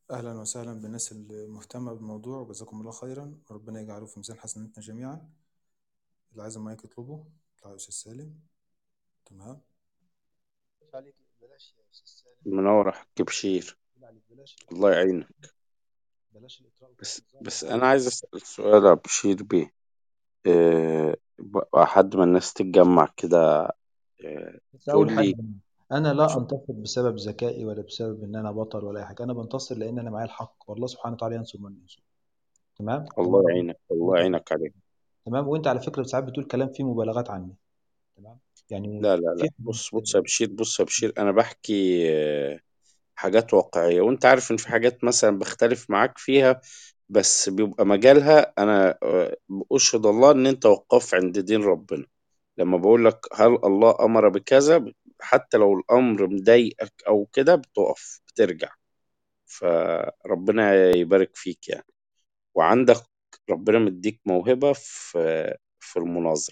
أهلا وسهلا بالناس المهتمة بالموضوع وجزاكم الله خيرا وربنا يجعله في ميزان حسناتنا جميعا اللي عايز المايك يطلبه تعالى يا أستاذ سالم تمام عليك بلاش يا استاذ سالم منور يا حاج بشير بالله عليك بلاش الله يعينك بلاش الاطراء بس والتلفزيون بس انا عايز اسال سؤال يا بشير بيه أه بقى حد ما الناس تتجمع كده أه بس اول تقول حاجه لي انا لا انتصر بسبب ذكائي ولا بسبب ان انا بطل ولا اي حاجه انا بنتصر لان انا معايا الحق والله سبحانه وتعالى ينصر من ينصر تمام الله تمام يعينك الله يعينك عليك تمام وانت على فكره ساعات بتقول كلام فيه مبالغات عني تمام يعني لا لا في لا بص بص يا بشير بص يا بشير انا بحكي أه حاجات واقعية وانت عارف ان في حاجات مثلا بختلف معاك فيها بس بيبقى مجالها انا أه اشهد الله ان انت وقف عند دين ربنا لما بقول لك هل الله امر بكذا حتى لو الامر مضايقك او كده بتقف بترجع فربنا يبارك فيك يعني وعندك ربنا مديك موهبة في في المناظرة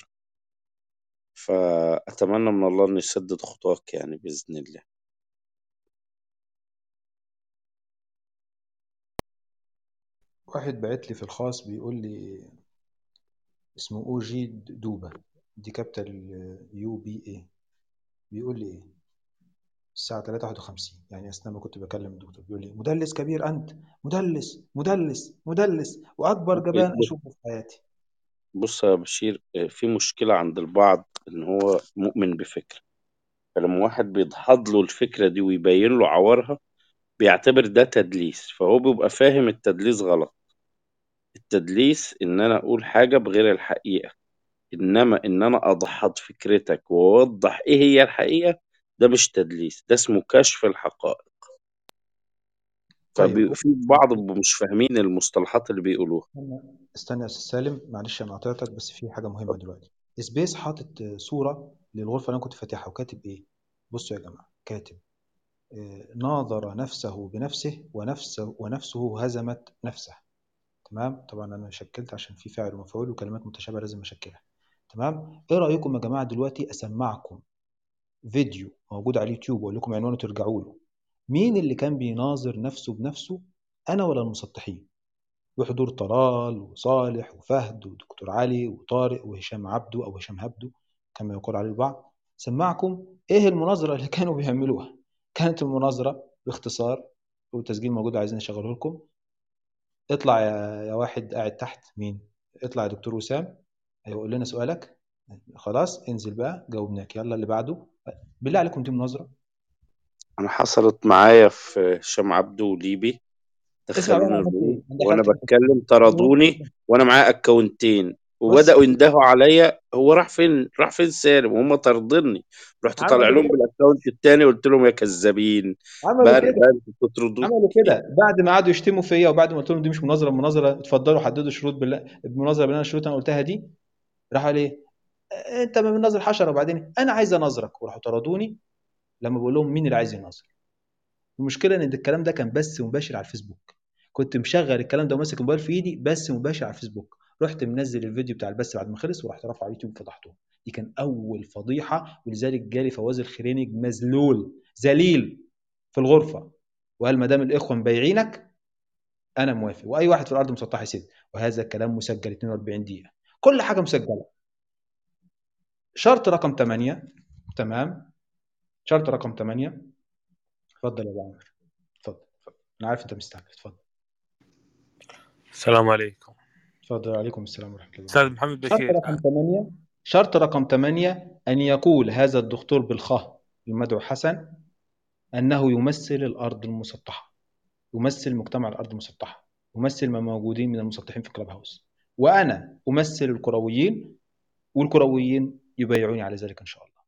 فأتمنى من الله إنه يسدد خطاك يعني بإذن الله واحد بعت لي في الخاص بيقول لي اسمه اوجي دوبا دي كابيتال يو بي اي بيقول لي ايه الساعة 3:51 يعني أثناء ما كنت بكلم الدكتور بيقول لي مدلس كبير أنت مدلس مدلس مدلس وأكبر جبان بص أشوفه في حياتي بص يا بشير في مشكلة عند البعض إن هو مؤمن بفكرة فلما واحد بيدحض له الفكرة دي ويبين له عورها بيعتبر ده تدليس فهو بيبقى فاهم التدليس غلط التدليس إن أنا أقول حاجة بغير الحقيقة إنما إن أنا أدحض فكرتك وأوضح إيه هي الحقيقة ده مش تدليس ده اسمه كشف الحقائق طيب فبيبقى في بعض بيبقوا مش فاهمين المصطلحات اللي بيقولوها استنى استنى يا أستاذ سالم معلش أنا قطعتك بس في حاجة مهمة دلوقتي سبيس حاطط صورة للغرفة اللي أنا كنت فاتحها وكاتب إيه بصوا يا جماعة كاتب آه، ناظر نفسه بنفسه ونفسه ونفسه هزمت نفسه تمام طبعا انا شكلت عشان في فاعل ومفعول وكلمات متشابهه لازم اشكلها تمام ايه رايكم يا جماعه دلوقتي اسمعكم فيديو موجود على اليوتيوب واقول لكم عنوانه ترجعوا له مين اللي كان بيناظر نفسه بنفسه انا ولا المسطحين وحضور طلال وصالح وفهد ودكتور علي وطارق وهشام عبده او هشام هبده كما يقول عليه البعض سمعكم ايه المناظره اللي كانوا بيعملوها كانت المناظره باختصار والتسجيل موجود عايزين نشغله لكم اطلع يا يا واحد قاعد تحت مين اطلع يا دكتور وسام هيقول لنا سؤالك خلاص انزل بقى جاوبناك يلا اللي بعده بالله عليكم دي مناظره أنا حصلت معايا في هشام عبده وليبي اسمع بقى دخلوني انا عملت ايه الروم انا وأنا دخلت بتكلم طردوني وأنا معايا أكونتين بص وبدأوا يندهوا عليا هو راح فين راح فين سالم وهم طاردني رحت طالع عملوا لهم كده بالاكونت التاني قلت لهم يا كذابين عملوا بقى كده بقى انتوا بتطردوني عملوا كده بعد ما قعدوا يشتموا فيا وبعد ما قلت لهم دي مش مناظره مناظره اتفضلوا حددوا شروط بالله المناظره بالله الشروط اللي انا قلتها دي راح قال ايه انت من مناظر حشره وبعدين انا عايز اناظرك وراحوا طردوني لما بقول لهم مين اللي عايز يناظر المشكله ان الكلام ده كان بث مباشر على الفيسبوك كنت مشغل الكلام ده وماسك الموبايل في ايدي بث مباشر على الفيسبوك رحت منزل الفيديو بتاع البث بعد ما خلص ورحت رافعه على اليوتيوب فضحته دي كان اول فضيحه ولذلك جالي فواز الخريني مذلول ذليل في الغرفه وقال ما دام الاخوه مبايعينك انا موافق واي واحد في الارض مسطح يسد وهذا الكلام مسجل 42 دقيقه كل حاجه مسجله شرط رقم 8 تمام شرط رقم 8 اتفضل يا ابو عمر اتفضل اتفضل انا عارف انت مستعجل اتفضل السلام عليكم اتفضل عليكم السلام ورحمه الله استاذ محمد شرط بشير رقم 8 شرط رقم 8 ان يقول هذا الدكتور بالخاء المدعو حسن انه يمثل الارض المسطحه يمثل مجتمع الارض المسطحه يمثل ما موجودين من المسطحين في كلاب هاوس وانا امثل الكرويين والكرويين يبايعوني على ذلك ان شاء الله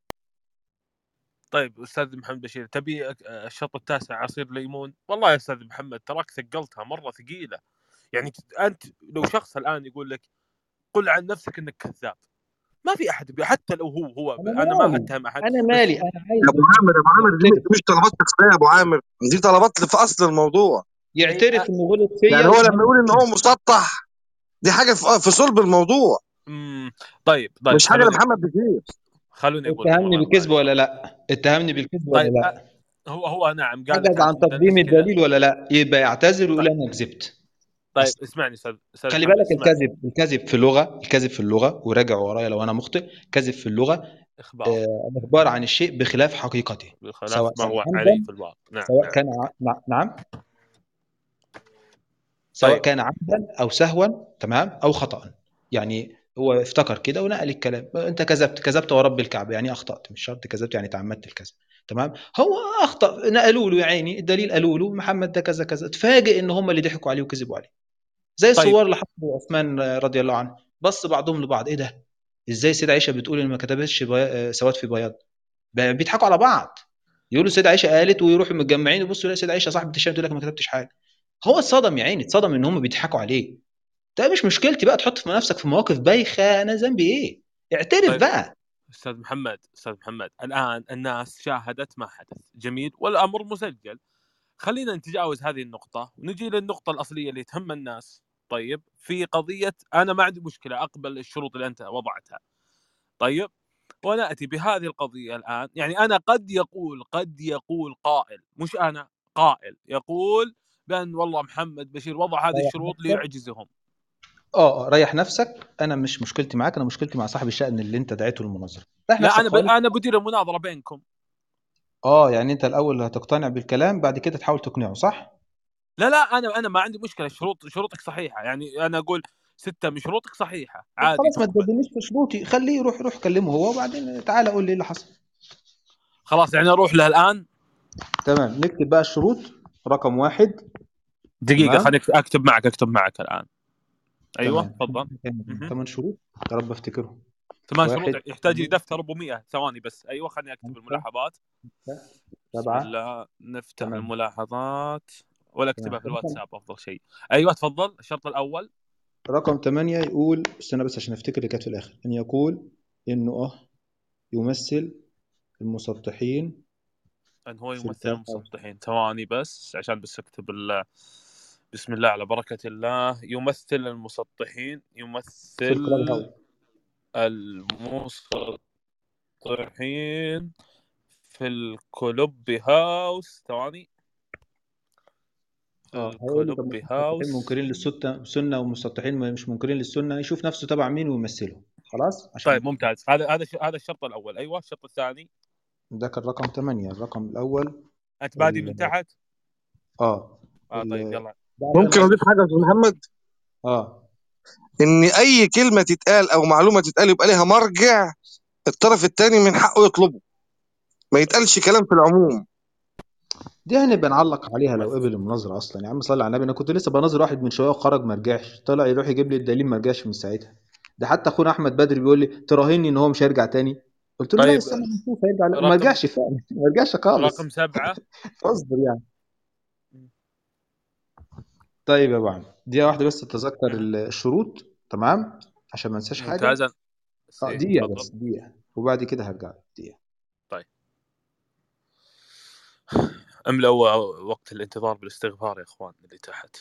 طيب استاذ محمد بشير تبي أك- الشوط التاسع عصير ليمون والله يا استاذ محمد تراك ثقلتها مره ثقيله يعني ت- انت لو شخص الان يقول لك قل عن نفسك انك كذاب ما في احد بي- حتى لو هو هو انا انا ما مالي اتهم احد انا بس مالي انا عايز يا ابو عامر يا ابو عامر دي يعترف مش طلبات شخصيه يا ابو عامر دي طلبات في اصل الموضوع يعترف إيه، انه غلط فيا يعني هو وإن لما أنا يقول ان هو مسطح دي حاجه في في صلب الموضوع امم طيب طيب مش حاجه خلوني لمحمد بشير خلوني اقول اتهمني والله بالكذب الله ولا لا اتهمني بالكذب ولا طيب لا أ- هو هو نعم قال لك عجز أنا عن عندنا تقديم مشكلة. الدليل ولا لا يبقى يعتذر ويقول انا كذبت طيب بس. اسمعني استاذ استاذ خلي محمد، بالك اسمعني. الكذب الكذب في اللغه الكذب في اللغه وراجع ورايا لو انا مخطئ كذب في اللغه اخبار آه، الاخبار عن الشيء بخلاف حقيقته بخلاف سواء ما هو كان عليه عمدا في الواقع نعم سواء نعم. كان ع... نع- نعم سواء طيب. كان عمدا او سهوا تمام او خطا يعني هو افتكر كده ونقل الكلام انت كذبت كذبت ورب الكعبه يعني اخطات مش شرط كذبت يعني تعمدت الكذب تمام هو اخطا نقلوا له يا عيني الدليل قالوا له محمد ده كذا كذا اتفاجئ ان هم اللي ضحكوا عليه وكذبوا عليه زي طيب. الصور اللي حصلوا عثمان رضي الله عنه بص بعضهم لبعض ايه ده ازاي سيدة عائشه بتقول ان ما كتبتش بي... سواد في بياض ب- بيضحكوا على بعض يقولوا سيدة عائشه قالت ويروحوا متجمعين يبصوا يلاقي سيدة عائشه صاحبه الشام تقول لك ما كتبتش حاجه هو اتصدم يا عيني اتصدم ان هم بيضحكوا عليه ده مش مشكلتي بقى تحط في نفسك في مواقف بايخه انا ذنبي ايه اعترف طيب. بقى استاذ محمد استاذ محمد الان الناس شاهدت ما حدث جميل والامر مسجل خلينا نتجاوز هذه النقطه ونجي للنقطه الاصليه اللي تهم الناس طيب في قضيه انا ما عندي مشكله اقبل الشروط اللي انت وضعتها طيب وناتي بهذه القضيه الان يعني انا قد يقول قد يقول قائل مش انا قائل يقول بان والله محمد بشير وضع هذه ريح الشروط نفسك. ليعجزهم اه آه، ريح نفسك انا مش مشكلتي معاك انا مشكلتي مع صاحب الشأن اللي انت دعيته للمناظره ريح لا نفسك انا ب... خالص. انا بدير المناظره بينكم اه يعني انت الاول هتقتنع بالكلام بعد كده تحاول تقنعه صح لا لا انا انا ما عندي مشكله شروط شروطك صحيحه يعني انا اقول سته من شروطك صحيحه طب عادي خلاص ما تقبل تدلنيش في شروطي خليه يروح يروح كلمه هو وبعدين تعالى قول لي ايه اللي حصل خلاص يعني اروح له الان تمام نكتب بقى الشروط رقم واحد دقيقه تمام. خليني اكتب معك اكتب معك الان ايوه تمام. تفضل مهم. ثمان شروط يا رب افتكرهم ثمان واحد، شروط يحتاج لي اثنين، دفتر ابو 100 ثواني بس ايوه خليني اكتب خمسة، الملاحظات بسم سبعة الله نفتح تمام. الملاحظات ولا اكتبها في تمام. الواتساب افضل شيء ايوه تفضل الشرط الاول رقم ثمانية يقول استنى بس عشان افتكر اللي كانت في الاخر ان يقول انه اه يمثل المسطحين ان هو في يمثل الكاف. المسطحين ثواني بس عشان بس اكتب ال- بسم الله على بركة الله يمثل المسطحين في يمثل الكلاب هاوس المسطحين في الكلوب هاوس ثواني في اه هيقول لك الكلوب المسطحين هاوس منكرين للسنة سنة ومسطحين مش منكرين للسنة يشوف نفسه تبع مين ويمثله خلاص عشان طيب ممتاز هذا هذا ش- هذا الشرط الاول ايوه الشرط الثاني ده كان رقم ثمانية الرقم الأول انت بادي من ال- تحت اه اه ال- طيب يلا بعد ممكن ما- اضيف حاجه يا استاذ محمد اه ان اي كلمه تتقال او معلومه تتقال يبقى لها مرجع الطرف الثاني من حقه يطلبه ما يتقالش كلام في العموم دي هنبقى نعلق عليها لو قبل المناظرة أصلا يا عم صلي على النبي أنا كنت لسه بناظر واحد من شوية وخرج ما رجعش طلع يروح يجيب لي الدليل ما رجعش من ساعتها ده حتى أخونا أحمد بدري بيقول لي تراهني إن هو مش هيرجع تاني قلت له لا طيب، استنى نشوف هيرجع لا رقم- ما رجعش فعلا ما رجعش خالص رقم سبعة اصبر يعني طيب يا ابو عم دقيقة واحدة بس تتذكر الشروط تمام عشان ما انساش حاجة ممتازا اه إيه، دقيقة تفضل. بس دقيقة وبعد كده هرجع لك. دقيقة املأوا وقت الانتظار بالاستغفار يا اخوان اللي تحت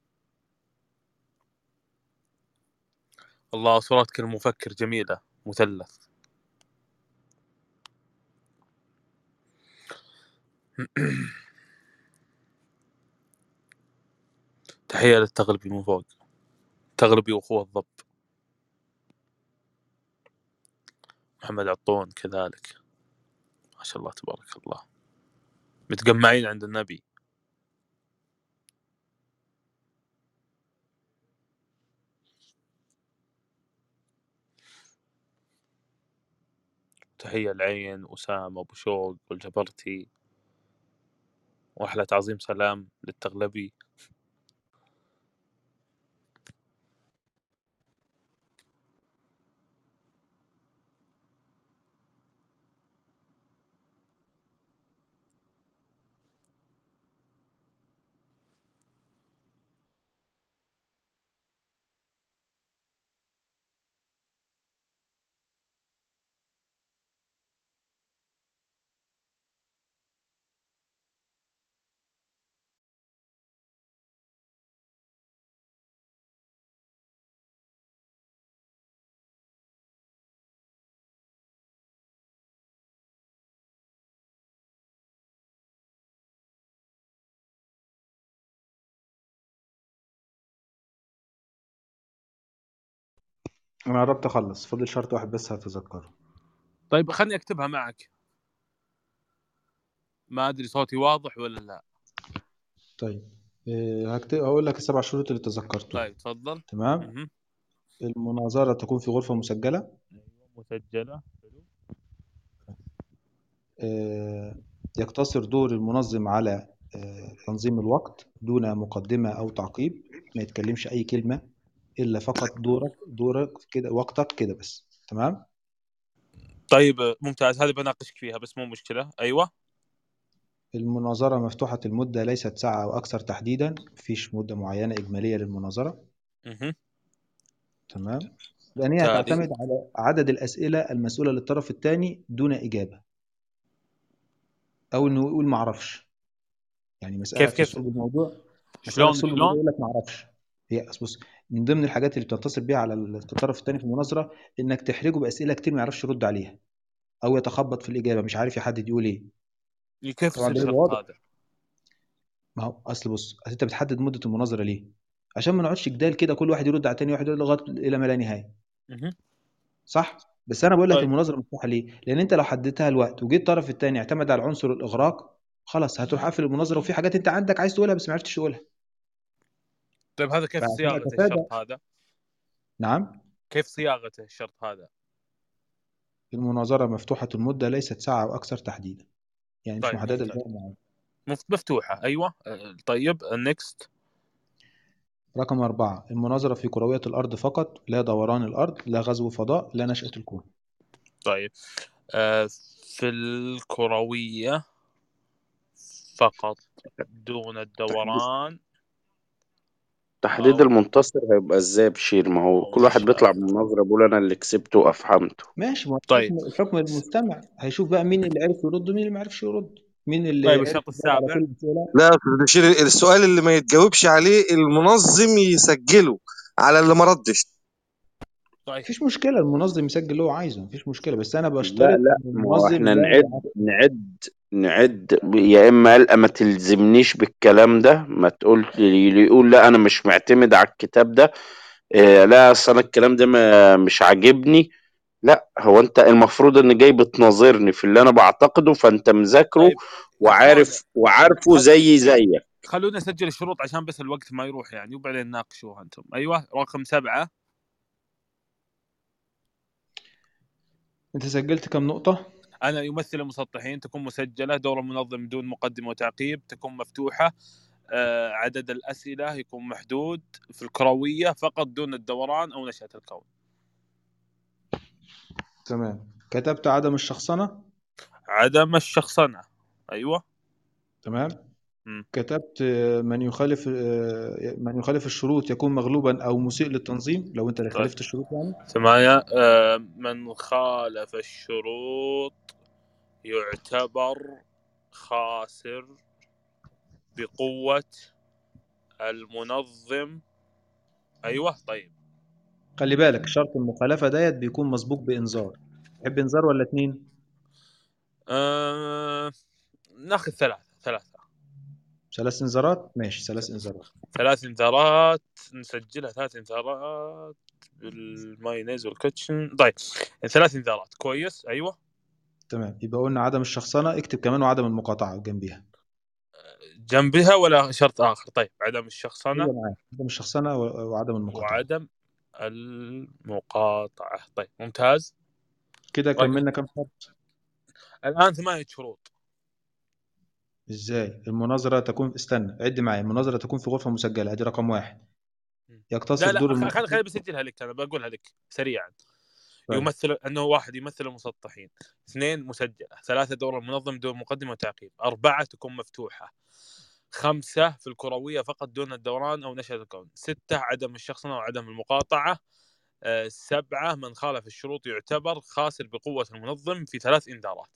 الله صورتك المفكر جميلة مثلث تحية للتغلبي من فوق تغلبي واخوه الضب محمد عطون كذلك ما شاء الله تبارك الله متجمعين عند النبي تحية العين أسامة أبو شوق والجبرتي ورحلة عظيم سلام للتغلبي انا قربت اخلص فاضل شرط واحد بس هتذكره طيب خليني اكتبها معك ما ادري صوتي واضح ولا لا طيب إيه، هكتب هقول لك السبع شروط اللي تذكرتهم طيب تفضل تمام مهم. المناظرة تكون في غرفة مسجلة مسجله آه، يقتصر دور المنظم على آه، تنظيم الوقت دون مقدمة أو تعقيب ما يتكلمش أي كلمة إلا فقط دورك دورك كده وقتك كده بس تمام طيب ممتاز هذه بناقشك فيها بس مو مشكله ايوه المناظرة مفتوحة المدة ليست ساعة أو أكثر تحديدا مفيش مدة معينة إجمالية للمناظرة مهم. تمام لأن هي تالي. تعتمد على عدد الأسئلة المسؤولة للطرف الثاني دون إجابة أو إنه يقول معرفش يعني مسألة كيف- كيف؟ في صلب الموضوع مسألة شلون في صلب الموضوع شلون يقول لك معرفش هي أصل بص من ضمن الحاجات اللي بتتصل بيها على الطرف الثاني في المناظرة إنك تحرجه بأسئلة كتير ما يعرفش يرد عليها أو يتخبط في الإجابة مش عارف يحدد يقول إيه كيف طبعاً يصير ده الشرط واضح. هذا ما هو اصل بص أصل انت بتحدد مده المناظره ليه عشان ما نقعدش جدال كده كل واحد يرد على التاني واحد يقول لغايه الى ما لا نهايه مهم. صح بس انا بقول لك طيب. المناظره مفتوحه ليه لان انت لو حددتها الوقت وجيت الطرف الثاني اعتمد على عنصر الاغراق خلاص هتروح قافل المناظره وفي حاجات انت عندك عايز تقولها بس ما عرفتش تقولها طيب هذا كيف فعشان صياغه أتفادى- الشرط هذا نعم كيف صياغه الشرط هذا المناظره مفتوحه المده ليست ساعه او اكثر تحديدا يعني مش طيب، محدده ممتاز. لزمن معين مف- مفتوحه ايوه آه، طيب النكست رقم أربعة المناظرة في كروية الأرض فقط لا دوران الأرض لا غزو فضاء لا نشأة الكون طيب آه، في الكرويه فقط دون الدوران تحديد أو- المنتصر هيبقى ازاي يا بشير ما هو أو كل واحد نشأة. بيطلع بمناظرة بيقول انا اللي كسبته وافهمته ماشي ما هو طيب. الحكم- الحكم المستمع هيشوف بقى مين اللي عرف يرد ومين اللي ما عرفش يرد مين اللي طيب، عرف الشرط يجاوب على السابع. كل الأسئلة لا يا استاذ بشير السؤال اللي ما يتجاوبش عليه المنظم يسجله على اللي ما ردش طيب مفيش مشكلة المنظم يسجل اللي هو عايزه مفيش مشكلة بس أنا لا بشترط لا إن ما هو المنظم احنا لا نعد نعد نعد يا اما قال ما تلزمنيش بالكلام ده ما تقول اللي يقول لا انا مش معتمد على الكتاب ده إيه لا اصل انا الكلام ده ما مش عاجبني لا هو انت المفروض ان جاي بتناظرني في اللي انا بعتقده فانت مذاكره طيب وعارف وعارفه زي زيك خلونا نسجل الشروط عشان بس الوقت ما يروح يعني وبعدين نناقشوها انتم ايوه رقم سبعه أنت سجلت كم نقطة؟ انا يمثل المسطحين تكون مسجله دور المنظم بدون مقدمه وتعقيب تكون مفتوحه آه، عدد الاسئله يكون محدود في الكرويه فقط دون الدوران او نشاه الكون تمام كتبت عدم الشخصنة عدم الشخصنه ايوه تمام مم. كتبت آه، من يخالف آه، من يخالف الشروط يكون مغلوبا أو مسيء للتنظيم لو أنت اللي طيب. خالفت الشروط يعني ثمانية آه، من خالف الشروط يعتبر خاسر بقوة المنظم أيوة طيب خلي بالك شرط المخالفة ديت بيكون مسبوق بإنذار تحب إنذار ولا اتنين؟ آه... ناخذ ثلاثة ثلاثة ثلاث إنذارات؟ ماشي ثلاث إنذارات ثلاث انذارات نسجلها ثلاث انذارات بالمايونيز والكوتشن طيب ثلاث انذارات كويس أيوة تمام يبقى قلنا عدم الشخصنة اكتب كمان وعدم المقاطعة جنبيها جنبها ولا شرط آخر طيب عدم الشخصنة هي معاك عدم الشخصنة و- وعدم المقاطعة وعدم المقاطعة طيب ممتاز كده طيب. كملنا كم شرط الآن ثمانية شروط ازاي المناظرة تكون استنى عد معايا المناظرة تكون في غرفة مسجلة ادي رقم واحد يقتصر لا لا دور خل- المناظرة خل- خليني بسجلها لك أنا بقولها لك سريعا طيب. يمثل أنه واحد يمثل المسطحين اثنين مسجلة ثلاثة دور المنظم دون مقدمة وتعقيب أربعة تكون مفتوحة خمسة في الكروية فقط دون الدوران أو نشأة الكون ستة عدم الشخصنة وعدم المقاطعة آه، سبعة من خالف الشروط يعتبر خاسر بقوة المنظم في ثلاث إنذارات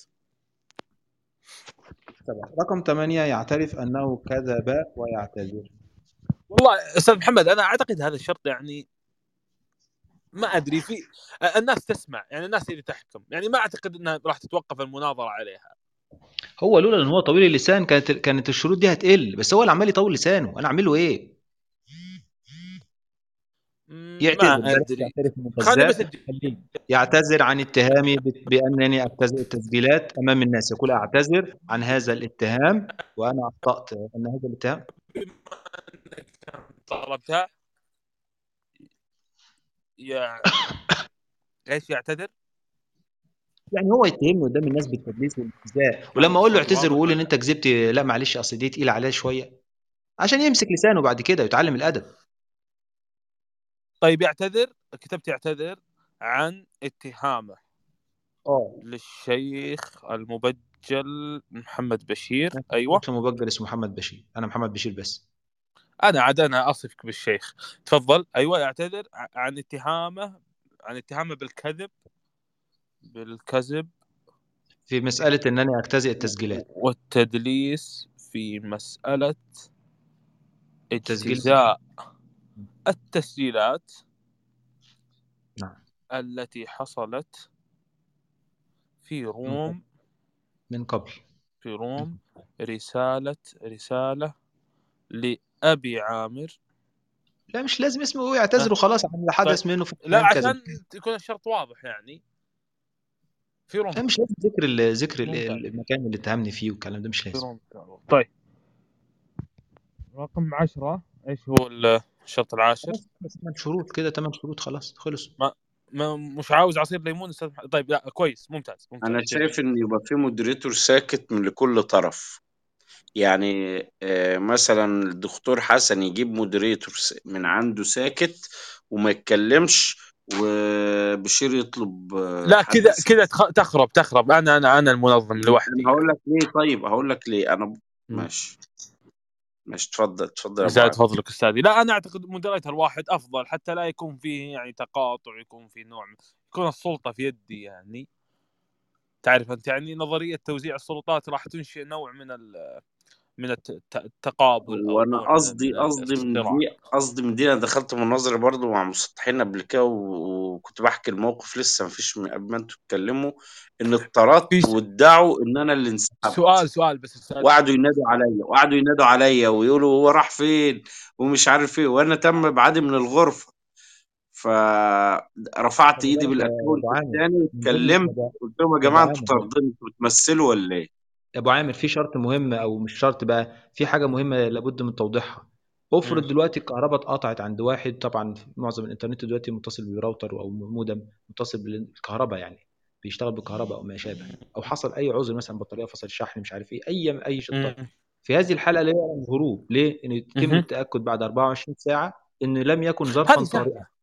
طبعا. رقم ثمانية يعترف أنه كذب ويعتذر والله أستاذ محمد أنا أعتقد هذا الشرط يعني ما أدري في الناس تسمع يعني الناس اللي تحكم يعني ما أعتقد أنها راح تتوقف المناظرة عليها هو لولا ان هو طويل اللسان كانت كانت الشروط دي هتقل بس هو اللي عمال يطول لسانه انا اعمل له ايه مم، يعتذر ما بلاش ادري يعترف انه خليني كذاب بسجل خليه يعتذر عن اتهامي ب- بانني ابتزئ التسجيلات امام الناس يقول اعتذر عن هذا الاتهام وانا اخطات ان هذا الاتهام طلبتها يا ايش يعتذر؟ يعني هو يتهمني قدام الناس بالتدليس والابتزاء ولما اقول له اعتذر وقول ان انت كذبت لا معلش اصل دي تقيله عليا شويه عشان يمسك لسانه بعد كده ويتعلم الادب طيب يعتذر كتبت يعتذر عن اتهامه اه للشيخ المبجل محمد بشير ايوه اسمه مبجل اسمه محمد بشير انا محمد بشير بس انا عاد انا اصفك بالشيخ تفضل ايوه يعتذر ع- عن اتهامه عن اتهامه بالكذب بالكذب في مساله انني اجتزئ التسجيلات والتدليس في مسألة تسجيل اجتزاء التسجيلات نعم التي حصلت في روم من قبل في روم رسالة رسالة لأبي عامر لا مش لازم اسمه هو يعتذر وخلاص عن الحدث منه في لا اتهام كذب. عشان يكون الشرط واضح يعني في روم لا مش لازم ذكر ال- ذكر ال- ممتاز. المكان اللي اتهمني فيه والكلام ده مش في لازم روم طيب رقم عشرة ايش هو الشرط العاشر؟ خلاص ثمان شروط كده ثمان شروط خلاص خلص ما مش عاوز عصير ليمون استاذ محمد. طيب لا كويس ممتاز ممتاز انا جميل. شايف ان يبقى في مودريتور ساكت من لكل طرف يعني آه، مثلا الدكتور حسن يجيب مودريتور س- من عنده ساكت وما يتكلمش وبشير يطلب آه، لا حد كذا ساكت. كذا تخ- تخرب تخرب انا انا انا المنظم لوحدي انا هقول لك ليه طيب هقول لك ليه انا مم. ماشي ماشي تفضل تفضل يا ابو زاد عامر فضلك استاذي لا انا اعتقد مودريتر واحد افضل حتى لا يكون فيه يعني تقاطع يكون في نوع من- يكون السلطه في يدي يعني تعرف انت يعني نظريه توزيع السلطات راح تنشئ نوع من ال من الت- الت- التقابل او وانا نوع من قصدي ال- قصدي من الاصطراع. دي قصدي من دي انا دخلت مناظره برضو مع مسطحين قبل كده و- وكنت بحكي الموقف لسه مفيش من قبل ما انتوا تتكلموا ان اتطردت في س- وادعوا ان انا اللي انسحبت سؤال سؤال بس استاذ وقعدوا ينادوا عليا وقعدوا ينادوا عليا ويقولوا هو راح فين ومش عارف ايه وانا تم ابعادي من الغرفه فرفعت خلي ايدي بالك يا بالاكونت ابو عامر الثاني من ضمن واتكلمت أبو- قلت لهم يا أبو جماعه انتوا عامر طاردين انتوا بتمثلوا ولا ايه؟ يا ابو عامر في شرط مهم او مش شرط بقى في حاجه مهمه لابد من توضيحها افرض مم. دلوقتي الكهرباء اتقطعت عند واحد طبعا معظم الانترنت دلوقتي متصل براوتر او مودم متصل بالكهرباء يعني بيشتغل بالكهرباء او ما شابه او حصل اي عذر مثلا بطاريه فصل شحن مش عارف ايه اي اي شيء طيب مم. في هذه الحاله لا يعلم هروب ليه؟ ان يتم مهم. التاكد بعد 24 ساعه ان لم يكن ظرفا هذه طارئا سهله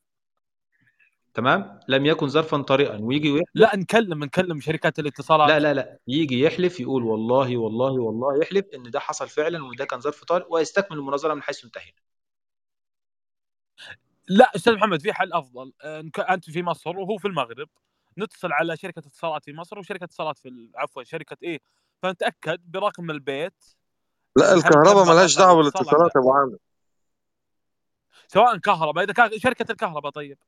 تمام لم يكن ظرفا طارئا ويجي ويحلف لا نكلم نكلم شركات الاتصالات لا لا لا يجي يحلف يقول والله والله والله يحلف ان ده حصل فعلا وده كان ظرف طارئ ويستكمل المناظره من حيث انتهينا لا استاذ محمد في حل افضل آه، إنك- انت في مصر وهو في المغرب نتصل على شركه اتصالات في مصر وشركه اتصالات في ال- عفوا شركه ايه فنتاكد برقم البيت لا هل تم الكهرباء ضبط ملهاش هذا دعوه الاتصال أم بالاتصالات لا يا ابو عامر سواء كهرباء اذا كان شركه الكهرباء طيب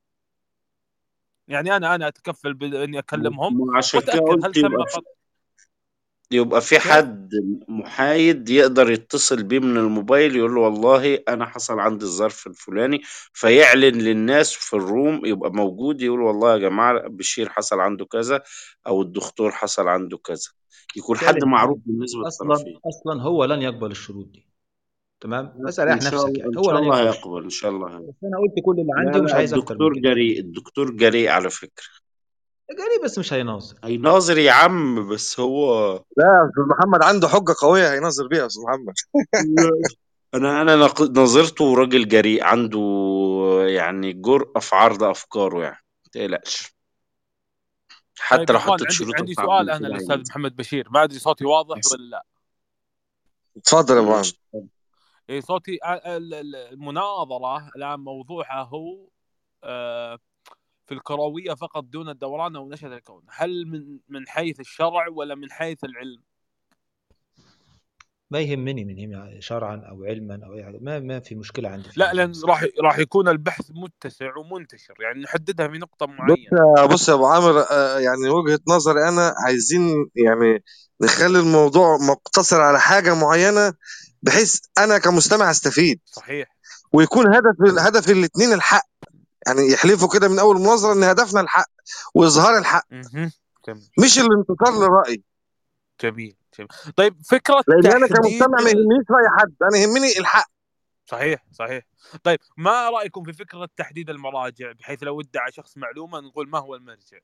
يعني انا انا اتكفل باني اكلمهم ما عشان كده واتاكد هل قلت يبقى تم في قط... يبقى في كيف؟ حد محايد يقدر يتصل بيه من الموبايل يقول له والله انا حصل عندي الظرف الفلاني فيعلن للناس في الروم يبقى موجود يقول والله يا جماعة بشير حصل عنده كذا او الدكتور حصل عنده كذا يكون حد سالم معروف سالم بالنسبة اصلا للطرفين اصلا هو لن يقبل الشروط دي تمام بس ان اريح شاء نفسك الله يعني ان هو شاء لن الله يقبل الشروط هيقبل ان شاء الله هيقبل بس انا قلت كل اللي لا عندي ومش لا عايز اكتر من الدكتور كده جريء الدكتور جريء على فكرة جريء بس مش هيناظر هيناظر يا عم بس هو لا يا استاذ محمد عنده حجه قويه هينظر بيها يا استاذ محمد انا انا نق- نظرته راجل جريء عنده يعني جرأة في عرض افكاره يعني ما تقلقش حتى طيب لو يا اخوان حطيت عندي شروط عندي اصعب سؤال من انا كده للاستاذ هينزل محمد بشير ما ادري صوتي واضح بس ولا لا اتفضل يا ابو عامر ماشي اي صوتي آه، ال- ال- المناظره الان موضوعها هو آه، في الكرويه فقط دون الدوران او نشأة الكون هل من من حيث الشرع ولا من حيث العلم ما يهمني من هنا شرعا او علما او اي حاجه ما ما في مشكله عندي في لا هذه لان المساله راح راح يكون البحث متسع ومنتشر يعني نحددها في نقطه بص معينه يا بص يا ابو عامر آه، يعني وجهه نظري انا عايزين يعني نخلي الموضوع مقتصر على حاجه معينه بحيث انا كمستمع استفيد صحيح ويكون هدف هدف الاثنين الحق يعني يحلفوا كده من اول مناظره ان هدفنا الحق واظهار الحق مهم. جميل مش الانتصار للراي جميل جميل طيب فكره لان انا تحديد كمجتمع ما يهمنيش راي حد انا يهمني الحق صحيح صحيح طيب ما رايكم في فكره تحديد المراجع بحيث لو ادعى شخص معلومه نقول ما هو المرجع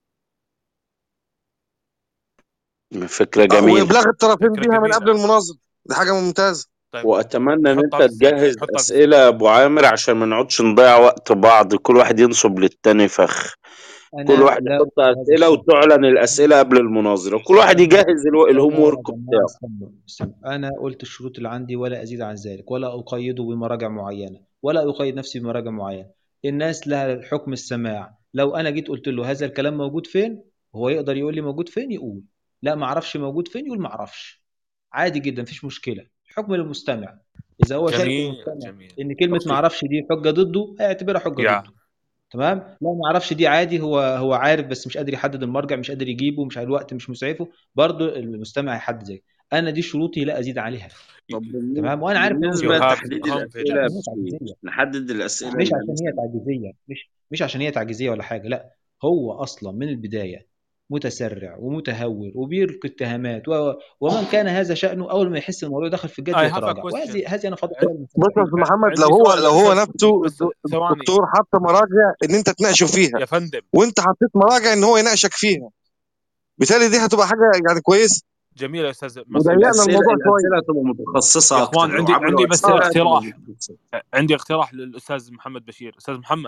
فكرة جميلة وابلاغ الطرفين فكرة بيها من جميلة. قبل المناظره دي حاجه ممتازه طيب واتمنى ان حطها انت في السجل، تجهز حطها في اسئله يا ابو عامر عشان ما نقعدش نضيع وقت بعض كل واحد ينصب للتاني فخ انا كل واحد لا يحط هذا اسئله الشيء. وتعلن الاسئله قبل المناظره كل واحد يجهز الو- الهوم يا ورك جماعة بتاعه استنوا استنوا أنا قلت الشروط اللي عندي ولا أزيد عن ذلك ولا أقيده بمراجع معينة ولا أقيد نفسي بمراجع معينة الناس لها حكم السماع لو أنا جيت قلت له هذا الكلام موجود فين هو يقدر يقول لي موجود فين يقول لا ما اعرفش موجود فين يقول ما اعرفش عادي جدا مفيش مشكلة حكم للمستمع إذا هو شايف جميل المستمع جميل إن كلمة ما اعرفش دي حجة ضده اعتبرها حجة يا ضده تمام لا ما اعرفش دي عادي هو هو عارف بس مش قادر يحدد المرجع مش قادر يجيبه مش الوقت مش مسعفه برضه المستمع يحدد زي انا دي شروطي لا ازيد عليها طب تمام وانا عارف إن هو بالنسبه مش يهاب لتحديد هم الاسئله لا يا مش بشير تعجيزيه نحدد الاسئله مش اللي عشان هي هنسألها. تعجيزيه مش مش عشان هي تعجيزيه ولا حاجه لا هو اصلا من البدايه متسرع ومتهور وبيلقي اتهامات و... ومن كان هذا شأنه اول ما يحس الموضوع دخل في الجد I have a يتراجع question. وهذه هذه انا فاضل عن- من بص يا استاذ محمد عندي لو هو سؤال لو هو أستاذ- نفسه بس ثواني الدكتور حط مراجع ان انت تناقشه فيها يا فندم وانت حطيت مراجع ان هو يناقشك فيها بالتالي دي هتبقى حاجه يعني كويسه جميل يا استاذ مسعود وضيقنا الاسئله الموضوع شويه الاسئله تبقى متخصصه يا اكتر اخوان لو عندي عملوا عندي بس أسئلة تبقى اقتراح متخصصة. عندي اقتراح للاستاذ محمد بشير استاذ محمد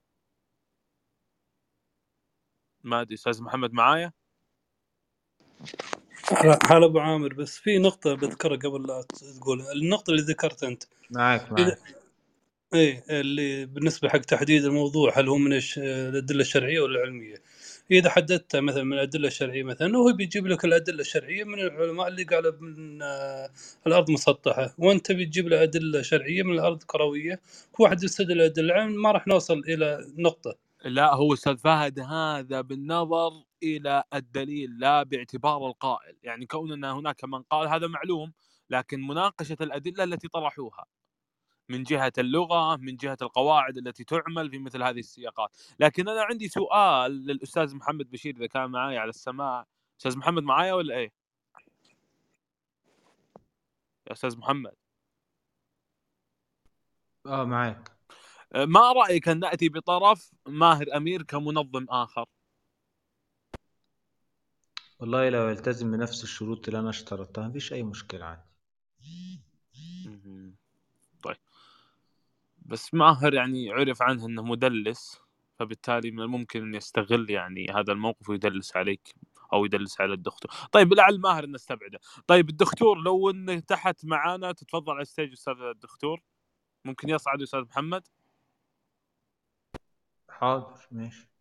ما ادري استاذ محمد معايا هلا ابو عامر بس في نقطة بذكرها قبل لا تقولها النقطة اللي ذكرت انت معاك إذا معاك ايه اللي بالنسبة حق تحديد الموضوع هل هو من الش- الأدلة الشرعية ولا العلمية؟ إذا حددت مثلا من الأدلة الشرعية مثلا هو بيجيب لك الأدلة الشرعية من العلماء اللي قالوا من آه، الأرض مسطحة وأنت بتجيب له أدلة شرعية من الأرض كروية كل واحد يستدل أدلة العلم ما راح نوصل إلى نقطة لا هو استاذ فهد هذا بالنظر الى الدليل لا باعتبار القائل يعني كون ان هناك من قال هذا معلوم لكن مناقشه الادله التي طرحوها من جهه اللغه من جهه القواعد التي تعمل في مثل هذه السياقات لكن انا عندي سؤال للاستاذ محمد بشير اذا كان معي على السماع استاذ محمد معايا ولا ايه يا استاذ محمد اه معاك أه، ما رايك ان ناتي بطرف ماهر امير كمنظم اخر والله لو يلتزم بنفس الشروط اللي انا اشترطتها مفيش اي مشكله عندي مهم. طيب بس ماهر يعني عرف عنه انه مدلس فبالتالي من الممكن ان يستغل يعني هذا الموقف ويدلس عليك او يدلس على الدكتور طيب لعل ماهر نستبعده طيب الدكتور لو انه تحت معانا تتفضل على الستيج استاذ الدكتور ممكن يصعد استاذ محمد حاضر ماشي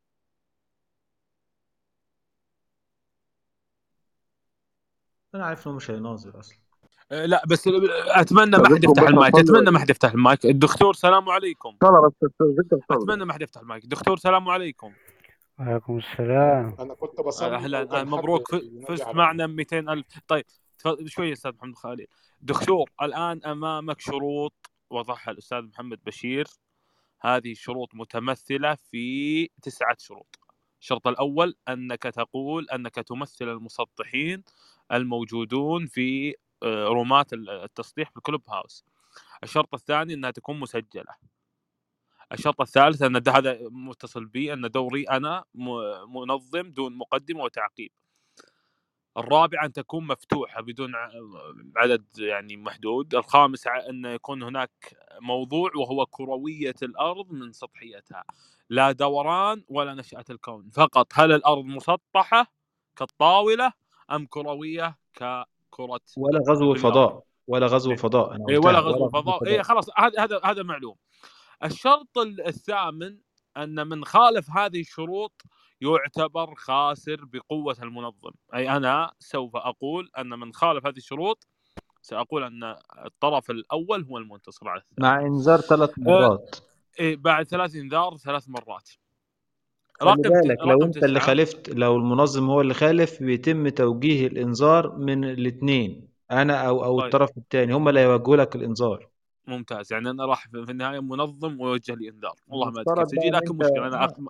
انا عارف انه مش هيناظر اصلا أه، لا بس اتمنى ما حد أذكر يفتح بس المايك أصلي- اتمنى ما حد يفتح المايك الدكتور سلام عليكم صلى بس ذكر صلى اتمنى ما حد يفتح المايك دكتور سلام عليكم وعليكم السلام انا كنت بصلي اهلا وكان أهلا، حد مبروك ف- ينادي فزت عليا. معنا 200 الف طيب تفضل شوي استاذ محمد خالد دكتور الان امامك شروط وضعها الاستاذ محمد بشير هذه شروط متمثله في تسعه شروط الشرط الاول انك تقول انك تمثل المسطحين الموجودون في آه، رومات التسطيح في الكلوب هاوس الشرط الثاني انها تكون مسجله الشرط الثالث ان ده- هذا متصل بي ان دوري انا م- منظم دون مقدمه وتعقيب الرابع ان تكون مفتوحه بدون ع- عدد يعني محدود الخامس ع- ان يكون هناك موضوع وهو كرويه الارض من سطحيتها لا دوران ولا نشاه الكون فقط هل الارض مسطحه كالطاوله ام كرويه ككره ولا غزو بالأرض. فضاء ولا غزو فضاء انا اي قلتها ولا غزو فضاء اي خلاص هذا هذا هذا معلوم الشرط الثامن ان من خالف هذه الشروط يعتبر خاسر بقوه المنظم اي انا سوف اقول ان من خالف هذه الشروط ساقول ان الطرف الاول هو المنتصر على الثاني مع انذار ثلاث مرات إيه بعد ثلاث انذار ثلاث مرات خلي رقم ت- بالك لو رقم انت اللي تسعة. خالفت لو المنظم هو اللي خالف بيتم توجيه الانذار من الاثنين انا او او طيب. الطرف الثاني هم اللي هيوجهوا لك الانذار ممتاز يعني انا راح في في النهايه منظم ويوجه لي انذار والله ما ادري المفترض كيف تجي بقى لكن انت مشكله انا آه. أقبل,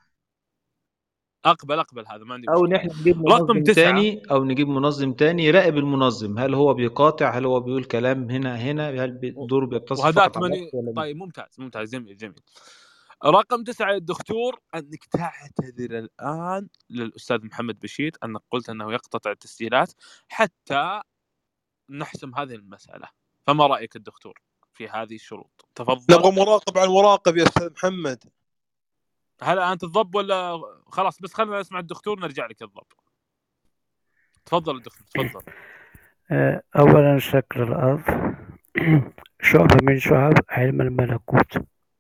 اقبل اقبل هذا ما عندي او مشكله نحن نجيب رقم منظم تسعة تاني او نجيب منظم تاني يراقب المنظم هل هو بيقاطع هل هو بيقول كلام هنا هنا هل بي- و- دوره بيقتصر وهذاك فقط على من الوقت ولا لا طيب ممتاز ممتاز جميل جميل رقم تسعة يا الدكتور انك تعتذر الان للاستاذ محمد بشير انك قلت انه يقتطع التسجيلات حتى نحسم هذه المساله فما رايك الدكتور في هذه الشروط تفضل نبغى مراقب على المراقب يا استاذ محمد هل انت الضب ولا خلاص بس خلينا نسمع الدكتور نرجع لك الضب تفضل الدكتور تفضل آه، أولا شكل الأرض شعبة من شعب علم الملكوت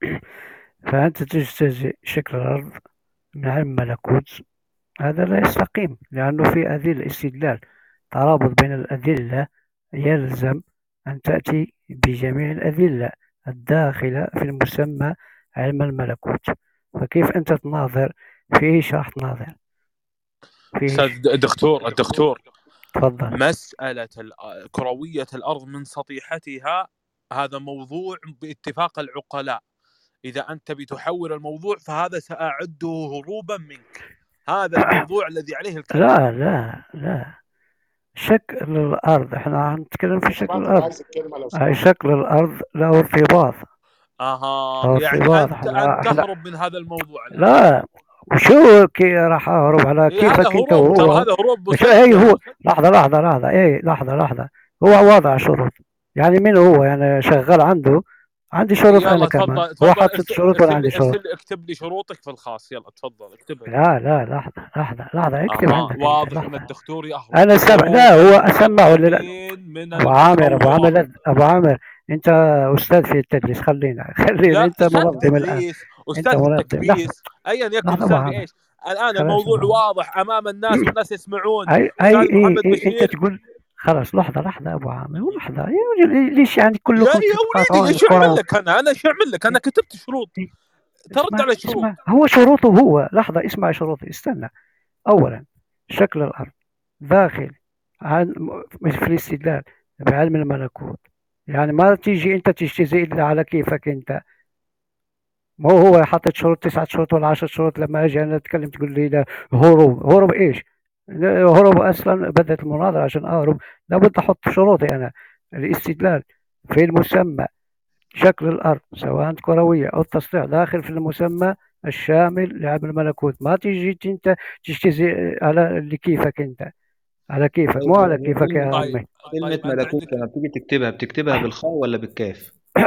فأنت تجتزئ شكل الأرض من علم الملكوت هذا لا يستقيم لأنه في أدلة استدلال ترابط بين الأدلة يلزم أن تأتي بجميع الأدلة الداخلة في المسمى علم الملكوت فكيف أنت تناظر في إيش راح تناظر في إيش استاذ الدكتور الدكتور تفضل مساله ال- كرويه الارض من سطيحتها هذا موضوع باتفاق العقلاء اذا انت بتحول الموضوع فهذا ساعده هروبا منك هذا الموضوع الذي عليه الكلام لا لا لا شكل الأرض احنا نتكلم في شكل الأرض هاي شكل الأرض له ارتباط اها له يعني ارتباط انت احنا انت احنا تهرب من هذا الموضوع الان لا وشو كي راح أهرب على إيه هذا كيفك أنت هروب ترى وهو هذا هروب مش أي مسجل هو لحظة لحظة لحظة إيه لحظة لحظة هو واضع شروط يعني من هو يعني شغال عنده عندي شروط أنا يلا كمان تفضل هو تفضل حاطط ارسل شروط وأنا ارسل عندي لي شروط ارسل لي اكتب لي شروطك في الخاص يلا تفضل اكتبها لي لا لا لحظة لحظة لحظة اكتب اها عندك أنت واضح ان لحظة الدكتور يهرب أنا سمع هروب لا هو أسمع ولا لا المثقفين من أبو عامر أبو عامر المصورة لا أبو عامر أنت أستاذ في التدليس خلينا خلينا لا أنت استاذ منظم الآن تدليس أنت استاذ في منظم لحظة التكبيس ايا يكن لحظة أبو استاذ عامر بايش الان خلاص الموضوع أبو عامر واضح امام الناس والناس يسمعون اي اي استاذ اي, محمد أي انت بشير تقول خلاص لحظه لحظه ابو عامر ولحظه يا رجل ليش يعني يا كلكم يا وليدي تتقاطعون ايش اعمل الكره لك انا انا ايش اعمل لك انا كتبت شروط ترد اسمع على الشروط اسمع هو شروطه هو لحظه اسمع شروطه استنى اولا شكل الارض داخل عن في الاستدلال بعلم الملكوت يعني ما تيجي انت تجتزئ الا على كيفك انت مو هو حاطط شروط تسعة شروط ولا عشر شروط لما اجي انا اتكلم تقول لي لا هروب هروب ايش؟ هروب اصلا بدات المناظره عشان اهرب لابد احط شروطي انا الاستدلال في المسمى شكل الارض سواء كرويه او التسطيح داخل في المسمى الشامل لعلم الملكوت ما تيجي انت تجتزئ على اللي كيفك انت على كيفك طيب مو على يعني كيفك يا كلمة طيب عمي كلمة طيب انت ملكوت عندك لما بتيجي تكتبها بتكتبها بالخاء ولا بالكاف؟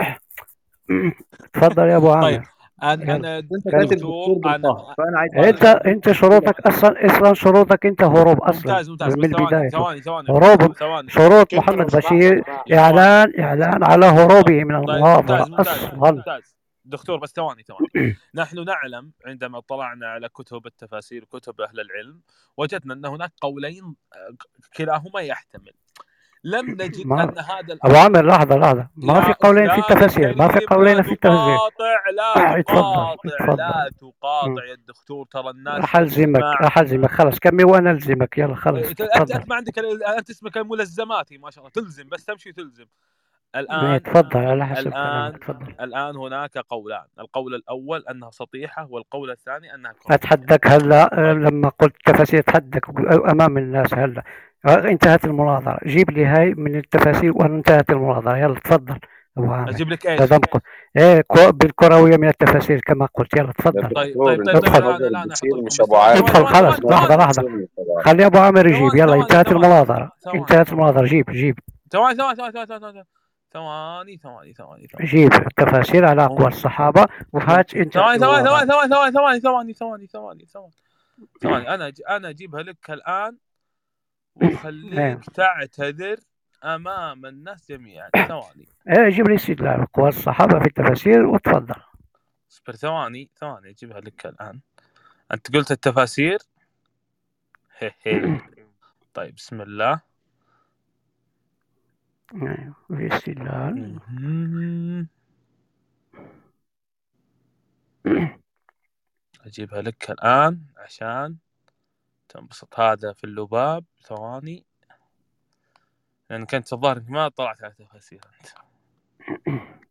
تفضل يا ابو طيب عامر انا يلا انا انت كاتب دكتور دكتور انا بالخاء فانا عايز انت اعرف انت شروطك اصلا اصلا شروطك انت هروب اصلا ممتاز ممتاز من بس ثواني البدايه ثواني ثواني هروب ثواني شروط محمد بشير ثواني اعلان اعلان على هروبه من طيب المناظره ممتاز ممتاز اصلا ممتاز دكتور بس ثواني ثواني نحن نعلم عندما اطلعنا على كتب التفاسير كتب اهل العلم وجدنا ان هناك قولين آه، كلاهما يحتمل لم نجد ما ان هذا ابو الامر عامر لحظه لحظه ما في يا قولين في استاذ التفاسير ما في الكريم قولين لا في التفاسير تقاطع لا اتفضل تقاطع لا اتفضل تقاطع يا الدكتور ترى الناس راح الزمك تسمع راح الزمك خلاص كمل وانا الزمك يلا خلاص انت انت تفضل انت ما عندك انت اسمك الملزماتي ما شاء الله تلزم بس تمشي وتلزم إيه، الان تفضل على حسب الان كلامك تفضل الان هناك قولان القول الاول انها سطيحه والقول الثاني انها كرويه اتحدك هلا آه، طيب لما قلت تفاسير اتحدك امام الناس هلا آه، انتهت المناظره جيب لي هاي من التفاسير وانتهت المناظره يلا تفضل ابو عامر اجيب لك ايش تضمكم ايه كو- بالكرويه من التفاسير كما قلت يلا ده تفضل طيب الدكتور طيب انت طيب طيب ادخل الان تفضل الان بتصير احطكم مش بس ابو ثواني عامر ادخل ثواني خلاص ثواني لحظه ثواني لحظه بتصير خلي ابو عامر يجيب ثواني يلا ثواني انتهت ثواني المناظره ثواني انتهت المناظره جيب جيب ثواني ثواني ثواني ثواني ثواني ثواني ثواني ثواني ثواني جيب التفاسير على اقوال مم. الصحابه مم. وهات انت ثواني ثواني الروايات ثواني ثواني ثواني ثواني ثواني ثواني ثواني ثواني ثواني انا أج- انا اجيبها لك الان ايه وخليك تعتذر امام الناس جميعا ثواني ايه جيب لي استدلال اقوال الصحابه في التفاسير وتفضل اصبر ثواني ثواني اجيبها لك الان انت قلت التفاسير هي هي طيب بسم الله ايوه في استدلال مهم. اجيبها لك الان عشان تنبسط هذا في اللباب ثواني لان كنت الظاهر إنك ما طلعت على تفاسير انت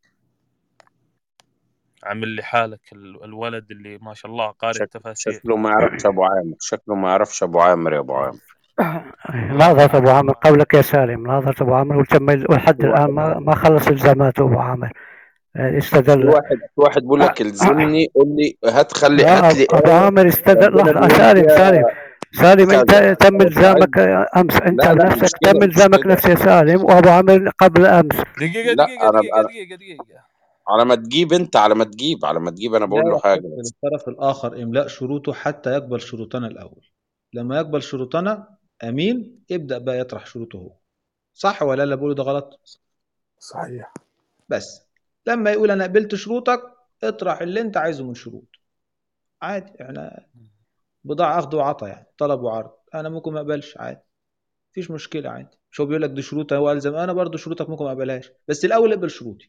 عامل لي حالك ال- الولد اللي ما شاء الله قارئ شك... التفاسير شكله ما يعرفش ابو عامر شكله ما يعرفش ابو عامر يا ابو عامر ناظرت ابو عامر قبلك يا سالم ناظرت ابو عامر وكمل ولحد في الان واحد ما ما خلص الزاماته ابو عامر آه، في استدل واحد في واحد بيقول آه، لك الزمني قول لي هات خلي لا هات لي ابو آية عامر استدل ربنا لحظه بيقول سالم فيها سالم سالم انت كذا تم انا مش عايز الزامك امس انت لا لا مش بنفسك كده تم مش الزامك كده نفسه يا سالم وابو عامر قبل امس دقيقة لا دقيقة انا دقيقة انا دقيقة دقيقة على ما تجيب انت على ما تجيب على ما تجيب انا لا بقول له حاجه يحق بس للطرف الآخر إملاء شروطه حتى يقبل شروطنا الأول لما يقبل شروطنا أمين يبدأ بقى يطرح شروطه هو صح ولا لا بقوله ده غلط صحيح بس لما يقول أنا قبلت شروطك اطرح اللي أنت عايزه من شروط عادي احنا بضاعة أخذ وعطا يعني طلب وعرض أنا ممكن ما أقبلش عادي مفيش مشكلة عادي مش هو بيقول لك دي شروط هو ألزم أنا برضو شروطك ممكن ما أقبلهاش بس الأول اقبل شروطي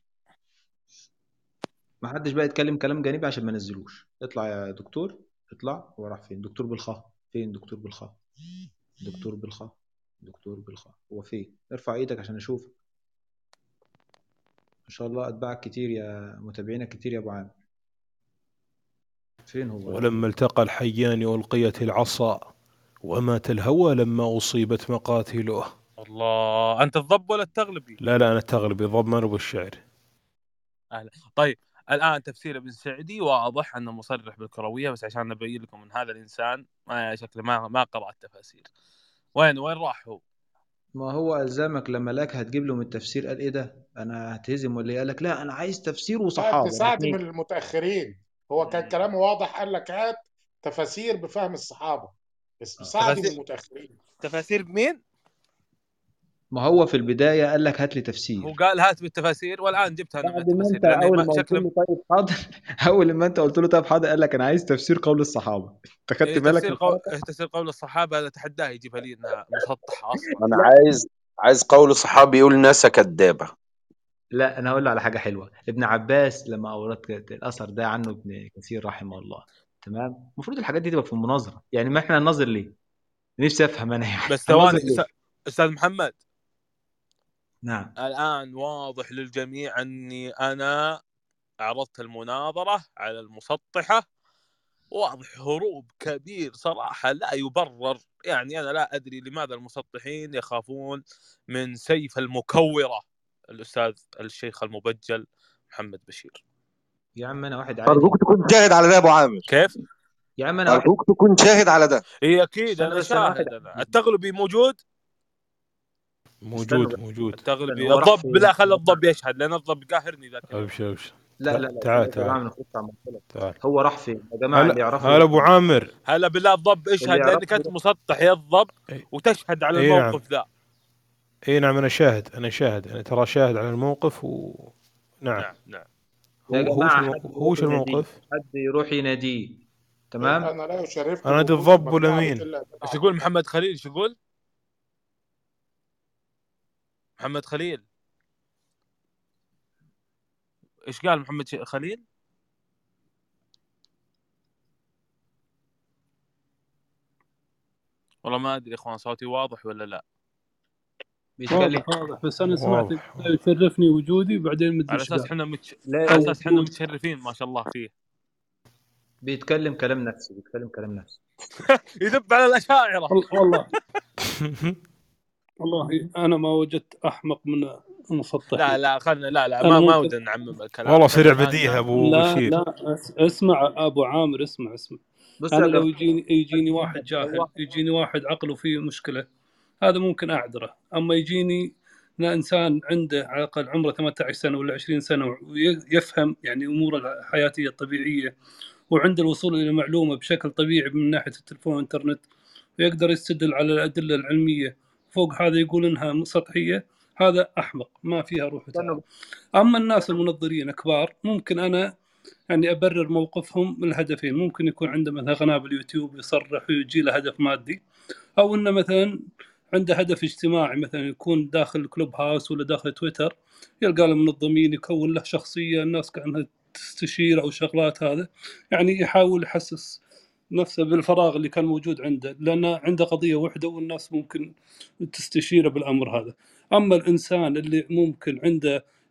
ما حدش بقى يتكلم كلام جانبي عشان ما نزلوش اطلع يا دكتور اطلع هو راح فين دكتور بالخاء فين دكتور بالخاء دكتور بالخاء دكتور بالخاء هو فين ارفع ايدك عشان اشوفك ما شاء الله اتباعك كتير يا متابعينك كتير يا ابو عامر فين هو راح ولما فين التقى الحيان ألقيت العصا ومات الهوى لما أصيبت مقاتله الله انت الضب ولا التغلبي؟ لا لا أنا تغلبي ضمن بالشعر أهلا. طيب الان تفسير ابن سعدي واضح انه مصرح بالكرويه بس عشان نبين لكم ان هذا الانسان ما شكله ما ما قرا التفاسير وين وين راح هو؟ ما هو الزمك لما لك هتجيب له من التفسير قال ايه ده انا هتهزم ولا إيه؟ قال لك لا انا عايز تفسير لا وصحابه ابن سعد من الاثنين المتأخرين هو كان مم. كلامه واضح قال لك هات تفاسير بفهم الصحابة بس سعدي من تفاسير المتأخرين تفاسير بمين؟ ما هو في البدايه قال لك هات لي هو تفسير قال هات بالتفاسير والان جبت انا من بعد ما التفاسير انت لاني اول ما ما قلت شكله له طيب حاضر اول ما انت قلت له طيب حاضر قال لك انا عايز تفسير قول الصحابه انت خدت إيه بالك تفسير من قول الحركه إيه تفسير قول الصحابه هذا تحداه يجيبها لي انها مسطحه اصلا انا لا عايز عايز قول صحابي يقول ناسا كدابه لا انا هقول له على حاجه حلوه ابن عباس لما اورد الاثر ده عنه ابن كثير رحمه الله تمام المفروض الحاجات دي تبقى في المناظره يعني ما احنا هنناظر ليه نفسي افهم انا يعني بس هنناظر ثواني ليه أستاذ- استاذ محمد نعم الان واضح للجميع اني انا عرضت المناظره على المسطحه واضح هروب كبير صراحه لا يبرر يعني انا لا ادري لماذا المسطحين يخافون من سيف المكوره الاستاذ الشيخ المبجل محمد بشير يا عم انا واحد عادي ارجوك تكون شاهد على ده يا ابو عامر كيف؟ يا عم انا واحد ارجوك تكون شاهد على ده اي اكيد استنى انا بس انا واحد شاهد انا عادي التغلبي موجود استنوا موجود بس موجود استنوا التغلبي هو راح الضب فين لا خلي الضب يشهد لان الضب قاهرني ذاك اليوم أبشر أبشر لا لا تع- لا تعال استنى يا جماعه تعال نخش على المشكله تعال هو راح فين يا جماعه اللي هلا يعرفوا هلا أبو يرفع عامر هلا بالله الضب اللي اشهد لانك يعرفوا انت يرفع مسطح يا الضب إي وتشهد على إي نعم الموقف ذا إي نعم أنا شاهد أنا شاهد أنا ترى شاهد على الموقف و نعم نعم نعم يا هو هوش جماعه المو... حد يروح هوش يناديه الموقف حد يروح يناديه تمام انا لا يشرفني أنا دي بوجود الضب ولا المجموعة مين الا ايش اتباعها يقول محمد خليل ايش يقول؟ محمد خليل ايش قال محمد ش- خليل؟ والله ما ادري يا اخوان صوتي واضح ولا لا بيتكلم واضح واضح بس انا سمعت واضح لا يشرفني وجودي بعدين مدري على ايش اساس قال احنا متش... لا على او اساس احنا وجود متشرفين ما شاء الله فيه بيتكلم كلام نفسي بيتكلم كلام نفسي يذب على الاشاعره وال- والله والله انا ما وجدت احمق من لا المسطحين لا خلنا لا لا انا ما ما ممكن ودنا نعمم الكلام والله خلنا سريع الان بديهة ننظر أبو لا بشير لا أس- اسمع ابو عامر اسمع اسمع بص يا انا لو جماعه يجيني يجيني واحد هو جاهل يجيني واحد عقله فيه مشكله هذا ممكن اعذره اما يجيني نا انسان عنده على الاقل عمره 18 سنه ولا 20 سنه ويفهم يعني امور الحياتيه الطبيعيه وعند الوصول الى معلومه بشكل طبيعي من ناحيه التلفون والانترنت ويقدر يستدل على الادله العلميه فوق هذا يقول انها سطحيه هذا احمق ما فيها روح استنوا وتعب اما الناس المنظرين كبار ممكن انا يعني ابرر موقفهم من الهدفين ممكن يكون عنده مثلا قناه باليوتيوب يصرح ويجي له هدف مادي او انه مثلا عنده هدف اجتماعي مثلا يكون داخل كلوب هاوس ولا داخل تويتر يلقى له منظمين يكون له شخصيه الناس كانها تستشير او شغلات هذا يعني يحاول يحسس نفسه بالفراغ اللي كان موجود عنده لأنه عنده قضية واحدة والناس ممكن تستشيره بالأمر هذا أما الإنسان اللي ممكن عنده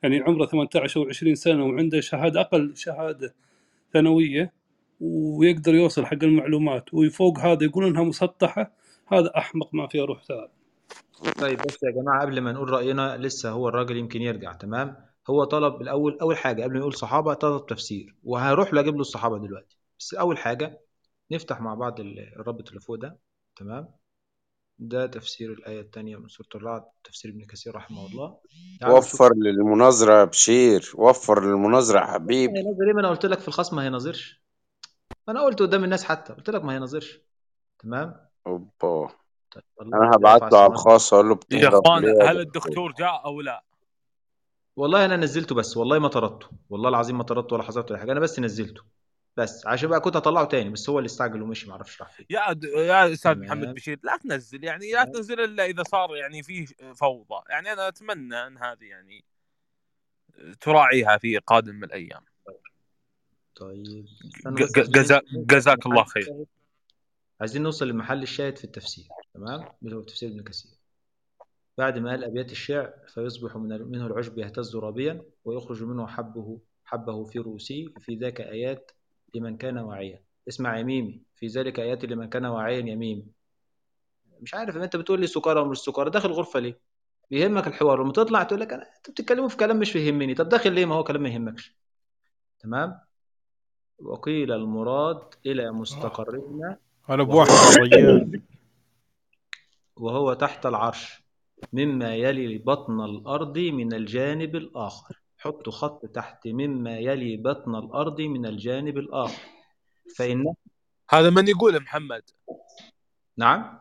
يعني عمره 18 او 20 سنه وعنده شهاده اقل شهاده ثانويه ويقدر يوصل حق المعلومات وفوق هذا يقولون انها مسطحه هذا احمق ما فيه روح تعال طيب بس يا جماعة قبل ما نقول رأينا لسه هو الراجل يمكن يرجع تمام هو طلب الأول أول حاجة قبل ما يقول صحابة طلب تفسير وهروح له أجيب له الصحابة دلوقتي بس أول حاجة نفتح مع بعض ال- الرابط اللي فوق ده تمام ده تفسير الآية الثانية من سورة الرعد تفسير ابن كثير رحمه الله تعالوا نشوف وفر للمناظرة يا بشير وفر للمناظرة يا حبيبي هينظر ايه ما انا قلت لك في الخصم ما هينظرش ما انا قلت قدام الناس حتى قلت لك ما هينظرش تمام اوبا طيب الله انا يرفع هبعت له على السماء الخاص اقول له يا بتهرب اخوان ليه يا هل دكتور الدكتور جاء او لا؟ والله انا نزلته بس والله ما طردته والله العظيم ما طردته ولا حذرته ولا حاجه انا بس نزلته بس عشان بقى كنت هطلعه تاني بس هو اللي استعجل ومشي ما اعرفش راح فين يا د... يا استاذ محمد تمام بشير لا تنزل يعني لا تنزل الا اذا صار يعني فيه فوضى يعني انا اتمنى ان هذه يعني تراعيها في قادم الايام طيب استنوا ج- بس ج- عايزين جزا... نوصل جزاك لمحل الله خير الشاهد عايزين نوصل لمحل الشاهد في التفسير تمام اللي هو تفسير ابن كثير بعد ما قال أبيات الشعر فيصبح من منه العشب يهتز رابيا ويخرج منه حبه حبه في رؤوسه ففي ذاك آيات لمن كان واعيا اسمع يا ميمي في ذلك آيات لمن كان واعيا يا ميمي مش عارف ان انت بتقول لي سكارى ومش سكارى داخل غرفة ليه بيهمك الحوار لما تطلع تقول لك انا انتوا بتتكلموا في كلام مش بيهمني طب داخل ليه ما هو كلام ما يهمكش تمام وقيل المراد إلى مستقرنا انا وهو بواحد ريان وهو تحت العرش مما يلي بطن الأرض من الجانب الآخر حطوا خط تحت مما يلي بطن الأرض من الجانب الآخر فإن هذا من يقول محمد نعم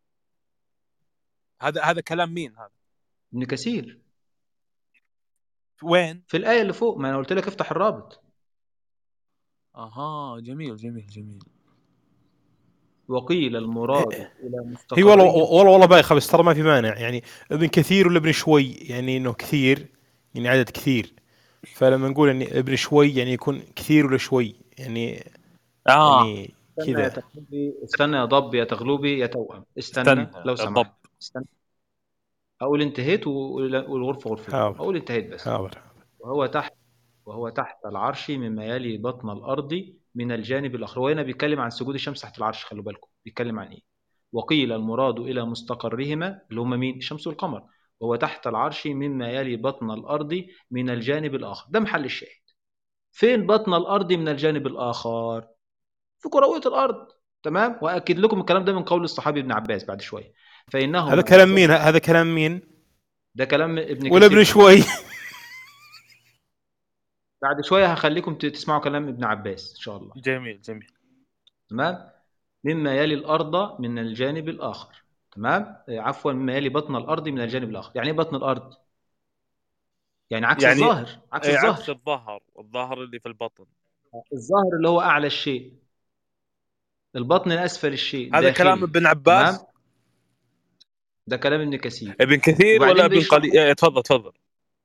هذا هذا كلام مين هذا ابن كثير وين في الآية اللي فوق ما أنا قلت لك افتح الرابط اها جميل جميل جميل وقيل المراد إلى هي والله مستقرهم والله والله بايخه بس ترى ما في مانع يعني ابن كثير ولا ابن شوي يعني انه كثير يعني عدد كثير فلما نقول ان ابن شوي يعني يكون كثير ولا شوي يعني اه يعني استنى يا كذا تغلبي استنى يا ضب يا تغلبي يا توأم استنى استنى لو الضب سمحت استنى أقول انتهيت وال- والغرفة غرفتي حاضر أقول انتهيت بس حاضر وهو تحت وهو تحت العرش مما يلي بطن الأرض من الجانب الآخر وهنا بيتكلم عن سجود الشمس تحت العرش خلوا بالكم بيتكلم عن إيه وقيل المراد إلى مستقرهما اللي هما مين الشمس والقمر وهو تحت العرش مما يلي بطن الأرض من الجانب الآخر ده محل الشاهد فين بطن الأرض من الجانب الآخر في كروية الأرض تمام وأكد لكم الكلام ده من قول الصحابي ابن عباس بعد شوية فإنهما هذا كلام مين هذا كلام مين ده كلام ابن ولا كثير ابن شوي بعد شوية هخليكم ت- تسمعوا كلام ابن عباس إن شاء الله جميل جميل تمام مما يلي الأرض من الجانب الآخر تمام آه، عفوا مما يلي بطن الأرض من الجانب الآخر يعني إيه بطن الأرض يعني عكس يعني الظاهر عكس إيه، الظهر عكس الظهر الظهر اللي في البطن الظاهر اللي هو أعلى الشيء البطن أسفل الشيء هذا كلام داخلي ابن عباس تمام ده كلام ابن كثير ابن كثير وبعدين ولا ابن بيشرح قليل إيه، تفضل تفضل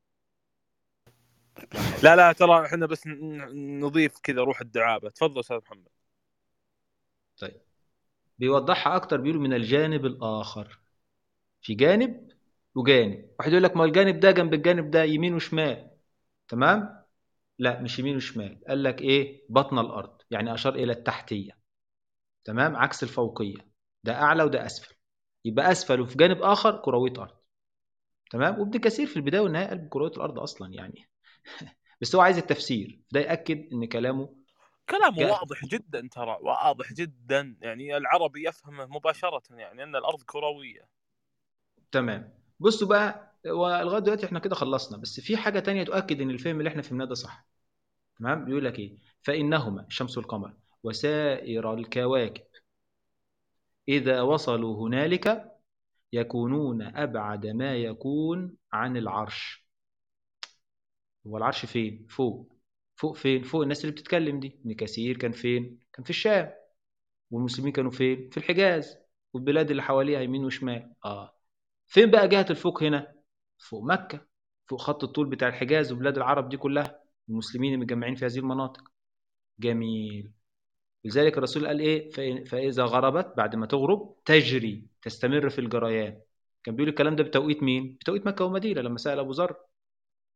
لا لا ترى احنا بس ن- نضيف كذا روح الدعابه تفضل استاذ محمد طيب بيوضحها أكتر بيقول من الجانب الآخر في جانب وجانب واحد يقول لك ما الجانب ده جنب الجانب ده يمين وشمال تمام لا مش يمين وشمال قال لك ايه بطن الارض يعني اشار الى التحتيه تمام عكس الفوقيه ده اعلى وده اسفل يبقى اسفل وفي جانب اخر كرويه ارض تمام وابن كثير في البدايه والنهايه قال كرويه الارض اصلا يعني بس هو عايز التفسير ده ياكد ان كلامه كلامه جاء واضح جدا ترى واضح جدا يعني العربي يفهمه مباشره يعني ان الارض كرويه تمام بصوا بقى ولغايه دلوقتي احنا كده خلصنا بس في حاجه تانية تؤكد ان الفهم اللي احنا فهمناه ده صح تمام بيقول لك ايه فانهما الشمس والقمر وسائر الكواكب اذا وصلوا هنالك يكونون ابعد ما يكون عن العرش هو العرش فين فوق فوق فين فوق الناس اللي بتتكلم دي ابن كثير كان فين كان في الشام والمسلمين كانوا فين في الحجاز والبلاد اللي حواليها يمين وشمال اه فين بقى جهة الفوق هنا فوق مكة فوق خط الطول بتاع الحجاز وبلاد العرب دي كلها المسلمين المتجمعين في هذه المناطق جميل لذلك الرسول قال ايه فإن- فاذا غربت بعد ما تغرب تجري تستمر في الجريان كان بيقول الكلام ده بتوقيت مين بتوقيت مكة ومدينة لما سأل ابو ذر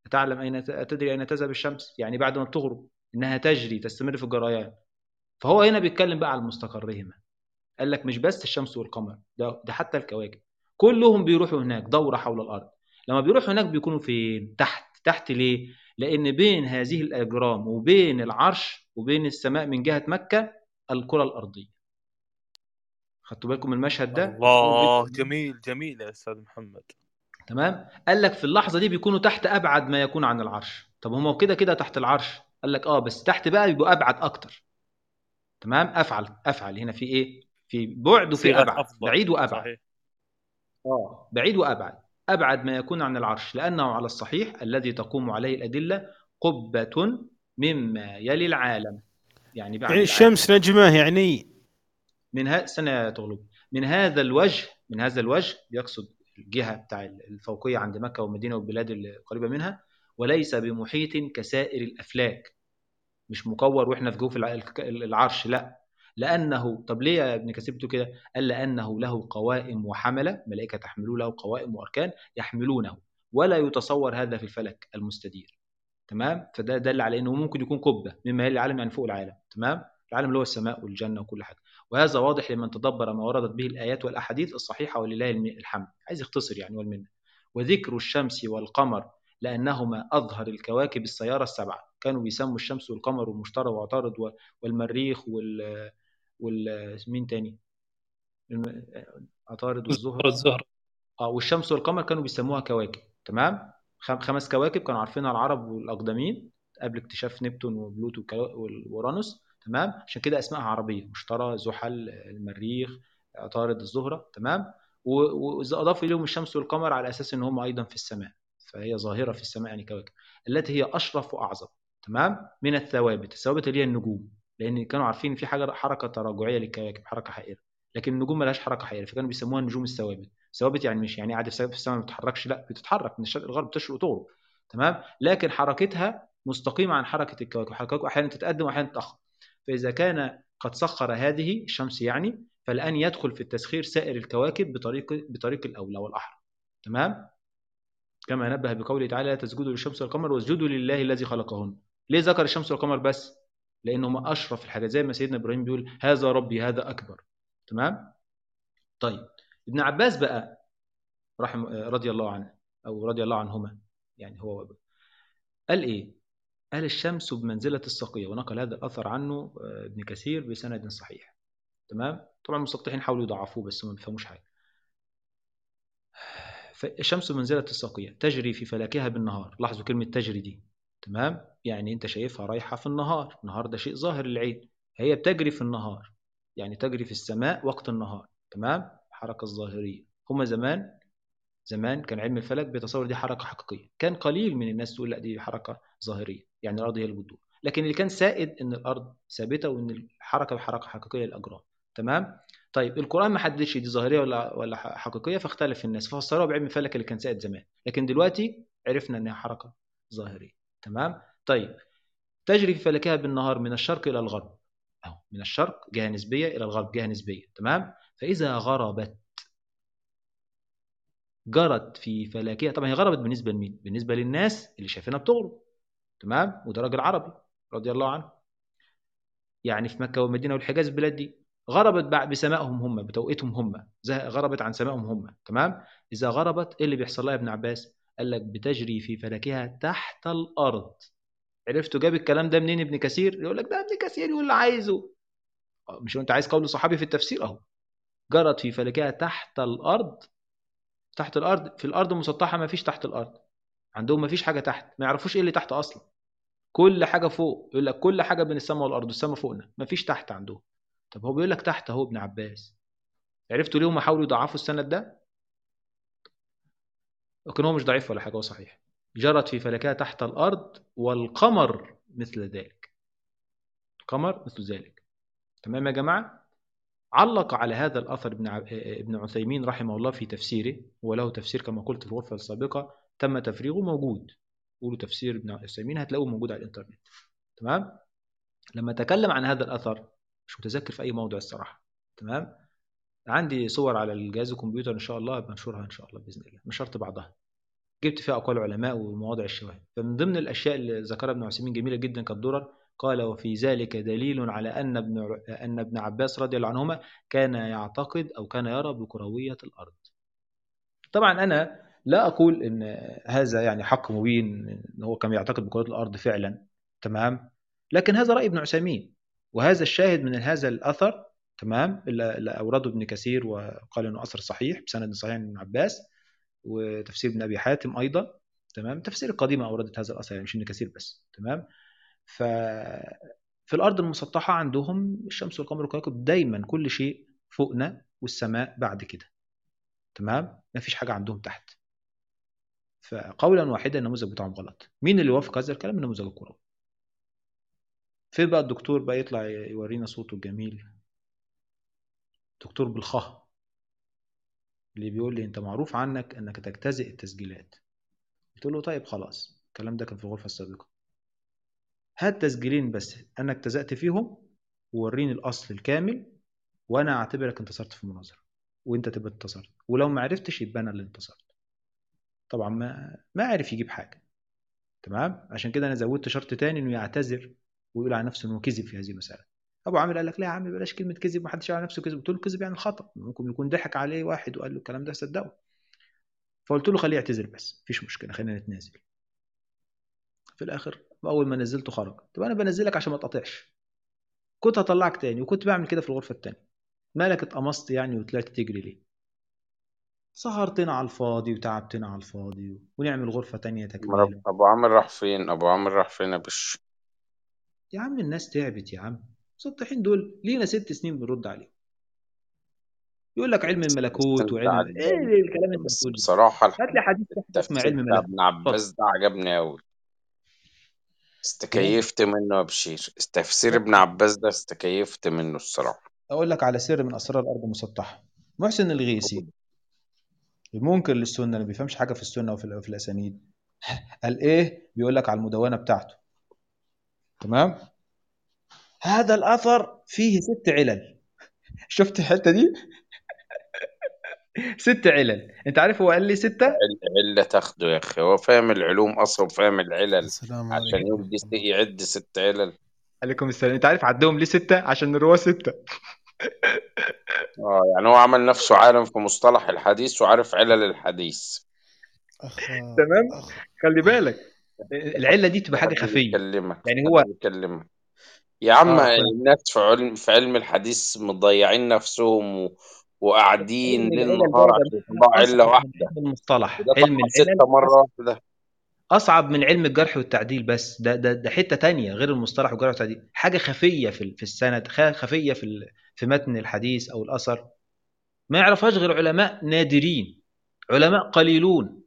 تعلم أين تدري أين تذهب الشمس يعني بعد ما بتغرب إنها تجري تستمر في الجريان فهو هنا بيتكلم بقى على مستقرهما قال لك مش بس الشمس والقمر ده, ده حتى الكواكب كلهم بيروحوا هناك دورة حول الأرض لما بيروحوا هناك بيكونوا فين تحت تحت ليه لأن بين هذه الأجرام وبين العرش وبين السماء من جهة مكة الكرة الأرضية خدتوا بالكم من المشهد ده الله جميل جميل يا استاذ محمد تمام قال لك في اللحظه دي بيكونوا تحت ابعد ما يكون عن العرش طب هم كده كده تحت العرش قال لك اه بس تحت بقى بيبقوا ابعد اكتر تمام افعل افعل هنا في ايه في بعد وفي صيغة ابعد أفضل. بعيد وابعد صحيح اه بعيد وابعد ابعد ما يكون عن العرش لانه على الصحيح الذي تقوم عليه الادله قبه مما يلي العالم يعني بعد يعني العالم. الشمس نجمه يعني من ها سنة يا تغلب من هذا الوجه من هذا الوجه يقصد الجهة بتاع الفوقية عند مكة والمدينة والبلاد القريبة منها وليس بمحيط كسائر الأفلاك مش مكور واحنا في جوف الع- الك- العرش لا لأنه طب ليه يا ابن كثير بتقول كده؟ قال لأنه له قوائم وحملة ملائكة تحملوا له قوائم وأركان يحملونه ولا يتصور هذا في الفلك المستدير تمام فده دل على انه ممكن يكون قبه مما يلي العالم يعني فوق العالم تمام العالم اللي هو السماء والجنه وكل حاجه وهذا واضح لمن تدبر ما وردت به الايات والاحاديث الصحيحه ولله الم- الحمد عايز يختصر يعني والمنه وذكر الشمس والقمر لانهما اظهر الكواكب السياره السبعه كانوا بيسموا الشمس والقمر والمشتري وعطارد و- والمريخ وال وال مين تاني الم- عطارد والزهره الزهر اه والشمس والقمر كانوا بيسموها كواكب تمام خم- خمس كواكب كانوا عارفينها العرب والاقدمين قبل اكتشاف نبتون وبلوتو وكا- واورانوس تمام عشان كده اسمائها عربيه مشتري زحل المريخ عطارد الزهره تمام و- واذا اضاف اليهم الشمس والقمر على اساس ان هم ايضا في السماء فهي ظاهره في السماء يعني كواكب التي هي اشرف واعظم تمام من الثوابت الثوابت اللي هي النجوم لان كانوا عارفين في حاجه حركه تراجعيه للكواكب حركه حائره لكن النجوم ملهاش حركه حائره فكانوا بيسموها النجوم الثوابت ثوابت يعني مش يعني قاعده في السماء ما بتتحركش لا بتتحرك من الشرق للغرب تشرق وتغرب تمام لكن حركتها مستقيمه عن حركه الكواكب حركتها احيانا تتقدم واحيانا تتاخر فاذا كان قد سخر هذه الشمس يعني فالان يدخل في التسخير سائر الكواكب بطريق بطريق الاولى والاحرى تمام كما نبه بقوله تعالى لا تسجدوا للشمس والقمر واسجدوا لله الذي خلقهن ليه ذكر الشمس والقمر بس لانهم اشرف الحاجات زي ما سيدنا ابراهيم بيقول هذا ربي هذا اكبر تمام طيب ابن عباس بقى رحم رضي الله عنه او رضي الله عنهما يعني هو وابنه قال ايه قال الشمس بمنزله السقيه ونقل هذا الاثر عنه آه، ابن كثير بسند صحيح تمام طبعا المسطحين حاولوا يضعفوه بس ما بيفهموش حاجه فالشمس بمنزله السقيه تجري في فلكها بالنهار لاحظوا كلمه تجري دي تمام يعني انت شايفها رايحه في النهار النهار ده شيء ظاهر للعين هي بتجري في النهار يعني تجري في السماء وقت النهار تمام الحركه الظاهريه هما زمان زمان كان علم الفلك بيتصور دي حركه حقيقيه كان قليل من الناس تقول لا دي حركه ظاهريه يعني الارض هي اللي بتدور لكن اللي كان سائد ان الارض ثابته وان الحركه حركه حقيقيه للاجرام تمام طيب القران ما حددش دي ظاهريه ولا ولا حقيقيه فاختلف الناس ففسروها بعلم الفلك اللي كان سائد زمان لكن دلوقتي عرفنا انها حركه ظاهريه تمام طيب تجري في فلكها بالنهار من الشرق الى الغرب اهو من الشرق جهه نسبيه الى الغرب جهه نسبيه تمام فاذا غربت جرت في فلكها طبعا هي غربت بالنسبه لمين بالنسبه للناس اللي شايفينها بتغرب تمام وده راجل عربي رضي الله عنه يعني في مكه والمدينه والحجاز البلاد دي غربت بعد بسمائهم هم بتوقيتهم هم زه- غربت عن سمائهم هم تمام اذا غربت ايه اللي بيحصل لها يا ابن عباس قال لك بتجري في فلكها تحت الارض عرفتوا جاب الكلام ده منين ابن كثير يقول لك ده ابن كثير يقول اللي عايزه آه، مش انت عايز قول صحابي في التفسير اهو جرت في فلكها تحت الارض تحت الارض في الارض مسطحه ما فيش تحت الارض عندهم ما فيش حاجه تحت ما يعرفوش ايه اللي تحت اصلا كل حاجه فوق يقول لك كل حاجه بين السماء والارض السماء فوقنا ما فيش تحت عندهم طب هو بيقول لك تحت اهو ابن عباس عرفتوا ليه هم حاولوا يضعفوا السند ده لكن هو مش ضعيف ولا حاجه هو صحيح جرت في فلكها تحت الارض والقمر مثل ذلك القمر مثل ذلك تمام يا جماعه علق على هذا الأثر ابن ع- ابن عثيمين رحمه الله في تفسيره وله تفسير كما قلت في الغرفة السابقة تم تفريغه موجود قولوا تفسير ابن عثيمين هتلاقوه موجود على الإنترنت تمام لما تكلم عن هذا الأثر مش متذكر في أي موضع الصراحة تمام عندي صور على الجهاز الكمبيوتر إن شاء الله بنشرها إن شاء الله بإذن الله مش شرط بعضها جبت فيها اقوال علماء ومواضع الشواهد فمن ضمن الاشياء اللي ذكرها ابن عثيمين جميله جدا كالدرر قال وفي ذلك دليل على ان ابن ان ابن عباس رضي الله عنهما كان يعتقد او كان يرى بكرويه الارض طبعا انا لا اقول ان هذا يعني حق مبين ان هو كان يعتقد بكرويه الارض فعلا تمام لكن هذا راي ابن عثيمين وهذا الشاهد من هذا الاثر تمام اللي اللي اورده ابن كثير وقال انه اثر صحيح بسند صحيح عن ابن عباس وتفسير ابن ابي حاتم ايضا تمام تفسير القديمه اوردت هذا الاثر يعني مش ابن كثير بس تمام ف في الارض المسطحه عندهم الشمس والقمر والكواكب دايما كل شيء فوقنا والسماء بعد كده تمام ما فيش حاجه عندهم تحت فقولا واحدا النموذج بتاعهم غلط مين اللي وافق هذا الكلام النموذج الكروي فين بقى الدكتور بقى يطلع يورينا صوته الجميل دكتور بالخه اللي بيقول لي انت معروف عنك انك تجتزئ التسجيلات قلت له طيب خلاص الكلام ده كان في الغرفه السابقه هات تسجيلين بس انا اجتزأت فيهم ووريني الاصل الكامل وانا اعتبرك انتصرت في المناظره وانت تبقى انتصرت ولو ما عرفتش يبقى انا اللي انتصرت طبعا ما ما عرف يجيب حاجه تمام عشان كده انا زودت شرط تاني انه يعتذر ويقول على نفسه انه كذب في هذه المساله ابو عامر قال لك لا يا عم بلاش كلمه كذب محدش يقول على نفسه كذب قلت له الكذب يعني الخطا ممكن يكون ضحك عليه واحد وقال له الكلام ده صدقه فقلت له خليه يعتذر بس مفيش مشكله خلينا نتنازل في الاخر اول ما نزلته خرج طب انا بنزلك عشان ما تقطعش كنت هطلعك تاني وكنت بعمل كده في الغرفه التانيه مالك اتقمصت يعني وطلعت تجري ليه سهرتنا على الفاضي وتعبتنا على الفاضي ونعمل غرفه تانيه تكمله ابو عامر راح فين ابو عامر راح فين يا بش يا عم الناس تعبت يا عم مسطحين دول لينا ست سنين بنرد عليهم يقول لك علم الملكوت انت وعلم عجبني ايه الكلام اللي بس بتقوله بصراحة هات لي حديث واحد اسمه التفسير علم بتاع ملكوت ابن عباس ده عجبني أوي ايه استكيفت منه يا بشير تفسير ابن بص عباس ده استكيفت منه الصراحة اقول لك على سر من اسرار الارض المسطحه محسن الغيثي المنكر للسنه اللي ما بيفهمش حاجه في السنه وفي وفي الاسانيد قال ايه بيقول لك على المدونه بتاعته تمام هذا الاثر فيه ست علل شفت الحته دي ست علل انت عارف هو قال لي سته عل- علة تاخده يا أخي هو فاهم العلوم أصلا وفاهم العلل السلام عشان عليكم يدي ورحمة الله يعد ست علل عليكم السلام انت عارف عدهم ليه سته عشان الرواه سته اه يعني هو عمل نفسه عالم في مصطلح الحديث وعارف علل الحديث أخ تمام أخ خلي بالك العله دي تبقى حاجه حد خفيه بيكلمك يعني حد هو بيكلمك يا عم اه ف- الناس في علم في علم الحديث مضيعين نفسهم و... وقاعدين علم ليل العلل نهار ده يا عشان جماعه يطلعوا علة اصعب من واحدة علم المصطلح وده علم طلع العلل ستة مرة واحدة اصعب من علم الجرح والتعديل بس ده ده ده حته تانية غير المصطلح والجرح والتعديل حاجه خفيه في ال- في السند خ- خفيه في ال- في متن الحديث او الاثر ما يعرفهاش غير علماء نادرين علماء قليلون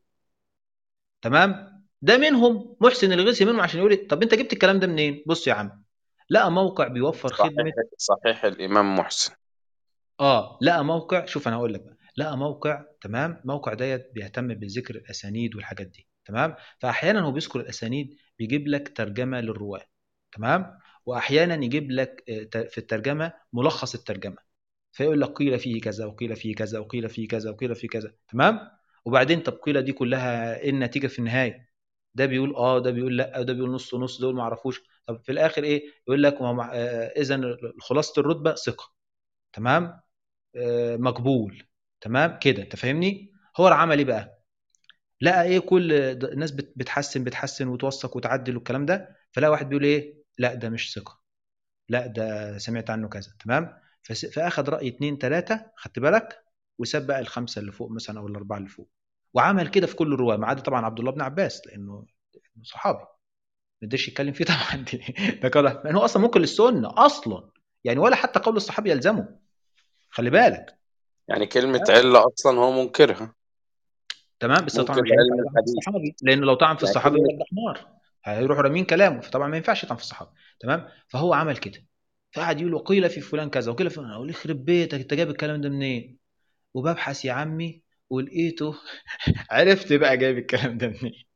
تمام ده منهم محسن الغيثي منهم عشان يقول لي، طب انت جبت الكلام ده منين بص يا عم لقى موقع بيوفر صحيح خدمه صحيح الإمام محسن اه لقى موقع شوف انا هقول لك بقى لقى موقع تمام موقع ديت بيهتم بذكر الاسانيد والحاجات دي تمام فاحيانا هو بيذكر الاسانيد بيجيب لك ترجمه للرواه تمام واحيانا يجيب لك آه، ت- في الترجمه ملخص الترجمه فيقول لك قيل فيه كذا وقيل فيه كذا وقيل فيه كذا وقيل فيه كذا تمام وبعدين طب قيل دي كلها ايه النتيجه في النهايه ده بيقول اه ده بيقول لا ده بيقول نص ونص دول ما اعرفوش طب في الاخر ايه يقول لك اذا خلاصه الرتبه ثقه تمام آه، مقبول تمام كده انت فاهمني هو راح عمل ايه بقى لقى ايه كل د- الناس بت- بتحسن بتحسن وتوثق وتعدل والكلام ده فلقى واحد بيقول ايه لا ده مش ثقه لا ده سمعت عنه كذا تمام فس- فاخد راي اتنين تلاته خدت بالك وساب بقى الخمسه اللي فوق مثلا او الاربعه اللي فوق وعمل كده في كل الرواه ما عدا طبعا عبد الله بن عباس لانه صحابي ما يقدرش يتكلم فيه طبعا دي ده كده لانه اصلا ممكن للسنه اصلا يعني ولا حتى قول الصحابي يلزمه خلي بالك يعني كلمة علة أصلا هو منكرها تمام بس طبعا منكر مش هينفع علم يطعن في الحديث الصحابي لانه لو طعن في يعني الصحابي كلمة يبقى ده حمار هيروحوا رامين كلامه فطبعا ما ينفعش يطعن في الصحابه تمام فهو عمل كده فقعد يقول وقيل في فلان كذا وقيل في اقول يخرب بيتك انت جايب الكلام ده منين وببحث يا عمي ولقيته عرفت بقى جايب الكلام ده منين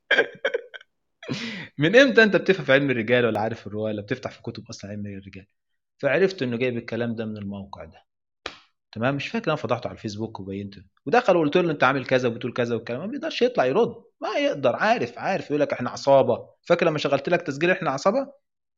من امتى انت بتفهم في علم الرجال ولا عارف الروايه ولا بتفتح في كتب اصلا علم الرجال فعرفت انه جايب الكلام ده من الموقع ده تمام مش فاكر انا فضحته على الفيسبوك وبينته ودخل وقلت له انت عامل كذا وبتقول كذا والكلام ما بيقدرش يطلع يرد ما يقدر عارف عارف يقول لك احنا عصابه فاكر لما شغلت لك تسجيل احنا عصابه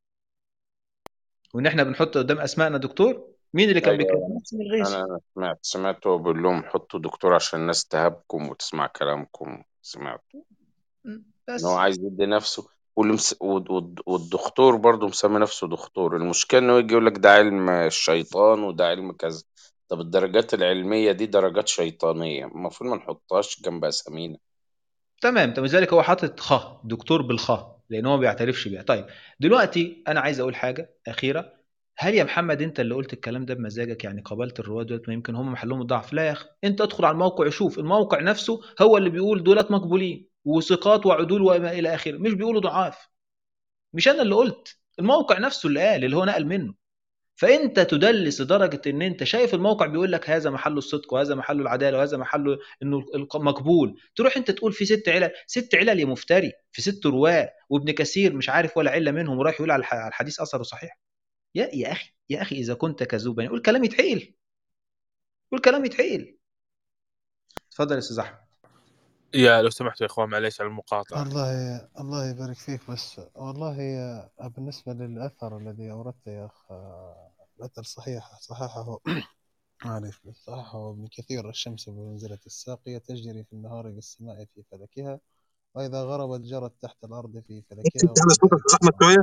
وان احنا بنحط قدام اسمائنا دكتور مين اللي كان ايوه بيتكلم حسين الغيثي انا أنا سمعت سمعت هو بيقول لهم حطوا دكتور عشان الناس تهابكم وتسمع كلامكم سمعت ان بس هو عايز يدي نفسه واللي مس... والد- والد- والدكتور برضه مسمي نفسه دكتور المشكلة انه يجي يقول لك ده علم الشيطان وده علم كذا طب الدرجات العلمية دي درجات شيطانية المفروض ما نحطهاش جنب أسامينا تمام طب لذلك هو حاطط خ دكتور بالخ لان هو ما بيعترفش بيها طيب دلوقتي انا عايز اقول حاجه اخيره هل يا محمد انت اللي قلت الكلام ده بمزاجك يعني قابلت الرواد دولت ما يمكن هم محلهم الضعف لا يا اخي انت ادخل على الموقع شوف الموقع نفسه هو اللي بيقول دولت مقبولين وثقات وعدول وما الى اخره مش بيقولوا ضعاف مش انا اللي قلت الموقع نفسه اللي قال اللي هو نقل منه فانت تدلس لدرجه ان انت شايف الموقع بيقول لك هذا محل الصدق وهذا محل العداله وهذا محل انه الق- مقبول تروح انت تقول في ست علل ست علل يا مفتري في ست رواه وابن كثير مش عارف ولا عله منهم ورايح يقول على الح- على الحديث اثره صحيح يا يا اخي يا اخي اذا كنت كذوبا قول كلام يتحيل قول كلام يتحيل اتفضل يا استاذ احمد يا لو سمحتوا يا اخوان معليش على المقاطعه الله الله يبارك فيك بس والله بالنسبة للأثر الذي أوردته يا أخ الأثر صحيح صححه معليش بس صححه ابن كثير الشمس بمنزلة الساقية تجري في النهار بالسماء في فلكها وإذا غربت جرت تحت الأرض في فلكها انت على صوتك وكذلك يا احمد القمر شويه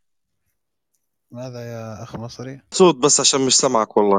ماذا يا أخ مصري؟ صوت بس عشان مش سامعك والله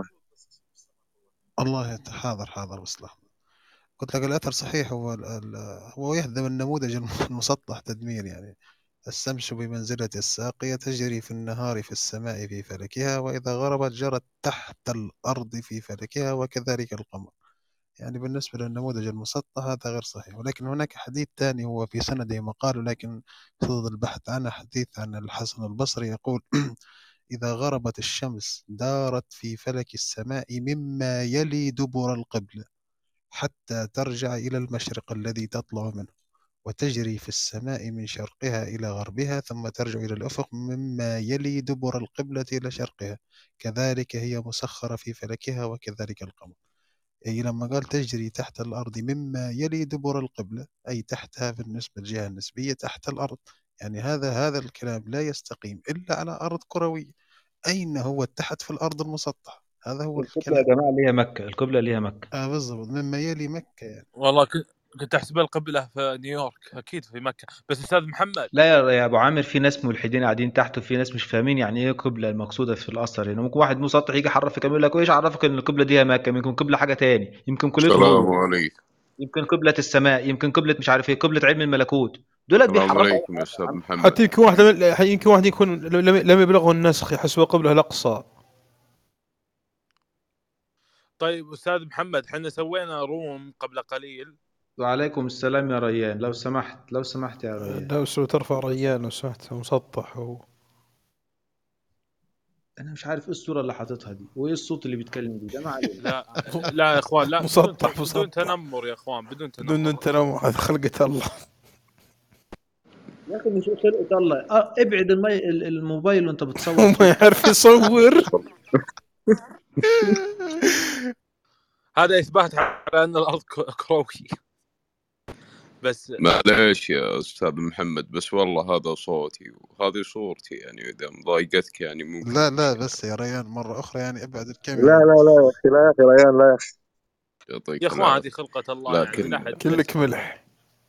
الله يت- حاضر حاضر بس لحظة قلت لك الأثر صحيح هو ال- ال- هو يهدم النموذج الم- المسطح تدمير يعني الشمس بمنزلة الساقية تجري في النهار في السماء في فلكها وإذا غربت جرت تحت الأرض في فلكها وكذلك القمر يعني بالنسبة للنموذج المسطح هذا غير صحيح ولكن هناك حديث ثاني هو في سنده مقال ولكن صدد البحث عنه حديث عن الحسن البصري يقول إذا غربت الشمس دارت في فلك السماء مما يلي دبر القبلة حتى ترجع إلى المشرق الذي تطلع منه وتجري في السماء من شرقها إلى غربها ثم ترجع إلى الأفق مما يلي دبر القبلة إلى شرقها كذلك هي مسخرة في فلكها وكذلك القمر أي لما قال تجري تحت الأرض مما يلي دبر القبلة أي تحتها بالنسبة للجهة النسبية تحت الأرض يعني هذا هذا الكلام لا يستقيم إلا على أرض كروية أين هو تحت في الأرض المسطحة هذا هو القبله يا الكلام جماعه اللي هي مكه القبله اللي هي مكه آه بالضبط مما يلي مكة يعني والله كنت كنت احسب القبله في نيويورك اكيد في مكه بس استاذ محمد لا يا يا ابو عامر في ناس ملحدين قاعدين تحت وفي ناس مش فاهمين يعني ايه قبله المقصوده في الاثر يعني ممكن واحد مسطح يجي يحرفك يقول لك ايش عرفك ان القبله دي هي مكه يمكن قبله حاجه تاني يمكن كليه السلام الروم عليكم يمكن قبله السماء يمكن قبله مش عارف ايه قبله علم الملكوت دول السلام بيحرفوا أي عليكم يا حاجة يا استاذ عم محمد حتى يمكن واحد من يمكن واحد يكون لم لم يبلغه النسخ يحسبه قبله الاقصى طيب استاذ محمد احنا سوينا روم قبل قليل وعليكم السلام يا ريان لو سمحت لو سمحت يا ريان لو سوى ترفع ريان لو سمحت مسطح هو انا مش عارف ايه الصوره اللي حاططها دي وايه الصوت اللي بيتكلم بيه ده ما علينا لا لا يا اخوان لا بدون مسطح بدون مسطح تنمر يا اخوان بدون تنمر بدون تنمر هذا خلقة الله يا اخي مش خلقة الله آه ابعد المي... ال- الموبايل وانت بتصور وما يعرف يصور هذا اثبات على ان الارض ك- كروي بس معليش يا استاذ محمد بس والله هذا صوتي وهذه صورتي يعني اذا مضايقتك يعني ممكن لا لا بس يا ريان مرة أخرى يعني ابعد لا الكاميرا لا لا يا اخي لا يا اخي ريان لا يا اخي يعطيك يا اخوان هذه العافيه خلقه الله يعني لكن لا احد كلك ملح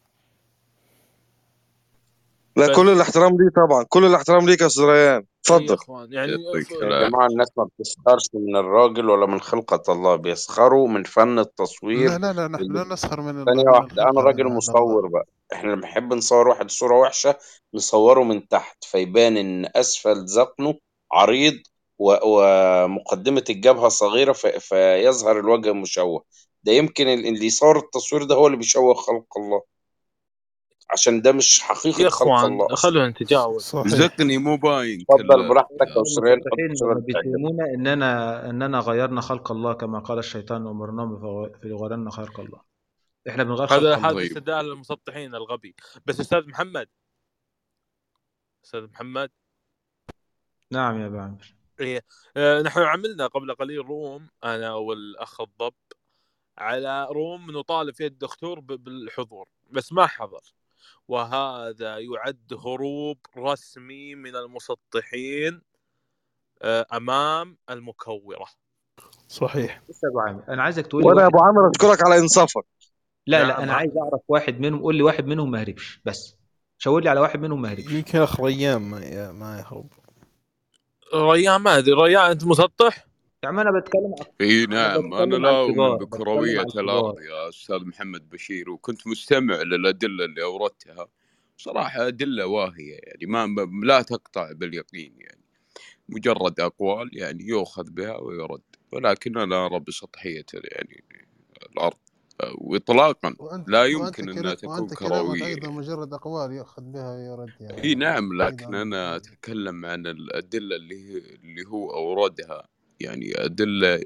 لا بس كل الاحترام لي طبعا كل الاحترام ليك يا استاذ ريان اي يا اتفضل اخوان يعني يعطيك ف- يا العافيه جماعة الناس ما بتسخرش من الراجل ولا من خلقة الله بيسخروا من فن التصوير لا لا لا نحن لا اللي نسخر من ال- ثانية من واحدة أنا الخلقة راجل هذا الله مصور بقى إحنا لما بنحب نصور واحد صورة وحشة نصوره من تحت فيبان إن أسفل ذقنه عريض و... ومقدمة الجبهة صغيرة ف... فيظهر الوجه مشوه ده يمكن ال- اللي يصور التصوير ده هو اللي بيشوه خلق الله عشان ده مش يا حقيقة خلق اخوان الله أصلا خلونا نتجاوز صحيح زقني مو باين اتفضل كله براحتك يا احنا أسرين حط المسطحين الصورة لما اللي تعجبك بيتهمونا اننا اننا غيرنا خلق الله كما قال الشيطان امرناهم بفغ- فليغيرن خلق الله احنا بنغير خلق هذا الله هذا طيب استدلال المسطحين الغبي بس استاذ محمد استاذ محمد نعم يا ابو عامر إيه آه، نحن عملنا قبل قليل روم انا والاخ الضب على روم نطالب فيها الدكتور ب- بالحضور بس ما حضر وهذا يعد هروب رسمي من المسطحين آه، امام المكوره صحيح بس يا ابو عامر انا عايزك تقول لي وانا يا واحد ابو عامر اشكرك على انصافك لا لا نعم انا عايز اعرف واحد منهم قول لي واحد منهم ما هربش بس شاور لي على واحد منهم ما هربش يمكن اخ ريان ما ما يهرب ريان ما ادري ريان انت مسطح يا عم انا بتكلم عن اي انا نعم انا بتكلم لا عن اؤمن الكبار بتكلم بكرويه عن الارض الكبار يا استاذ محمد بشير وكنت مستمع للادله اللي اوردتها صراحه ادله واهيه يعني ما ما- لا تقطع باليقين يعني مجرد اقوال يعني يؤخذ بها ويرد ولكن انا ارى بسطحيه يعني الارض واطلاقا وأنت لا وأنت يمكن انها كلا تكون وأنت كلامك كرويه أيضا مجرد أقوال يؤخذ بها ويرد يعني اي نعم بعيد لكن عن انا يعني اتكلم عن الادله اللي هي اللي هو اوردها يعني ادله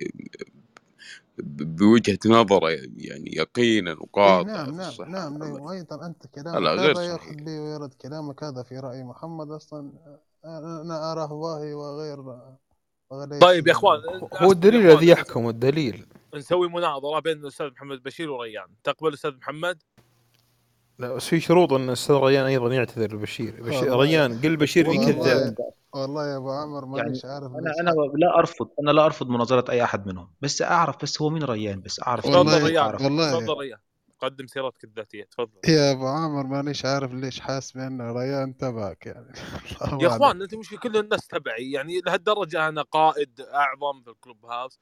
ب- بوجهه نظره يعني يقينا اي وقاطع نعم في نعم الصحه نعم لا، هذا وايضا انت لا كلامك لا غير هذا ياخذ صحيح به ويرد كلامك هذا في راي محمد اصلا انا اراه واهي وغير وليس طيب يا اخوان هو اصبر يا الدليل اخوان الذي يحكم الدليل نسوي مناظره بين الاستاذ محمد بشير وريان تقبل استاذ محمد لا بس في شروط ان الاستاذ ريان ايضا يعتذر لبشير بشير والله ريان قل بشير اني والله كذاب والله والله يا ابو عمر يعني مانيش عارف انا ليش انا حق لا ارفض انا لا ارفض مناظره اي احد منهم بس اعرف بس هو مين ريان بس اعرف تفضل والله ريان اعرف والله تفضل ريان قدم سيرتك الذاتيه تفضل يا ابو عامر مانيش عارف ليش حاسس بان ريان تبعك يعني الله يا اعلم اخوان انت مش كل الناس تبعي يعني لهالدرجه انا قائد اعظم في الكلوب هاوس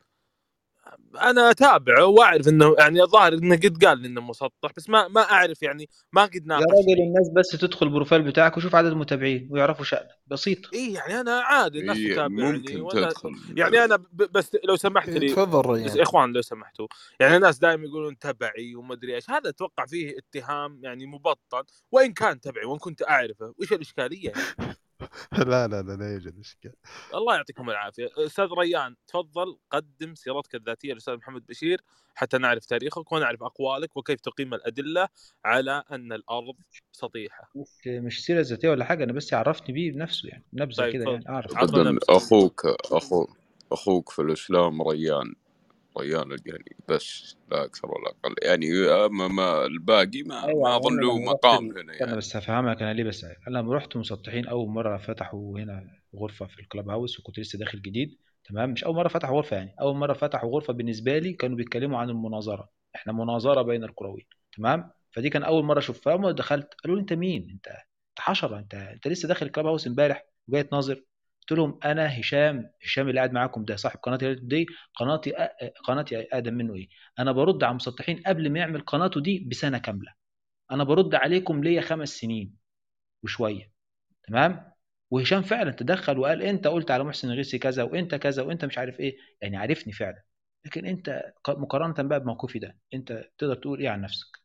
انا اتابعه واعرف انه يعني الظاهر انه قد قال لي انه مسطح بس ما ما اعرف يعني ما قد يا ناقشني راجل الناس بس تدخل البروفايل بتاعك وشوف عدد المتابعين ويعرفوا شأنك بسيط اي يعني انا عادي الناس اي تتابعني ممكن وانا تدخل يعني انا ب- بس لو سمحت إيه، لي تفضل بس ريان اخوان لو سمحتوا يعني الناس دائما يقولون تبعي وما ادري ايش هذا اتوقع فيه اتهام يعني مبطن وان كان تبعي وان كنت اعرفه وش الاشكاليه يعني لا لا لا لا يوجد اشكال الله يعطيكم العافيه استاذ ريان تفضل قدم سيرتك الذاتيه للاستاذ محمد بشير حتى نعرف تاريخك ونعرف اقوالك وكيف تقيم الادله على ان الارض سطيحه مش مش سيره ذاتيه ولا حاجه انا بس عرفني بيه بنفسه يعني نبذه طيب كده تفضل يعني اعرف عطنا ابدا نبذه اخوك اخوك اخوك في الاسلام ريان ريان الجهني بس لا اكثر ولا اقل يعني اما ما الباقي ما ايوه ما يعني اظن انا له لما رحت مقام ال- هنا استنى يعني بس هفهمك انا ليه بس انا لما رحت مسطحين اول مره فتحوا هنا غرفه في الكلاب هاوس وكنت لسه داخل جديد تمام مش اول مره فتحوا غرفه يعني اول مره فتحوا غرفه بالنسبه لي كانوا بيتكلموا عن المناظره احنا مناظره بين الكرويين تمام فدي كان اول مره اشوفها اول ما دخلت قالوا لي انت مين انت انت حشره انت انت لسه داخل الكلاب هاوس امبارح وجاي تناظر قلت لهم انا هشام هشام اللي قاعد معاكم ده صاحب قناه اليوتيوب دي قناتي أ- قناتي اقدم منه ايه انا برد على المسطحين قبل ما يعمل قناته دي بسنه كامله انا برد عليكم ليا خمس سنين وشويه تمام وهشام فعلا تدخل وقال انت قلت على محسن الغيثي كذا وانت كذا وانت مش عارف ايه يعني عارفني فعلا لكن انت ق- مقارنه بقى بموقفي ده انت تقدر تقول ايه عن نفسك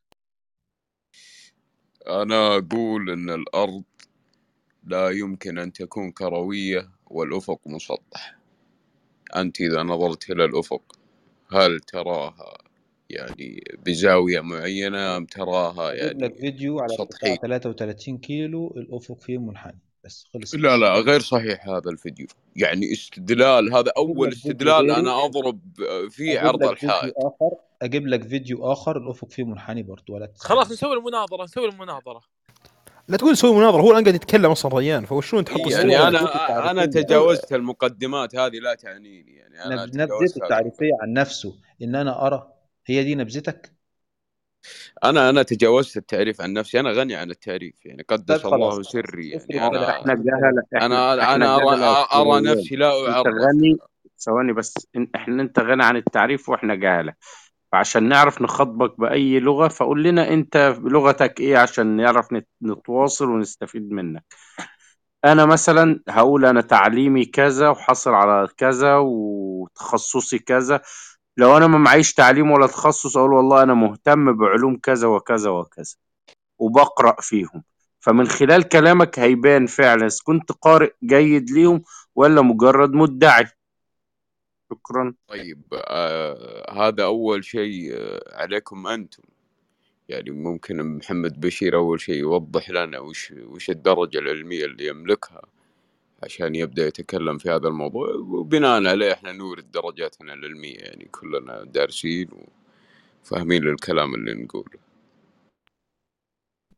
انا اقول ان الارض لا يمكن ان تكون كرويه والافق مسطح انت اذا نظرت الى الافق هل تراها يعني بزاويه معينه ام تراها اجيب لك يعني فيديو على ارتفاع سطحيه 33 كيلو الافق فيه منحني بس خلص لا لا غير صحيح هذا الفيديو يعني استدلال هذا اجيب اول لك فيديو استدلال غيره انا اضرب فيه اجيب عرض لك فيديو الحائط اخر اجيب لك فيديو اخر الافق فيه منحني برضه ولا تسأل خلاص نسوي المناظره نسوي المناظره لا تقول سوي مناظره هو الان قاعد يتكلم اصلا ريان فوشلون تحط إيه هو يعني استدلال نبذته انا انا التعريفيه تجاوزت المقدمات هذه لا تعنيني يعني انا نب- تجاوزت نبذته هذه التعريفيه عن نفسه ان انا ارى هي دي نبذتك انا انا تجاوزت التعريف عن نفسي انا غني عن التعريف يعني طيب قدس الله خلاص سري افرض يعني هو كده انا احنا افرض كده جهلة احنا انا احنا انا جهلة ارى ارى كرويين نفسي لا انت اعرف غني ثواني بس إن- احنا انت غني عن التعريف واحنا جهلة فعشان نعرف نخاطبك بأي لغة فقول لنا انت لغتك ايه عشان نعرف نت- نتواصل ونستفيد منك انا مثلا هقول انا تعليمي كذا وحصل على كذا وتخصصي كذا لو انا ما معيش تعليم ولا تخصص اقول والله انا مهتم بعلوم كذا وكذا وكذا وبقرأ فيهم فمن خلال كلامك هيبان فعلا إذا كنت قارئ جيد ليهم ولا مجرد مدعي شكرا طيب آه هذا اول شيء آه عليكم انتم يعني ممكن محمد بشير اول شيء يوضح لنا وش وش الدرجة العلمية اللي يملكها عشان يبدأ يتكلم في هذا الموضوع وبناء عليه احنا نورد درجاتنا العلمية يعني كلنا دارسين وفاهمين الكلام اللي نقوله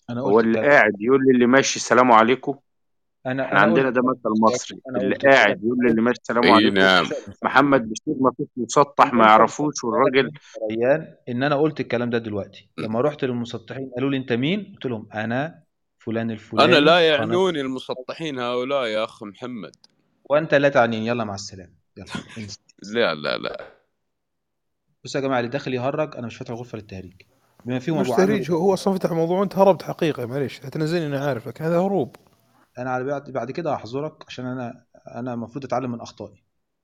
انا هو قلت اللي الكلام قاعد يقول لي اللي ماشي السلام عليكم انا احنا انا عندنا قلت ده مثل مصري انا اللي قلت قاعد الكلام يقول لي اللي ماشي السلام اي عليكم نعم محمد بشير ما فيش مسطح ما انت يعرفوش بالك والراجل انت ريان ان انا قلت الكلام ده دلوقتي لما رحت للمسطحين قالوا لي انت مين قلت لهم انا فلان انا الفلاني لا قناه يعنوني المسطحين هؤلاء يا اخ محمد وانت لا تعنيني يلا مع السلامه يلا انسى لا لا لا بصوا يا جماعه اللي داخل يهرج انا مش فاتح غرفه للتهريج بما فيهم مش ابو عامر تهريج هو هو اصلا فتح موضوع وانت هربت حقيقه معليش هتنزلني انا عارف لكن هذا هروب انا على بعد بعد كده هحظرك عشان انا انا المفروض اتعلم من اخطائي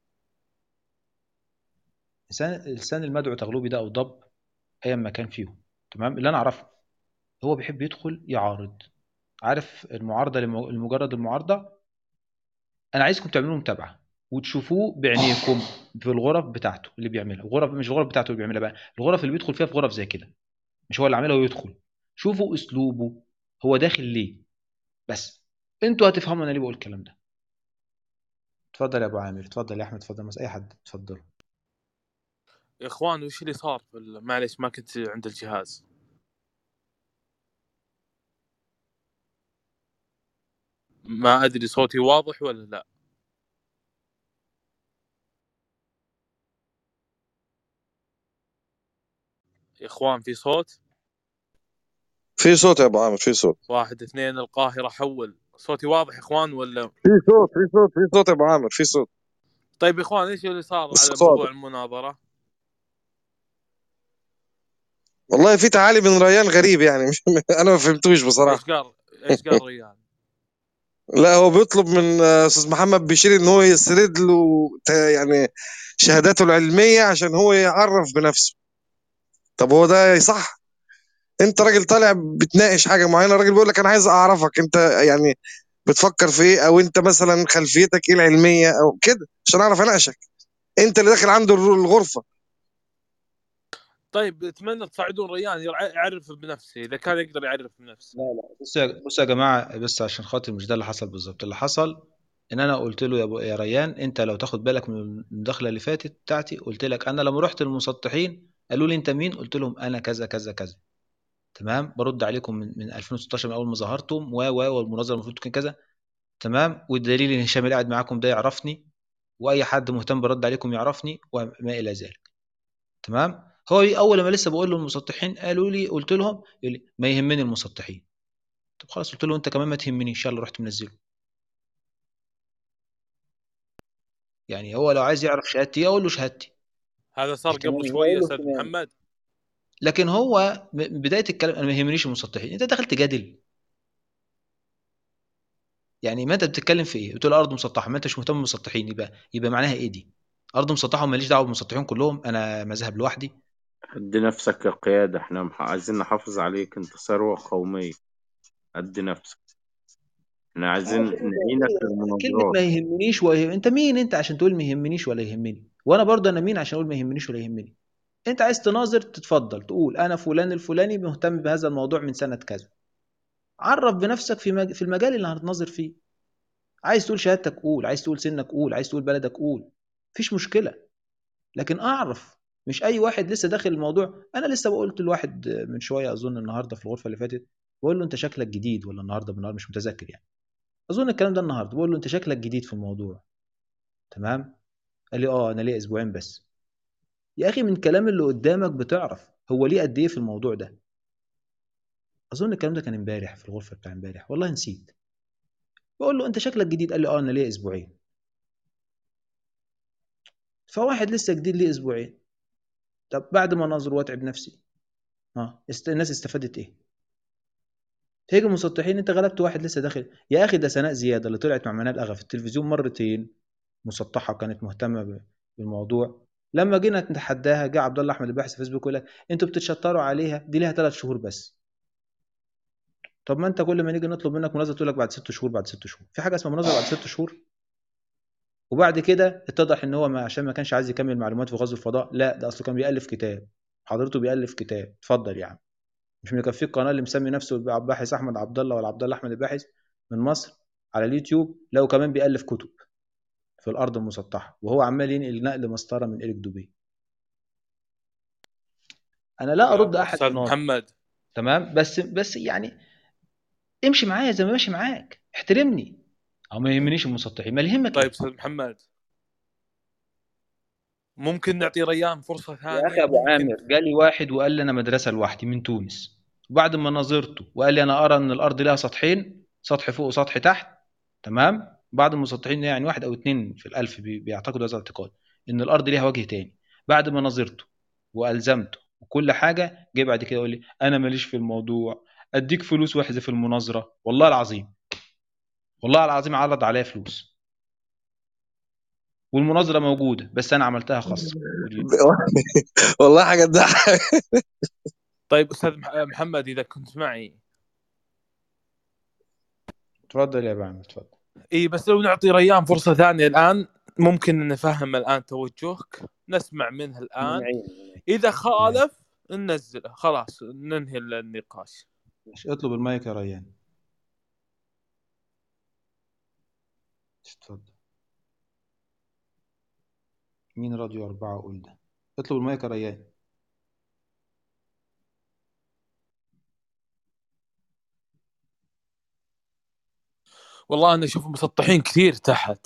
لسان لسان المدعو تغلبي ده او ضب ايا ما كان فيهم تمام اللي انا اعرفه هو بيحب يدخل يعارض عارف المعارضه لم- لمجرد المعارضه انا عايزكم تعملوا متابعه وتشوفوه بعينيكم في الغرف بتاعته اللي بيعملها الغرف مش الغرف بتاعته اللي بيعملها بقى الغرف اللي بيدخل فيها في غرف زي كده مش هو اللي عاملها ويدخل شوفوا اسلوبه هو داخل ليه بس انتوا هتفهموا انا ليه بقول الكلام ده اتفضل يا ابو عامر اتفضل يا احمد اتفضل بس اي حد اتفضل يا اخوان وش اللي صار في ال- معليش ما كنت عند الجهاز ما ادري صوتي واضح ولا لا يا اخوان في صوت في صوت يا ابو عامر في صوت واحد اثنين القاهرة حول صوتي واضح يا اخوان ولا في صوت في صوت في صوت يا ابو عامر في صوت طيب يا اخوان ايش اللي صار بس على صوت. موضوع المناظرة والله في تعالي من ريان غريب يعني مش انا ما فهمتوش ايش بصراحه قال ايش قال ريان لا هو بيطلب من آه، استاذ محمد بشير ان هو يسرد له ت- يعني شهاداته العلميه عشان هو يعرف بنفسه طب هو ده صح انت راجل طالع بتناقش حاجه معينه الراجل بيقول لك انا عايز اعرفك انت يعني بتفكر في ايه او انت مثلا خلفيتك ايه العلميه او كده عشان اعرف اناقشك انت اللي داخل عنده الر- الغرفه طيب اتمنى تصعدون ريان يع- يعرف بنفسه اذا كان يقدر يعرف بنفسه لا لا بصوا يا بصوا يا جماعه بس عشان خاطر مش ده اللي حصل بالظبط اللي حصل ان انا قلت له يا, أبو يا ريان انت لو تاخد بالك من المداخله اللي فاتت بتاعتي قلت لك انا لما رحت للمسطحين قالوا لي انت مين قلت لهم انا كذا كذا كذا تمام برد عليكم من, من 2016 من اول ما ظهرتم و و والمناظره المفروض تكون كذا تمام والدليل ان هشام اللي قاعد معاكم ده يعرفني واي حد مهتم برد عليكم يعرفني وما الى ذلك تمام هو اول ما لسه بقول له المسطحين قالوا لي قلت لهم يقول لي ما يهمني المسطحين طب خلاص قلت له انت كمان ما تهمنيش يلا رحت منزله يعني هو لو عايز يعرف شهادتي اقول له شهادتي هذا صار اهتمامي قبل هو شويه يقول له استاذ اهتمامي محمد لكن هو من بدايه الكلام انا ما يهمنيش المسطحين انت دخلت جادل يعني ما انت بتتكلم في ايه بتقول ارض مسطحه ما انت مش مهتم بالمسطحين يبقى يبقى معناها ايه دي ارض مسطحه وماليش دعوه بالمسطحين كلهم انا مذهب لوحدي قد نفسك يا قيادة احنا مح- عايزين نحافظ عليك انت ثروة قومية قد نفسك احنا عايزين اه كلمه نعينك في كلمه ما المناظرات يهمنيش ويهم... انت مين انت عشان تقول ما يهمنيش ولا يهمني وانا برضه انا مين عشان اقول ما يهمنيش ولا يهمني انت عايز تناظر تتفضل تقول انا فلان الفلاني مهتم بهذا الموضوع من سنه كذا عرف بنفسك في مج... في المجال اللي هتناظر فيه عايز تقول شهادتك قول عايز تقول سنك قول عايز تقول بلدك قول مفيش مشكله لكن اعرف مش اي واحد لسه داخل الموضوع انا لسه قلت لواحد من شويه اظن النهارده في الغرفه اللي فاتت بقول له انت شكلك جديد ولا النهارده بالنهار مش متذكر يعني اظن الكلام ده النهارده بقول له انت شكلك جديد في الموضوع تمام قال لي اه انا ليا اسبوعين بس يا اخي من كلام اللي قدامك بتعرف هو ليه قد ايه في الموضوع ده اظن الكلام ده كان امبارح في الغرفه بتاع امبارح والله نسيت بقول له انت شكلك جديد قال لي اه انا ليا اسبوعين فواحد لسه جديد ليه اسبوعين طب بعد ما اناظر واتعب نفسي اه است... الناس استفادت ايه هيجي المسطحين انت غلبت واحد لسه داخل يا اخي ده سناء زياده اللي طلعت مع منال اغا في التلفزيون مرتين مسطحه وكانت مهتمه ب- بالموضوع لما جينا نتحداها جه عبد الله احمد الباحث في فيسبوك يقول لك انتوا بتتشطروا عليها دي ليها ثلاث شهور بس طب ما انت كل ما نيجي نطلب منك مناظره تقول لك بعد ست شهور بعد ست شهور في حاجه اسمها مناظره بعد ست شهور وبعد كده اتضح ان هو ما عشان ما كانش عايز يكمل معلومات في غزو الفضاء لا ده اصله كان بيالف كتاب حضرته بيالف كتاب اتفضل يا عم مش مكفيك القناه اللي مسمي نفسه الباحث احمد عبد الله ولا عبد الله احمد الباحث من مصر على اليوتيوب لو كمان بيالف كتب في الارض المسطحه وهو عمال ينقل نقل مسطره من إيريك دوبي انا لا ارد يا احد استاذ يناظر محمد تمام بس بس يعني امشي معايا زي ما ماشي معاك احترمني او ما يهمنيش المسطحين ما اللي يهمك طيب إيه؟ استاذ محمد ممكن نعطي ريان فرصه يا ثانيه اخي ابو ممكن عامر جالي واحد وقال لي انا مدرسه لوحدي من تونس وبعد ما نظرته وقال لي انا ارى ان الارض لها سطحين سطح فوق وسطح تحت تمام بعض المسطحين يعني واحد او اتنين في الالف بي- بيعتقدوا هذا الاعتقاد ان الارض ليها وجه تاني بعد ما نظرته والزمته وكل حاجه جه بعد كده يقول لي انا ماليش في الموضوع اديك فلوس واحذف المناظره والله العظيم والله العظيم عرض عليا فلوس والمناظره موجوده بس انا عملتها خاصه ودي- والله حاجه تضحك طيب استاذ مح- محمد اذا كنت معي اتفضل يا ابو عامر اتفضل اي بس لو نعطي ريان فرصه ثانيه الان ممكن نفهم الان توجهك نسمع منه من الان عيني من عيني. اذا خالف ننزله خلاص ننهي النقاش ماشي، اطلب المايك يا ريان اتفضل مين راديو أربعة قول ده اطلب المايك يا ريان والله انا اشوف مسطحين كثير تحت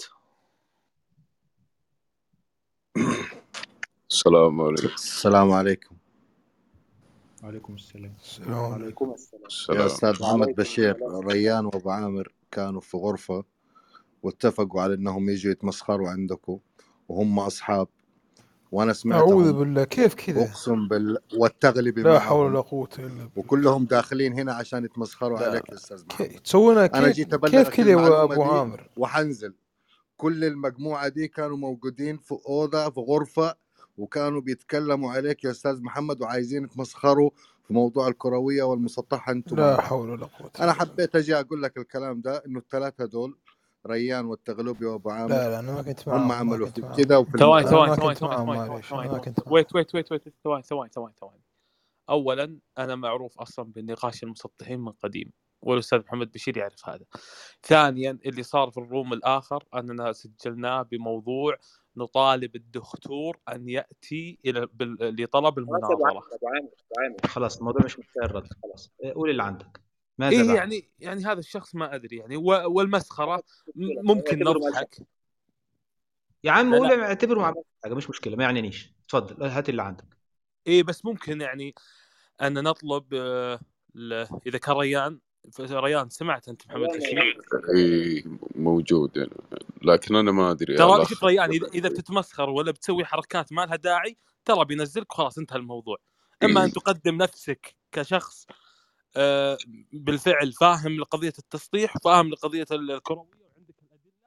السلام عليكم السلام عليكم وعليكم السلام السلام عليكم يا السلام أستاذ محمد بشير ريان وأبو عامر كانوا في غرفة واتفقوا على أنهم يجوا يتمسخروا عندكم وهم أصحاب وأنا أعوذ سمعتهم بالله كيف كذا أقسم بالله والتغلب لا حول معهم ولا قوة إلا بالله وكلهم داخلين هنا عشان يتمسخروا لا عليك يا أستاذ كي- محمد تسوونها أنا كيف جيت كيف أبلغك كذا يا المعلومة أبو دي عامر وحنزل كل المجموعة دي كانوا موجودين في أوضة في غرفة وكانوا بيتكلموا عليك يا أستاذ محمد وعايزين يتمسخروا في موضوع الكروية والمسطحة أنتم لا معهم حول ولا قوة أنا إلا بالله حبيت أجي أقول لك الكلام ده إنه الثلاثة دول ريان والتغلبي وأبو عامر لا لا أنا ما كنت هم معاهم ما عملوا كنت في معاهم كده وفي ثواني المسألة أنا ثواني ما ثواني كنت ثواني معاهم ثواني معليش ثواني أنا ما ثواني كنت معاهم ويت ويت ويت ويت ثواني ثواني ثواني ثواني اولا انا معروف اصلا بالنقاش المسطحين من قديم والاستاذ محمد بشير يعرف هذا ثانيا اللي صار في الروم الاخر اننا سجلناه بموضوع نطالب الدكتور ان ياتي الى بال... لطلب خلاص يا ابو المناظره عامر ابو عامر ابو عامر خلاص الموضوع مش مستاهل رد خلاص إيه، قول اللي عندك ماذا ايه بعد يعني يعني هذا الشخص ما ادري يعني و... والمسخره م- ممكن اعتبره ما نضحك يا عم لا قول لا اعتبره مع حاجه مش مشكله ما يعنينيش اتفضل هات اللي عندك ايه بس ممكن يعني ان نطلب آه، ل... اذا كان ريان ف- ريان سمعت انت محمد بشير اي موجود أنا. لكن انا ما ادري ترى الاخ شوف ريان اذا اذا بتتمسخر ولا بتسوي حركات ما لها داعي ترى بينزلك وخلاص انتهى الموضوع اما ان تقدم نفسك كشخص آه، بالفعل فاهم لقضيه التسطيح وفاهم لقضيه الكرويه وعندك الادله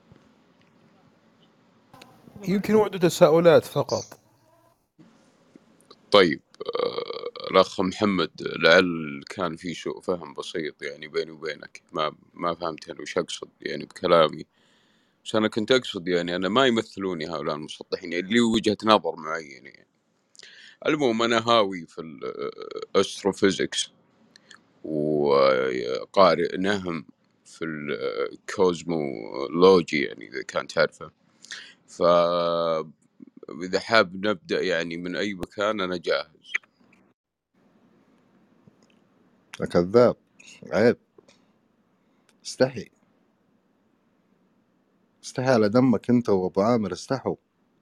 يمكن هو عنده تساؤلات فقط طيب آه، الاخ محمد لعل كان في سوء فهم بسيط يعني بيني وبينك ما ما فهمت انا وش اقصد يعني بكلامي بس انا كنت اقصد يعني انا ما يمثلوني هؤلاء المسطحين يعني لي وجهة نظر معينة يعني المهم انا هاوي في الاستروفيزكس وقارئ نهم في الكوزمولوجي يعني اذا كان تعرفه ف اذا حاب نبدا يعني من اي مكان انا جاهز يا كذاب عيب استحي استحي على دمك أنت وأبو عامر استحوا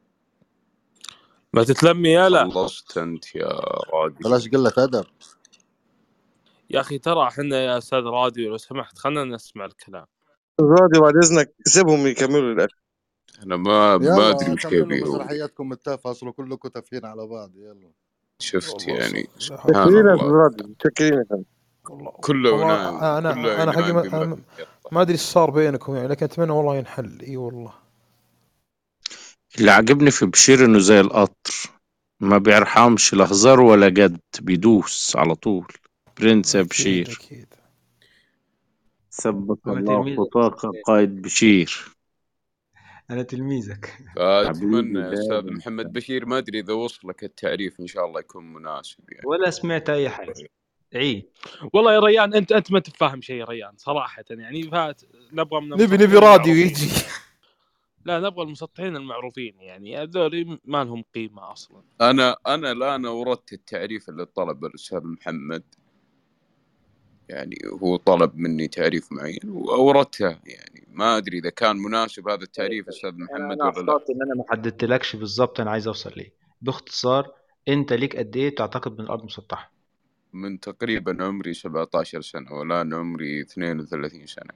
ما تتلمي يلا خلصت انت يا راجل بلاش قلة أدب يا اخي ترى احنا يا استاذ راديو لو سمحت خلينا نسمع الكلام راضي بعد اذنك سيبهم يكملوا للاخر انا ما ما ادري يلا وش كملوا يبي هو مسرحياتكم التافهة أصله كلكم تافهين على بعض يلا شفت والله يعني صح لا حول سبحان شاكرين يا استاذ الله راضي شاكرين يا فندم والله كله والله نايم انا كله انا حقي نايم ما, بما أنا يطلع ما ادري ايش صار بينكم يعني لكن اتمنى والله ينحل اي والله اللي عجبني في بشير انه زي القطر ما بيرحمش لا هزار ولا جد بيدوس على طول برنس يا اكيد بشير اكيد ثبت انا الله تلميذك خطاك قائد بشير انا تلميذك فاتمنى حبيبي يا استاذ دايما محمد بشير ما ادري اذا وصلك التعريف ان شاء الله يكون مناسب يعني ولا سمعت اي حاجه عيد والله يا ريان انت انت ما تفهم شيء يا ريان صراحه يعني فات نبغى من نبي نبي المسطحين راديو المعروفين يجي لا نبغى المسطحين المعروفين يعني هذول ما لهم قيمه اصلا انا انا الان اوردت التعريف اللي طلبه الاستاذ محمد يعني هو طلب مني تعريف معين واوردته يعني ما ادري اذا كان مناسب هذا التعريف استاذ انا محمد انا ولا لا اخطات ان انا ما حددتلكش بالظبط انا عايز اوصل ليه باختصار انت ليك قد ايه تعتقد من الارض مسطحه من تقريبا عمري 17 سنة والآن عمري 32 سنة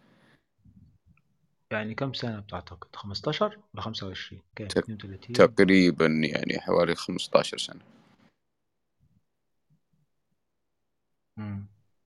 يعني كم سنه بتعتقد 15 ولا 25 كام تق- 32 تقريبا يعني حوالي 15 سنة مم.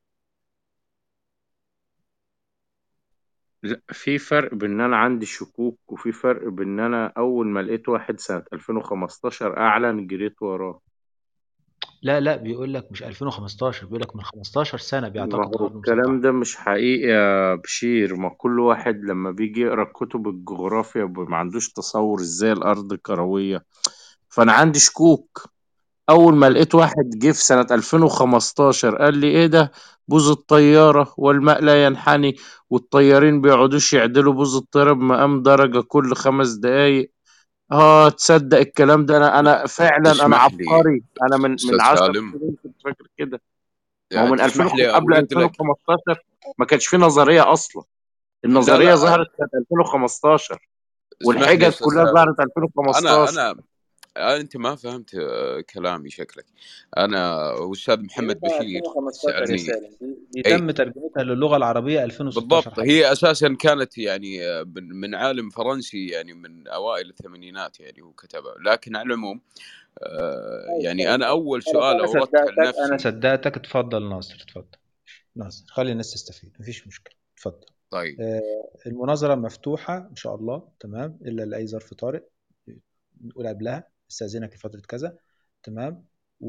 لا في فرق بين ان انا عندي شكوك وفي فرق بين ان انا اول ما لقيت واحد سنة 2015 اعلن جريت وراه لا لا بيقول لك مش 2015 بيقول لك من 15 سنه ما بيعتقد هو الارض الكلام مسطحه ده مش حقيقي يا بشير ما كل واحد لما بيجي يقرا كتب الجغرافيا ب- ما عندوش تصور ازاي الارض كروية فانا عندي شكوك اول ما لقيت واحد جه في سنة 2015 قال لي ايه ده بوز الطيارة والماء لا ينحني والطيارين بيقعدوش يعدلوا بوز الطيارة بمقام درجة كل خمس دقايق اه تصدق الكلام ده انا انا فعلا انا تسمح لي عبقري انا من أستاذ من 10 سالم سنين كنت فاكر كده ما هو من تسمح 2000 لي قبل أورد لك 2015 ما كانش في نظرية اصلا لا النظرية لا ظهرت سنة 2015 اسمح لي يا والحجج أستاذ كلها سالم ظهرت أنا 2015 أنا انت ما فهمت آه، كلامي شكلك انا واستاذ محمد هي بشير 2015 يا سالني سالم دي, دي اي تم ترجمتها للغه العربيه 2016 بالضبط حاليا هي اساسا كانت يعني آه، من من عالم فرنسي يعني من اوائل الثمانينات يعني هو كتبها لكن على العموم آه، طيب يعني طيب انا طيب اول خلاص سؤال انا اوردته صدقتك انا لنفسي صدقتك اتفضل ناصر اتفضل ناصر خلي الناس تستفيد مفيش مشكله اتفضل طيب آه المناظره مفتوحه ان شاء الله تمام الا لاي ظرف طارئ نقول قبلها استاذنك لفتره كذا تمام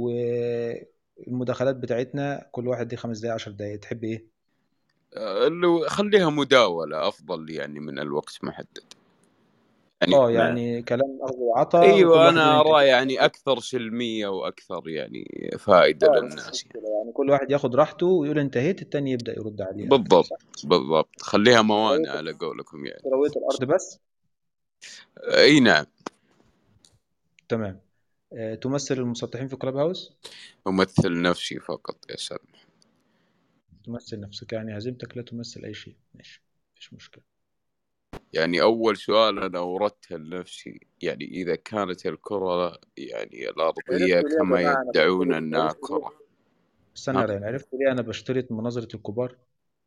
والمداخلات بتاعتنا كل واحد دي خمس دقايق 10 دقايق تحب ايه آه، لو خليها مداولة افضل يعني من الوقت محدد يعني اه ما يعني كلام اخذ وعطاء وكل ايوه واحد يقول انا انت ارى يعني اكثر سلمية واكثر يعني فائدة اه مفيش للناس يعني مشكله يعني كل واحد ياخد راحته ويقول انتهيت التاني يبدا يرد عليه او كده بالضبط صح بالضبط خليها موانع كرويه على قولكم يعني كرويه الارض بس اي نعم تمام آه تمثل المسطحين في كلاب هاوس امثل نفسي فقط يا سلام تمثل نفسك يعني هزيمتك لا تمثل اي شيء ماشي مفيش مشكله يعني أول سؤال أنا أوردته لنفسي يعني إذا كانت الكرة يعني الأرضية عرفتوا ليه يا كما جماعه انا يدعون بشترط أنها عرفتوا ليه كرة استنى ها يا ريان عرفتوا ليه انا بشترط مناظره الكبار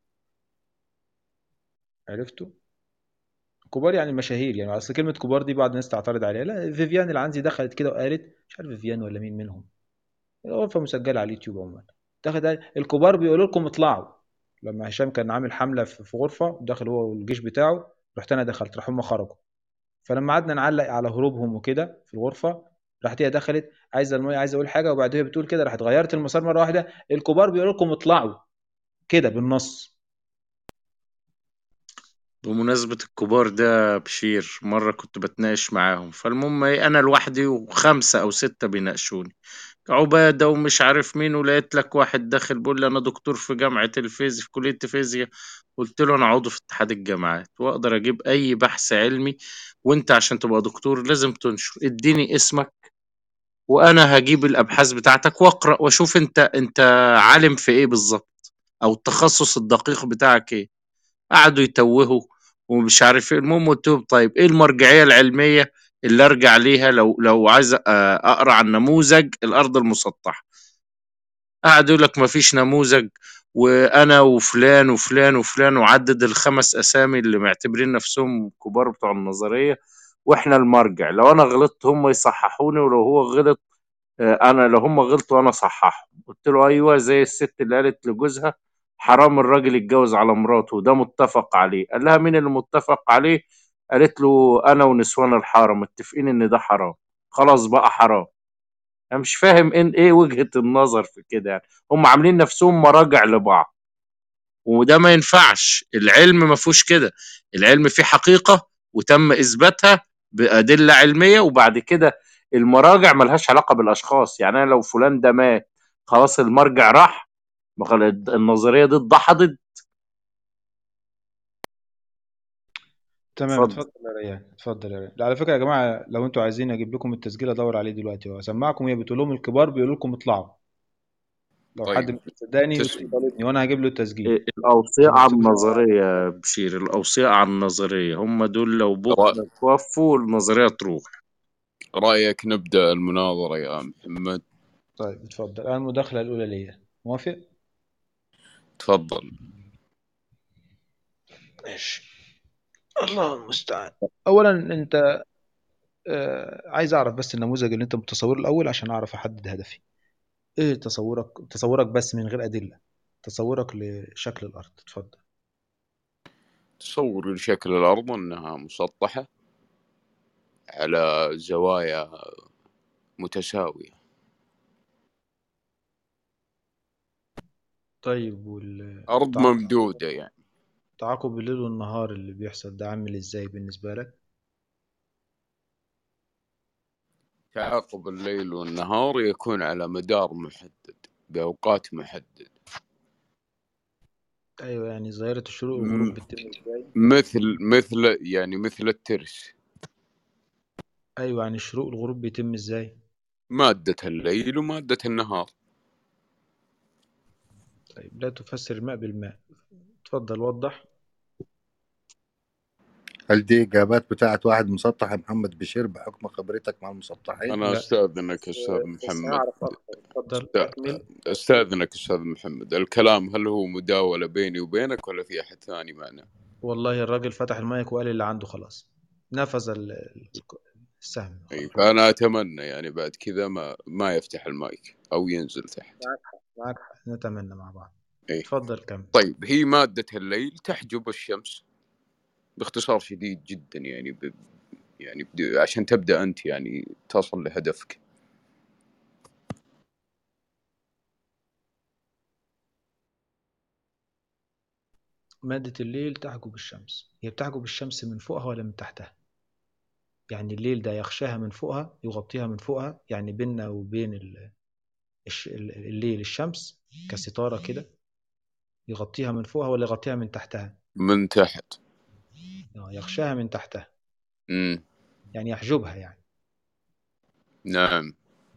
عرفتوا كبار يعني مشاهير يعني اصل كلمه كبار دي بعض الناس تعترض عليها لا فيفيان العنزي دخلت كده وقالت مش عارف فيفيان ولا مين منهم غرفه مسجله على اليوتيوب عموما دخلت قالت الكبار بيقولوا لكم اطلعوا لما هشام كان عامل حمله في في غرفه دخل هو والجيش بتاعه رحت انا دخلت راح هم خرجوا فلما قعدنا نعلق على هروبهم وكده في الغرفه راحت هي دخلت عايزه الميه عايزه اقول حاجه وبعدها بتقول كده راحت غيرت المسار مره واحده الكبار بيقولوا لكم اطلعوا كده بالنص بمناسبة الكبار ده بشير مرة كنت بتناقش معاهم فالمهم ايه أنا لوحدي وخمسة أو ستة بيناقشوني عبادة ومش عارف مين ولقيت لك واحد داخل بيقول لي أنا دكتور في جامعة الفيزياء في كلية الفيزياء قلت له أنا عضو في اتحاد الجامعات وأقدر أجيب أي بحث علمي وأنت عشان تبقى دكتور لازم تنشر اديني اسمك وأنا هجيب الأبحاث بتاعتك وأقرأ وأشوف أنت أنت عالم في إيه بالظبط أو التخصص الدقيق بتاعك إيه قعدوا يتوهوا ومش عارف ايه المهم قلت لهم طيب ايه المرجعيه العلميه اللي ارجع ليها لو لو عايز أ- اقرا عن نموذج الارض المسطحه قعد يقول لك مفيش نموذج وانا وفلان وفلان وفلان وعدد الخمس اسامي اللي معتبرين نفسهم كبار بتوع النظريه واحنا المرجع لو انا غلطت هم يصححوني ولو هو غلط آه، انا لو هم غلطوا انا صححهم قلت له ايوه زي الست اللي قالت لجوزها حرام الراجل يتجوز على مراته وده متفق عليه قال لها مين اللي متفق عليه قالت له انا ونسوان الحاره متفقين ان ده حرام خلاص بقى حرام انا مش فاهم ان ايه وجهة النظر في كده يعني هم عاملين نفسهم مراجع لبعض وده ما ينفعش العلم ما فيهوش كده العلم فيه حقيقة وتم إثباتها بأدلة علمية وبعد كده المراجع ملهاش علاقة بالأشخاص يعني أنا لو فلان ده مات خلاص المرجع راح ما خل- النظرية دي اتدحضت تمام اتفضل اتفضل يا ريان اتفضل يا ريان لا، على فكره يا جماعه لو انتوا عايزين اجيب لكم التسجيل ادور عليه دلوقتي واسمعكم هي بتقول لهم الكبار بيقولوا لكم اطلعوا لو طيب حد مش مصدقني تسلم يطالبني وانا هجيب له التسجيل إيه، الأوصياء على نمسكه مع بعض النظرية يا بشير الأوصياء على النظرية هم دول لو رأ... بكرة توفوا النظرية تروح رأيك نبدأ المناظرة يا محمد طيب اتفضل انا المداخله الاولى ليا موافق تفضل ماشي الله المستعان اولا انت آه عايز اعرف بس النموذج اللي انت متصوره الاول عشان اعرف احدد هدفي ايه تصورك تصورك بس من غير ادله تصورك لشكل الارض اتفضل تصور شكل الأرض أنها مسطحة على زوايا متساوية طيب وال أرض تعاقب ممدودة يعني تعاقب الليل والنهار اللي بيحصل ده عامل ازاي بالنسبه لك تعاقب الليل والنهار يكون على مدار محدد بأوقات محددة ايوه يعني ظاهره الشروق والغروب م- بتتم ازاي مثل مثل يعني مثل الترس ايوه يعني الشروق والغروب بيتم ازاي مادة الليل ومادة النهار طيب لا تفسر الماء بالماء اتفضل وضح هل دي اجابات بتاعت واحد مسطح يا محمد بشير بحكم خبرتك مع المسطحين أنا لا أستاذنك بس أستاذ بس محمد اعرف اكتر اتفضل أست- اكمل أستاذنك أستاذ محمد الكلام هل هو مداولة بيني وبينك ولا في أحد ثاني معنا والله الراجل فتح المايك وقال اللي عنده خلاص نفذ ال- ال- السهم أي خلاص فأنا أتمنى يعني بعد كذا ما ما يفتح المايك أو ينزل تحت معك حق معك حق نتمنى مع بعض أي اتفضل كمل طيب هي مادة الليل تحجب الشمس باختصار شديد جدا يعني ب... يعني بد... عشان تبدأ أنت يعني تصل لهدفك مادة الليل تحجب الشمس هي بتحجب الشمس من فوقها ولا من تحتها يعني الليل ده يغشاها من فوقها يغطيها من فوقها يعني بيننا وبين ال- الش- ال- الليل الشمس كستارة كده يغطيها من فوقها ولا يغطيها من تحتها من تحت آه، يغشاها من تحتها امم يعني يحجبها يعني نعم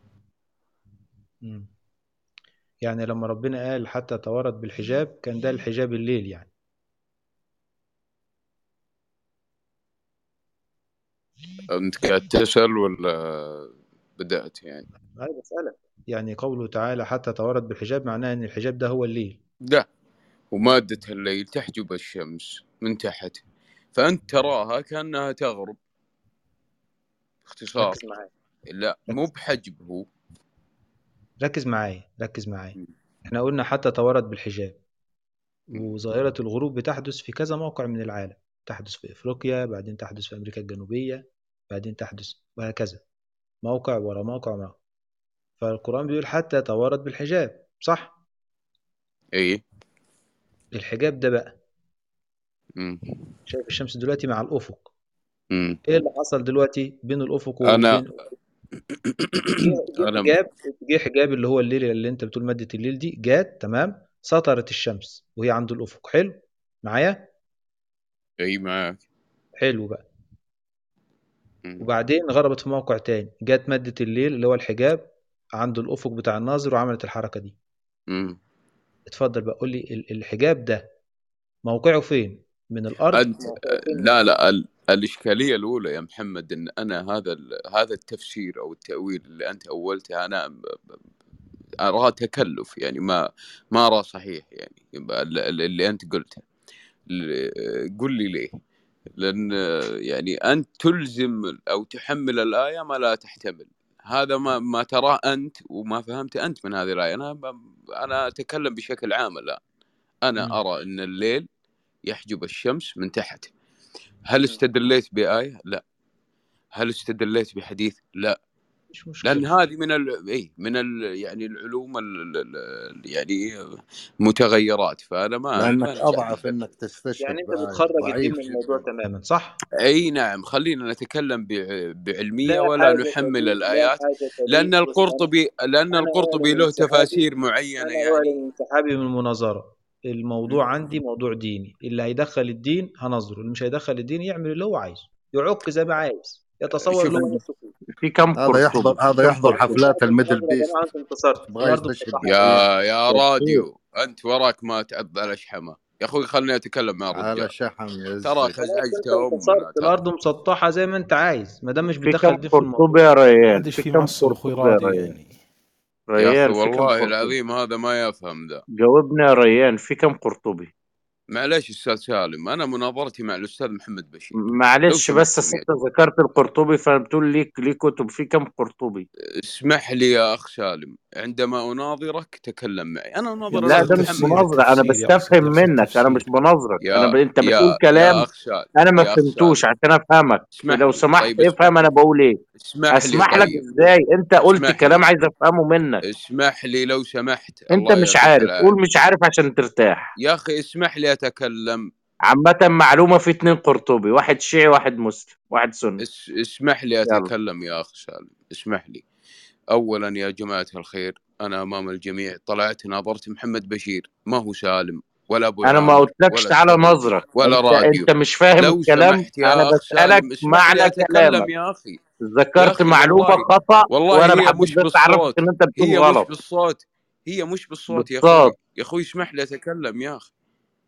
مم. يعني لما ربنا قال حتى توارت بالحجاب كان ده الحجاب الليل يعني أنت قاعد تسأل ولا بدأت يعني هاي بسألك يعني قوله تعالى حتى توارت بالحجاب معناه ان الحجاب ده هو الليل ده ومادة الليل تحجب الشمس من تحت فأنت تراها كأنها تغرب باختصار ركز معايا لا مو بحجب هو ركز معايا ركز معايا مم. احنا قلنا حتى توارت بالحجاب مم. وظاهرة الغروب بتحدث في كذا موقع من العالم تحدث في افريقيا بعدين تحدث في امريكا الجنوبية بعدين تحدث وهكذا موقع ورا موقع ورا فالقرآن بيقول حتى توارت بالحجاب صح اي الحجاب ده بقى مم. شايف الشمس دلوقتي مع الأفق مم. ايه اللي حصل دلوقتي بين الأفق أنا وبين جه جه أنا حجاب جه حجاب اللي هو الليل اللي انت بتقول مادة الليل دي جات تمام سطرت الشمس وهي عند الأفق حلو معايا اي معك حلو بقى مم. وبعدين غربت في موقع تاني جت مادة الليل اللي هو الحجاب عند الأفق بتاع الناظر وعملت الحركة دي مم. اتفضل بقى قول لي ال- الحجاب ده موقعه فين من الأرض أنت موقعه فين من لا لا ال... الإشكالية الأولى يا محمد إن أنا هذا ال... هذا التفسير أو التأويل اللي أنت أولته أنا ب- ب- أراه تكلف يعني ما ما أراه صحيح يعني يبقى ال- ال- اللي أنت قلته ال- قل لي ليه لأن يعني أنت تلزم أو تحمل الآية ما لا تحتمل هذا ما ما تراه أنت وما فهمت أنت من هذه الآية أنا ب- أنا أتكلم بشكل عام الآن أنا مم. أرى أن الليل يحجب الشمس من تحت هل مم. استدليت بآية؟ لا هل استدليت بحديث؟ لا مش لأن مشكلة هذه من ال... إيه من ال... يعني العلوم ال... ال... ال- يعني متغيرات فأنا ما لانك ما نجحت اضعف انك تستشهد يعني انت بآية بتخرج الدين ضعيف من الموضوع جدا تماما صح؟ أي نعم خلينا نتكلم ب... بعلمية لا ولا حاجة نحمل لي لا الآيات حاجة لأن لي بص أنا القرطبي لأن أنا القرطبي أعلم له انسحابي تفاسير معينة أنا يعني أعلن انسحابي من المناظرة الموضوع عندي موضوع ديني اللي هيدخل الدين هنظره اللي مش هيدخل الدين يعمل اللي هو عايزه يعك زي ما عايز يتصور شوف لغة في كم هذا يحضر قرطبي هذا كم يحضر قرطبي حفلات الميدل يا بيست جماعة أنت انتصرت يبغى الأرض يستشهد مسطحة يا يا يصير راديو انت وراك ما تعض على شحمه يا اخوي خليني اتكلم يا على رجال شحم يا تراك زفت خلاص ازعجت أنت امنا انتصرت ترى الأرض مسطحة زي ما أنت عايز ما دام مش في بتدخل كم دي في الموضوع قرطبي يا ما ريان عادش في في كم مصر اخوي قرطبي يا راضي ريان يعني يا اخي ريان في كم والله قرطبي العظيم هذا ما يفهم ذا جاوبني يا ريان في كم قرطبي معليش استاذ سالم انا مناظرتي مع الاستاذ محمد بشير لو معلش بس سمحتم يا انت ذكرت القرطبي فبتقول لي لي كتب في كم قرطبي اسمح لي يا اخ سالم عندما اناظرك تكلم معي انا اناظر لا الاستاذ ده مش محمد مناظرة انا تفسير يا بستفهم أقصد يقصد منك انا مش تفسير بناظرك انا ب... يا انت بتقول يا يا كلام اخ سالم انا ما يا اخ فهمتوش سالم عشان افهمك اسمح لو لي سمحت طيب اسمح افهم انا بقول ايه اسمح لي اسمح لك طيب ازاي انت قلت اسمح كلام لي عايز افهمه منك اسمح لي لو سمحت انت الله مش يعطيك عارف العافيه قول مش عارف عشان ترتاح يا اخي اسمح لي اتكلم عامة معلومة في اتنين قرطبي واحد شيعي واحد مسلم واحد سني اس... اسمح لي يلا اتكلم يا اخ سالم اسمح لي اولا يا جماعه الخير انا امام الجميع طلعت ناظرت محمد بشير ما هو سالم ولا ابو انا ما عامر قلتلكش ولا تعالى استاذ نظرك ولا انت راديو انت مش فاهم لو الكلام سمحت انا يا اخ بسألك سالم اسمح لي معنى اتكلم كلامك يا اخي يا ذكرت اخي معلومة والله خطأ والله وانا هي بحب مش بس اعرفك بالصوت ان انت بتقول هي مش غلط بالصوت هي مش بالصوت يا بالصوت اخوي يا اخوي اسمح لي اتكلم يا اخي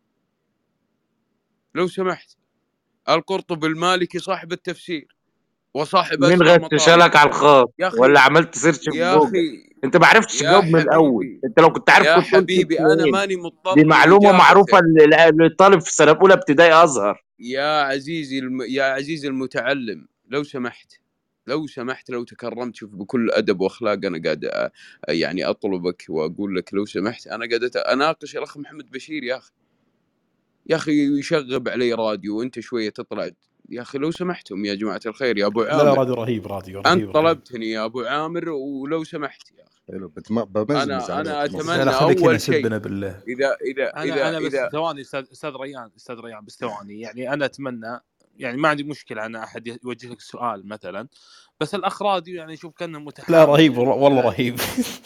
لو سمحت القرطبي المالكي صاحب التفسير وصاحب مين اشهر غشش مطالع لك على الخاص يا اخي ولا عملت سيرش في يا جوجل اخي انت ما عرفتش يا تجاوب من الاول حبيبي انت لو كنت عارف يا كنت قلت حبيبي انا اثنين ماني دي مضطر معلومة معروفة لاجابتك ل- لطالب في سنة اولى ابتدائي ازهر يا عزيزي الم... يا عزيزي المتعلم لو سمحت لو سمحت لو تكرمت شوف بكل ادب واخلاق انا قاعد أ... يعني اطلبك واقول لك لو سمحت انا قاعد أت- اناقش الاخ محمد بشير يا اخي يا اخي يشغب علي راديو وانت شويه تطلع يا اخي لو سمحتم يا جماعه الخير يا ابو لا لا عامر راديو رهيب راديو انت رهيب رهيب طلبتني يا ابو عامر ولو سمحت يا اخي حلو بتم- بمزمز انا انا عليك لا اتمنى لا مصر خليك هنا اول شيء سبنا بالله اذا اذا انا اذا انا بس اذا ثواني استاذ استاذ ريان استاذ ريان بس ثواني يعني انا اتمنى يعني ما عندي مشكله ان احد يوجه لك سؤال مثلا بس الاخ راديو يعني شوف كانه لا متحامل رهيب والله والله يعني رهيب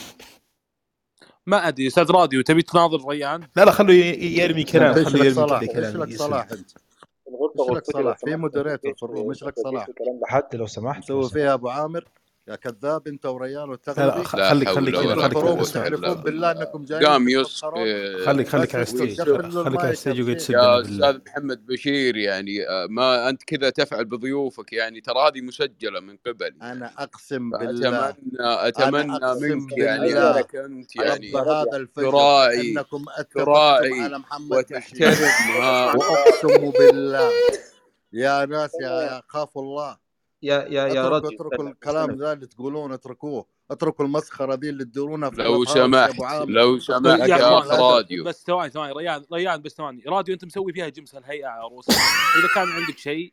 ما ادري استاذ راديو تبي تناظر ريان لا لا خلوه ي- يرمي كلام انت ايش خلوه لك يرمي صلاح كذا ايش كلام لك يسلم صلاح انت الغرفة ايش لك غرفتي لو صلاح في سمحت ما مودريتور في توديش الروم ايش ما لك توديش صلاح الكلام لحد لو سمحت لو مسوي سمحت فيها ابو عامر يا كذاب انت وريان لا لا والتغلبي خ- لا خليك حول خليك هنا ولا خليك تتذكرون قوة اسمع وتحلفون إلا بالله بالله انكم جايين قام يسقي تتمسخرون خليك خليك بس على اسكت الستيج قفل له خليك على المايك يا الستيج وقعد بشير تسبنا يا بالله استاذ محمد بشير يعني آه، ما انت كذا تفعل بضيوفك يعني ترى هذه مسجله من قبلي انا يعني اقسم بالله فاتمنى انا اتمنى اقسم منك يعني بالله انك انت رب يعني هذا الفجر تراعي انكم اتفقتم تراعي على محمد بشير وتحترم ها واقسم بالله يا ناس يا يا خافوا الله يا يا يا اتركوا راديو اتركوا استنى الكلام استنى ذا اللي تقولونه اتركوه اتركوا المسخره ذي اللي تدورونها في لو كلب هاوس يا ابو سمحت عامر لو يا سمحت يا يا قليل اخ جماعه الادب راديو بس ثواني ثواني ريان ريان بس ثواني راديو انت مسوي فيها جمس الهيئه يا عروس اذا كان عندك شيء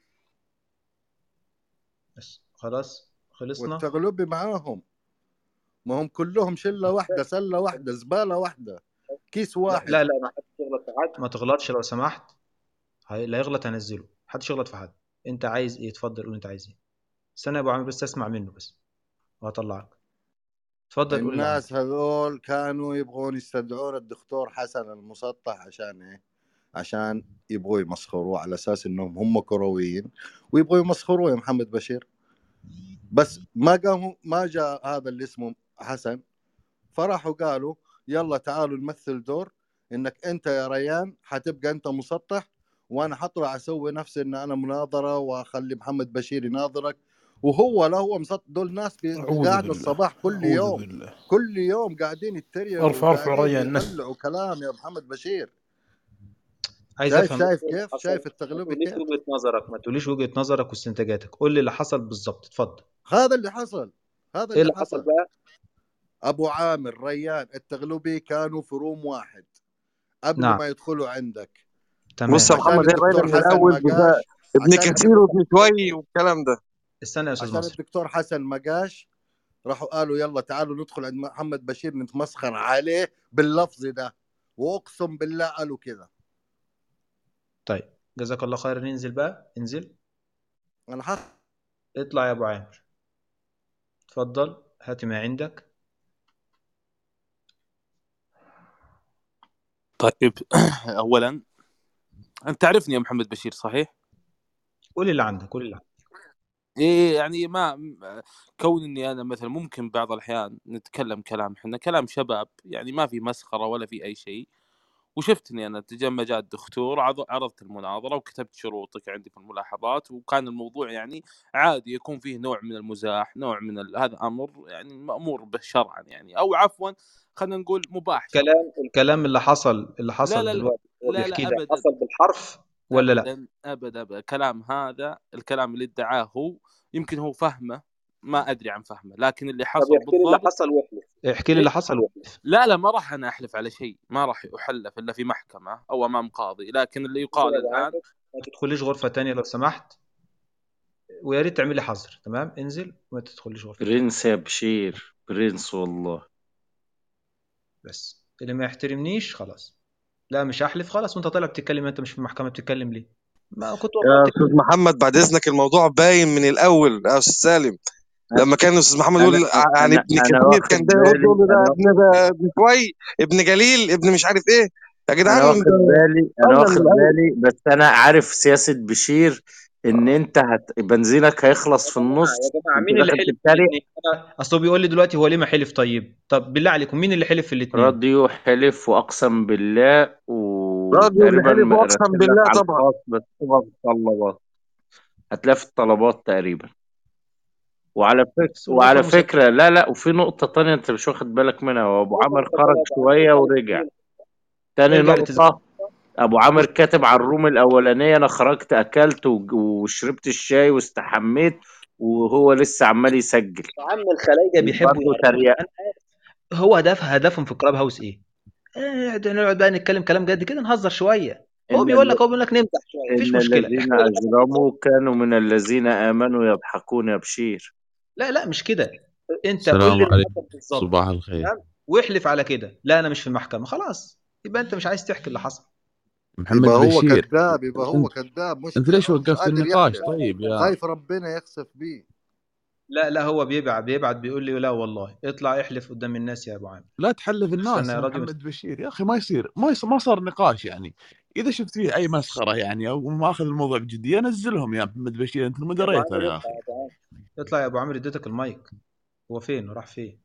بس خلاص خلصنا والتغلبي معاهم ما هم كلهم شله واحده سله واحده زباله واحده كيس لا واحد لا لا ما حدش يغلط في حد ما تغلطش لو سمحت هي- اللي هيغلط هنزله محدش يغلط في حد انت عايز ايه اتفضل قول انت عايز ايه استنى يا ابو عامر بس اسمع منه بس وهطلعك اتفضل قول اللي الناس عندك هذول كانوا يبغون يستدعون الدكتور حسن المسطح عشان ايه عشان يبغوا يمسخروه على اساس انهم هم كرويين ويبغوا يمسخروه يا محمد بشير بس ما قاموا ما جاء هذا اللي اسمه حسن فراحوا قالوا يلا تعالوا نمثل دور انك انت يا ريان حتبقى انت مسطح وانا حطلع اسوي نفسي ان انا مناظره واخلي محمد بشير يناظرك وهو لا هو مسطح دول ناس بي- اعوذ قاعده بالله الصباح كل اعوذ يوم بالله كل يوم قاعدين يتريقوا ارفع ارفع وقاعدين ريان نس يطلعوا كلام يا محمد بشير عايز شايف افهم شايف ايه اللي كيف حصل شايف ما التغلبي تقوليش كيف وجهة نظرك ما تقوليش وجهة نظرك واستنتاجاتك قول لي اللي حصل بالظبط اتفضل هذا اللي حصل هذا ايه اللي اللي حصل حصل بقى ابو عامر ريان التغلبي كانوا في روم واحد قبل نعم ما يدخلوا عندك بص يا تمام عشان محمد ايه الدكتور الراجل من حسن الاول ما بتاع قاش ابن عشان كثير وابن شوي والكلام ده استنى يا استاذ عشان ناصر الدكتور حسن ما قاش راحوا قالوا يلا تعالوا ندخل عند محمد بشير نتمسخر عليه باللفظ ده واقسم بالله قالوا كذا طيب جزاك الله خير ننزل بقى انزل انا حق اطلع يا ابو عامر اتفضل هات ما عندك طيب اولا انت تعرفني يا محمد بشير صحيح؟ قول اللي عندك قول اللي عندك إيه يعني ما م- كون اني انا مثلا ممكن بعض الاحيان نتكلم كلام احنا كلام شباب يعني ما في مسخره ولا في اي شيء وشفتني انا لما جاء الدكتور عض- عرضت المناظره وكتبت شروطك عندي في الملاحظات وكان الموضوع يعني عادي يكون فيه نوع من المزاح نوع من ال... هذا امر يعني مامور به شرعا يعني او عفوا خلينا نقول مباح شرعا الكلام الكلام اللي حصل اللي لا حصل لا لا دلوقتي هو لا بيحكيه لا ده ابدا حصل بالحرف ولا لا ابدا ابدا ابدا الكلام هذا الكلام اللي ادعاه هو يمكن هو فهمه ما ادري عن فهمه لكن اللي طب حصل احكي لي اللي بالضبط حصل واحلف احكي لي إيه؟ اللي حصل واحلف لا لا ما راح انا احلف على شيء ما راح احلف الا في محكمه او امام قاضي لكن اللي انزل يقال يا ابو الان عامر ما تدخليش غرفه تانية لو سمحت ويا ريت تعمل لي حظر تمام انزل وما تدخليش غرفه تانية برنس يا بشير برنس والله بس اللي ما يحترمنيش خلاص لا مش هحلف خلاص وانت طالع بتتكلم انت مش في المحكمه بتتكلم ليه ما كنت والله يا بتتكلم استاذ محمد بعد اذنك الموضوع باين من الاول يا استاذ سالم لما كان استاذ محمد انا يقول يعني انا ابن انا كبير واخد كان ده يرد بالي يقول له ده انا ابن ده ابن شوي ابن جليل ابن مش عارف ايه يا انا جدعان واخد بالي انا قلنا واخد من الاول بالي بس انا عارف سياسة بشير ان انت هت... بنزينك هيخلص يا في جماعه النص يا جماعه انت مين اللي داخل حلف في تتريق الاثنين انا اصل هو بيقول لي دلوقتي هو ليه ما حلف طيب طب بالله عليكم مين اللي حلف في الاثنين راديو حلف واقسم بالله راديو اللي وتقريبا حلف واقسم راسل لك بالله على طبعا الخاص بس هو في الطلبات هتلاقي في الطلبات تقريبا وعلى فكرة بس والغرفه وعلى المسجله فكرة لا لا وفي نقطة تانية انت مش واخد بالك منها هو ابو الغرفه عامر المسجله خرج يا ابو عامر شوية ارجع ورجع للتسجيل تاني ارجع للتسجيل نقطة ابو عامر بص كاتب على الروم الاولانية انا خرجت اكلت وج- وشربت الشاي واستحميت وهو لسه عمال يسجل يا عم الخلايجه بيحبوا برضه يهرجوا تريقة انا عارف هو هدف هدفهم في الكلاب هاوس ايه؟ آه، نقعد بقى نتكلم كلام جد كده نهزر شويه هو ان بيقول ال... لك هو بيقول لك نمزح شويه مفيش ان مشكله الذين احكوا اللي حصل اجرموا بالظبط كانوا من الذين امنوا يضحكون يا بشير لا لا مش كده انت قول السلام لي اللي عليكم حصل بالظبط صباح الخير تمام واحلف على كده لا انا مش في المحكمه خلاص يبقى انت مش عايز تحكي اللي حصل محمد يبقى هو بشير كذاب يبقى هو انت كذاب انت مشكلة ليش هو مش وقفت قادر النقاش يحلف طيب يا خايف ربنا يخسف بيه لا لا هو بيبعت بيبعت بيقول لي لا والله اطلع احلف قدام الناس يا ابو عامر لا تحلف الناس استنى يا يا راديو محمد بشير يا اخي ما يصير ما يصير ما صار نقاش يعني اذا شفت فيه اي مسخره يعني او ما اخذ الموضوع بجديه نزلهم يا محمد بشير انت يا ابو المودريتر عامر يا اطلع اخي يا ابو عامر اطلع يا ابو عامر اديتك المايك هو فين راح فين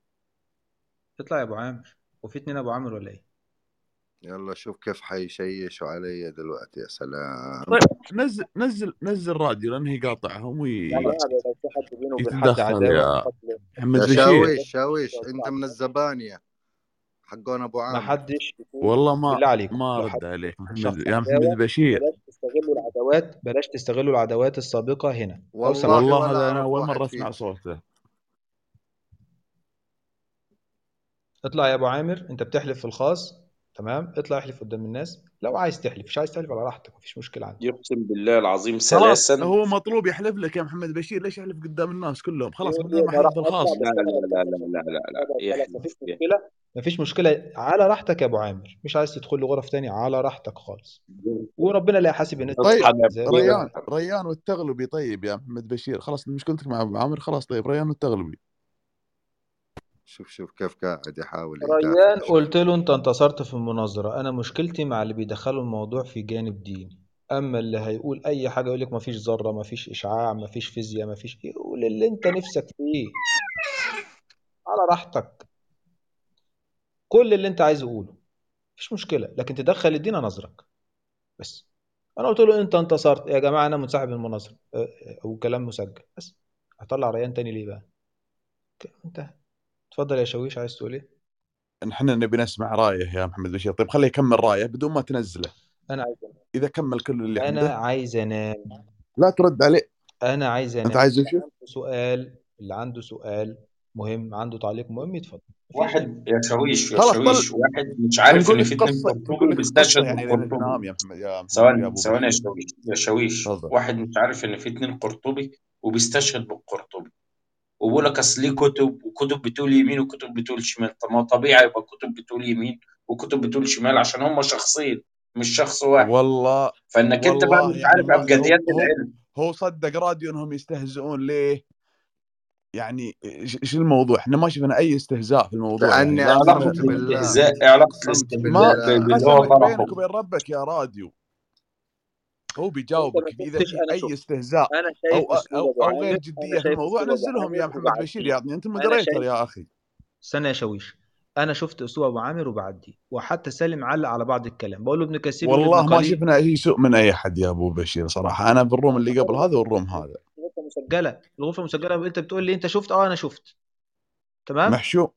اطلع يا ابو عامر وفي اتنين ابو عامر ولا ايه يلا شوف كيف حيشيشوا علي دلوقتي يا سلام طيب نزل نزل نزل راديو لانه يقاطعهم يا وي... جماعه لو في حد بينه وبين حد يتدخل عداوه يا قتل محمد يا بشير شاويش شاويش انت من الزبانية حقون ابو ما عامر حدش يكون والله ما بالله عليكم ما لو رد حد عليك مع محمد شخص يا محمد عداوه بشير بلاش تستغلوا العداوات بلاش تستغلوا العداوات السابقه هنا لو والله سمحت والله ولا هذا انا اعرف اول واحد مره اسمع فيكم صوته اطلع يا ابو عامر انت بتحلف في الخاص تمام اطلع احلف قدام الناس لو عايز تحلف مش عايز تحلف على راحتك مفيش مشكله عندي يقسم بالله العظيم خلاص ثلاثا هو مطلوب يحلف لك يا محمد بشير ليش يحلف قدام الناس كلهم خلاص يقول بدل لي ما انا حلف راح في اطلع الخاص لا بس انا لا لا بتكلم لا لا لا لا خلاص خلاص يحلف مفيش يحلف مشكله مفيش مشكله على راحتك يا ابو عامر مش عايز تدخل لي غرف تاني على راحتك خالص وربنا لا يحاسب الناس طيب اصحى يا زي ما بشير ريان بقول ريان والتغلبي طيب يا محمد بشير خلاص مشكلتك مع ابو عامر خلاص طيب ريان والتغلبي شوف شوف كيف قاعد يحاول يدافع ريان شوف قلت له انت انتصرت في المناظره انا مشكلتي مع اللي بيدخلوا الموضوع في جانب ديني اما اللي هيقول اي حاجه يقول لك مفيش ذره مفيش اشعاع مفيش فيزياء مفيش ايه قول اللي انت نفسك فيه على راحتك كل اللي انت عايزه قوله مفيش مشكله لكن تدخل الدين انظرك بس انا قلت له انت انتصرت يا جماعه انا منسحب من المناظره اه، اه، او كلام مسجل بس هطلع ريان تاني ليه بقى كده انتهى اتفضل يا شويش عايز تقول ايه نحن نبي نسمع رايه يا محمد بشير طيب خليه يكمل رايه بدون ما تنزله انا عايز انام اذا كمل كل اللي انا عنده عايز انام لا ترد عليه انا عايز انت انام عايز اللي وشو عنده سؤال اللي عنده سؤال مهم عنده تعليق مهم يتفضل مفيش واحد يا شاويش يا خلاص شاويش طل واحد مش عارف نقول ان لك في اتنين قصه قرطبي نقول لك وبيستشهد قصه يعني لين تنام بالقرطبي يا محمد يا محمد يا ثواني ابو ثواني يا بشير شاويش يا شاويش تفضل واحد مش عارف ان في اتنين قرطبي وبيستشهد بالقرطبي وبيقول لك اصل ليه كتب وكتب بتقول يمين وكتب بتقول شمال طب ما طبيعي يبقى كتب بتقول يمين وكتب بتقول شمال عشان هم شخصين مش شخص واحد والله فانك انت بقى والله مش يعني عارف ما هو ابجديات هو العلم هو صدق راديو انهم يستهزئون ليه؟ يعني ايش إيش الموضوع؟ احنا ما شفنا اي استهزاء في الموضوع يعني لاني لا علاقة شفنا اقسمت بالله الاستهزاء علاقة اقسمت الاستهزاء ما ب- بالله باللي هو قسمك بينك طرحه وبين ربك يا راديو هو وانت بيجاوبك ما اذا شفتش في انا اي شفت استهزاء انا او شايف اسلوب او ابو او عامر غير انا جديه في شايف الموضوع اسلوب ابو نزلهم يا عامر محمد بشير وبعديه يعني انت انا مودريتر شايف يا اخي استنى يا شويش انا شفت اسلوب ابو عامر وبعدي وحتى سالم علق على بعض الكلام بقول له ابن كثير ولا ابن والله ما قليل شفنا اي سوء من اي احد يا ابو بشير صراحه انا بالروم اللي قبل هذا والروم هذا الغرفه مسجله الغرفه مسجله انت بتقول لي انت شفت اه انا شفت تمام محشوم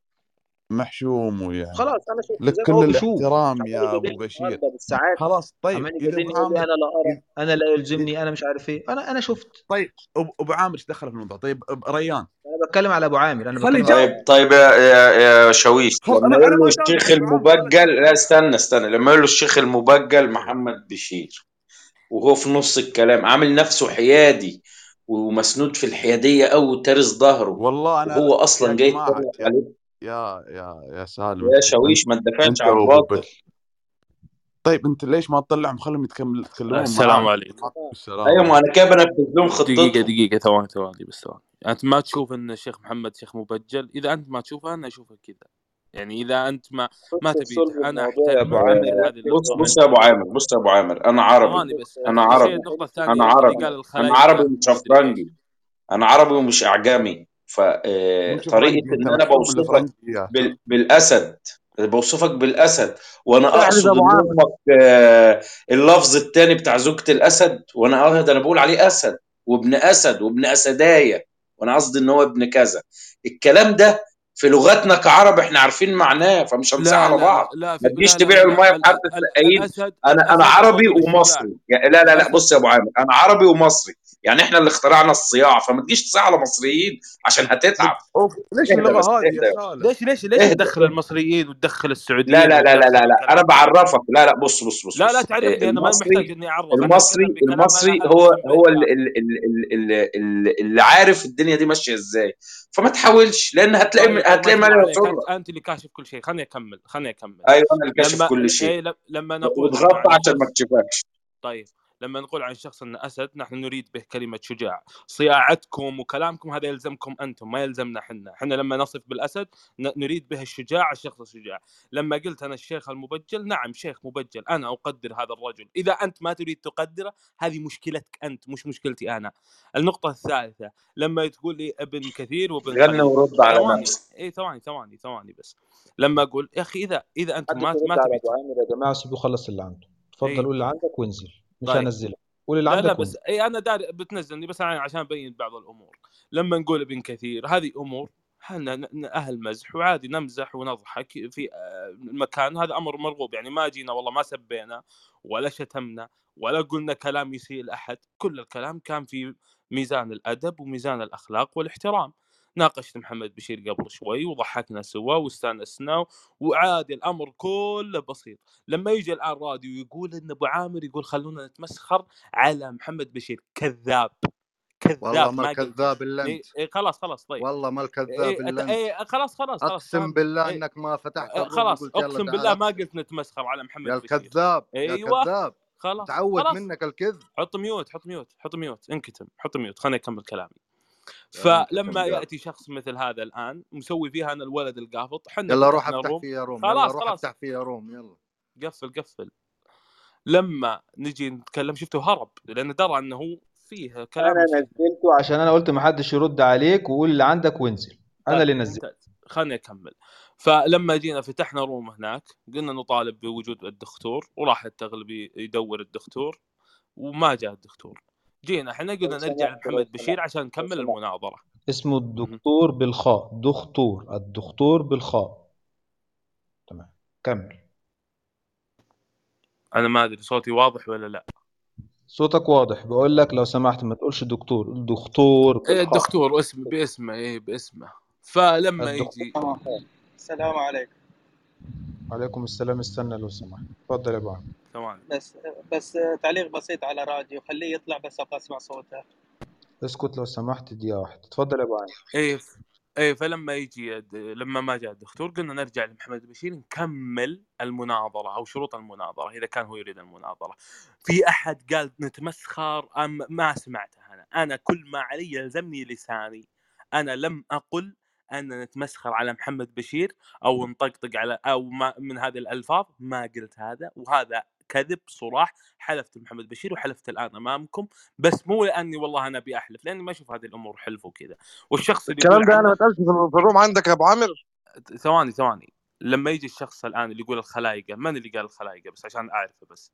محشوم ويعني خلاص انا شفت لك زي ما كل هو بيشوف الاحترام عمال يا ابو يجادلني بشير النهارده بالساعات خلاص طيب عمال اذا ابو يجادلني يقول لي عامر انا لا ارى إذا انا لا يلزمني انا مش عارف ايه انا انا شفت طيب ابو أبو عامر ايش دخل في الموضوع طيب أب- ريان انا بتكلم على ابو عامر انا خليه بتكلم على يجاوب طيب طيب يا يا يا شاويش خل... لما انا يقول انا له ما جاوبت الشيخ على ابو عامر ولا المبجل شيء لا استنى استنى لما يقول له الشيخ المبجل محمد بشير وهو في نص الكلام عامل نفسه حيادي ومسنود في الحيادية أو تارس ظهره والله انا وهو يا أصلا جاي جماعه يتريق يا عليه يا يا يا سالم يا انت شاويش ما تدافعش انت عن وابو الباطل بشر طيب انت ليش ما تطلعهم خليهم يتكمل يتكلمون السلام معاك عليكم السلام أيوة ما عليكم أنا كده بنفذ لهم دقيقة خطتهم دقيقة ثواني ثواني بس ثواني أنت ما تشوف أن الشيخ محمد شيخ مبجل إذا أنت ما تشوفه أنا أشوفه كذا يعني إذا أنت ما ما خش تبي في صلب تح- أنا الموضوع يا أحترم ابو عامر أقدر هذه بص اللقطة بص يا أبو عامر بص يا أبو عامر أنا عربي ثواني بس أنا الشيء عربي النقطة أنا الثانية اللي قال عربي أنا الخلايجة عربي ومش ومدري إيش أفرنجي أنا عربي ومش أعجمي مش فطريقة فرنجي انت إن أنا محشوم بوصفك الفرنجيات بال... بالاسد بوصفك بالاسد وانا احرز اقصد ابو ان عامر امك آه، اللفظ الثاني بتاع زوجة الاسد وانا اه ده انا بقول عليه اسد وابن اسد وابن اسدايه وانا قصدي ان هو ابن كذا الكلام ده في لغتنا كعرب احنا عارفين معناه فمش هنصيح لا على لا لا بعض لا ما في تجيش لا لا تبيع لا الميه لا في ال- حاره ال- السقايين الأسد انا انا الأسد هو عربي الرجل الشجاع ومصري يعني لا لا لا الأسد بص يا ابو عامر انا عربي ومصري يعني احنا اللي اخترعنا الصياعه فما تجيش تصيح على مصريين عشان هتتعب اوف ليش اهدى اللغه بس هذه يا اهدى سالم ليش ليش ليش اهدى تدخل المصريين وتدخل لا السعوديين لا لا لا لا وتدخل لا انا الكلام هذا بعرفك لا لا بص بص بص لا لا بص آه، تعرفني انا ما محتاج المصري اني اعرف انا اتكلم المصري بكلام المصري انا هو التزم به هو ال- كامل ال- ال- ال- ال- ال- اللي عارف الدنيا دي ماشيه ازاي فما تحاولش لان هتلاقي طيب طيب ما هتلاقي شاء ما الله لا عليك يوصل انت لك انت اللي كاشف كل شيء خليني اكمل خليني اكمل ايوه انا اللي كاشف لما كل شيء ايه لما نقول ان وتغطى عن عشان ما الشخص تشوفكش طيب لما نقول عن شخص انه اسد نحن نريد به كلمه شجاع صياعتكم وكلامكم هذا يلزمكم انتم ما يلزمنا احنا احنا لما نصف بالاسد ن- نريد به الشجاع الشخص الشجاع لما قلت انا الشيخ المبجل نعم شيخ مبجل انا اقدر هذا الرجل اذا انت ما تريد تقدره هذه مشكلتك انت مش مشكلتي انا النقطه الثالثه لما تقول لي ابن كثير وابن غني خليل ورد على ثواني نفسك اي ثواني ثواني ثواني بس لما اقول يا اخي اذا اذا انت محدش ما ما يرد على تبي ابو عامر يا جماعه سيبه يخلص اللي عنده اتفضل اي قول اللي عندك وانزل مش طيب هنزلك قول اللي لا لا عندك بس وانزل اي انا داري بتنزلني بس انا عشان ابين بعض الامور لما نقول ابن كثير هذه امور احنا ن- ن- اهل مزح وعادي نمزح ونضحك في آه، المكان هذا امر مرغوب يعني ما جينا والله ما سبينا ولا شتمنا ولا قلنا كلام يسيء لاحد كل الكلام كان في ميزان الادب وميزان الاخلاق والاحترام ناقشت محمد بشير قبل شوي وضحكنا سوا واستانسنا وعادي الامر كله بسيط لما يجي الان راديو يقول ان ابو عامر يقول خلونا نتمسخر على محمد بشير كذاب والله كذاب ما ما قلت الكذاب الا إيه انت إيه خلاص خلاص طيب والله ما الكذاب إيه الا أت- انت إيه خلاص خلاص خلاص اقسم فهمت بالله إيه انك ما فتحت آه، الروم خلاص وقلت يلا اقسم تعال بالله ما ادخل قلت نتمسخر على يا محمد بشير الكذاب يا ايوه كذاب خلاص تعود خلاص منك الكذب حط ميوت حط ميوت حط ميوت انكتم حط ميوت خليني اكمل كلامي يا انكتم فلما قال ياتي شخص مثل هذا الان مسوي فيها انا الولد القافط حنا يلا روح فتحنا افتح روم فيها روم يلا خلاص روح خلاص افتح فيها روم يلا قفل قفل لما نجي نتكلم شفته هرب لانه درى انه فيه كلام انا يسيء نزلته عشان انا قلت محدش يرد عليك وقول اللي عندك وانزل انا طيب اللي نزلت ممتاز خليني اكمل فلما جينا فتحنا روم هناك قلنا نطالب بوجود الدكتور وراح التغلبي يدور الدكتور وما جاء الدكتور جينا احنا لو قلنا نرجع سمحت لو لمحمد بشير سمحت عشان لو نكمل سمحت المناظره اسمه مهم. الدكتور بالخاء دكتور الدكتور بالخاء تمام كمل انا ما ادري صوتي واضح ولا لا صوتك واضح بقول لك لو سمحت ما تقولش دكتور قول دكتور ايه بالخاء الدكتور اسم باسمه ايه باسمه فلما الدكتور يجي السلام عليكم عليكم السلام استنى لو سمحت اتفضل يا ابو عمرو ثواني بس بس تعليق بسيط على راديو خليه يطلع بس ابغى اسمع صوته اسكت لو سمحت دقيقة واحدة اتفضل يا ابو عمرو ايه ف- ايه فلما يجي الد- لما ما جاء الدكتور قلنا نرجع لمحمد بشير نكمل المناظره او شروط المناظره اذا كان هو يريد المناظره. في احد قال نتمسخر أم ما سمعته انا، انا كل ما علي يلزمني لساني. انا لم اقل ان نتمسخر على محمد بشير او نطقطق على او ما من هذه الالفاظ ما قلت هذا وهذا كذب صراح حلفت محمد بشير وحلفت الان امامكم بس مو لاني والله انا ابي احلف لاني ما اشوف هذه الامور حلف وكذا والشخص اللي الكلام يقول ده انا عنه ما اتقالش في في الروم عندك يا ابو عامر ثواني ثواني لما يجي الشخص الان اللي يقول الخلايقه من اللي قال الخلايقه بس عشان اعرفه بس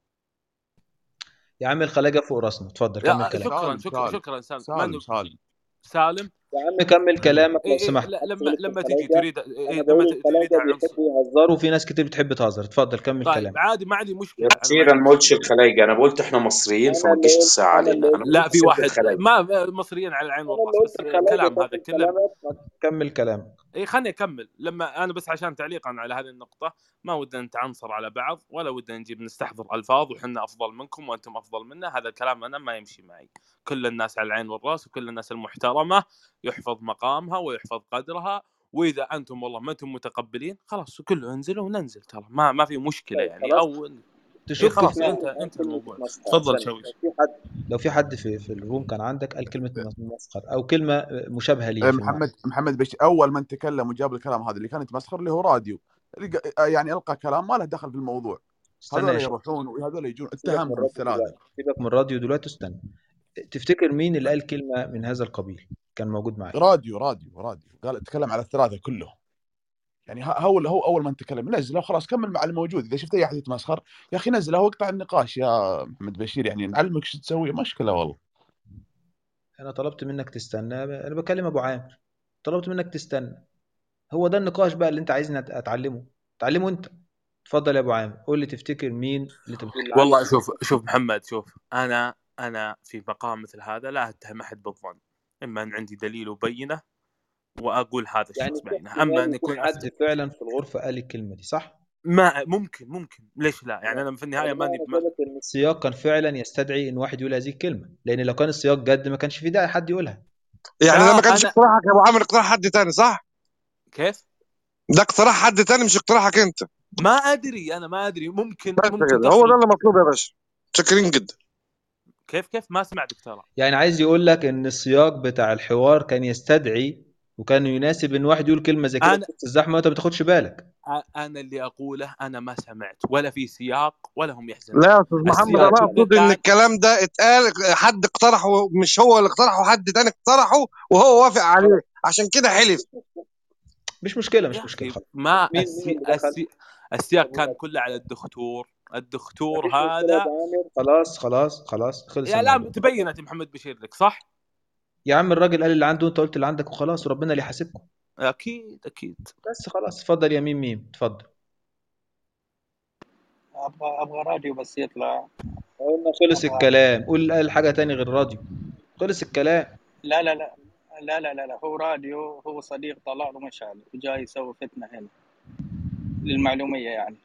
يا عم الخلاجه فوق راسنا اتفضل كمل لا كلامك شكرا سالم شكرا سالم شكرا سالم سالم من سالم سالم يا عم كمل كلامك لو إيه إيه سمحت لا أنا لما بقول لك لما تجي الخلاجه تريد إيه انا لما بقول ت- تريد الخلاجه عن عنصر بيحبوا يهزروا وفي ناس كتير بتحب تهزر اتفضل كمل طيب كلامك عادي ما عندي يا مشكله انا ما بشير عندي انا ما قلتش مشكله الخلايقه انا قلت احنا مصريين انا فما اللي تجيش قلت الساعه انا علينا اللي انا قلت ما لا قلت في سيره واحد الخلايقه ما مصريين على العين انا اللي والراس قلت بس الخلاجه كلام هذا كمل كله كلامك كمل كلامك اي خليني اكمل لما انا بس عشان تعليقا على هذه النقطه ما ودنا نتعنصر على بعض ولا ودنا نجيب نستحضر الفاظ وحنا افضل منكم وانتم افضل منا هذا الكلام انا ما يمشي معي كل الناس على العين والراس وكل الناس المحترمه يحفظ مقامها ويحفظ قدرها واذا انتم والله ما انتم متقبلين خلاص كله انزلوا وننزل ترى ما ما في مشكله طيب يعني خلاص او اي تشك خلاص في انت معنى انت كلمه الموضوع مسخره تفضل استنى شويش لو في حد لو في حد في في الروم كان عندك قال كلمه مسخر او كلمه مشابهه ليها في المعنى محمد محمد بشير اول من تكلم وجاب الكلام هذا اللي كان يتمسخر اللي هو راديو اللي ق- يعني القى كلام ما له دخل في الموضوع استنى يا هذول شيخ يروحون وهذول يجون سيبك من اتهمهم الراديو الثلاثه دلوقتي سيبك من الراديو دلوقتي استنى تفتكر مين اللي قال كلمه من هذا القبيل كان موجود معاك راديو راديو راديو قال تكلم على الثلاثه كلهم يعني ه- هو هو اول من تكلم نزله خلاص كمل مع الموجود اذا شفت اي احد يتمسخر يا اخي نزله واقطع النقاش يا محمد بشير يعني نعلمك شو تسوي مشكله والله انا طلبت منك تستنى انا بكلم ابو عامر طلبت منك تستنى هو ده النقاش بقى اللي انت عايزني أت- اتعلمه اتعلمه انت اتفضل يا ابو عامر قول لي تفتكر مين اللي تقول لي والله شوف شوف محمد شوف انا انا في مقام مثل هذا لا اتهم احد بالظن اما ان عندي دليل وبينه واقول هذا يعني الشخص في بعينه احتمال اما ان يكون يكون حد أفتي فعلا في الغرفه قال الكلمه دي صح ما ممكن ممكن ليش لا يعني انا في النهايه يعني ماني معنى ما ذلك ان السياق كان فعلا يستدعي ان واحد يقول هذه الكلمه لان لو كان السياق جد ما كانش في داعي حد يقولها يعني ده لا ما كانش انا اقتراحك يا ابو عامر اقتراح حد تاني صح؟ كيف ده اقتراح حد تاني مش اقتراحك انت ما ادري انا ما ادري ممكن بس ممكن كده هو ده تصل اللي مطلوب يا باشا شاكرين جدا كيف كيف ما سمعتك ترى يعني عايز يقول لك ان السياق بتاع الحوار كان يستدعي وكان يناسب ان واحد يقول كلمه زي كده انا في وسط الزحمه وانت ما تاخدش بالك أ- انا اللي اقوله انا ما سمعت ولا في سياق ولا هم يحزنون لا يا استاذ محمد السياق انا انه اقصد ان كان الكلام ده اتقال حد اقترحه مش هو اللي اقترحه حد تاني اقترحه وهو وافق عليه عشان كده حلف مش مشكله مش يا مشكله اخي خلاص ما مين السي... مين اللي دخل السي... السياق كان كله على الدكتور الدكتور مفيش مشكله يا هذا ابو عامر خلاص خلاص خلاص خلص يا لا الموضوع تبينت محمد بشير لك صح؟ يا عم الراجل قال اللي عنده وانت قلت اللي عندك وخلاص وربنا اللي يحاسبكم اكيد اكيد بس خلاص اتفضل يا ميم ميم اتفضل ابغى ابغى راديو بس يطلع قلنا خلص ابغى الكلام قول قال حاجه تاني غير راديو خلص الكلام لا لا لا لا لا لا, لا. هو راديو هو صديق طلال ومشعل وجاي يسوي فتنه هنا للمعلوميه يعني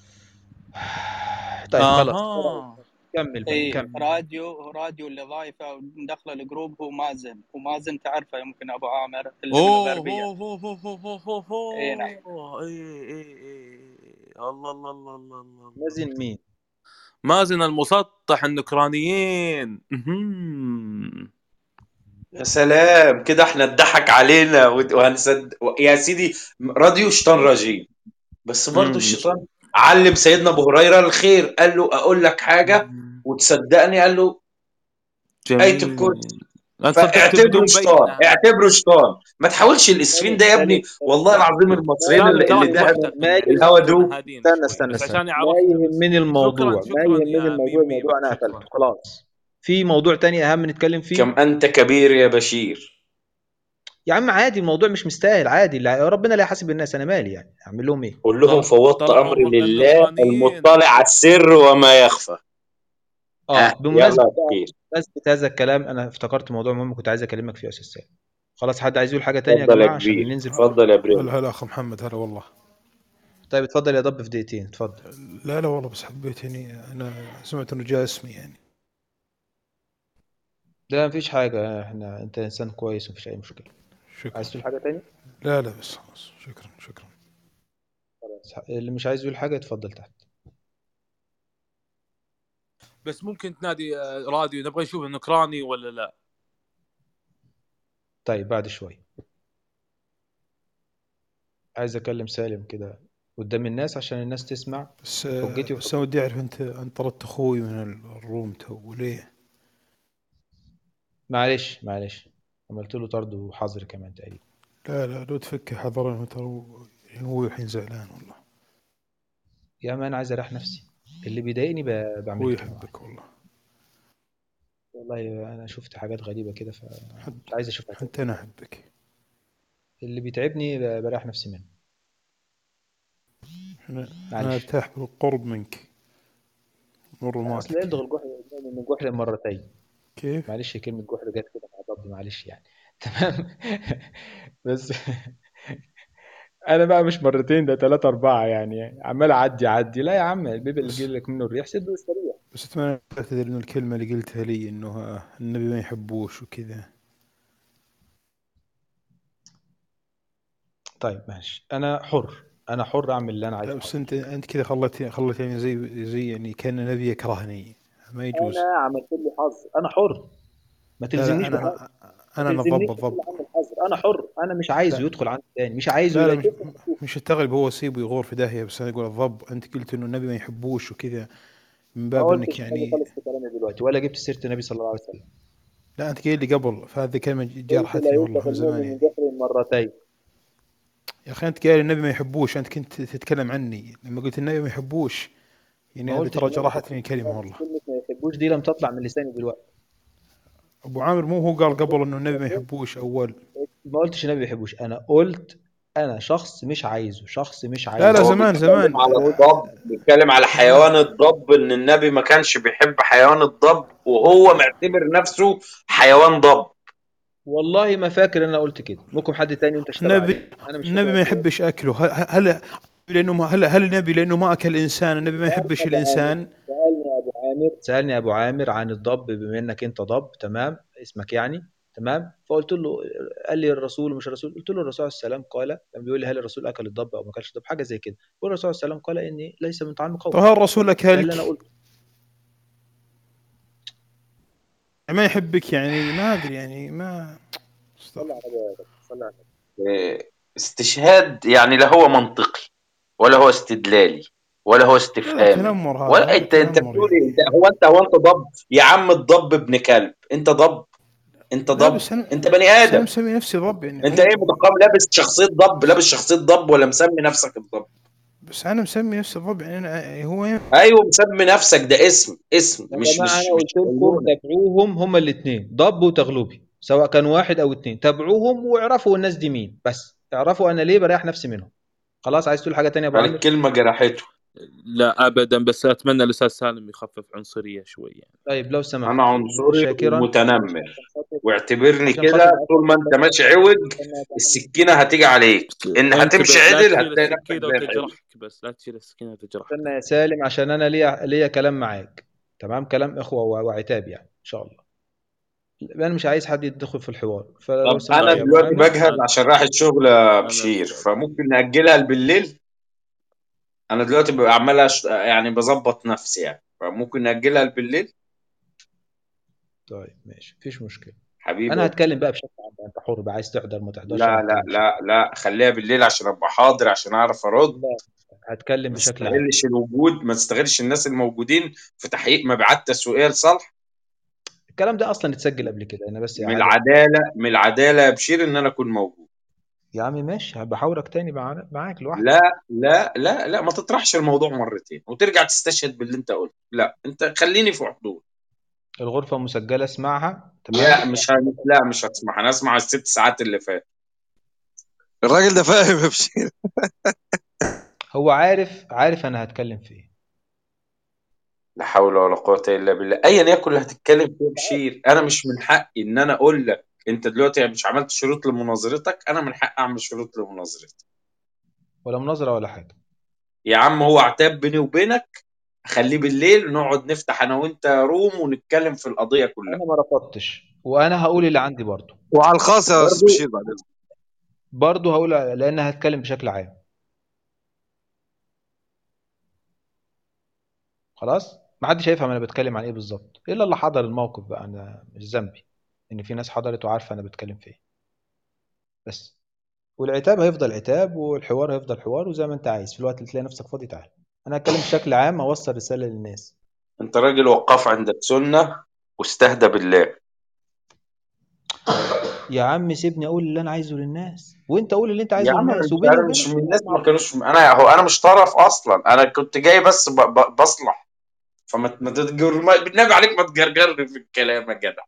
طيب خلاص اها كمل بقى اي كمل راديو راديو اللي ضايفه ودخله الجروب هو مازن ومازن تعرفه يمكن ابو عامر اللي من اوه الغربيه اوه اوه اوه اوه اوه اوه اي نعم اوه اي اي اي الله الله الله الله الله مازن مين مازن المسطح النكرانيين مهم. يا سلام كده احنا اتضحك علينا ود- وهنصدق يا سيدي راديو شيطان رجيم بس برضو مم. الشيطان علم سيدنا ابو هريره الخير قال له اقول لك حاجه وتصدقني قال له ايه جميل الكرسي انا صدقت فاعتبره بدون شيطان بينه اعتبره شيطان ما تحاولش الاسفين ده يا سالم ابني سالم والله العظيم المصريين سالم اللي, اللي تراك دهنوا محترفين ما يعني الهوا شوي كنا دوب هادين استنى شوي استنى بس استنى عشان لا عرفت بس يهمني الموضوع شكرا ما شكرا يهمني يا الموضوع ميم الموضوع ميم انا شكرا قفلته خلاص في موضوع تاني اهم نتكلم فيه كم انت كبير يا بشير يا عم عادي الموضوع مش مستاهل عادي لا ربنا لا يحاسب الناس انا مالي يعني اعمل لهم ايه قول لهم طل... فوضت طلعوا امري من لله النكرانيين المطلع على السر وما يخفى اه ها بمناسبه يلا يا بقى بشير بمناسبه هذا الكلام انا افتكرت موضوع مهم كنت عايز اكلمك فيه يا استاذ سالم خلاص حد عايز يقول حاجه تانية يا اتفضل يا جماعه عشان كبير ننزل اتفضل يا برنس هلا هلا اخ محمد هلا والله طيب اتفضل يا ضب في دقيقتين اتفضل لا لا والله بس حبيت يعني انا سمعت انه جاء اسمي يعني لا مفيش حاجه احنا انت انسان كويس ومفيش اي مشكله شكرا عايز تقول حاجه تاني لا لا بس خلاص شكرا شكرا خلاص اللي مش عايز يقول حاجه اتفضل تحت بس ممكن تنادي آه، راديو نبغى نشوف النكراني ولا لا طيب بعد شوي عايز اكلم سالم كده قدام الناس عشان الناس تسمع بس حجتي بس انا ودي اعرف انت انت طردت اخوي من الروم تو ليه؟ معلش معلش عملت له طرد وحظر كمان تقريبا لا لا لو تفك حضرا ترى هو- يعني هو الحين زعلان والله يا ما انا عايز اريح نفسي اللي بيضايقني ب- هو بعمله كده يحبك والله والله انا شفت حاجات غريبه كده فمش عايز اشوفها تاني. حتى انا احبك اللي بيتعبني ب- بريح نفسي منه انا انا معلش ارتاح بالقرب منك من اصل رماتك يلدغ الجحر من جحر مرتين كيف؟ معلش كلمه جحر جت كده مع بعض معلش يعني تمام بس انا بقى مش مرتين ده ثلاثة أربعة يعني عمال أعدي أعدي لا يا عم البيبي اللي بس يجي لك منه الريح سد واستريح بس اتمنى تعتذر انه الكلمة اللي قلتها لي انه آه، النبي ما يحبوش وكذا طيب ماشي أنا حر أنا حر أعمل اللي أنا لا عايزه بس انت انت كذا خلت خلت يعني زي زي يعني كان النبي يكرهني ما يجوز أنا عملت لي حظر أنا حر ما لا تلزمنيش لا بحاجة انا ما انا انا تلزمنيش ضب بكل ضب عامل حظر أنا حر أنا مش عايزه لا يدخل عندي تاني مش عايزه لا لا يلاقي مش كيف مش التغلب هو سيبه يغور في داهية بس انا اقول الضب انت قلت انه النبي ما يحبوش وكذا من ما باب قلتش انك حاجة يعني خالص في كلامي دلوقتي ولا جبت سيرة النبي صلى الله عليه وسلم لا انت قايل لي قبل فهذه كلمة قلت لا جرحتني والله يلدغ من زمان المؤمن من يعني جحر مرتين يا اخي انت قايل النبي ما يحبوش انت كنت تتكلم عني لما قلت النبي ما يحبوش يعني ما هذه قلتش ترى النبي ما جرحتني يحبوش الكلمة خالص والله كلمة ما يحبوش دي لم تطلع من لساني دلوقتي ابو عامر مو هو قال قبل انه النبي ما يحبوش اول ما قلتش النبي ما بيحبوش انا قلت انا شخص مش عايزه شخص مش لا لا عايزه هو زمان زمان بيتكلم على آه، الضب بيتكلم على زمان حيوان الضب ان النبي ما كانش بيحب حيوان الضب وهو معتبر نفسه حيوان ضب والله ما فاكر ان انا قلت كده ممكن حد تاني انت اشتبه النبي عليه انا مش النبي فاكر ما قلت ايه يحبش اكله هل هل لانه ما هل هل النبي لانه ما اكل انسان النبي ما يحبش ابو عامر الانسان سالني يا ابو عامر سالني يا ابو عامر عن الضب بما انك انت ضب تمام اسمك يعني تمام فقلت له قال لي الرسول ومش الرسول قلت له الرسول عليه السلام قال لما بيقول لي هل الرسول اكل الضب او ما اكلش الضب حاجه زي كده بيقول الرسول عليه السلام قال اني ليس من طعام طب قوم هل الرسول ده اللي انا اكلك قلته ما يحبك يعني ما ادري يعني ما صلى على النبي يا رب صلى على النبي إيه، استشهاد يعني لا هو منطقي ولا هو استدلالي ولا هو لا استفهامي تنمر هذا ولا هذا انت انت تنمر بتقول ايه يعني انت هو انت هو انت ضب يا عم الضب ابن كلب انت ضب انت لا ضب بس انا انت بني بس انا ادم مسمي نفسي ضب يعني انت هو ايه متقام لابس شخصيه ضب لابس شخصيه ضب ولا مسمي نفسك الضب بس انا مسمي نفسي ضب يعني أنا هو ينفع ايوه مسمي نفسك ده اسم اسم يا مش جماعه مش انا مش قلت لكم شغلونه تابعوهم هما الاثنين ضب وتغلبي سواء كان واحد او اثنين تابعوهم واعرفوا الناس دي مين بس اعرفوا انا ليه بريح نفسي منهم خلاص عايز تقول حاجه تانية يا ابو عامر الكلمه جرحته لا ابدا بس اتمنى الاستاذ سالم يخفف عنصريه شوي يعني طيب لو سمحت انا عنصري شاكرا ومتنمر عشان خاطر واعتبرني عشان كده خاطر طول ما انت ماشي عوج السكينه هتيجي عليك ان هتمشي انتبه لا عدل تشيل هتلاقي نفسك السكينه زي الحلو وتجرحك بس لا تشيل السكينه وتجرحك استنى يا سالم عشان انا ليا ليا كلام معاك تمام كلام اخوه و- وعتاب يعني ان شاء الله انا مش عايز حد يدخل في الحوار فلو طب سمحت انا يا ابو دلوقتي عامر بجهز انا عشان رايح الشغل يا انا بشير استاذ فممكن ناجلها بالليل انا دلوقتي ببقى عمال أشت... يعني بظبط نفسي يعني فممكن ناجلها بالليل طيب ماشي مفيش مشكله حبيبي انا يا هتكلم بقى بشكل عام انت حر بقى عايز تحضر ما تحضرش لا انا لا هتكلم بشكل لا لا خليها بالليل عشان ابقى حاضر عشان اعرف ارد لا هتكلم ما بشكل عام تستغلش الوجود ما تستغلش الناس الموجودين في تحقيق مبيعات تسويقيه لصالح الكلام ده اصلا اتسجل قبل كده انا بس من اعاده العداله من العداله يا بشير ان انا اكون موجود يا عم ماشي بحاورك تاني مع... معاك لوحدك لا لا لا لا ما تطرحش الموضوع مرتين وترجع تستشهد باللي انت قلته لا انت خليني في حضور الغرفه مسجله اسمعها تمام لا مش ه... لا مش هسمع انا اسمع الست ساعات اللي فات الراجل ده فاهم يا بشير هو عارف عارف انا هتكلم في ايه لا حول ولا قوه الا بالله ايا يكن اللي هتتكلم فيه يا بشير انا مش من حقي ان انا اقول لك انت دلوقتي مش عملت شروط لمناظرتك انا من حقي اعمل شروط لمناظرتي ولا مناظره ولا حاجه يا عم هو عتاب بيني وبينك خليه بالليل نقعد نفتح انا وانت روم ونتكلم في القضيه كلها انا ما رفضتش وانا هقول اللي عندي برضو وعلى الخاص يا استاذ برضو بشير بعد اذنك برضو هقول لان هتكلم بشكل عام خلاص ما حدش هيفهم انا بتكلم عن ايه بالظبط الا اللي حضر الموقف بقى انا مش ذنبي ان في ناس حضرت وعارفه انا بتكلم في ايه بس والعتاب هيفضل عتاب والحوار هيفضل حوار وزي ما انت عايز في الوقت اللي تلاقي نفسك فاضي تعال انا هتكلم بشكل عام اوصل رساله للناس انت راجل وقاف عند السنة واستهدى بالله يا عم سيبني اقول اللي انا عايزه للناس وانت قول اللي انت يا عايزه عم للناس مش وبيني انا مش وبينك من الناس ما كانوش انا هو انا مش طرف اصلا انا كنت جاي بس ب... ب... بصلح فما ما تتجر ما... بالنبي عليك ما تجرجرني في الكلام يا جدع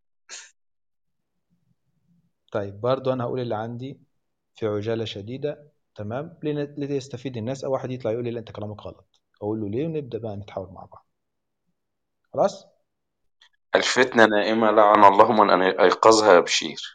طيب برضو انا هقول اللي عندي في عجاله شديده تمام لن- ليستفيد الناس او واحد يطلع يقول لي لا انت كلامك غلط اقول له ليه ونبدا بقى نتحاور مع بعض خلاص الفتنة نائمة لعن الله من ايقظها يا بشير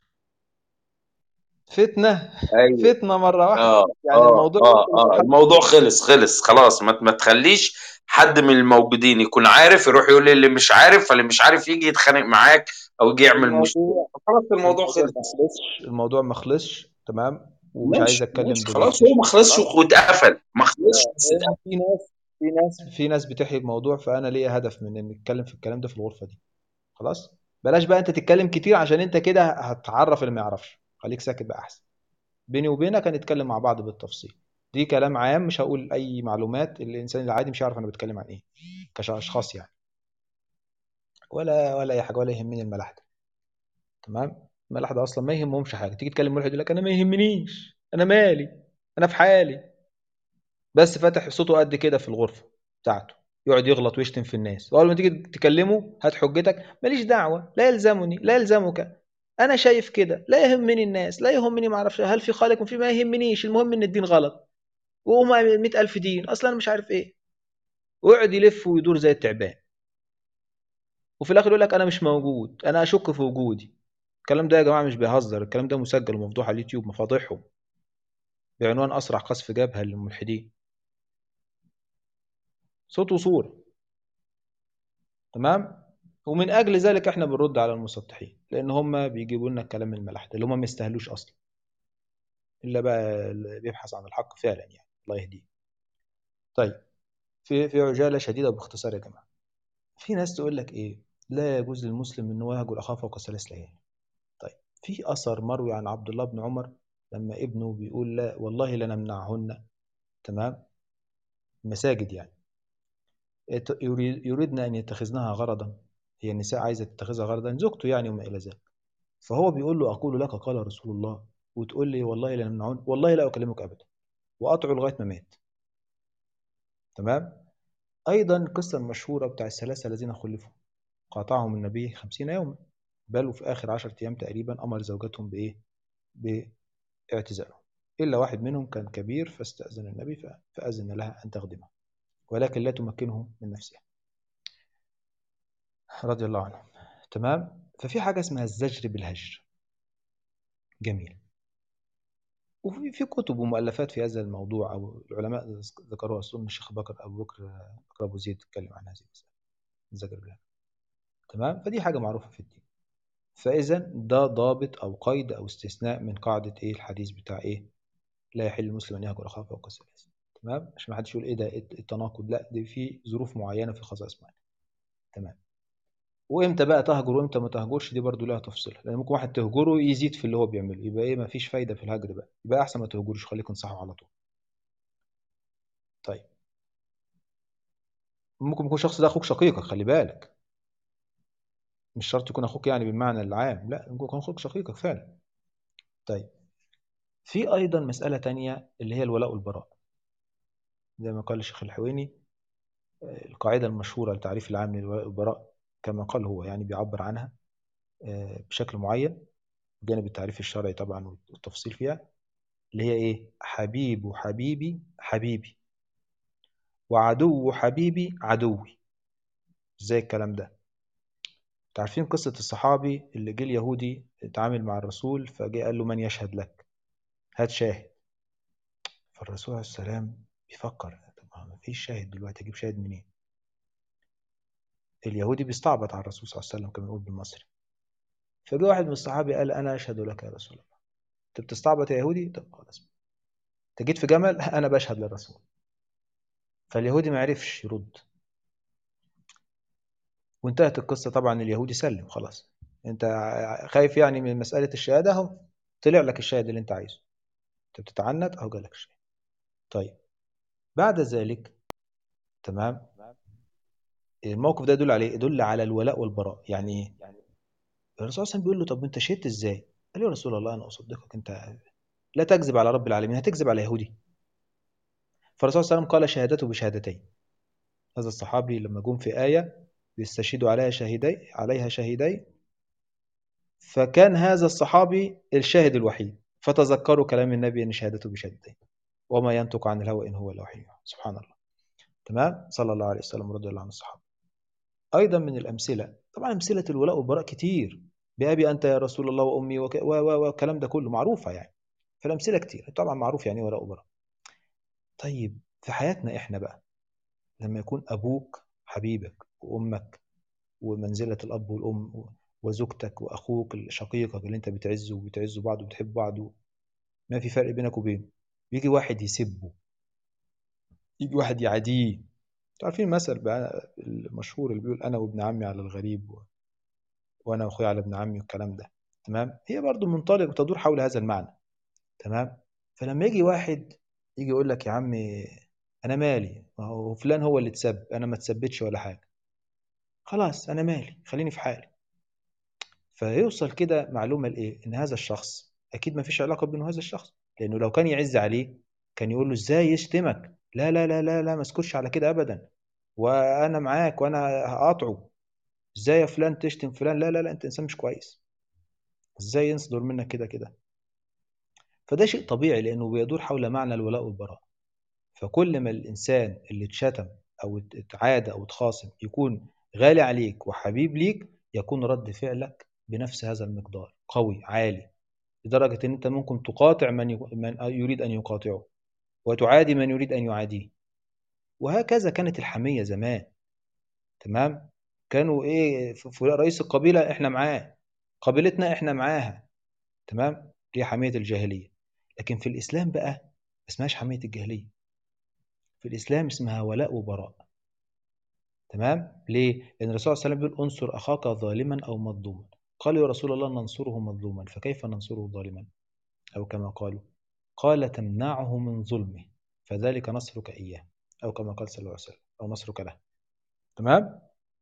فتنه ايوه فتنه مره واحده اه يعني اه الموضوع اه ممكن اه يتحل الموضوع خلص خلص خلاص ما ما تخليش حد من الموجودين يكون عارف يروح يقول اللي مش عارف فاللي مش عارف يجي يتخانق معاك او يجي يعمل مشكلة الموضوع خلاص الموضوع الموضوع خلص ما خلصش الموضوع ما خلصش تمام ومش عايز ماشي اتكلم ماشي خلاص دلوقتي هو ما خلصش خلاص واتقفل ما خلصش آه، بس هو اتقفل في ناس في ناس في ناس بتحيي الموضوع فانا ليا هدف من ان نتكلم في الكلام ده في الغرفه دي خلاص بلاش بقى انت تتكلم كتير عشان انت كده هتعرف اللي ما يعرفش خليك ساكت بقى احسن بيني وبينك هنتكلم مع بعض بالتفصيل دي كلام عام مش هقول اي معلومات الانسان العادي مش هيعرف انا بتكلم عن ايه كاشخاص يعني ولا ولا اي حاجه ولا يهمني الملح ده تمام الملح ده اصلا ما يهمهمش حاجه تيجي تكلم واحد يقول لك انا ما يهمنيش انا مالي انا في حالي بس فاتح صوته قد كده في الغرفه بتاعته يقعد يغلط ويشتم في الناس واول ما تيجي تكلمه هات حجتك ماليش دعوه لا يلزمني لا يلزمك انا شايف كده لا يهمني الناس لا يهمني ما اعرفش هل في خالق في ما يهمنيش المهم ان الدين غلط وهما مئة ألف دين اصلا انا مش عارف ايه ويقعد يلف ويدور زي التعبان وفي الاخر يقول لك انا مش موجود انا اشك في وجودي الكلام ده يا جماعه مش بيهزر الكلام ده مسجل ومفضوح على اليوتيوب مفاضيحهم بعنوان اسرع قذف جبهه للملحدين صوت وصوره تمام ومن اجل ذلك احنا بنرد على المسطحين لان هم بيجيبوا لنا الكلام من الملح ده اللي هم ما يستاهلوش اصلا الا بقى اللي بيبحث عن الحق فعلا يعني الله يهديه طيب في في عجاله شديده باختصار يا جماعه في ناس تقول لك ايه لا يجوز للمسلم انه يهجر اخاه فوق ثلاث ليالي طيب في اثر مروي عن عبد الله بن عمر لما ابنه بيقول لا والله لنمنعهن تمام مساجد يعني يت- يريد- يريدنا ان يتخذنها غرضا هي النساء عايزه تتخذها غرضا زوجته يعني وما الى ذلك فهو بيقول له اقول لك قال رسول الله وتقول لي والله لا نمنعون والله لا اكلمك ابدا وقطعه لغايه ما مات تمام ايضا القصه المشهوره بتاع الثلاثه الذين خلفوا قاطعهم النبي خمسين يوما بل وفي اخر عشرة ايام تقريبا امر زوجتهم بايه باعتزالهم الا واحد منهم كان كبير فاستاذن النبي ف- فاذن لها ان تخدمه ولكن لا تمكنه من نفسها رضي الله عنه تمام ففي حاجه اسمها الزجر بالهجر جميل وفي في كتب ومؤلفات في هذا الموضوع او العلماء ذكروها اظن الشيخ بكر ابو بكر بكر ابو زيد اتكلم عن هذه المساله الزجر بالهجر تمام فدي حاجه معروفه في الدين فاذا ده ضابط او قيد او استثناء من قاعده ايه الحديث بتاع ايه لا يحل المسلم ان يهجر اخاه فوق الثلاث تمام عشان ما حدش يقول ايه ده إيه التناقض لا دي في ظروف معينه في خصائص معينه تمام وامتى بقى تهجر وامتى ما تهجرش دي برضو لها تفصيل لان ممكن واحد تهجره يزيد في اللي هو بيعمله يبقى ايه ما فيش فايده في الهجر بقى يبقى احسن ما تهجروش خليك انصحه على طول طيب ممكن يكون الشخص ده اخوك شقيقك خلي بالك مش شرط يكون اخوك يعني بالمعنى العام لا ممكن يكون اخوك شقيقك فعلا طيب في ايضا مساله تانية اللي هي الولاء والبراء زي ما قال الشيخ الحويني آه، القاعده المشهوره لتعريف العام للولاء والبراء كما قال هو يعني بيعبر عنها آه، بشكل معين بجانب التعريف الشرعي طبعا والتفصيل فيها اللي هي ايه حبيب حبيبي حبيبي وعدو حبيبي عدوي ازاي الكلام ده تعرفين قصة الصحابي اللي جه اليهودي اتعامل مع الرسول فجاء قال له من يشهد لك هات شاهد فالرسول عليه السلام بيفكر طب ما فيش شاهد دلوقتي اجيب شاهد منين اليهودي بيستعبط على الرسول صلى الله عليه وسلم كما بنقول بالمصري فجاء واحد من الصحابة قال انا اشهد لك يا رسول الله انت بتستعبط يا يهودي طب خلاص انت جيت في جمل انا بشهد للرسول فاليهودي ما عرفش يرد وانتهت القصة طبعا اليهودي سلم خلاص انت خايف يعني من مسألة الشهادة اهو طلع لك الشاهد اللي انت عايزه انت بتتعنت اهو جالك الشهاده طيب بعد ذلك تمام الموقف ده يدل عليه يدل على الولاء والبراء يعني ايه الرسول صلى الله عليه وسلم بيقول له طب انت شهدت ازاي قال له يا رسول الله انا اصدقك انت لا تكذب على رب العالمين هتكذب على يهودي فالرسول صلى الله عليه وسلم قال شهادته بشهادتين هذا الصحابي لما جم في آية بيستشهدوا عليها شهيدي عليها شهيدي فكان هذا الصحابي الشاهد الوحيد فتذكروا كلام النبي ان شهادته بشهادتين وما ينطق عن الهوى ان هو الا وحي يوحى. سبحان الله تمام صلى الله عليه وسلم رضي الله عن الصحابه ايضا من الامثله طبعا امثله الولاء والبراء كتير بابي انت يا رسول الله وامي وك- و- و- والكلام ده كله معروفه يعني فالامثله كتير طبعا معروف يعني ايه ولاء وبراء طيب في حياتنا احنا بقى لما يكون ابوك حبيبك وامك ومنزله الاب والام وزوجتك واخوك شقيقك اللي انت بتعزه وبتعزوا بعض وبتحب بعض ما في فرق بينك وبينه بيجي واحد يسبه يجي واحد يعاديه انتوا عارفين المثل بقى المشهور اللي بيقول انا وابن عمي على الغريب و... وانا واخويا على ابن عمي والكلام ده تمام هي برضو منطلق وتدور حول هذا المعنى تمام فلما يجي واحد يجي يقول لك يا عمي انا مالي ما هو فلان هو اللي اتسب انا ما اتسبتش ولا حاجه خلاص انا مالي خليني في حالي فيوصل كده معلومه لايه ان هذا الشخص اكيد ما فيش علاقه بينه وهذا الشخص لانه لو كان يعز عليه كان يقول له ازاي يشتمك لا لا لا لا لا ما اسكتش على كده ابدا وانا معاك وانا هقاطعه ازاي يا فلان تشتم فلان لا لا لا انت انسان مش كويس ازاي يصدر منك كده كده فده شيء طبيعي لانه بيدور حول معنى الولاء والبراء فكل ما الانسان اللي اتشتم او اتعادى او اتخاصم يكون غالي عليك وحبيب ليك يكون رد فعلك بنفس هذا المقدار قوي عالي لدرجة ان انت ممكن تقاطع من يق- من يريد ان يقاطعه وتعادي من يريد ان يعاديه وهكذا كانت الحمية زمان تمام كانوا ايه ف- ف- رئيس القبيلة احنا معاه قبيلتنا احنا معاها تمام دي حمية الجاهلية لكن في الاسلام بقى ما اسمهاش حمية الجاهلية في الاسلام اسمها ولاء وبراء تمام ليه لان الرسول صلى الله عليه وسلم بيقول انصر اخاك ظالما او مظلوما قالوا يا رسول الله ننصره مظلوما فكيف ننصره ظالما او كما قالوا قال تمنعه من ظلمه فذلك نصرك اياه او كما قال صلى الله عليه وسلم او نصرك له تمام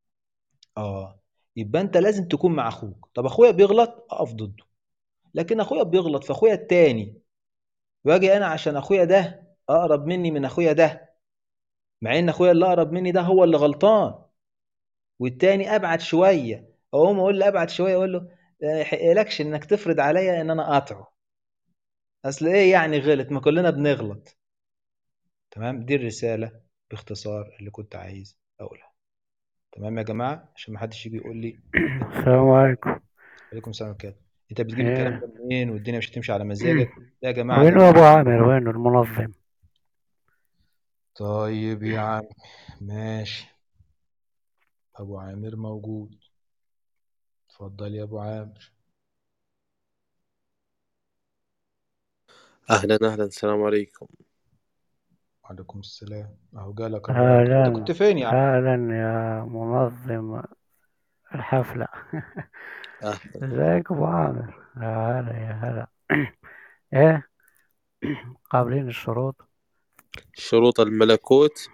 اه يبقى انت لازم تكون مع اخوك طب اخويا بيغلط اقف ضده لكن اخويا بيغلط فاخويا التاني واجي انا عشان اخويا ده اقرب مني من اخويا ده مع ان اخويا اللي اقرب مني ده هو اللي غلطان والتاني ابعد شويه اقوم اقول له ابعد شويه اقول له "ما يحقلكش انك تفرض عليا ان انا اقاطعه اصل ايه يعني غلط ما كلنا بنغلط تمام دي الرساله باختصار اللي كنت عايز اقولها تمام يا جماعه عشان ما حدش يجي يقول لي السلام عليكم عليكم السلام عليكم انت بتجيب الكلام ايه ده منين والدنيا مش هتمشي على مزاجك لا يا جماعه وينه ده ابو عامر وينه المنظم طيب يا عم ماشي ابو عامر موجود اتفضل يا ابو عامر اهلا اهلا السلام عليكم وعليكم السلام اهو جالك الرد انت كنت اهلا فين يا عم اهلا يا منظم الحفلة اهلا ازيك ابو عامر يا هلا يا هلا ايه قابلين الشروط شروط الملكوت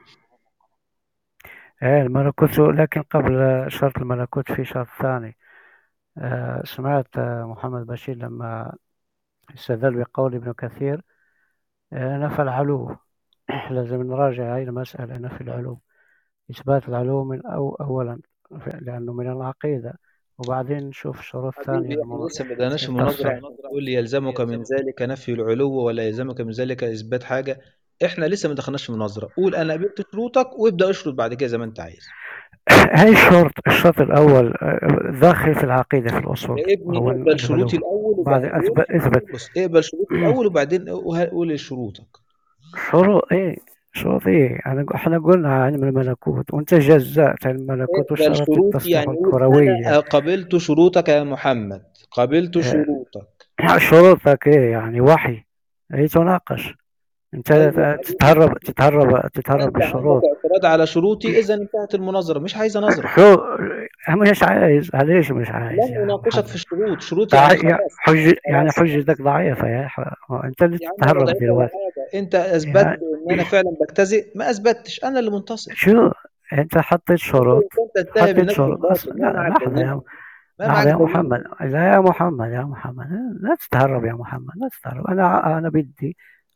ايه الملكوت لكن قبل شرط الملكوت في شرط ثاني آه، سمعت آه، محمد بشير لما استدل بقول ابن كثير آه، نفى العلو لازم نراجع هاي المسألة نفي العلو إثبات العلو من أو أولا لأنه من العقيدة وبعدين نشوف شروط ثانية حبيبي احنا للمن- لسه ما بدأناش مناظرة للتصحيح تقول لي يلزمك من ذلك نفي العلو ولا يلزمك من ذلك إثبات حاجة احنا لسه ما دخلناش في مناظرة قول أنا قبلت شروطك وابدأ اشرط بعد كده زي ما أنت عايز هاي الشرط الشرط الأول آه، داخل في العقيدة في الأصول يا ابني وهو اقبل شروطي العلو الأول بعد وبعدين أثبت اثبت بص اقبل شروطي الأول وبعدين قول شروطك شروط إيه شروط إيه أنا إحنا قلنا علم الملكوت وأنت جزأت علم الملكوت اقبل وشرطت شروطي التصديق يعني قول الكروية أنا قبلت شروطك يا محمد قبلت آه، شروطك شروطك إيه يعني وحي هي تناقش أنت أيوه قبلت تتهرب تتهرب تتهرب أنت عندك بالشروط اعتراض على شروطي إذا انتهت المناظرة مش عايزة نظرة شو مش عايز ليش مش عايز لن يا اناقشك محمد في الشروط شروط ضع... يعني يا خلاص حج... يعني خلاص حجتك ضعيفة يا ح... انت اللي يا عم تتهرب ولا ولا دلوقتي حاجه انت اثبتت يعني ان انا فعلا بجتزئ ما اثبتش انا اللي منتصر شو انت حطيت انت شروط كنت تتهم حطيت الناس شروط بالباطل أصلا ما لا معك لحظة دليل يا ما لحظة معك يا دليل محمد لا يا محمد يا محمد لا تتهرب يا محمد لا تتهرب أنا أنا بدي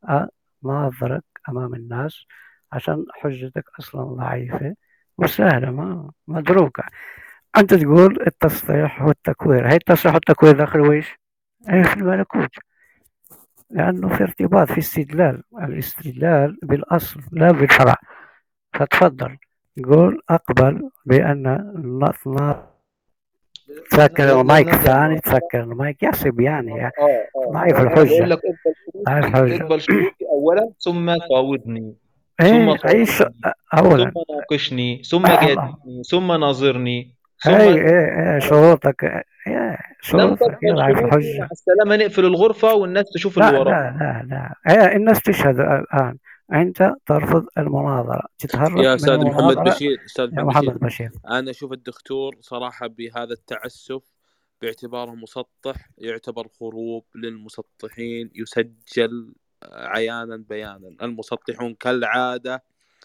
أناظرك أمام الناس عشان حجتك أصلا ضعيفة وسهلة ما مدروكة أنت تقول التصحيح والتكوير هي التصحيح والتكوير داخل ويش؟ أي في الملكوت لأنه في ارتباط في استدلال الاستدلال بالأصل لا بالفرع فتفضل قول أقبل بأن النار تسكر لا لا المايك نرجع ثاني تسكر المايك يحسب يعني اه اه ضعيف انا بقول الحجة لك اقبل ضعيف شروطي الحجة اقبل شروطي اولا ثم فاوضني ثم ايه عيش فاوضني أولا ثم ناقشني ثم الله جادلني ثم ناظرني ثم ايه ايه ايه شروطك ايه لم شروطك يا تقبل ضعيف شروطي الحجة مع السلامه نقفل الغرفه والناس تشوف اللي لا وراها لا لا لا ايه الناس تشهد الآن أنت ترفض المناظرة تتهرب يا من استاذ محمد المناظرة بشير استاذ يا محمد بشير محمد بشير انا اشوف الدكتور صراحه بهذا التعسف باعتباره مسطح يعتبر خروب للمسطحين يسجل عيانا بيانا المسطحون كالعاده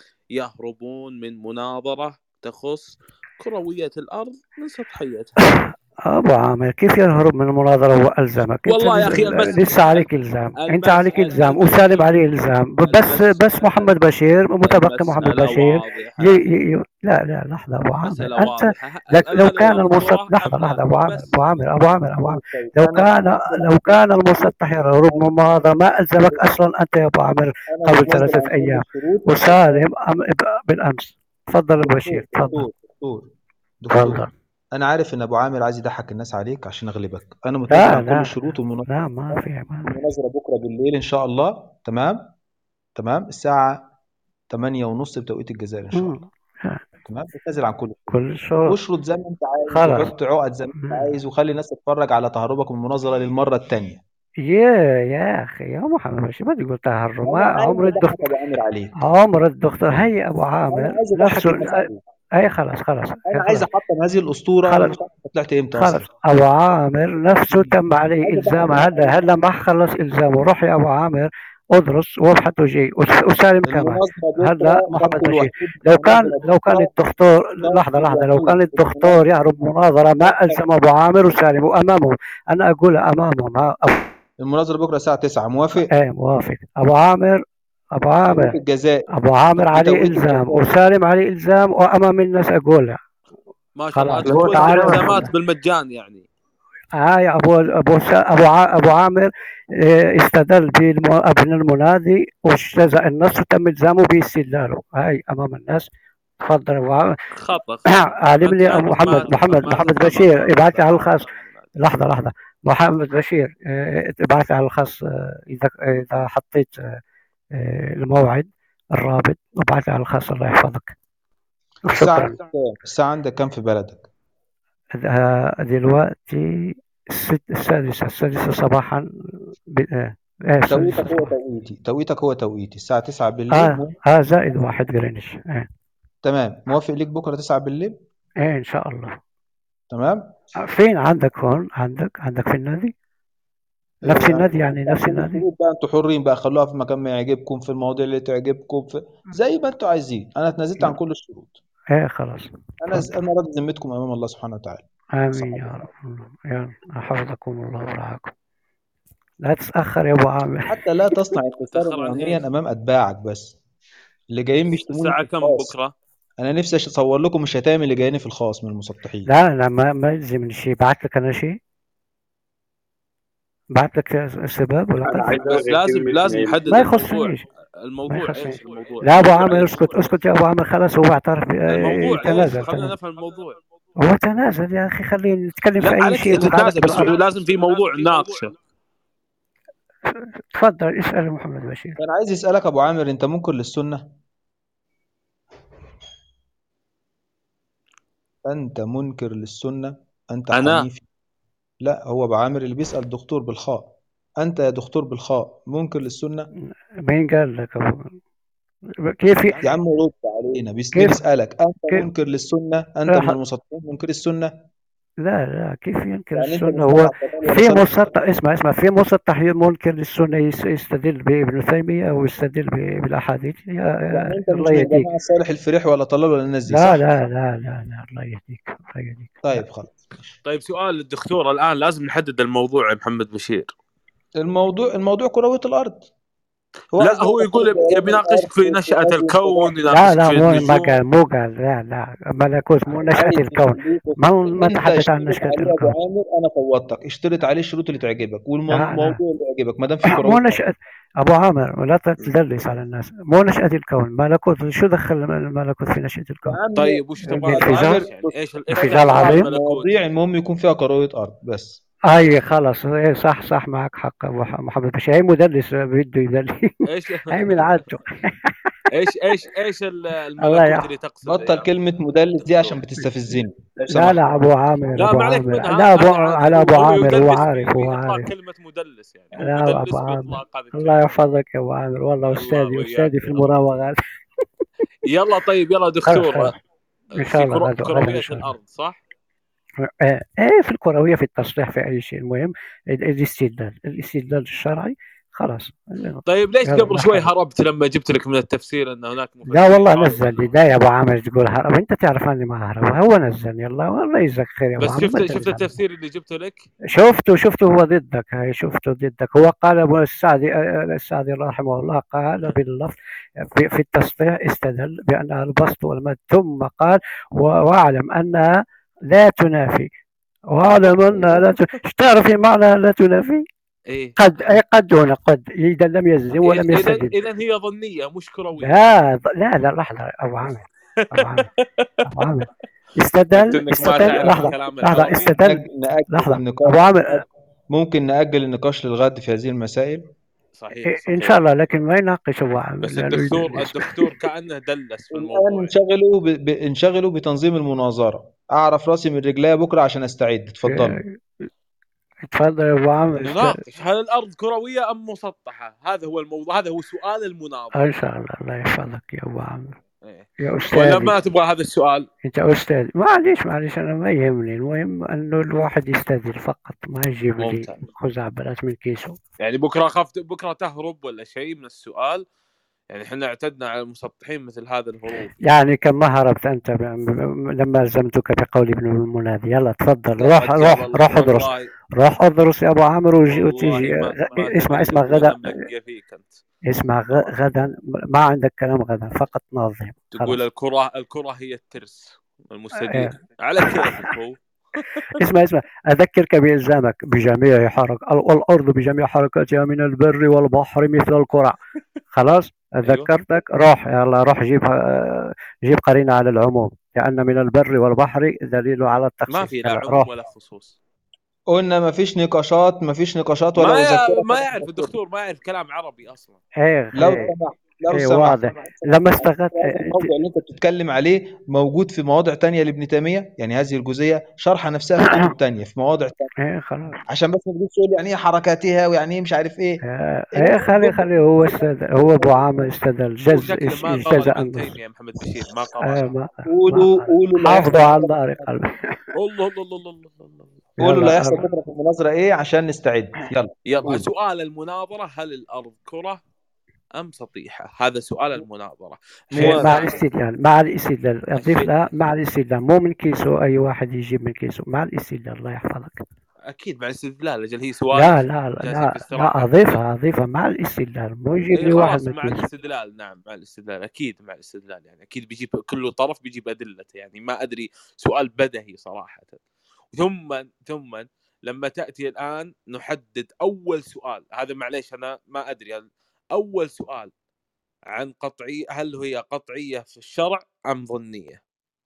يهربون من مناظره تخص كرويه الارض من سطحيتها أبو عامر كيف يهرب من المناظرة وألزمك أنت والله يا لز- اخي المس لسه عليك إلزام أنت المس عليك إلزام وسالم عليه إلزام بس بس محمد بشير متبقي محمد المساله بشير واضحه ي... ي... ي... لا لا لحظة أبو عامر المساله أنت واضحه لك هل لو هذا كان المسطح يغفره لحظة ام لا لحظة أبو عامر بس أبو عامر أبو عامر أبو عامر طيب لو انا كان بتنازل لو عن كان المسطح يهرب من المناظرة ما ألزمك أصلا أنت يا أبو عامر انا قبل بتنازل ثلاثة عن كل أيام الشروط وسالم أم... بالأمس تفضل أبو دكتور بشير تفضل دكتور دكتور دكتور تفضل انا عارف ان ابو عامر عايز يضحك الناس عليك عشان اغلبك انا متنازل لا عن كل لا الشروط والمناظره لا ما في ما في المناظره بكره بالليل ان شاء الله تمام تمام الساعه 8 ونص بتوقيت الجزائر ان شاء الله مم. تمام بتنازل عن كل الشروط كل شروط واشرط زي ما انت عايز خلاص وحط عقد زي ما انت مم. عايز وخلي الناس تتفرج على تهربك من المناظره للمره الثانيه يا يا اخي يا محمد ماشي ما تقول تهرب انا ما عايز عمر اضحك الدكتور ابو عامر عليك عمر الدكتور هي ابو انا عامر عايز اضحك نفسه الناس عليك اي خلاص خلاص انا اي عايز خلاص احطم هذه الاسطوره انا خلاص مش عارف انت طلعت امتى خلاص اصلا ابو عامر نفسه تم عليه عايز اضحك الزامه الناس هلا عليك هلا ما خلص الزامه روح يا ابو عامر ادرس وابحث وجي وس- وسالم كمان المناظره هلا بكره محمد خط بشير الوحيد لو كان المناظره لو كان بكره الدكتور الخط لحظه لحظه لو كان الوحيد الدكتور يعرض مناظره ما الزم ابو عامر وسالم وامامهم انا اقول امامهم ها أبو... المناظره بكره الساعه 9 موافق ايه موافق ابو عامر ابو توقيت عامر الجزائر ابو عامر عليه بتوقيت الزام الجزائر وسالم عليه الزام وامام الناس اقولها ما شاء الله خلاص انت اللي هو توزع تعالى الالزامات بالمجان يعني هاي ابو ابو سا- ابو ع- ابو عامر إيه، استدل بابن المنادي واجتزأ النص وتم الزامه باستدلاله هاي امام الناس تفضل ابو عامر خطا خطا علم انت لي ما أبو انت ما محمد محمد ما محمد تفهم بشير الخطا ابعث لي على عن الخاص المنادي لحظه لحظه محمد بشير إيه، ابعث لي على الخاص آه، اذا اذا حطيت آه، آه، الموعد الرابط وابعث لي على الخاص الله يحفظك الساعه شكرا عندك كام الساعه عندك كام في بلدك آه، دلوقتي الست السادسة السادسة صباحا ب... آه آه، السادسة توقيتك هو صباحا توقيتي توقيتك هو توقيتي الساعه 9 بالليل آه موافق آه زائد واحد جرينتش آه. تمام موافق ليك بكره 9 بالليل آه إن شاء الله تمام آه، فين عندك هون عندك عندك في النادي نفس آه، النادي يعني بقى نفس كل النادي الشروط بقى انتوا حرين بقى خلوها في مكان ما يعجبكم في المواضيع اللي تعجبكم في زي ما انتوا عايزين انا اتنازلت عن كل الشروط آه خلاص انا تفضل انا راضي ذمتكم امام الله سبحانه وتعالى آمين يا رب يلا حفظكم الله ورعاكم لا تتأخر يا أبو عامر حتى لا تصنع انتصارا تاخر عن وهميا ايش؟ امام اتباعك بس اللي جايين بيشتموني الساعة في كم الخاص بكرة؟ انا نفسي اصور لكم الشتائم اللي جايين في الخاص من المسطحين لا لا ما ما يلزمني شيء بعت لك أنا شيء بعت لك سباب ولا انا قد عايز بس الغي لازم كلمه لازم نايل نحدد ما الموضوع يخصنيش ما الموضوع يخصنيش ايش الموضوع لا ابو الموضوع عامر ايش اسكت اسكت يا ابو عامر خلاص هو اعترف ب- الموضوع ايش تنازل خلينا تنازل نفهم الموضوع هو تنازل يا اخي خلينا نتكلم لا في اي عليك شيء متعلق تتنازل بس بالارض لازم في موضوع نناقشه تفضل اسال محمد بشير كان عايز يسالك ابو عامر انت منكر للسنه انت منكر للسنه انت انا حنيفي لا هو ابو عامر اللي بيسال الدكتور بالخاء انت يا دكتور بالخاء منكر للسنه مين قال لك ابو كيف ي- يا عم رد علينا بس كيف بنسألك أنت كيف منكر للسنة أنت لا من ح- المسطحين منكر السنة لا لا كيف ينكر يعني أنت السنة مش هو تبع الضلال ولا في صدق مسطح اسمع اسمع في مسطح منكر للسنة يس- يستدل بابن تيمية أو يستدل ب- بالأحاديث يا يعني يا أنت مش الله من يهديك جماعة صالح الفريح ولا طلال ولا الناس دي لا صح؟ لا لا لا لا الله يهديك الله يهديك لا طيب خلاص ماشي. طيب سؤال للدكتور الان لازم نحدد الموضوع يا محمد بشير الموضوع الموضوع كروية الأرض هو لا عايز هو يعرف يقول كل يبي دوران يناقشك في الأرض نشأة والسماء الكون والفضاء لا يناقشك لا في مو ما النجوم قال مو قال لا لا ملكوت مو نشأة عايز الكون يخليك ما ما أنت تحدث عن اشترط نشأة عليه أبو الكون عامر أنا فوضتك اشترط عليه الشروط اللي تعجبك لا والموضوع لا اللي يعجبك ما دام في مو كروية أرض نشأة أبو عامر لا تدلس على الناس مو نشأة الكون ملكوت شو دخل الملكوت في نشأة يا الكون عم طيب وش تبغى أبو الانفجار عامر نناقش يعني ايش ال- ايش انفجار الاشياء عظيم الملكوت المواضيع المهم يكون فيها كروية أرض بس اي خلص ايه صح صح معك حق ابو ح- محمد بشير هي مدلس بده يدلس ايش هي من عادته ايش ايش ايش ال- الله الملكوت يح اللي تقصد بطل يا كلمة مدلس دي عشان دكتور بتستفزني لو لا سمحت لا ابو عامر لا ابو ما عليك عامر منها لا ابو هذا عادي على هو ابو هو عامر هو يدلس عارف في هو في اطلاق عارف كلمة مدلس يعني هو لا مدلس ابو عامر باطلاق هذه الله الكلمة يحفظك يا ابو عامر والله الله استاذي وإياك استاذي في يا رب المراوغات يلا طيب يلا خير دكتور خير ان في شاء الله كرو... غدا غدا ان كروية شاء الله الارض صح؟ آه، ايه في الكرويه في التصريح في اي شيء المهم ال- الاستدلال الاستدلال الشرعي خلاص طيب ليش يلا قبل لا شوي حول هربت لما جبت لك من التفسير ان هناك لا مفسرين والله قالوا نزل لي انه لا يا ابو عامر تقول هرب انت تعرف اني ما هرب هو نزلني الله والله يجزاك خير يا ابو بس عامر ما شفت شفت تدلس علي التفسير اللي جبته لك شفته شفته هو ضدك هاي شفته ضدك هو قال ابو السعدي السعدي رحمه الله قال باللفظ في, في التصريح استدل بانها البسط والمد ثم قال و- واعلم انها لا تنافي واعلم انها لا تنافي ايش تعرف معنى لا تنافي؟ ايه قد اي قد هنا قد اذا لم يجزم ولم اذا يستدل اذا هي ظنية مش كروية لا لا لا لحظه ابو عامر ابو عامر ابو عامر قلت استدل انك ما استدل تعرف لحظه الكلام لحظه العربي استدل نأج- نأجل لحظه النقاش ابو عامر ممكن نأجل النقاش للغد في هذه المسائل صحيح ان صحيح شاء الله لكن ما يناقش ابو عامر بس لانه الدكتور يدلس الدكتور كأنه دلس في الآن الموضوع يعني انشغلوا ب... ب... انشغلوا بتنظيم المناظرة أعرف راسي من رجليا بكرة عشان أستعد اتفضلوا تفضل يا ابو عامر است- نناقش هل الارض كروية ام مسطحة هذا هو الموضوع هذا هو سؤال المناظرة ان شاء الله الله يحفظك يا ابو عامر إيه. يا ولا استاذي ما تبغى هذا السؤال انت استاذ معليش معليش انا ما يهمني المهم انه الواحد يستدل فقط ما يجيب لي ممتاز خزعبلات من كيسه يعني بكره خفت بكره تهرب ولا شيء من السؤال يعني احنا اعتدنا على المسطحين مثل هذا الهروب يعني كم ما هربت انت ب- ب- لما الزمتك بقول ابن المنادي يلا تفضل يا روح رجال روح الله روح ادرس والله روح ادرس يا ابو عامر وجي والله وتيجي ما ما اسمع ما اسمع تبغى غدا منقة فيك انت اسمع غ- غدا ما عندك كلام غدا فقط ناظم تقول خلاص الكرة الكرة هي الترس المستدير إيه. على كيفك هو اسمع اسمع أذكرك بإلزامك بجميع حركة والأرض بجميع حركاتها من البر والبحر مثل الكرة خلاص ايوه ذكرتك روح يلا روح جيب آه، جيب قرينة على العموم لأن من البر والبحر دليل على ما التخصيص في لا يلا عموم روح ولا خصوص قلنا ما فيش نقاشات ما فيش نقاشات ولا ما يع- أذكرك ما ولا يعرف أذكرك الدكتور ما يعرف كلام عربي اصلا ايه لو ايه سمحت لو ايه سمحت واضح لما استغلت هذا الموضوع اللي انت بتتكلم عليه موجود في مواضع تانية لابن تيمية يعني هذه الجزئية شرح نفسها في كتب تانية في مواضع تانية ايه خلاص عشان بس ما تجيش تقول يعني ايه حركاتها ويعني ايه مش عارف ايه ايه الواحد إيه، خلي جدا خلي هو استدل هو ابو عامر استدل هو جز شكله إش- ما قرأ اجتزأ ابن النص تيمية يا محمد بشير ما ايه قرأها ما ما قولوا قال قولوا اللي حافظوا هيحصل عن بكرة ظهر قلبي الله الله الله الله الله الله قولوا اللي يلا هيحصل أر- بكرة في المناظرة ايه عشان نستعد يلا يلا قول سؤال المناظرة هل الأرض كرة أم سطيحة هذا سؤال المناظرة إيه، شيء مع ثاني الاستدلال مع الاستدلال اضيف الشيء لها مع الاستدلال مو من كيسه اي واحد يجيب من كيسه مع الاستدلال الله يحفظك أكيد مع الاستدلال أجل هي لا سؤال لا لا جالسين في لا, لا استراحة اضيفها اضيفها مع الاستدلال مو يجيب اي لي واحد خلاص من مع كيسه الاستدلال نعم مع الاستدلال اكيد مع الاستدلال يعني اكيد بيجيب كل طرف بيجيب ادلته يعني ما ادري سؤال بدهي صراحه ثم ثم لما تاتي الان نحدد اول سؤال هذا معليش انا ما ادري اول سؤال عن قطعي هل هي قطعيه في الشرع ام ظنيه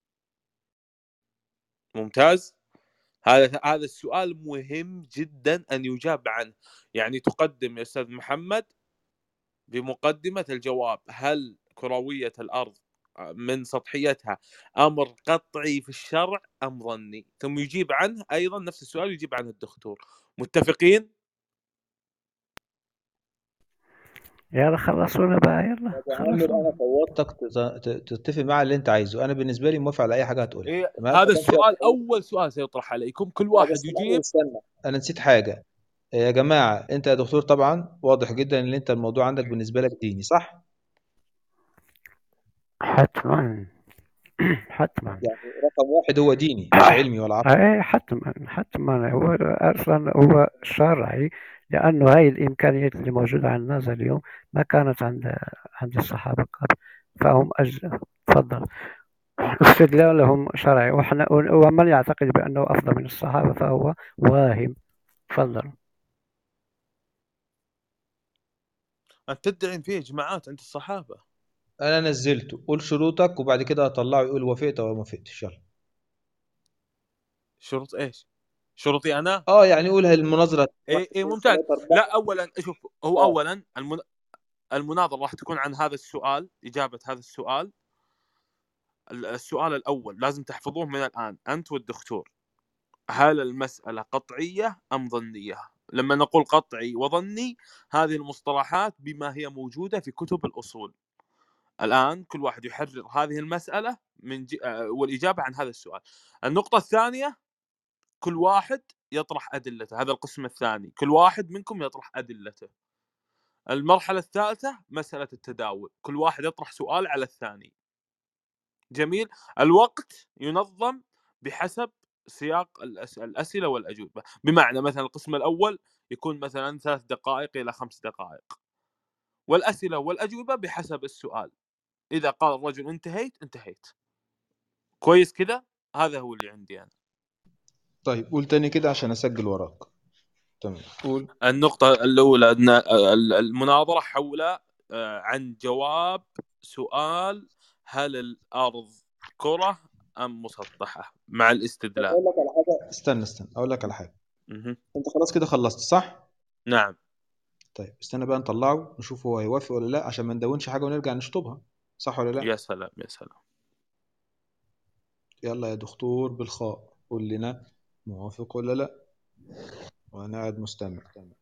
ممتاز هذا هذا السؤال مهم جدا ان يجاب عنه يعني تقدم يا استاذ محمد بمقدمة الجواب هل كروية الأرض من سطحيتها أمر قطعي في الشرع أم ظني ثم يجيب عنه أيضا نفس السؤال يجيب عنه الدكتور متفقين يلا خلصونا بقى يلا طب يا عامر خلصونا انا فوضتك تت- ت- تتفق معي على اللي انت عايزه انا بالنسبه لي موافق على اي حاجه هتقولها إيه تمام هذا ما دام فيها السؤال خير اول سؤال سيطرح عليكم كل لا واحد بس لا يجيب استنى انا نسيت حاجه يا جماعه انت يا دكتور طبعا واضح جدا ان انت الموضوع عندك بالنسبه لك ديني صح حتما حتما يعني رقم واحد هو ديني مش علمي ولا عقلي ايه حتما حتما هو اصلا هو شرعي لانه هاي الامكانيات اللي موجوده عند الناس اليوم ما كانت عند عند الصحابه قبل فهم أجل تفضل استدلالهم شرعي وإحنا ومن يعتقد بأنه أفضل من الصحابة فهو واهم تفضل انت تدعي إن فيه اجماعات عند الصحابه انا نزلته قول شروطك وبعد كده هطلعه يقول وافقت او ما وافقتش يلا شروط ايش؟ شروطي انا؟ اه يعني قولها المناظره اي اي ممتاز لا اولا شوف هو اولا المن... المناظره راح تكون عن هذا السؤال اجابه هذا السؤال السؤال الاول لازم تحفظوه من الان انت والدكتور هل المساله قطعيه ام ظنيه؟ لما نقول قطعي وظني هذه المصطلحات بما هي موجوده في كتب الاصول الان كل واحد يحرر هذه المساله من ج... والاجابه عن هذا السؤال النقطه الثانيه كل واحد يطرح ادلته هذا القسم الثاني كل واحد منكم يطرح ادلته المرحله الثالثه مساله التداول كل واحد يطرح سؤال على الثاني جميل الوقت ينظم بحسب سياق الأس... الاسئله والاجوبه بمعنى مثلا القسم الاول يكون مثلا ثلاث دقائق الى خمس دقائق والاسئله والاجوبه بحسب السؤال اذا قال الرجل انتهيت انتهيت كويس كذا هذا هو اللي عندي انا طيب قول تاني كده عشان اسجل وراك تمام قول النقطة الأولى أن المناظرة حول عن جواب سؤال هل الأرض كرة أم مسطحة مع الاستدلال اقول لك على حاجه استنى استنى اقول لك على حاجه مه. انت خلاص كده خلصت صح نعم طيب استنى بقى نطلعه نشوف هو هيوافق ولا لا عشان ما ندونش حاجه ونرجع نشطبها صح ولا لا يا سلام يا سلام يلا يا دكتور بالخاء قول لنا موافق ولا لا وانا قاعد مستمع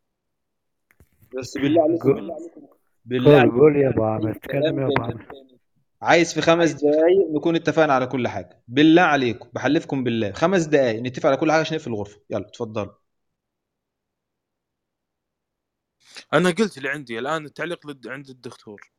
بس بالله عليكم بالله عليكم بالله قول عليكم قول يا ابو عامر تكلم يا ابو كلام عامر عايز في خمس دقايق نكون اتفقنا على كل حاجه بالله عليكم بحلفكم بالله خمس دقايق نتفق على كل حاجه عشان نقفل الغرفه يلا اتفضلوا أنا قلت اللي عندي الآن التعليق لد- عند الدكتور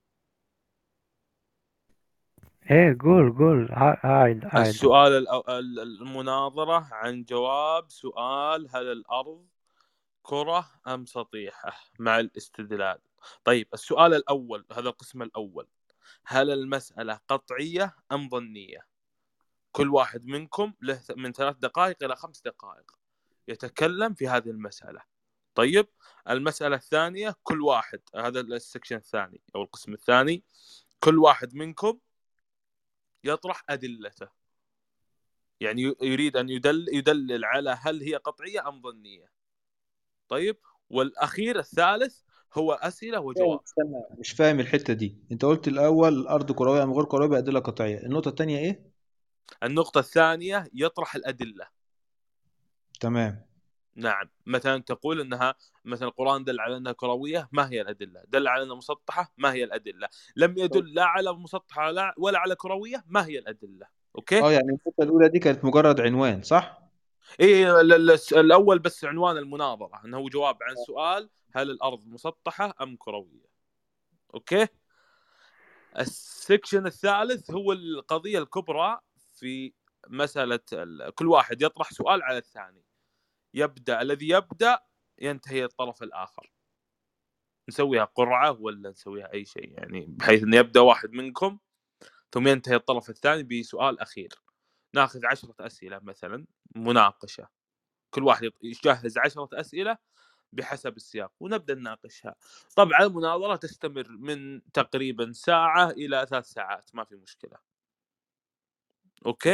ايه قول قول ع- عايد عايد السؤال الأو- ال- المناظرة عن جواب سؤال هل الأرض كرة أم سطيحة مع الاستدلال طيب السؤال الأول هذا القسم الأول هل المسألة قطعية أم ظنية كل واحد منكم له ث- من ثلاث دقائق إلى خمس دقائق يتكلم في هذه المسألة طيب المسألة الثانية كل واحد هذا السكشن الثاني أو القسم الثاني كل واحد منكم يطرح أدلته يعني ي- يريد أن يدل يدلل على هل هي قطعية أم ظنية طيب والأخير الثالث هو أسئلة وجواب استنى مش فاهم الحته دي انت قلت الاول الارض كرويه ام غير كرويه بادله قطعيه النقطه الثانيه ايه النقطة الثانية يطرح الأدلة تمام نعم مثلا تقول انها مثلا القران دل على انها كرويه ما هي الادله؟ دل على انها مسطحه ما هي الادله؟ لم يدل لا على مسطحه ولا ولا على كرويه ما هي الادله؟ اوكي؟ اه يعني النقطه الاولى دي كانت مجرد عنوان صح اي ال- ال- الاول بس عنوان المناظره انه جواب عن سؤال هل الارض مسطحه ام كرويه؟ اوكي؟ السكشن الثالث هو القضيه الكبرى في مساله ال- كل واحد يطرح سؤال على الثاني يبدا الذي يبدا ينتهي الطرف الاخر نسويها قرعه ولا نسويها اي شيء يعني بحيث انه يبدا واحد منكم ثم ينتهي الطرف الثاني بسؤال اخير ناخذ عشرة اسئله مثلا مناقشه كل واحد يط- يجهز عشرة اسئله بحسب السياق ونبدا نناقشها طبعا المناظره تستمر من تقريبا ساعه الى ثلاث ساعات ما في مشكله اوكي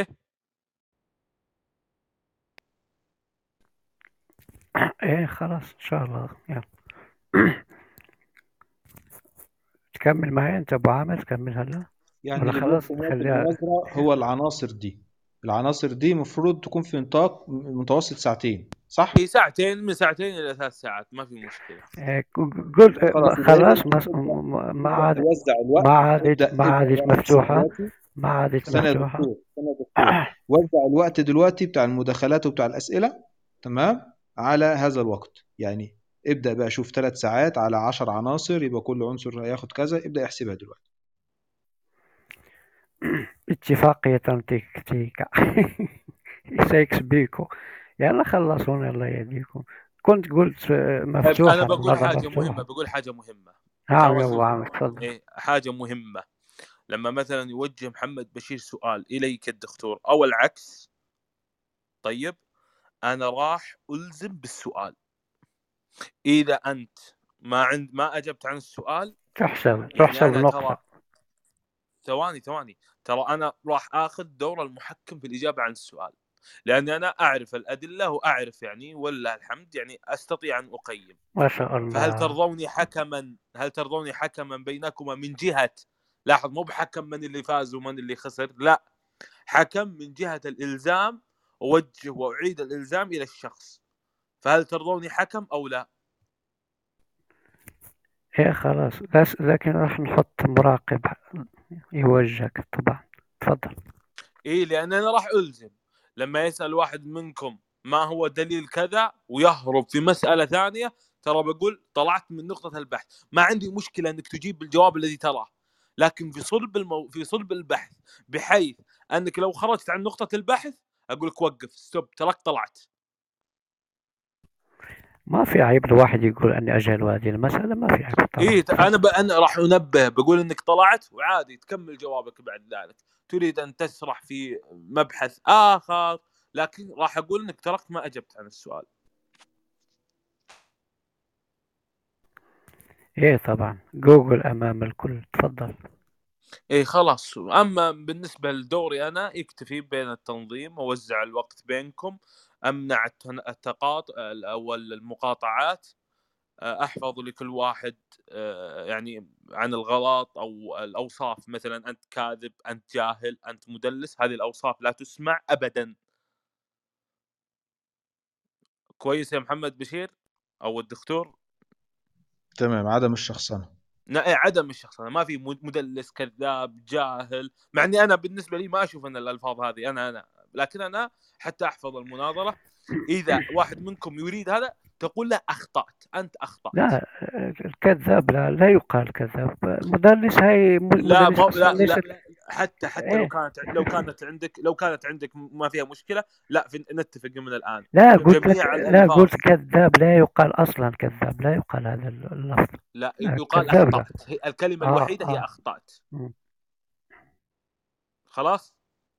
ايه خلاص ان شاء الله يلا تكمل معي انت ابو عامر تكمل هلا يعني ولا اللي خلاص بيحكم وقت نخليها المناظره هو العناصر دي العناصر دي المفروض تكون في نطاق متوسط ساعتين صح؟ اي ساعتين من ساعتين الى ثلاث ساعات ما في مشكله إيه، قلت خلاص يبقى خلاص إذا ما ابدأ ما ابدأ عاد وزع الوقت ما عادت ابدأ ما ابدأ عادت يا ريس مفتوحة دلوقتي ما عادت استنى يا مفتوحة دكتور استنى يا دكتور وزع الوقت دلوقتي بتاع المداخلات وبتاع الأسئلة تمام على هذا الوقت يعني ابدأ بقى شوف ثلاث ساعات على عشر عناصر يبقى كل عنصر هياخد كذا ابدأ احسبها دلوقتي اتفاقية تكتيكا سيكس بيكو يلا خلصونا الله يهديكم كنت قلت آه، طيب مفتوحة انا بقول المناظرة حاجه مهمه مفتوحة بقول حاجه مهمه نعم ترى يلا شوف عم تفضل إيه حاجه مهمه لما مثلا يوجه محمد بشير سؤال اليك الدكتور او العكس طيب انا راح الزم بالسؤال اذا انت ما عند ما اجبت عن السؤال تحسب يعني تحسب انا ترى نقطة ثواني ثواني ترى انا راح اخذ دور المحكم في الاجابه عن السؤال لاني انا اعرف الادله واعرف يعني ولله الحمد يعني استطيع ان اقيم ما شاء فهل الله ترضوني حكما هل ترضوني حكما بينكما من جهه لاحظ مو بحكم من اللي فاز ومن اللي خسر لا حكم من جهه الالزام اوجه واعيد الالزام الى الشخص فهل ترضوني حكم او لا ايه خلاص بس لكن راح نحط مراقب يوجهك طبعا تفضل ايه لان انا راح الزم لما يسال واحد منكم ما هو دليل كذا ويهرب في مساله ثانيه ترى بقول طلعت من نقطه البحث ما عندي مشكله انك تجيب بالجواب الذي تراه لكن في صلب المو... في صلب البحث بحيث انك لو خرجت عن نقطه البحث اقول لك وقف ستوب تراك طلعت ما في عيب الواحد يقول اني اجهل هذه المسألة ما في عيب طبعا ايه انا تفضل ب... انا راح انبه بقول انك طلعت وعادي تكمل جوابك بعد ذلك تريد ان تسرح في مبحث اخر لكن راح اقول انك تركت ما اجبت عن السؤال ايه طبعا جوجل امام الكل تفضل ايه خلاص اما بالنسبه لدوري انا يكتفي بين التنظيم اوزع الوقت بينكم امنع التن- التقاط او المقاطعات احفظ لكل واحد آه، يعني عن الغلط او الاوصاف مثلا انت كاذب انت جاهل انت مدلس هذه الاوصاف لا تسمع ابدا كويس يا محمد بشير او الدكتور تمام عدم الشخصنة لا إيه، عدم الشخصنه ما في مد- مدلس كذاب جاهل مع اني انا بالنسبه لي ما اشوف ان الالفاظ هذه انا انا لكن انا حتى احفظ المناظره اذا واحد منكم يريد هذا تقول له اخطات انت اخطات لا الكذاب لا لا يقال كذاب المدلس هاي م- لا مدلس ما اصلا لا ليس لا حتى حتى لو ايه كانت لو كانت عندك لو كانت عندك ما فيها مشكله لا في نتفق من الان لا قلت لك جميع لا الالفاظ قلت كذاب لا يقال اصلا كذاب لا يقال هذا اللفظ لا لا يقال كذاب لا اخطات هي الكلمه اه الوحيده هي اه اخطات مم. خلاص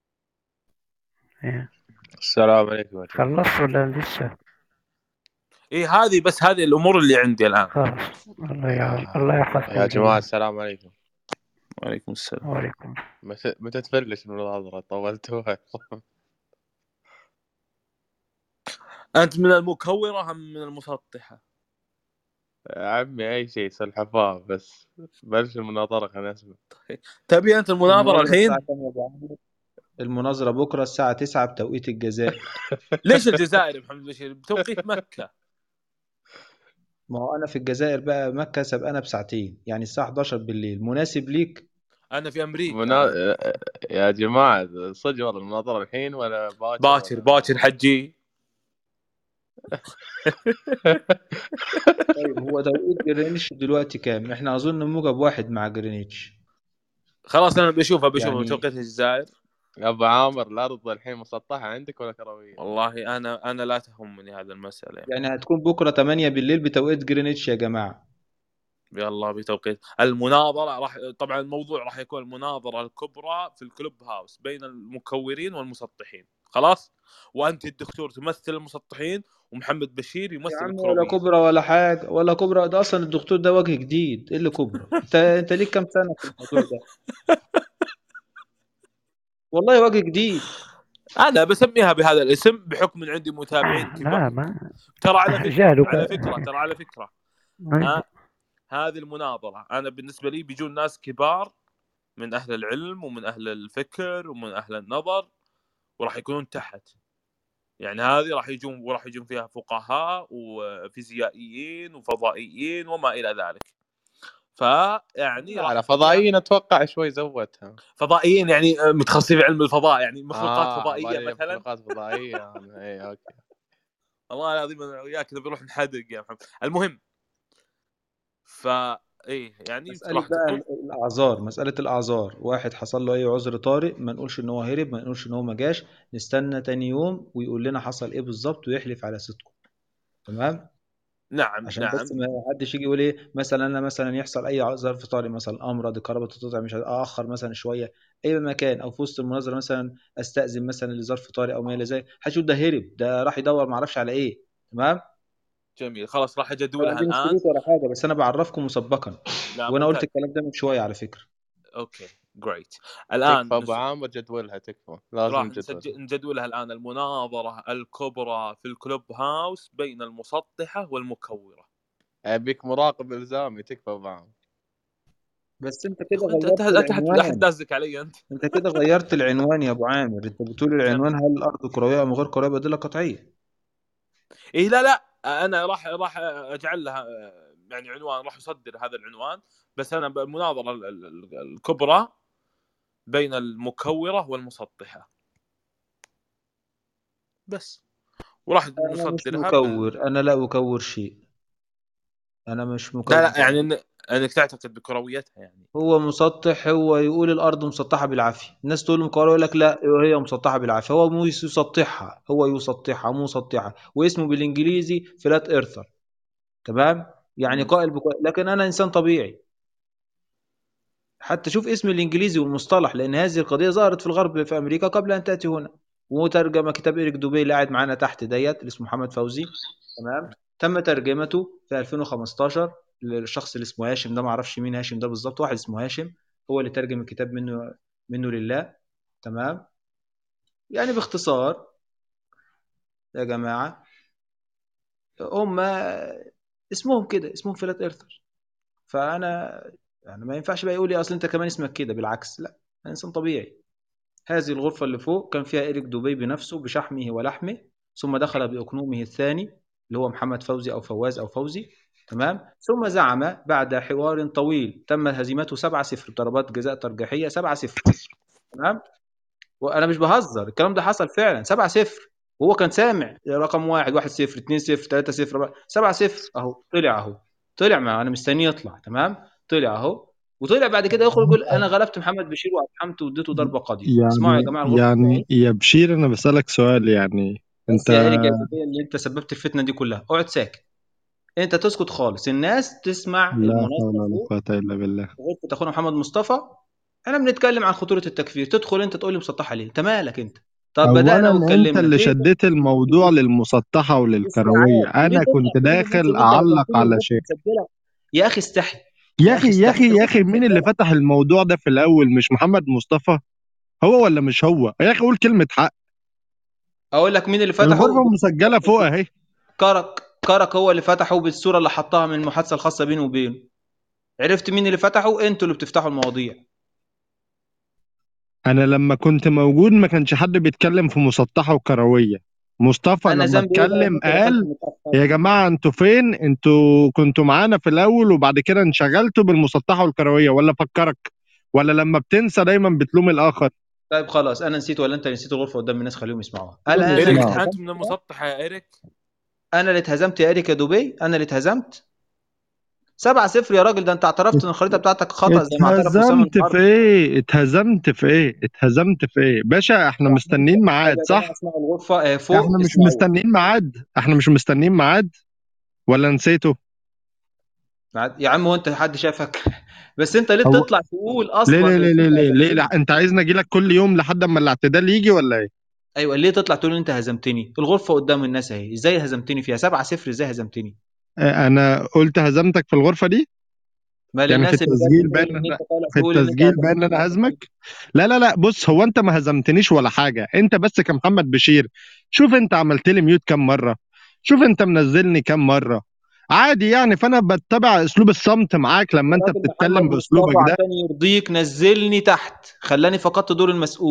إيه. السلام عليكم ورحمة الله خلصت ولا لسه ايه هذه بس هذه الامور اللي عندي الان خلاص الله يع... الله يا يحفظكم جماعة جميعا السلام عليكم وعليكم السلام وعليكم متى متى تفلش المناظرة طولتوها انت من المكوره ام من المسطحه يا عمي أي شيء سلحفاة بس بلش المناظرة خلينا نسمع تبي انت المناظره المناظرة الحين الساعة كام يا أبو عمرو؟ المناظرة بكرة الساعة 9 بتوقيت الجزائر ليش الجزائر يا محمد بشير بتوقيت مكه ما هو أنا في الجزائر بقى مكة سبقنا بساعتين يعني الساعة 11 بالليل مناسب ليك انا في امريكا منا... انا يا جماعة صدق والله المناظرة الحين ولا باكر باكر ولا باكر حجي طيب هو توقيت جرينتش دلوقتي كام؟ احنا أظن موجب واحد مع جرينتش خلاص انا بشوفها بشوفها يعني بتوقيت الجزائر يا أبو عامر الأرض الحين مسطحة عندك ولا كروية؟ والله انا انا لا تهمني هذه المساله يعني. يعني هتكون بكرة 8 بالليل بتوقيت جرينتش يا جماعة يلا بتوقيت المناظره راح طبعا الموضوع راح يكون المناظره الكبرى في الكلوب هاوس بين المكورين والمسطحين خلاص وانت الدكتور تمثل المسطحين ومحمد بشير يا يمثل عم ولا الكرويين كبرى ولا حاجة ولا كبرى ده أصلا الدكتور ده وجه جديد إيه اللي كبرى؟ أنت أنت ليك كام سنة في الموضوع ده؟ والله وجه جديد انا بسميها بهذا الاسم بحكم ان عندي متابعين لا كبار ما ترى على فكره جهلك على فكره ترى على فكره ما ها هذه المناظره انا بالنسبه لي بيجون ناس كبار من اهل العلم ومن اهل الفكر ومن اهل النظر وراح يكونون تحت يعني هذه راح يجون وراح يجون فيها فقهاء وفيزيائيين وفضائيين وما الى ذلك فيعني لا راح لا تكون فيها فضائيين اتوقع شوي زودتها فضائيين يعني متخصصين في علم الفضاء يعني مخلوقات اه فضائيه بالي مثلا مخلوقات فضائيه اي اوكي والله العظيم انا وياك نبي نروح نحدق يا محمد المهم ف ايه يعني مسألة راح بقى تكون الأعذار مسألة الأعذار واحد حصل له أي عذر طارئ ما نقولش إن هو هرب ما نقولش إن هو ما جاش نستنى تاني يوم ويقول لنا حصل إيه بالظبط ويحلف على صدقه تمام نعم عشان نعم بس ما حدش يجي يقول إيه مثلا أنا مثلا يحصل أي ظرف طارئ مثلا أمرض الكهرباء تتقطع مش أأخر مثلا شوية أي مكان أو في وسط المناظرة مثلا أستأذن مثلا لظرف طارئ أو ما إلى ذلك محدش يقول ده هرب ده راح يدور معرفش على إيه تمام جميل خلاص راح طبعا اجدولها دي مش الان شروط ولا حاجة بس أنا بعرفكم مسبقا لا وأنا قلت ممتاز الكلام ده من شوية على فكرة اوكي جريت الان تكفى ابو نس... عامر جدولها تكفى لازم راح جدولها نسجل نجدولها الان المناظره الكبرى في الكلوب هاوس بين المسطحه والمكوره ابيك مراقب الزامي تكفى ابو عامر بس انت يا كده اخوي انت غيرت انت انت احد احد العنوان دازك علي انت انت كده غيرت العنوان يا ابو عامر انت بتقول العنوان هل الارض كرويه ام غير كرويه بديله قطعيه ايه لا لا انا راح راح اجعل لها يعني عنوان راح اصدر هذا العنوان بس انا المناظره ال- ال- ال- الكبرى بين المكوره والمسطحه بس وراح انا مش نصدرها بال... مكور انا لا اكور شيء انا مش لا مكور لا يعني إن... انك تعتقد بكرويتها يعني هو مسطح هو يقول الارض مسطحه بالعافيه الناس تقول له مكوره يقول لك لا هي مسطحه بالعافيه هو مو يسطحها هو يسطحها مسطحه واسمه بالانجليزي فلات ايرثر تمام يعني مم. قائل بقائل لكن انا انسان طبيعي حتى شوف اسم الانجليزي والمصطلح لان هذه القضيه ظهرت في الغرب في امريكا قبل ان تاتي هنا وترجمه كتاب ايريك دوبي اللي قاعد معانا تحت ديت اللي اسمه محمد فوزي تمام تم ترجمته في 2015 للشخص اللي اسمه هاشم ده ما اعرفش مين هاشم ده بالظبط واحد اسمه هاشم هو اللي ترجم الكتاب منه منه لله تمام يعني باختصار يا جماعه هم اسمهم كده اسمهم فلات ايرثر فانا يعني ما ينفعش بقى يقول لي اصل انت كمان اسمك كده بالعكس لا انا انسان طبيعي هذه الغرفة اللي فوق كان فيها إيريك دوبي بنفسه بشحمه ولحمه ثم دخل بأقنومه الثاني اللي هو محمد فوزي أو فواز أو فوزي تمام ثم زعم بعد حوار طويل تم هزيمته 7-0 ضربات جزاء ترجيحية 7-0 تمام وأنا مش بهزر الكلام ده حصل فعلا 7-0 وهو كان سامع رقم واحد 1 0 2 0 3 0 7 0 اهو طلع اهو طلع ما انا مستنيه يطلع تمام طلع اهو وطلع بعد كده يخرج يقول انا غلبت محمد بشير وافحمته واديته ضربه قاضيه اسمعوا يا يعني جماعه الغرفه يعني يا بشير انا بسألك سؤال يعني بس انت يا ايريك يا زكريا اللي انت سببت الفتنه دي كلها اقعد ساكت انت تسكت خالص الناس تسمع لا المناظره حول ولا فوق قوة الا بالله في غرفه اخونا محمد مصطفى احنا بنتكلم عن خطوره التكفير تدخل انت تقول لي مسطحه ليه انت مالك انت طب بدانا اولا انت واتكلمنا اللي ليه شديت الموضوع للمسطحه وللكرويه استيعاب وليه انا تطلع كنت تقول لي داخل ممكن انت اعلق هزمتني على والغرفه شيء مسجله يا اخي استحي يا يا اخي اخي يا استحي اخي يا الغرفه اخي مين اللي مسجله فتح الموضوع ده في الاول مش محمد مصطفى هو ولا مش هو يا اخي قول كلمه حق اقول لك مين اللي فتحه الغرفه مسجله فوق اهي كرك كرك هو اللي فتحه بالصوره اللي حطها من المحادثه الخاصه بينه وبينه عرفت مين اللي فتحه انتوا اللي بتفتحوا المواضيع انا لما كنت موجود ما كانش حد بيتكلم في مسطحه وكرويه مصطفى انا لما ذنبي ايه بقى ان اتكلم انت دخلت قال متاخر يا جماعه انتوا فين انتوا كنتوا معانا في الاول وبعد كده انشغلتوا بالمسطحه والكرويه ولا فكرك ولا لما بتنسى دايما بتلوم الاخر طيب خلاص انا نسيت ولا انت نسيت الغرفه قدام الناس خليهم يسمعوها كلهم انا انا ايريك اللي يسمعوا اتهزمت انت من المسطحه يا ايريك انا اللي اتهزمت يا اريك يا دبي انا اللي اتهزمت 7 0 يا راجل ده انت اعترفت ان الخريطه بتاعتك خطا زي ما اعترف اسامه اتهزمت في ايه اتهزمت في ايه اتهزمت في ايه باشا احنا مستنيين طيب ميعاد يا صح جماعه اسمعوا الغرفه آه، فوق احنا مش اسمعوا مستنيين ميعاد احنا مش مستنيين ميعاد ولا نسيته بعد- يا عم هو انت حد شافك بس انت ليه هو تطلع تقول ليه اصلا ليه ليه إن ليه انت ليه, ليه, هزمتني ليه انت عايزني اجي لك كل يوم لحد اما الاعتدال يجي ولا ايه ايوه ليه تطلع تقول ان انت هزمتني الغرفه قدام الناس اهي ازاي هزمتني فيها 7 0 ازاي هزمتني اه، انا قلت هزمتك في الغرفه دي ما يعني في للناس اللي التسجيل جت باين تقول ان ان انت طالع في تقول ان انت التسجيل باين ان هزمتني انا هزمك لا لا لا بص هو انت ما هزمتنيش ولا حاجه انت بس كمحمد بشير شوف انت عملت لي ميوت كام مره شوف انت منزلني كام مره عادي يعني فانا بتبع اسلوب الصمت معاك لما يا انت راجل بتتكلم محمد باسلوبك مصطفى ده عشان يرضيك نزلني تحت خلاني فقدت دور المسؤول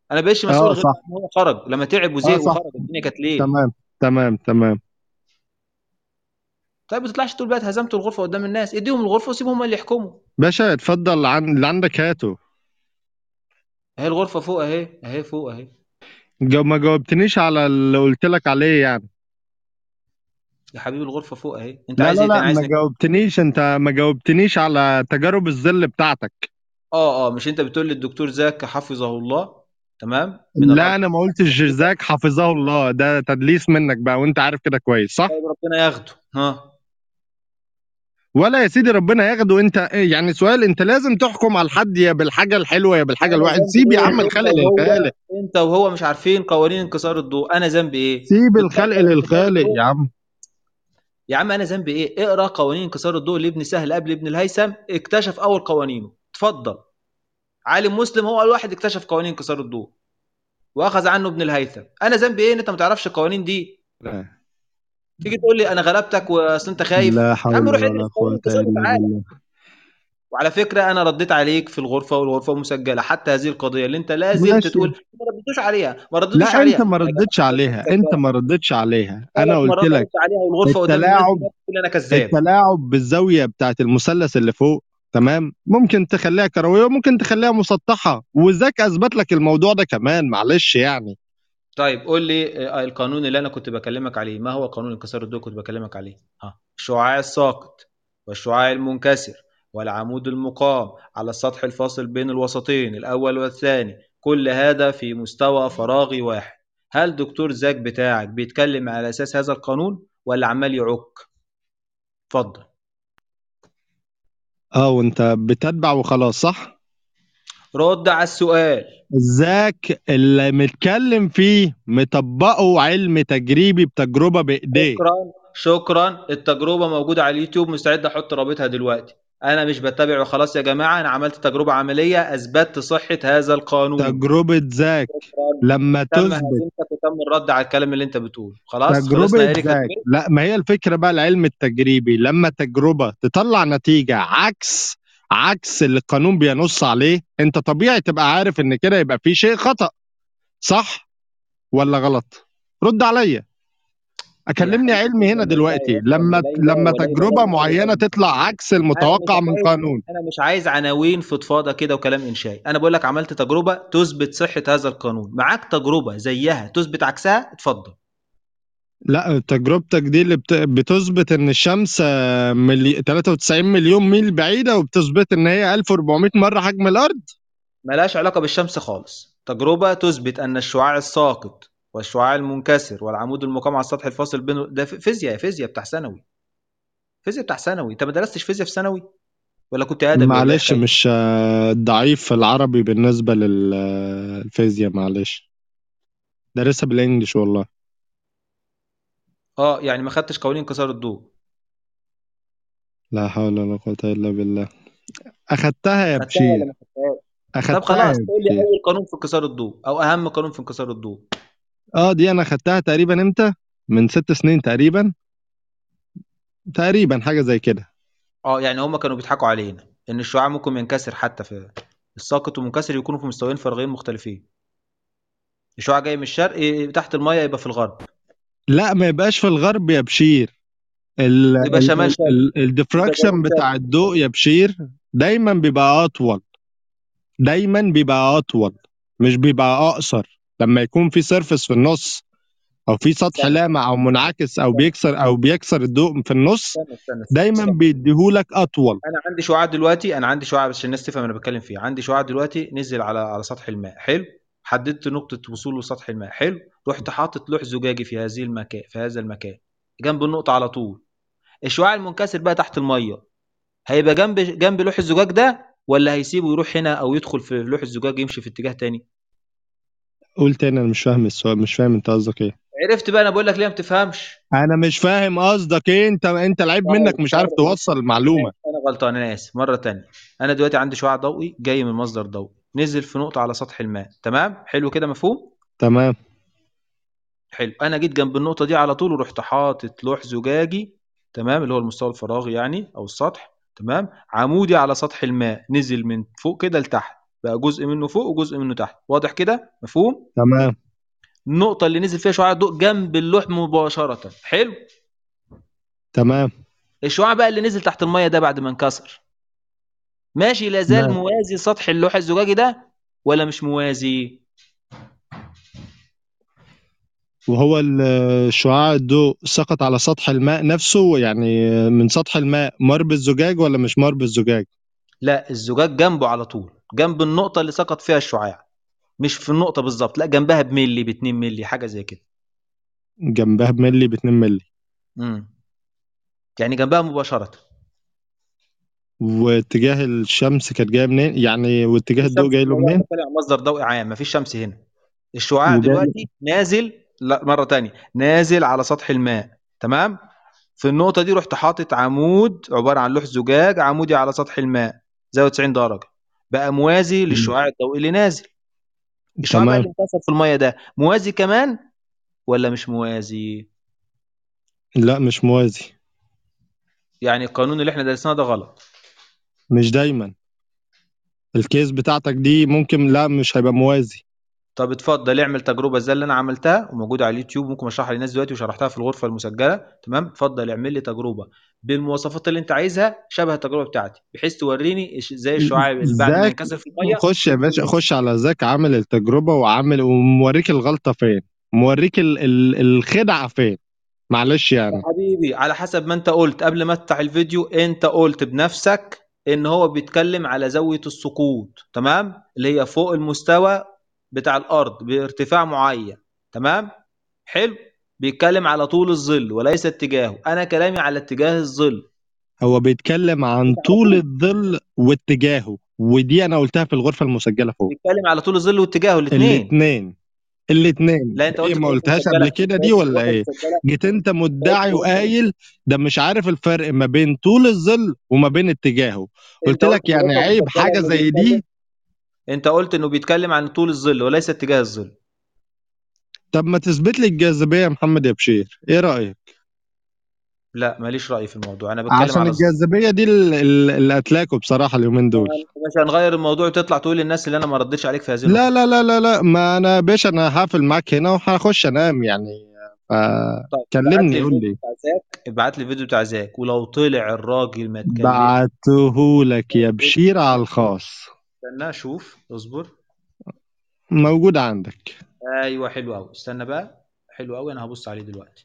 انا بقيتش مسؤول اه غير صح ان هو خرج لما تعب اه وزهق صح وخرج الدنيا كانت ليل تمام تمام تمام طيب ما تطلعش تقول بقى اتهزمتوا الغرفه قدام الناس اديهم الغرفه وسيبهم هم اللي يحكموا باشا اتفضل عن اللي عندك هاته اهي الغرفه فوق اهي اهي فوق اهي جو ما جاوبتنيش على اللي قلت لك عليه يعني يا حبيبي الغرفه فوق اهي انت لا عايز لا ايه تاني لا عايز ما نكمل جاوبتنيش انت ما جاوبتنيش على تجارب الظل بتاعتك اه اه مش انت بتقول لي الدكتور زاك حفظه الله تمام من لا الارض انا ما قلتش جزاك حفظه الله ده تدليس منك بقى وانت عارف كده كويس صح طيب ربنا ياخده ها ولا يا سيدي ربنا ياخده انت يعني سؤال انت لازم تحكم على الحد يا بالحاجه الحلوه يا بالحاجه انا الوحشه ذنبي سيب يا ايه عم انت الخلق وهو للخالق انت وهو مش عارفين قوانين انكسار الضوء انا ذنبي ايه سيب الخلق بتطبق انكسار للخالق الضوء يا عم يا عم انا ذنبي ايه اقرا قوانين انكسار الضوء لابن سهل قبل ابن الهيثم اكتشف اول قوانينه اتفضل عالم مسلم هو اول واحد اكتشف قوانين انكسار الضوء واخذ عنه ابن الهيثم انا ذنبي ايه ان انت ما تعرفش القوانين دي لا تيجي تقول لي انا غلبتك واصل انت خايف لا يا عم حول روح ادرس ولا قوانين قوه انكسار الا وتعالى بالله وعلى فكره انا رديت عليك في الغرفه والغرفه مسجله حتى هذه القضيه اللي انت لا زلت ماشي تقول ما ردتوش عليها ما ردتوش لا عليها انت ما يا جماعه ردتش عليها انت ما ردتش عليها انا ثلاث قلت مرات لك ردت عليها والغرفه قدام الناس التلاعب دلوقتي تقول انا كذاب التلاعب بالزاويه بتاعت المثلث اللي فوق تمام ممكن تخليها كرويه وممكن تخليها مسطحه وذاك اثبت لك الموضوع ده كمان معلش يعني طيب قول لي آه، القانون اللي انا كنت بكلمك عليه ما هو قانون انكسار الضوء كنت بكلمك عليه ها الشعاع الساقط والشعاع المنكسر والعمود المقام على السطح الفاصل بين الوسطين الاول والثاني كل هذا في مستوى فراغي واحد هل دكتور زاك بتاعك بيتكلم على اساس هذا القانون ولا عمال يعك اتفضل اه وانت بتتبع وخلاص صح رد على السؤال ذاك اللي متكلم فيه مطبقه علم تجريبي بتجربه بايديه شكرا شكرا التجربه موجوده على اليوتيوب مستعد احط رابطها دلوقتي انا مش بتبع وخلاص يا جماعه انا عملت تجربه عمليه اثبتت صحه هذا القانون تجربه ذاك شكرا لما تم تثبت هزيمتك وتم الرد على الكلام اللي انت بتقوله خلاص خلصنا تجربة يا اريك ذاك الكبير لا ما هي الفكرة بقى العلم التجريبي لما تجربة تطلع نتيجة عكس عكس اللي القانون بينص عليه انت طبيعي تبقى عارف ان كده يبقى في شيء خطأ صح ولا غلط رد عليا يا اكلمني حبيبي علمي هنا والله دلوقتي يا لما ليلى لما وليلى تجربة وليلى معينة وليلى تطلع عكس انا مش المتوقع من عايز قانون انا مش عايز عناوين فضفاضه كده وكلام انشائي انا بقول لك عملت تجربه تثبت صحه هذا القانون معاك تجربه زيها تثبت عكسها اتفضل لا تجربتك دي اللي بت... بتثبت ان الشمس آه، ملي... 93 مليون ميل بعيدة وبتثبت ان هي 1400 مرة حجم الارض ملهاش علاقه بالشمس خالص تجربه تثبت ان الشعاع الساقط والشعاع المنكسر والعمود المقام على السطح الفاصل بينه ده ف- فيزياء فيزياء بتاع ثانوي فيزياء بتاع ثانوي انت ما درستش فيزياء في ثانوي ولا كنت ادبي ولا ايه معلش حكايتك مش آه، ضعيف في العربي بالنسبة للفيزياء معلش دارسها بالانجلش والله اه يعني ما خدتش قوانين انكسار الضوء لا حول ولا قوة الا بالله اخدتها يا خدتها ولا بشير ما خدتهاش طب اخدتها خلاص يا تقول لي بشير اول قانون في انكسار الضوء او اهم قانون في انكسار الضوء اه دي انا اخدتها تقريبا امتى من ست سنين تقريبا تقريبا حاجة زي كده اه يعني هم كانوا بيضحكوا علينا ان الشعاع ممكن ينكسر حتى في الساقط والمنكسر يكونوا في مستويين فراغيين مختلفين الشعاع جاي من الشرق ي- تحت الميه يبقى في الغرب لا ما يبقاش في الغرب يا بشير ال يبقى شمال شرق يبقى جنوب الديفراكشن شرق بتاع الضوء يا بشير دايما بيبقى اطول دايما بيبقى اطول مش بيبقى اقصر لما يكون في سيرفس في النص او في سطح استنى لامع او منعكس او استنى بيكسر او بيكسر الضوء في النص استنى استنى استنى, دايما استنى. بيديهولك اطول انا عندي شعاع دلوقتي انا عندي شعاع عشان الناس تفهم انا بتكلم فيه عندي شعاع دلوقتي نزل على على سطح الماء حلو حددت نقطة وصوله لسطح الماء حلو رحت حاطط لوح زجاجي في هذه المكان في هذا المكان جنب النقطة على طول الشعاع المنكسر بقى تحت المية هيبقى جنب جنب لوح الزجاج ده ولا هيسيبه يروح هنا او يدخل في لوح الزجاج يمشي في اتجاه تاني قول تاني انا مش فاهم السؤال مش فاهم انت قصدك ايه عرفت بقى انا بقول لك ليه ما بتفهمش انا مش فاهم قصدك ايه انت انت العيب طيب منك مش عارف مرة توصل المعلومه ماشي انا غلطان انا اسف مرة تانية انا دلوقتي عندي شعاع ضوئي جاي من مصدر ضوئي نزل في نقطة على سطح الماء تمام حلو كده مفهوم تمام حلو انا جيت جنب النقطة دي على طول ورحت حاطط لوح زجاجي تمام اللي هو المستوى الفراغي يعني او السطح تمام عمودي على سطح الماء نزل من فوق كده لتحت بقى جزء منه فوق وجزء منه تحت واضح كده مفهوم تمام النقطه اللي نزل فيها شعاع الضوء جنب اللوح مباشره حلو تمام الشعاع بقى اللي نزل تحت الميه ده بعد ما انكسر ماشي لا زال نعم. موازي سطح اللوح الزجاجي ده ولا مش موازي وهو ال- شعاع الضوء سقط على سطح الماء نفسه يعني من سطح الماء مر بالزجاج ولا مش مر بالزجاج لا الزجاج جنبه على طول جنب النقطه اللي سقط فيها الشعاع مش في النقطه بالظبط لا جنبها بملي ب 2 ملي حاجه زي كده جنبها بملي ب 2 ملي امم يعني جنبها مباشره واتجاه الشمس كانت جايه منين يعني واتجاه الضوء الشمس جاي له الموضوع منين طالع مصدر ضوئي عام مفيش شمس هنا الشعاع وجاي دلوقتي نازل لا مره تانية نازل على سطح الماء تمام في النقطه دي رحت حاطط عمود عباره عن لوح زجاج عمودي على سطح الماء زاويه 90 درجه بقى موازي للشعاع الضوئي اللي نازل الشعاع بقى تمام اللي انكسر في الميه ده موازي كمان ولا مش موازي لا مش موازي يعني القانون اللي احنا درسناه ده غلط مش دايما الكيس بتاعتك دي ممكن لا مش هيبقى موازي طب اتفضل اعمل تجربه زي اللي انا عملتها وموجوده على اليوتيوب ممكن اشرحها للناس دلوقتي وشرحتها في الغرفه المسجله تمام اتفضل اعمل لي تجربه بالمواصفات اللي انت عايزها شبه التجربه بتاعتي بحيث توريني إيش- ازاي الشعاع اللي بعد ما ذاك ينكسر في الميه خش يا باشا خش على ذاك عامل التجربة وعامل وموريك الغلطة فين موريك ال ال الخدعة فين معلش يعني حبيبي على حسب ما انت قلت قبل ما افتح الفيديو انت قلت بنفسك ان هو بيتكلم على زاويه السقوط تمام اللي هي فوق المستوى بتاع الارض بارتفاع معين تمام حلو بيتكلم على طول الظل وليس اتجاهه انا كلامي على اتجاه الظل هو بيتكلم عن طول الظل واتجاهه ودي انا قلتها في الغرفة المسجلة فوق بيتكلم على طول الظل واتجاهه الاثنين الاتنين الاتنين لا انت ايه قلت في ما الغرفه قلتهاش المسجله قبل كده انت دي قلت في ولا الغرفه ايه المسجله جيت انت انت قلت مدعي في الغرفه وقايل ده مش عارف الفرق ما بين طول الظل وما بين اتجاهه انت قلت قلت لك في يعني الغرفه عيب المسجله حاجة انه زي بيتكلم دي انت قلت انه بيتكلم عن طول الظل وليس اتجاه الظل طب ما تثبت لي الجاذبية يا محمد يا بشير ايه رأيك لا ماليش راي في الموضوع انا بتكلم عشان على الظل الجاذبية دي ال- ال- اللي هتلاكوا بصراحة اليومين دول مش هنغير الموضوع وتطلع تقول للناس اللي انا ما ردتش عليك في هذه لا النقطه لا لا لا لا ما انا يا باشا انا هقفل معاك هنا وهخش انام يعني طيب ابعت لي فكلمني قول الفيديو لي بتاع زاك ابعت لي الفيديو بتاع زاك ولو طلع الراجل ما اتكلمش بعته لك يا بشير على الخاص استنى اشوف اصبر موجود عندك ايوه حلو قوي استنى بقى حلو قوي انا هبص عليه دلوقتي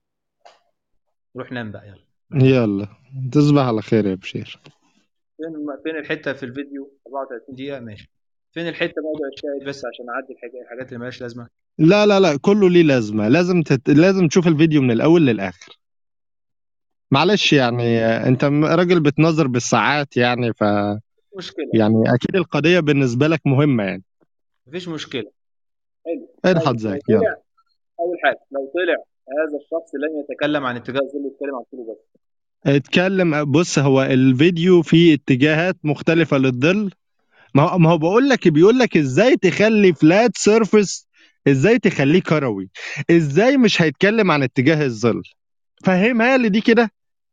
روح نام بقى يلا يلا تصبح على خير يا بشير فين فين الحته في الفيديو 34 دقيقه ماشي فين الحته موضوع الشاهد بس عشان اعدي الحاجات الحاجات اللي مالهاش لازمه لا لا لا كله ليه لازمة لازم تت... لازم تشوف الفيديو من الأول للآخر معلش يعني آه، أنت م- راجل بتنظر بالساعات يعني ف مشكله يعني أكيد القضية بالنسبة لك مهمة يعني مفيش مشكله حلو اضحك طيب لو زيك يلا طلع اول حاجه لو طلع هذا الشخص لم يتكلم عن اتجاه الظل يتكلم عن طوله بس اتكلم بص هو الفيديو فيه اتجاهات مختلفة للظل ما هو ما هو بقول لك بيقول لك ازاي تخلي فلات سيرفيس ازاي تخليه كروي ازاي مش هيتكلم عن اتجاه الظل فهمها لي دي كده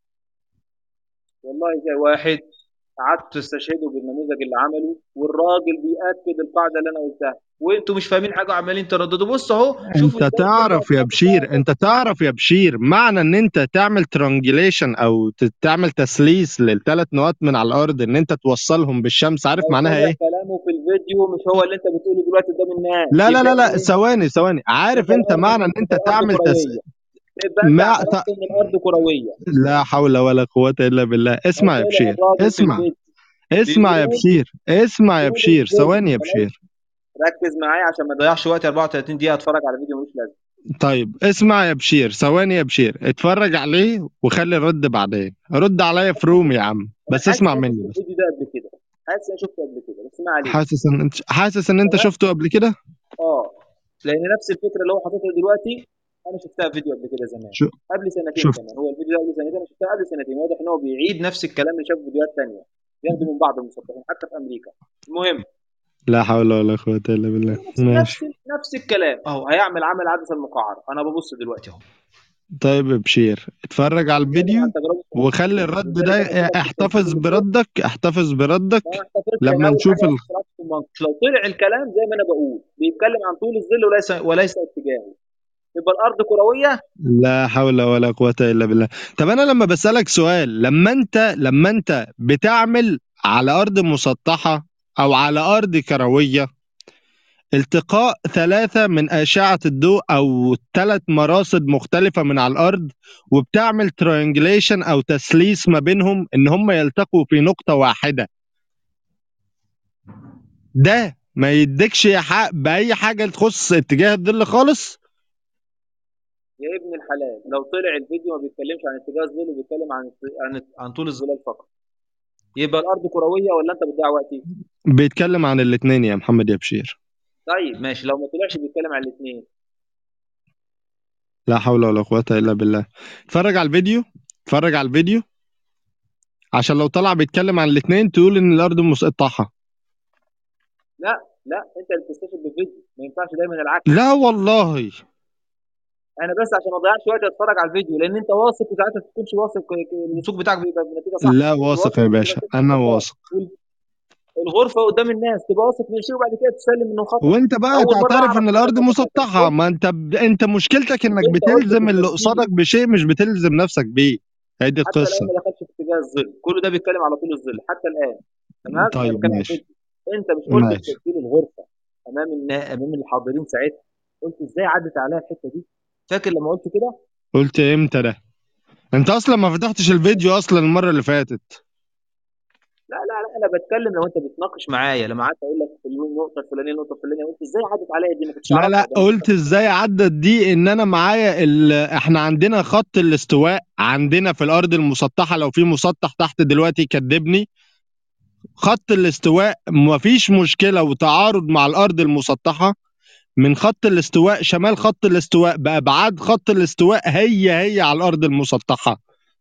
والله زي واحد قعدت تستشهدوا بالنموذج اللي عمله والراجل بيأكد القاعده اللي انا قلتها وانتوا مش فاهمين حاجه وعمالين ترددوا بص اهو شوفوا انت ازاي تعرف يا بشير انت تعرف يا بشير معنى ان انت تعمل ترانجليشن او ت- تعمل تسليس للثلاث نقاط من على الارض ان انت توصلهم بالشمس عارف لو معناها طلع ايه كلامه في الفيديو مش هو اللي انت بتقوله دلوقتي قدام الناس لا لا لا يبقى لا ايه ثواني ثواني عارف يبقى انت الارض معنى ان انت يبقى الارض تعمل تس... كرويه يبقى انت ما اعترفت ان الارض كرويه لا حول ولا قوة الا بالله لو اسمع يا طلع بشير الراجل في اسمع الفيديو اسمع يا بيقول بشير اسمع يا طول بشير الفيديو ثواني يا خلاص بشير ركز معايا عشان ما اضيعش وقتي 34 دقيقه اتفرج على فيديو ملوش لازمه طيب اسمع يا بشير ثواني يا بشير اتفرج عليه وخلي الرد بعدين رد عليا في روم يا عم انا بس حاسس اسمع ان انا مني شفت بس الفيديو ده قبل كده حاسس ان انا شفته قبل كده بس ما علينا حاسس ان انت حاسس ان انت تمام شفته قبل كده اه لان نفس الفكره اللي هو حاططها دلوقتي انا شفتها في فيديو قبل كده زمان شو قبل سنتين شفت كمان هو الفيديو ده قبل سنتين انا شفتها قبل سنتين واضح ان هو بيعيد نفس الكلام اللي شافه في فيديوهات ثانيه ياخده من بعض المسطحين حتى في امريكا المهم لا حول ولا قوة الا بالله نفس ماشي نفس نفس الكلام اهو هيعمل عمل عدسه المقعره انا ببص دلوقتي اهو طيب يا بشير اتفرج على بيتكلم الفيديو عن تجربه وخلي الرد ولذلك ده انا بقول لك احتفظ التسجيل الفوق بردك احتفظ بردك ما احتفظش لما اول نشوف حاجه ال... اختلاف في المنطق لو طلع الكلام زي ما انا بقول بيتكلم عن طول الظل وليس وليس اتجاهه يبقى الارض كرويه لا حول ولا قوة إلا بالله طب أنا لما بسألك سؤال لما أنت لما أنت بتعمل على أرض مسطحة أو على أرض كروية التقاء ثلاثة من أشعة الضوء أو ثلاث مراصد مختلفة من على الأرض وبتعمل ترينجليشن أو تسليس ما بينهم إن هم يلتقوا في نقطة واحدة ده ما يديكش حق بأي حاجة تخص اتجاه الظل خالص يا ابن الحلال لو طلع الفيديو ما بيتكلمش عن اتجاه الظل بيتكلم عن عن عن طول الظلال فقط يبقى الارض كرويه ولا انت بتضيع وقتي بيتكلم عن الاتنين يا محمد يا بشير طيب ماشي لو ما طلعش بيتكلم عن الاثنين لا حول ولا قوة إلا بالله اتفرج على الفيديو اتفرج على الفيديو عشان لو طلع بيتكلم عن الاتنين تقول إن الأرض مسطحة لا لا انت اللي بتستشهد بالفيديو ما ينفعش دايما العكس لا والله انا بس عشان ما اضيعش وقت اتفرج على الفيديو لان انت واثق وساعات ما تكونش واثق الوثوق بتاعك بيبقى بنتيجه صح لا مش واثق يا بيبقى باشا نتيجة أنا خطأ. واثق الغرفه قدام الناس تبقى واثق من شيء وبعد كده تسلم انه خطا وانت بقى اول مره تعترف اعرف ان ان الارض انا مسطحه ما انت ب... انت مشكلتك انك انت قلت في بتلزم اللي التسجيل قصادك بشيء مش بتلزم نفسك بيه هي دي حتى الان القصه ما دخلش في اتجاه الظل كل ده بيتكلم على طول الظل حتى الان تمام انا طيب بتكلم عن ماشي الفيديو انت مش قلت في ماشي تسجيل الغرفه امام النا... امام الحاضرين ساعتها قلت ازاي عدت عليها الحته دي فاكر لما قلت كده قلت امتى ده انت اصلا ما فتحتش الفيديو اصلا المره اللي فاتت لا لا لا انا بتكلم لو انت بتناقش معايا لما قعدت اقول لك النقطه الفلانيه النقطه الفلانيه قلت ازاي عدت عليا دي ما كنتش لا اعرفها لا ده قلت ازاي عدت دي ان انا معايا ال... احنا عندنا خط الاستواء عندنا في الارض المسطحه لو في مسطح تحت دلوقتي يكدبني خط الاستواء مفيش مشكله وتعارض مع الارض المسطحه من خط الاستواء شمال خط الاستواء بأبعاد خط الاستواء هي هي على الأرض المسطحة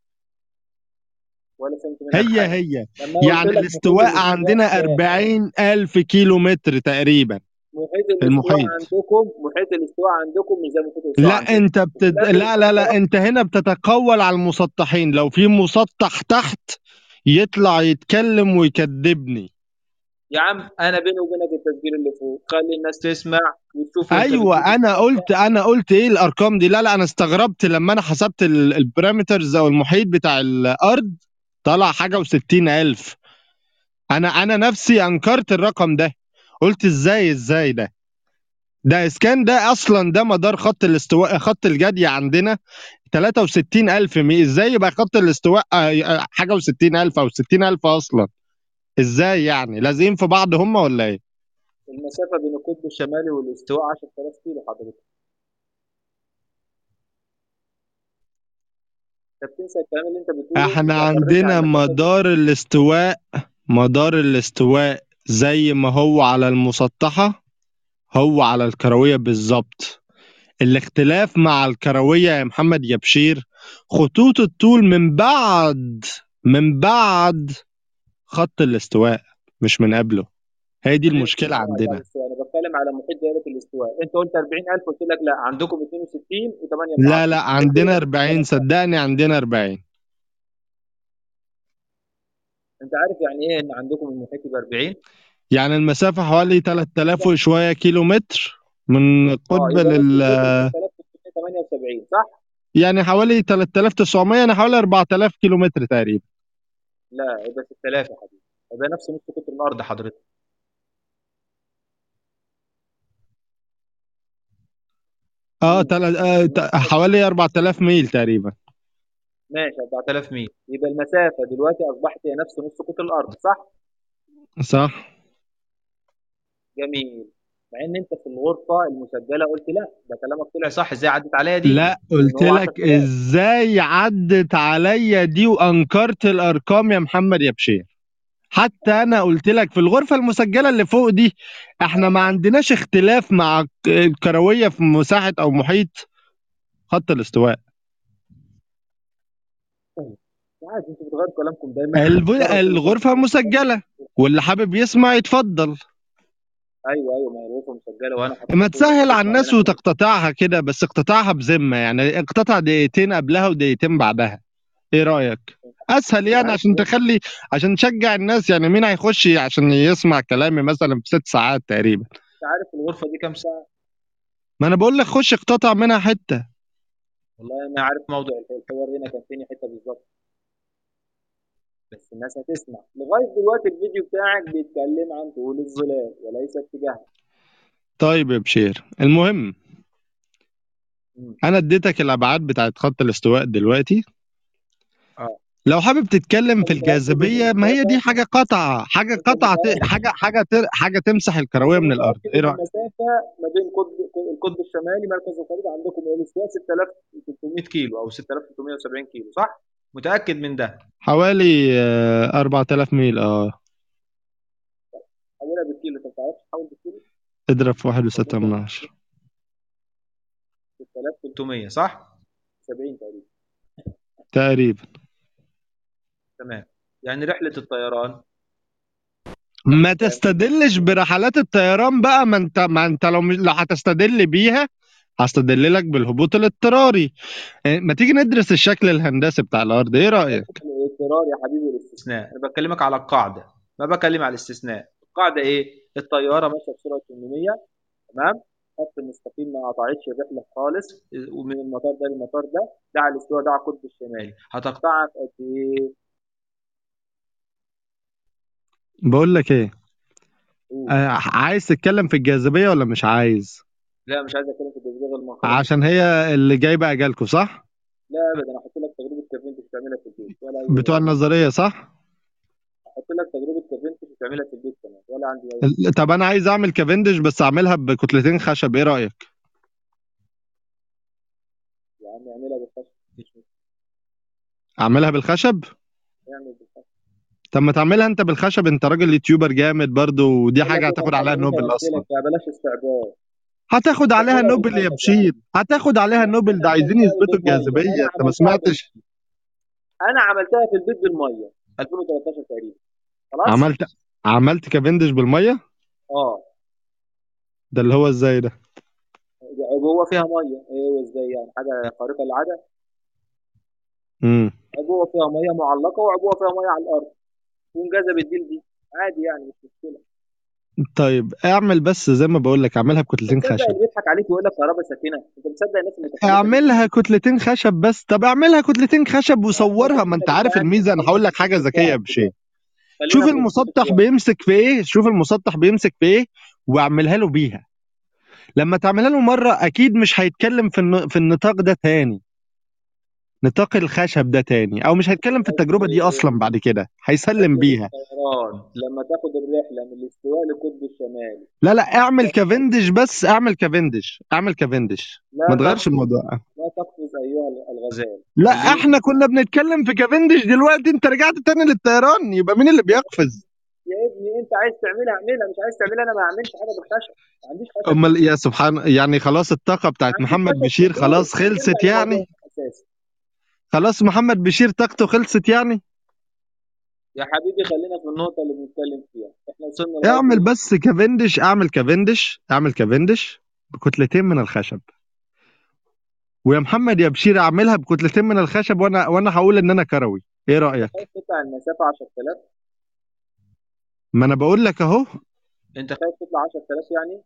ولا فهمت منك هي حاجه هي لما قلت يعني لك محيط الاستواء الاستواء عندنا كام؟ أربعين ألف كيلو متر تقريبا محيط الاستواء المحيط عندكم محيط الاستواء عندكم مش زي محيط الاستواء لا عندنا انت بتد... وفي الاخر لا لا لا انت هنا بتتقول على المسطحين لو في مسطح تحت يطلع يتكلم ويكذبني يا عم انا بيني وبينك التسجيل اللي فوق خلي الناس تسمع وتشوف انت ايوه بتجيب انا الكلام قلت انا قلت ايه الارقام دي لا لا انا استغربت لما انا حسبت ال- البارامترز او المحيط بتاع الارض طلع حاجه وستين الف انا انا نفسي انكرت الرقم ده قلت ازاي ازاي ده ده اسكان ده اصلا ده مدار خط الاستواء خط الجدي عندنا 63 الف مي ازاي يبقى خط الاستواء آه، آه، حاجه و60 الف او 60 الف اصلا ازاي يعني لازقين في بعض هم ولا ايه المسافه بين القطب الشمالي والاستواء 10000 كيلو حضرتك انت بتنسى الكلام اللي انت بتقوله احنا واعترضت عندنا على المسافه دي مدار الاستواء مدار الاستواء زي ما هو على المسطحة هو على الكروية بالظبط الاختلاف مع الكروية يا محمد يا بشير خطوط الطول من بعد من بعد خط الاستواء مش من قبله هي دي انا مش المشكلة بتكلم على عندنا الاستواء انا بتكلم على محيط دائره الاستواء انت قلت 40000 قلت لك لا عندكم 62 و8 من لا لا 10 عندنا 40 صدقني عندنا 40 انت عارف يعني ايه ان عندكم المحيط يبقى 40 يعني المسافة حوالي 3000 وشوية كيلو متر من اه القطب يبقى نص لل القطب 3378 صح يعني حوالي 3900 يعني حوالي 4000 كيلو متر تقريبا لا يبقى 6000 يا حبيبي يبقى نفس نص قطر الارض حضرتك اه تل... آه ت- حوالي 4000 ميل تقريبا ماشي 4000 ميل يبقى المسافه دلوقتي اصبحت هي نفس نص قطر الارض صح صح جميل مع ان انت في الغرفه المسجله قلت لا ده كلامك طلع صح ازاي عدت عليا دي لا ان قلت هو لك 10000 ازاي عدت عليا دي وانكرت الارقام يا محمد يا بشير حتى انا قلت لك في الغرفه المسجله اللي فوق دي احنا ما عندناش اختلاف مع الكرويه في مساحه او محيط خط الاستواء عادي انتوا بتغيروا كلامكم دايما الب... مجرد كل الغرفه مسجله واللي حابب يسمع يتفضل ايوه ايوه ما هي الغرفه مسجله وانا حاطط ما لكم تسهل على اسمع الناس منك وتقتطعها كده بس اقتطعها بذمة يعني اقتطع دقيقتين قبلها ودقيقتين بعدها ايه رأيك اسهل يعني عشان تخلي عشان تشجع الناس يعني مين هيخش عشان يسمع كلامي مثلا في ست ساعات تقريبا انت عارف الغرفه دي كام ساعه ما انا بقول لك خش اقتطع منها حتة والله انا عارف موضوع الحوار هنا كان فين حته بالظبط بس الناس هتسمع لغايه دلوقتي الفيديو بتاعك بيتكلم عن طول الظلال وليس اتجاهها طيب يا بشير المهم مم. انا اديتك الابعاد بتاعت خط الاستواء دلوقتي اه لو حابب تتكلم في خلي بالك ان الجاذبية ما هي دي المسافه حاجة قطعة حاجة انت قطعة متاكد ت- حاجة حاجة ت- حاجة تمسح انت الكروية من الأرض متاكد ايه ان رأيك المسافه ما بين قطب القطب الشمالي مركز الخريطه عندكم الى الاستواء 6300 كيلو او 6370 كيلو صح متاكد من ده حوالي آه، 4000 ميل اه حولها بالكيلو انت ما بتعرفش تحول بالكيلو اضرب في واحد وستة من عشرة 6300 صح 70 تقريبا تقريبا تمام يعني رحله الطيران ما تستدلش برحلات الطيران بقى ما انت ما انت لو مش لو هتستدل بيها هستدل لك بالهبوط الاضطراري إيه، ما تيجي ندرس الشكل الهندسي بتاع الارض ايه رايك الاضطرار يا حبيبي والاستثناء انا بكلمك على القاعده ما بكلم على الاستثناء القاعده ايه الطياره ماشيه بسرعه 800 تمام خط مستقيم ما قطعتش الرحله خالص ومن المطار ده للمطار ده ده على الاستواء ده على القطب الشمالي هتقطعها في قد ايه؟ بقول لك ايه قول. آه عايز تتكلم في الجاذبيه ولا مش عايز لا مش عايز اتكلم في الجاذبيه غير المنخرطه عشان هي اللي جايبه اجالكم صح لا ابدا احط لك تجربه كافينتش تعملها في البيت ولا اي بتوع النظريه صح احط لك تجربه كافينتش تعملها في البيت كمان ولا عندي اي ال- طب انا عايز اعمل كافندش بس اعملها بكتلتين خشب ايه رايك يا عم اعملها بالخشب مفيش مشكله اعملها بالخشب اعمل بالخشب طب ما تعملها انت بالخشب انت راجل يوتيوبر جامد برضو ودي بقول حاجه لك ايه هتاخد ما عليها تخلينيش نوبل اصلا امثلك يا بلاش استعباط هتاخد عليها اعملها نوبل يا بالخشب يا بشير عم هتاخد عليها انا نوبل ده عملتها عايزين يثبتوا بالميه الجاذبيه انا انت ما عملتها بال... سمعتش انا عملتها في البيت بالميه 2013 تقريبا خلاص عملت عملت كافندش بالميه اه ده اللي هو ازاي ده عبوه فيها ميه ايه ازاي يعني حاجه خارقه للعاده امم عبوه فيها ميه معلقه وعبوه فيها ميه على الارض وانجذبت دي لدي عادي يعني مش مشكله طيب اعمل بس زي ما بقول لك اعملها انت بكتلتين مصدق خشب اللي بيضحك عليك ويقول لك كهرباء ساكنه انت مصدق الناس المتخلفه دي اعملها كتلتين خشب بس طب اعملها كتلتين خشب يا عم وصورها ما خلينا انت عارف بالفهم الميزه انا خلينا هقول في لك حاجه الفهم ذكيه يا بتاعك بشير خلينا شوف في الفهم المسطح بتاعك بيمسك في ايه شوف المسطح بيمسك في ايه واعملها له بيها لما تعملها له مره اكيد مش هيتكلم في الن- في النطاق ده تاني نطاق الخشب ده تاني او مش هيتكلم في التجربه دي اصلا بعد كده هيسلم رحله بيها الطيران لما تاخد الرحله من الاستواء للقطب الشمالي لا لا اعمل كافندش بس اعمل كافندش اعمل كافندش لا ما تغيرش تقفز الموضوع لا تقفز ايها الغزال لا خليك احنا كنا بنتكلم في كافندش دلوقتي انت رجعت تاني للطيران يبقى مين اللي بيقفز يا ابني انت عايز تعملها اعملها مش عايز تعملها انا ما اعملش حاجه بالخشب ما عنديش خشب امال يا سبحان يعني خلاص الطاقه ما بتاعت عنديش محمد خشب في بشير البيت خلاص نرجع خلصت لموضوعنا يعني الاساسي خلاص محمد بشير طاقته خلصت يعني يا حبيبي خلينا في النقطه اللي بنتكلم فيها احنا وصلنا لغايه اعمل ايه بس كافندش اعمل كافندش اعمل كافندش بكتلتين من الخشب ويا محمد يا بشير اعملها بكتلتين من الخشب وانا وانا هقول ان انا كروي ايه رايك خايف تطلع المسافه 10000 ما انا بقول لك اهو انت خايف تطلع 10000 يعني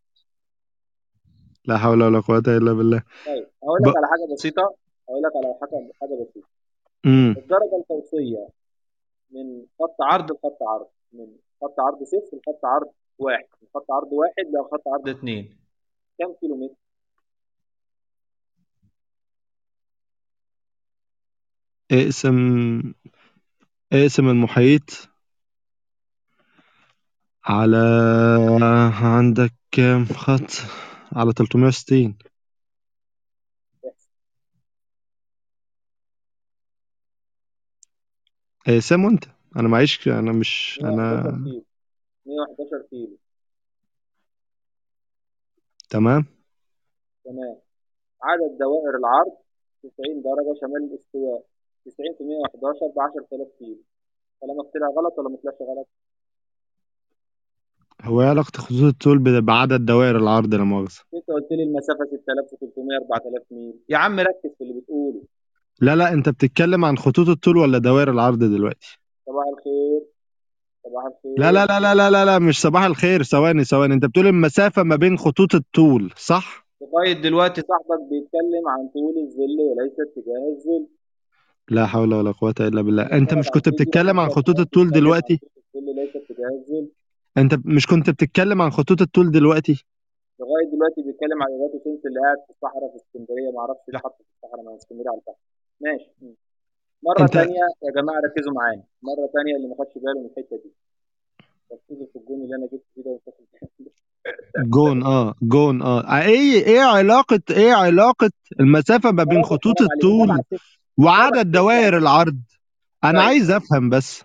لا حول ولا قوه الا بالله طيب هقول ب... لك على حاجه بسيطه هقول لك على حاجه حاجه بسيطه امم الدرجه القوسيه من خط عرض لخط عرض من خط عرض صفر لخط عرض واحد من خط عرض واحد لخط عرض اثنين كم كيلو متر؟ اقسم اقسم المحيط على عندك كام خط على 360 اقسمه انت انا معيش انا مش 111 انا كيلو 111 كيلو تمام تمام عدد دوائر العرض 90 درجة شمال الاستواء 90 في 111 ب 10000 كيلو كلامك طلع غلط ولا ما طلعش غلط؟ هو ايه علاقة خطوط الطول ب- بعدد دوائر العرض لا مؤاخذة انت قلت لي المسافه 6300 4000 ميل يا عم ركز في اللي بتقوله لا لا انت بتتكلم عن خطوط الطول ولا دوائر العرض دلوقتي صباح الخير صباح الخير لا لا لا لا لا لا, لا مش صباح الخير ثواني ثواني انت بتقول المسافة ما بين خطوط الطول صح لغايه دلوقتي صاحبك بيتكلم عن طول الظل وليس اتجاه الظل لا حول ولا قوة الا بالله انت مش عن كنت فيديو بتتكلم عن 10 خطوط ساعات الطول بيتكلم عن دلوقتي طول الظل ليس اتجاه الظل انت مش كنت بتتكلم عن خطوط الطول دلوقتي لغايه دلوقتي بيتكلم عن ايراتو سنس اللي قاعد في الصحراء في اسكندريه ما اعرفش اللي حط في الصحراء مع اسكندريه على البحر ماشي م. مره انت ثانيه يا جماعه ركزوا معايا مره ثانيه اللي ما خدش باله من الحته دي ركزوا في الجون اللي انا جبته كده وانت جون اه جون اه ايه ايه علاقة ايه علاقة المسافة ما بين خلاص خطوط حرام عليك سبع الطول ست سبع وعدد ست دوائر يعني العرض انا طيب عايز افهم بس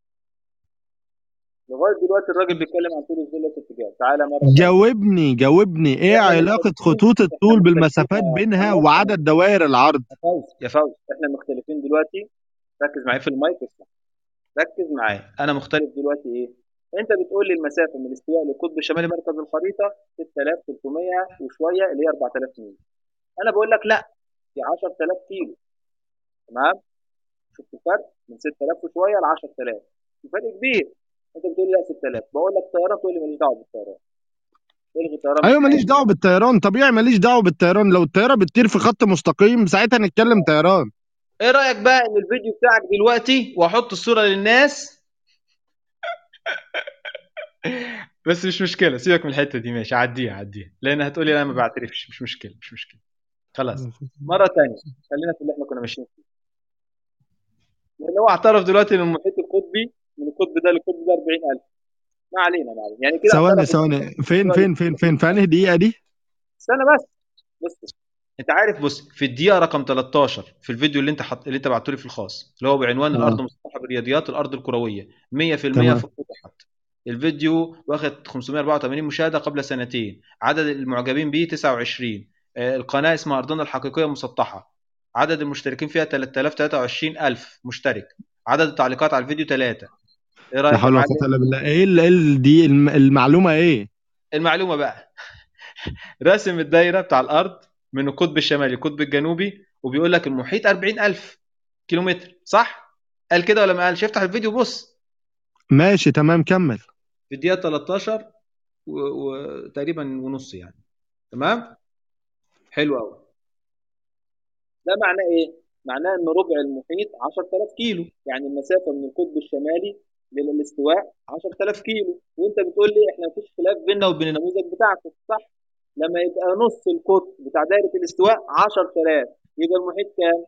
لغايه دلوقتي الراجل بيتكلم عن طول الظل ليس اتجاه تعالى مره ثانيه جاوبني جاوبني ايه اعمل انت علاقة بص خطوط احنا الطول مختلفين بالمسافات يا بينها محمد وعدد دوائر العرض يا فوز يا فوز احنا مختلفين دلوقتي ركز معايا في المايك اسمع ركز معايا انا مختلف دلوقتي ايه انت بتقول لي المسافه من الاستواء للقطب الشمالي مركز الخريطه 6300 وشويه اللي هي 4000 ميل انا بقول لك لا دي 10000 كيلو تمام شفت الفرق من 6000 وشويه ل 10000 في فرق كبير انت بتقول لي لا 6000 بقول لك طيران تقول لي ماليش دعوه بالطيران الغي طيران ايوه من ماليش حياتي دعوة بالطيران طبيعي ماليش دعوة بالطيران لو الطيارة بتطير في خط مستقيم ساعتها نتكلم طيران ايه رايك بقى ان الفيديو بتاعك دلوقتي واحط الصوره للناس بس مش مشكله سيبك من الحته دي ماشي عديها عديها لان هتقولي انا ما بعترفش مش مشكله مش مشكله خلاص مره ثانيه خلينا في اللي احنا كنا ماشيين فيه لان هو اعترف دلوقتي ان المحيط القطبي من القطب ده للقطب ده 40000 ما علينا ما علينا يعني كده ثواني اعترف ان ثواني فين فين فين فين في انهي دقيقة دي استنى بس بص انت عارف بص في الدقيقه رقم 13 في الفيديو اللي انت حط... اللي انت بعته لي في الخاص اللي هو بعنوان الارض اه مسطحه برياضيات الارض الكرويه 100% تمام فتحت الفيديو واخد 584 مشاهده قبل سنتين عدد المعجبين به 29 آه، القناه اسمها ارضنا الحقيقيه مسطحه عدد المشتركين فيها 3023 الف مشترك عدد التعليقات على الفيديو 3 ايه لا رايك يا حول ولا معلم قوة الا بالله ايه ال- إيه ال- دي الم- المعلومة ايه المعلومه بقى راسم الدايره بتاع الارض من القطب الشمالي القطب الجنوبي وبيقول لك المحيط 40000 كيلومتر صح قال كده ولا ما قالش افتح الفيديو بص ماشي تمام كمل في الدقيقه 13 وتقريبا ونص يعني تمام حلو قوي ده معناه ايه معناه ان ربع المحيط 10000 كيلو يعني المسافه من القطب الشمالي للاستواء 10000 كيلو وانت بتقول لي احنا مفيش خلاف بيننا وبين النموذج بتاعكم صح لما يبقى نص القطب بتاع دايره الاستواء 10000 يبقى المحيط كام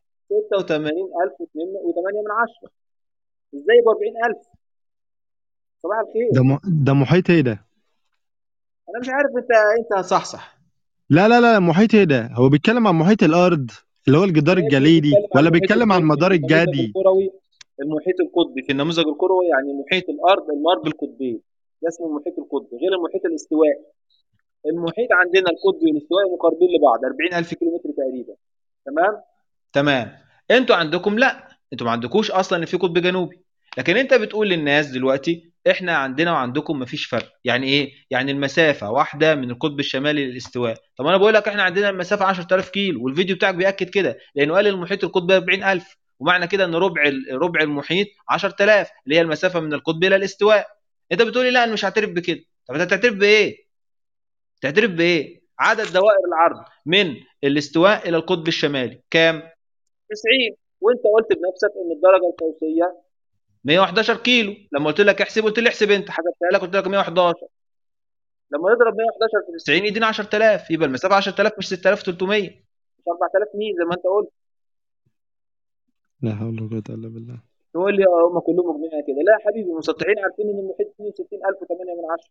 86008 من 10 ازاي يبقى 40000 صباح الخير ده م... ده محيط ايه ده انا مش عارف انت انت هتصحصح لا لا لا محيط ايه ده هو بيتكلم عن محيط الارض اللي هو الجدار ماشي الجليدي بيتكلم عن ولا المحيط بيتكلم عن القطبي المدار في النموذج الجدي الكروي المحيط القطبي في النموذج الكروي يعني محيط الارض المار بالقطبين ده اسمه المحيط القطبي غير المحيط الاستوائي المحيط عندنا القطبي والاستوائي مقاربين لبعض 40000 كيلو متر تقريبا تمام تمام انتوا عندكم لا انتوا ما عندكوش اصلا ان في قطب جنوبي لكن انت بتقول للناس دلوقتي احنا عندنا وعندكم مفيش فرق يعني ايه يعني المسافه واحده من القطب الشمالي للاستواء طب انا بقول لك احنا عندنا المسافه 10000 كيلو والفيديو بتاعك بياكد كده لانه قال المحيط القطبي 40000 ومعنى كده ان ربع ال- ربع المحيط 10000 اللي هي المسافه من القطب الى الاستواء انت بتقولي لا انا مش هعترف بكده طب انت هتعترف بايه تعترف بايه عدد دوائر العرض من الاستواء الى القطب الشمالي كام 90 وانت قلت بنفسك ان الدرجه القوسيه 111 كيلو لما قلت لك احسب قلت لي احسب انت حسبتها لك قلت لك 111 لما نضرب 111 في 90 يدينا 10000 يبقى المسافه 10000 مش 6300 مش 4000 ميل زي ما انت قلت لا حول ولا قوة الا بالله تقول لي اه هم كلهم مجمعين كده لا يا حبيبي المسطحين عارفين ان المحيط 62000 و8 من 10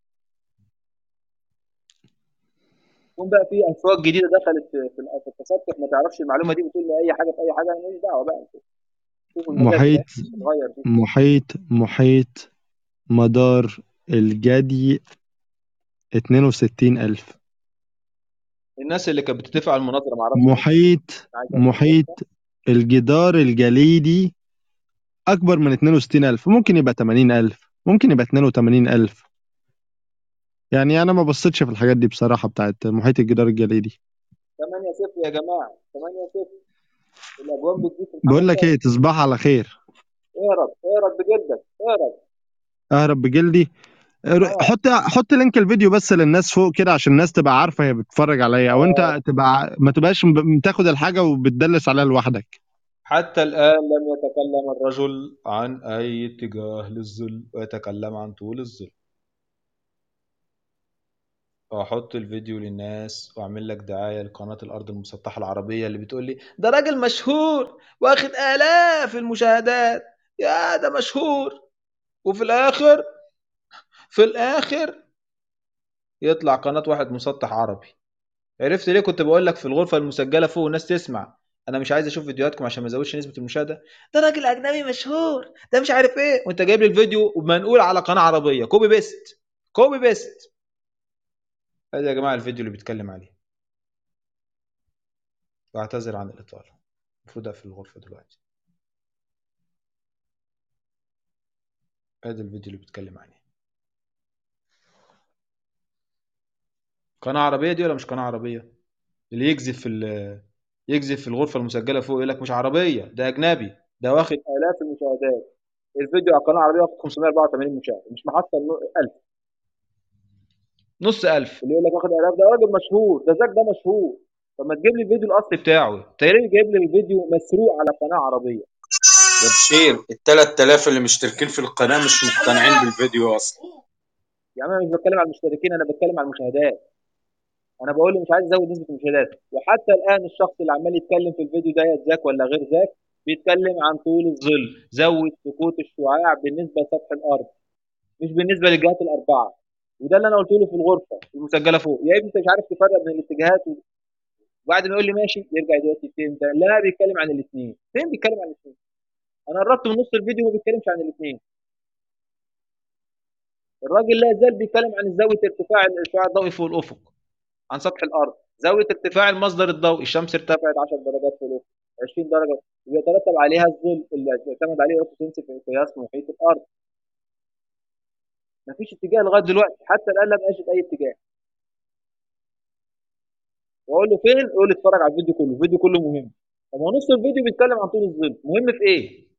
يكون بقى في افواج جديده دخلت في في التسطح ما تعرفش المعلومه دي بتقول لي اي حاجه في اي حاجه انا ماليش دعوه بقى انت شوف المزاج محيط اتغير فيه محيط محيط مدار الجدي 62000 الناس اللي كانت بتتفق على المناظره ما اعرفش محيط عايز أفهم. محيط الجدار الجليدي أكبر من 62000 ممكن يبقى 80000 ممكن يبقى 82000 يعني انا ما بصيتش في الحاجات دي بصراحه بتاعت محيط الجدار الجليدي 8 0 يا جماعه 8 0 الاجوان بتزيد في بقول محمد لك ايه تصبح على خير اهرب اهرب بجلدك اهرب اهرب بجلدي رو- اه حط حط لينك الفيديو بس للناس فوق كده عشان الناس تبقى عارفه هي بتتفرج على ايه او اه انت تبقى ما تبقاش م- بتاخد الحاجه وبتدلس عليها لوحدك حتى الآن لم يتكلم الرجل عن أي اتجاه للظل ويتكلم عن طول الظل وأحط الفيديو للناس وأعمل لك دعاية لقناة الأرض المسطحة العربية اللي بتقول لي ده راجل مشهور واخد آلاف المشاهدات يا ده مشهور وفي الآخر في الآخر يطلع قناة واحد مسطح عربي عرفت ليه كنت بقول لك في الغرفة المسجلة فوق والناس تسمع أنا مش عايز أشوف فيديوهاتكم عشان ما أزودش نسبة المشاهدة ده راجل أجنبي مشهور ده مش عارف إيه وأنت جايب لي الفيديو ومنقول على قناة عربية كوبي بيست كوبي بيست هذا يا جماعة الفيديو اللي بيتكلم عليه واعتذر عن الإطالة المفروض أقفل الغرفة دلوقتي هذا الفيديو اللي بيتكلم عليه قناة عربية دي ولا مش قناة عربية اللي يكذب في ال- يكذب في الغرفة المسجلة فوق يقول لك مش عربية ده أجنبي ده واخد آلاف المشاهدات الفيديو على القناة العربية واخد 584 مشاهد مش محصل 1000 نص ألف اللي يقول لك واخد آلاف ده راجل مشهور ده زاك ده مشهور طب ما تجيب لي الفيديو الأصلي بتاعه انت ليه جايب لي الفيديو مسروق على قناة عربية يا بشير ال 3000 اللي مشتركين في القناة مش مقتنعين بالفيديو أصلا يعني أنا مش بتكلم على المشتركين أنا بتكلم على المشاهدات انا بقول له مش عايز ازود نسبه المشاهدات وحتى الان الشخص اللي عمال يتكلم في الفيديو ده ذاك ولا غير ذاك بيتكلم عن طول الظل زود سقوط الشعاع بالنسبه لسطح الارض مش بالنسبه للجهات الاربعه وده اللي انا قلت له في الغرفه المسجله فوق يا ابني انت مش عارف تفرق بين الاتجاهات وبعد ما يقول لي ماشي يرجع دلوقتي فين ده لا بيتكلم عن الاثنين فين بيتكلم عن الاثنين انا قربت من نص الفيديو ما بيتكلمش عن الاثنين الراجل لا زال بيتكلم عن زاويه ارتفاع الشعاع الضوئي فوق الافق عن سطح الارض زاويه ارتفاع المصدر الضوئي الشمس ارتفعت 10 درجات في الافق 20 درجه ويترتب عليها الظل اللي يعتمد عليه اوتوسنس في قياس محيط الارض مفيش اتجاه لغايه دلوقتي حتى الان لم اجد اي اتجاه واقول له فين يقول لي اتفرج على الفيديو كله الفيديو كله مهم طب هو نص الفيديو بيتكلم عن طول الظل مهم في ايه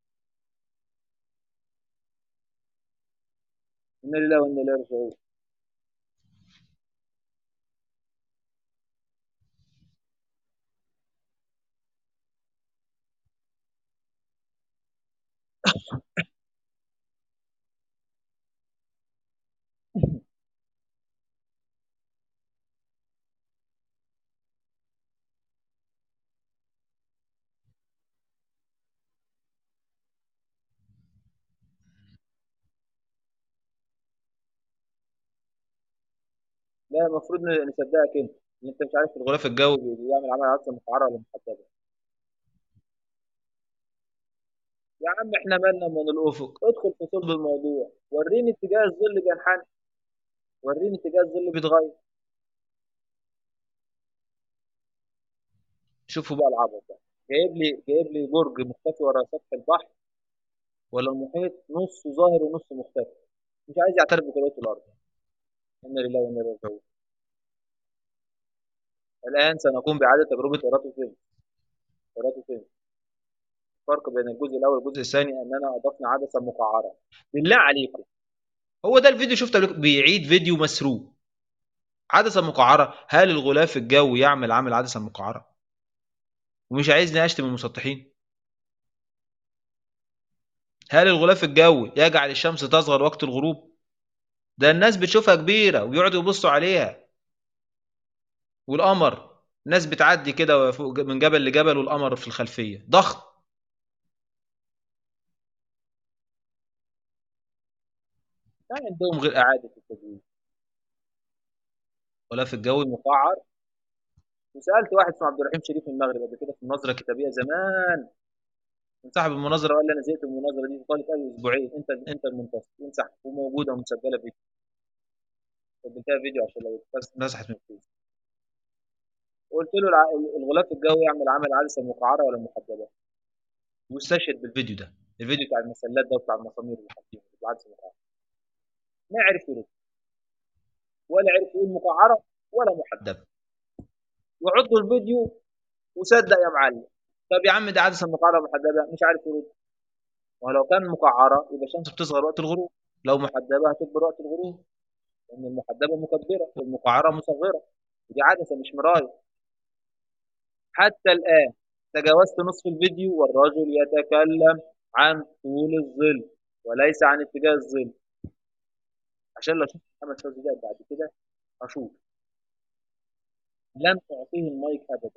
انا لله وانا اليه راجعون لا المفروض ن- نصدقك انت ان انت مش عارف الغلاف الجوي بيعمل عمل عدسه مقعره ولا محدده يا عم احنا مالنا من الافق ادخل في صلب الموضوع وريني اتجاه الظل بينحني وريني اتجاه الظل بيتغير شوفوا بقى العبط ده جايب لي جايب لي برج مختفي ورا سطح البحر ولا المحيط نصه ظاهر ونصه مختفي مش عايز يعترف بكرويه الارض انا لله وانا اليه راجعون الان سنقوم باعاده تجربه ايراتوفيلم ايراتوفيلم الفرق بين الجزء الاول والجزء الثاني اننا اضفنا عدسه مقعره بالله عليكم هو ده الفيديو شفته قبل- بيعيد فيديو مسروق عدسه مقعره هل الغلاف الجوي يعمل عمل عدسه مقعره ومش عايزني اشتم المسطحين هل الغلاف الجوي يجعل الشمس تصغر وقت الغروب ده الناس بتشوفها كبيره ويقعدوا يبصوا عليها والقمر ناس بتعدي كده فوق- من جبل لجبل والقمر في الخلفيه ضخم لا عندهم غير اعاده التدوين غلاف الجوي مقعر وسالت واحد اسمه عبد الرحيم شريف من المغرب قبل كده في مناظره كتابيه زمان من صاحب المناظره وقال لي انا زهقت من المناظره دي طالت قال لي اسبوعين انت انت المنتصر وامسح وموجوده ومسجله فيديو سجلتها فيديو عشان لو اتمسحت من الفيس قلت له الع- الغلاف الجوي يعمل عمل عدسه مقعره ولا محدده واستشهد بالفيديو ده الفيديو بتاع المسلات ده وبتاع المسامير اللي حاطينه العدسه المقعره ما عرف يرد ولا عرف يقول مقعره ولا محدبه وحط له الفيديو وصدق يا معلم طب يا عم ده عدسه مقعره محدبه مش عارف يرد ولو كان مقعره يبقى الشمس بتصغر وقت الغروب لو محدبه هتكبر وقت الغروب لان المحدبه مكبره والمقعره مصغره ودي عدسه مش مرايه حتى الان تجاوزت نصف الفيديو والرجل يتكلم عن طول الظل وليس عن اتجاه الظل عشان لو شفت محمد فوزي ده بعد كده اشوف لم اعطيه المايك ابدا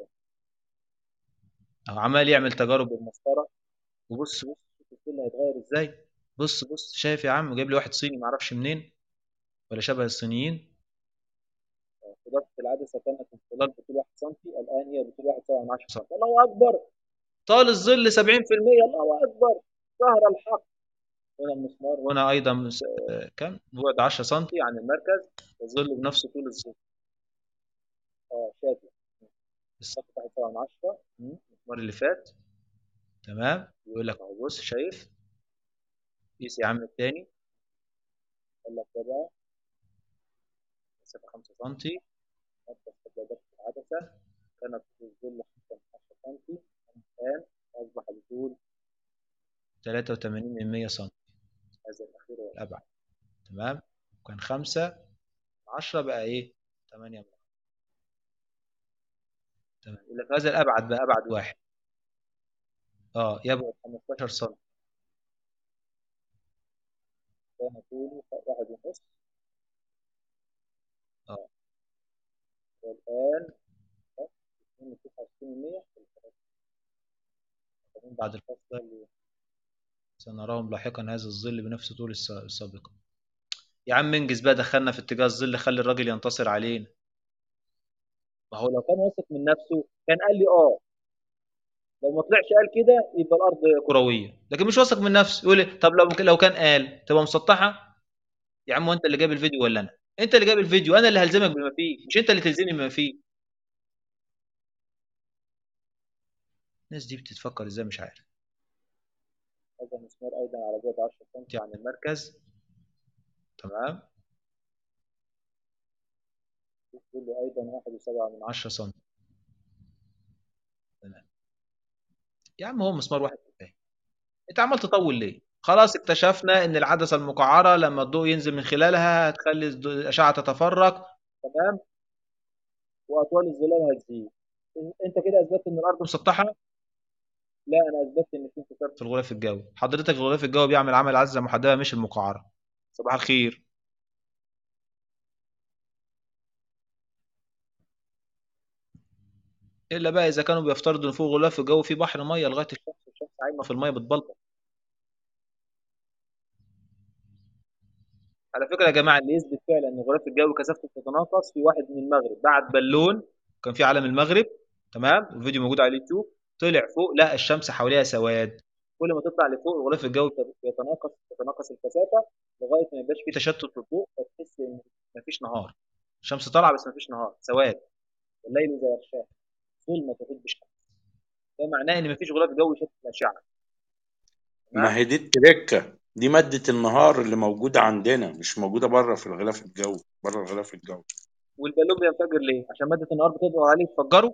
او عمال يعمل تجارب بالمسطره وبص بص شوف الظل هيتغير ازاي بص بص شايف يا عم جايب لي واحد صيني معرفش منين ولا شبه الصينيين إضافة العدسة كانت انطلال بطول 1 سم الآن هي بطول 1 سم الله أكبر طال الظل 70% الله أكبر ظهر الحق هنا المسمار هنا أيضا مس... آه، كم بعد 10 سم عن المركز يظل بنفس طول الظل اه شايف السقف 1 7 10 المسمار اللي فات تمام يقول لك اهو بص شايف قيس يا عم التاني قال لك ده بقى مسافة 5 سم مركز تجاوزات العدسة كانت في الظل 15 سم الآن أصبح بطول 83 من 100 سم هذا الأخير هو الأبعد تمام وكان 5 10 بقى إيه 8 من 10 تمام يقول لك هذا الأبعد بقى أبعد واحد اه يبعد 15 سم كان طوله واحد ونص اه والآن 69 بعد الفصل اللي سنراهم لاحقا هذا الظل بنفس طول الس- السابقة يا عم انجز بقى دخلنا في اتجاه الظل خلي الراجل ينتصر علينا ما هو لو كان واثق من نفسه كان قال لي اه لو ما طلعش قال كده يبقى الارض كرويه لكن مش واثق من نفسه يقول لي طب لو لو كان قال تبقى مسطحه يا عم وانت اللي جايب الفيديو ولا انا انت اللي جايب الفيديو انا اللي هلزمك بما فيه مش انت اللي تلزمني بما فيه الناس دي بتتفكر ازاي مش عارف هذا المسمار ايضا على بعد 10 سم عن المركز تمام كله ايضا 1.7 من 10 سم تمام يا عم هو مسمار واحد كفايه انت عمال تطول ليه خلاص اكتشفنا ان العدسه المقعره لما الضوء ينزل من خلالها هتخلي الضوء- الاشعه تتفرق تمام واطوال الظلال هتزيد انت كده اثبتت ان الارض مسطحه لا انا اثبتت ان في انكسار في الغلاف الجوي حضرتك الغلاف الجوي بيعمل عمل عزه محدده مش المقعره صباح الخير الا بقى اذا كانوا بيفترضوا ان فوق غلاف الجو في بحر ميه لغايه الشمس الشمس عايمه في الميه بتبلبط على فكره يا جماعه اللي يثبت فعلا ان الغلاف الجوي كثافته بتتناقص في واحد من المغرب بعد بالون كان في علم المغرب تمام الفيديو موجود على اليوتيوب طلع فوق لا الشمس حواليها سواد كل ما تطلع لفوق الغلاف الجوي بيتناقص تتناقص الكثافه لغايه ما يبقاش في تشتت في الضوء فتحس ان مفيش نهار الشمس طالعه بس مفيش نهار سواد الليل زي الشاه ظلمه تفيد بالشمس ده معناه ان مفيش غلاف جوي يشتت الاشعه ما هي دي التركة دي مادة النهار اللي موجودة عندنا مش موجودة بره في الغلاف الجوي بره الغلاف الجوي والبالون بينفجر ليه؟ عشان ماده النهار بتضغط عليه تفجره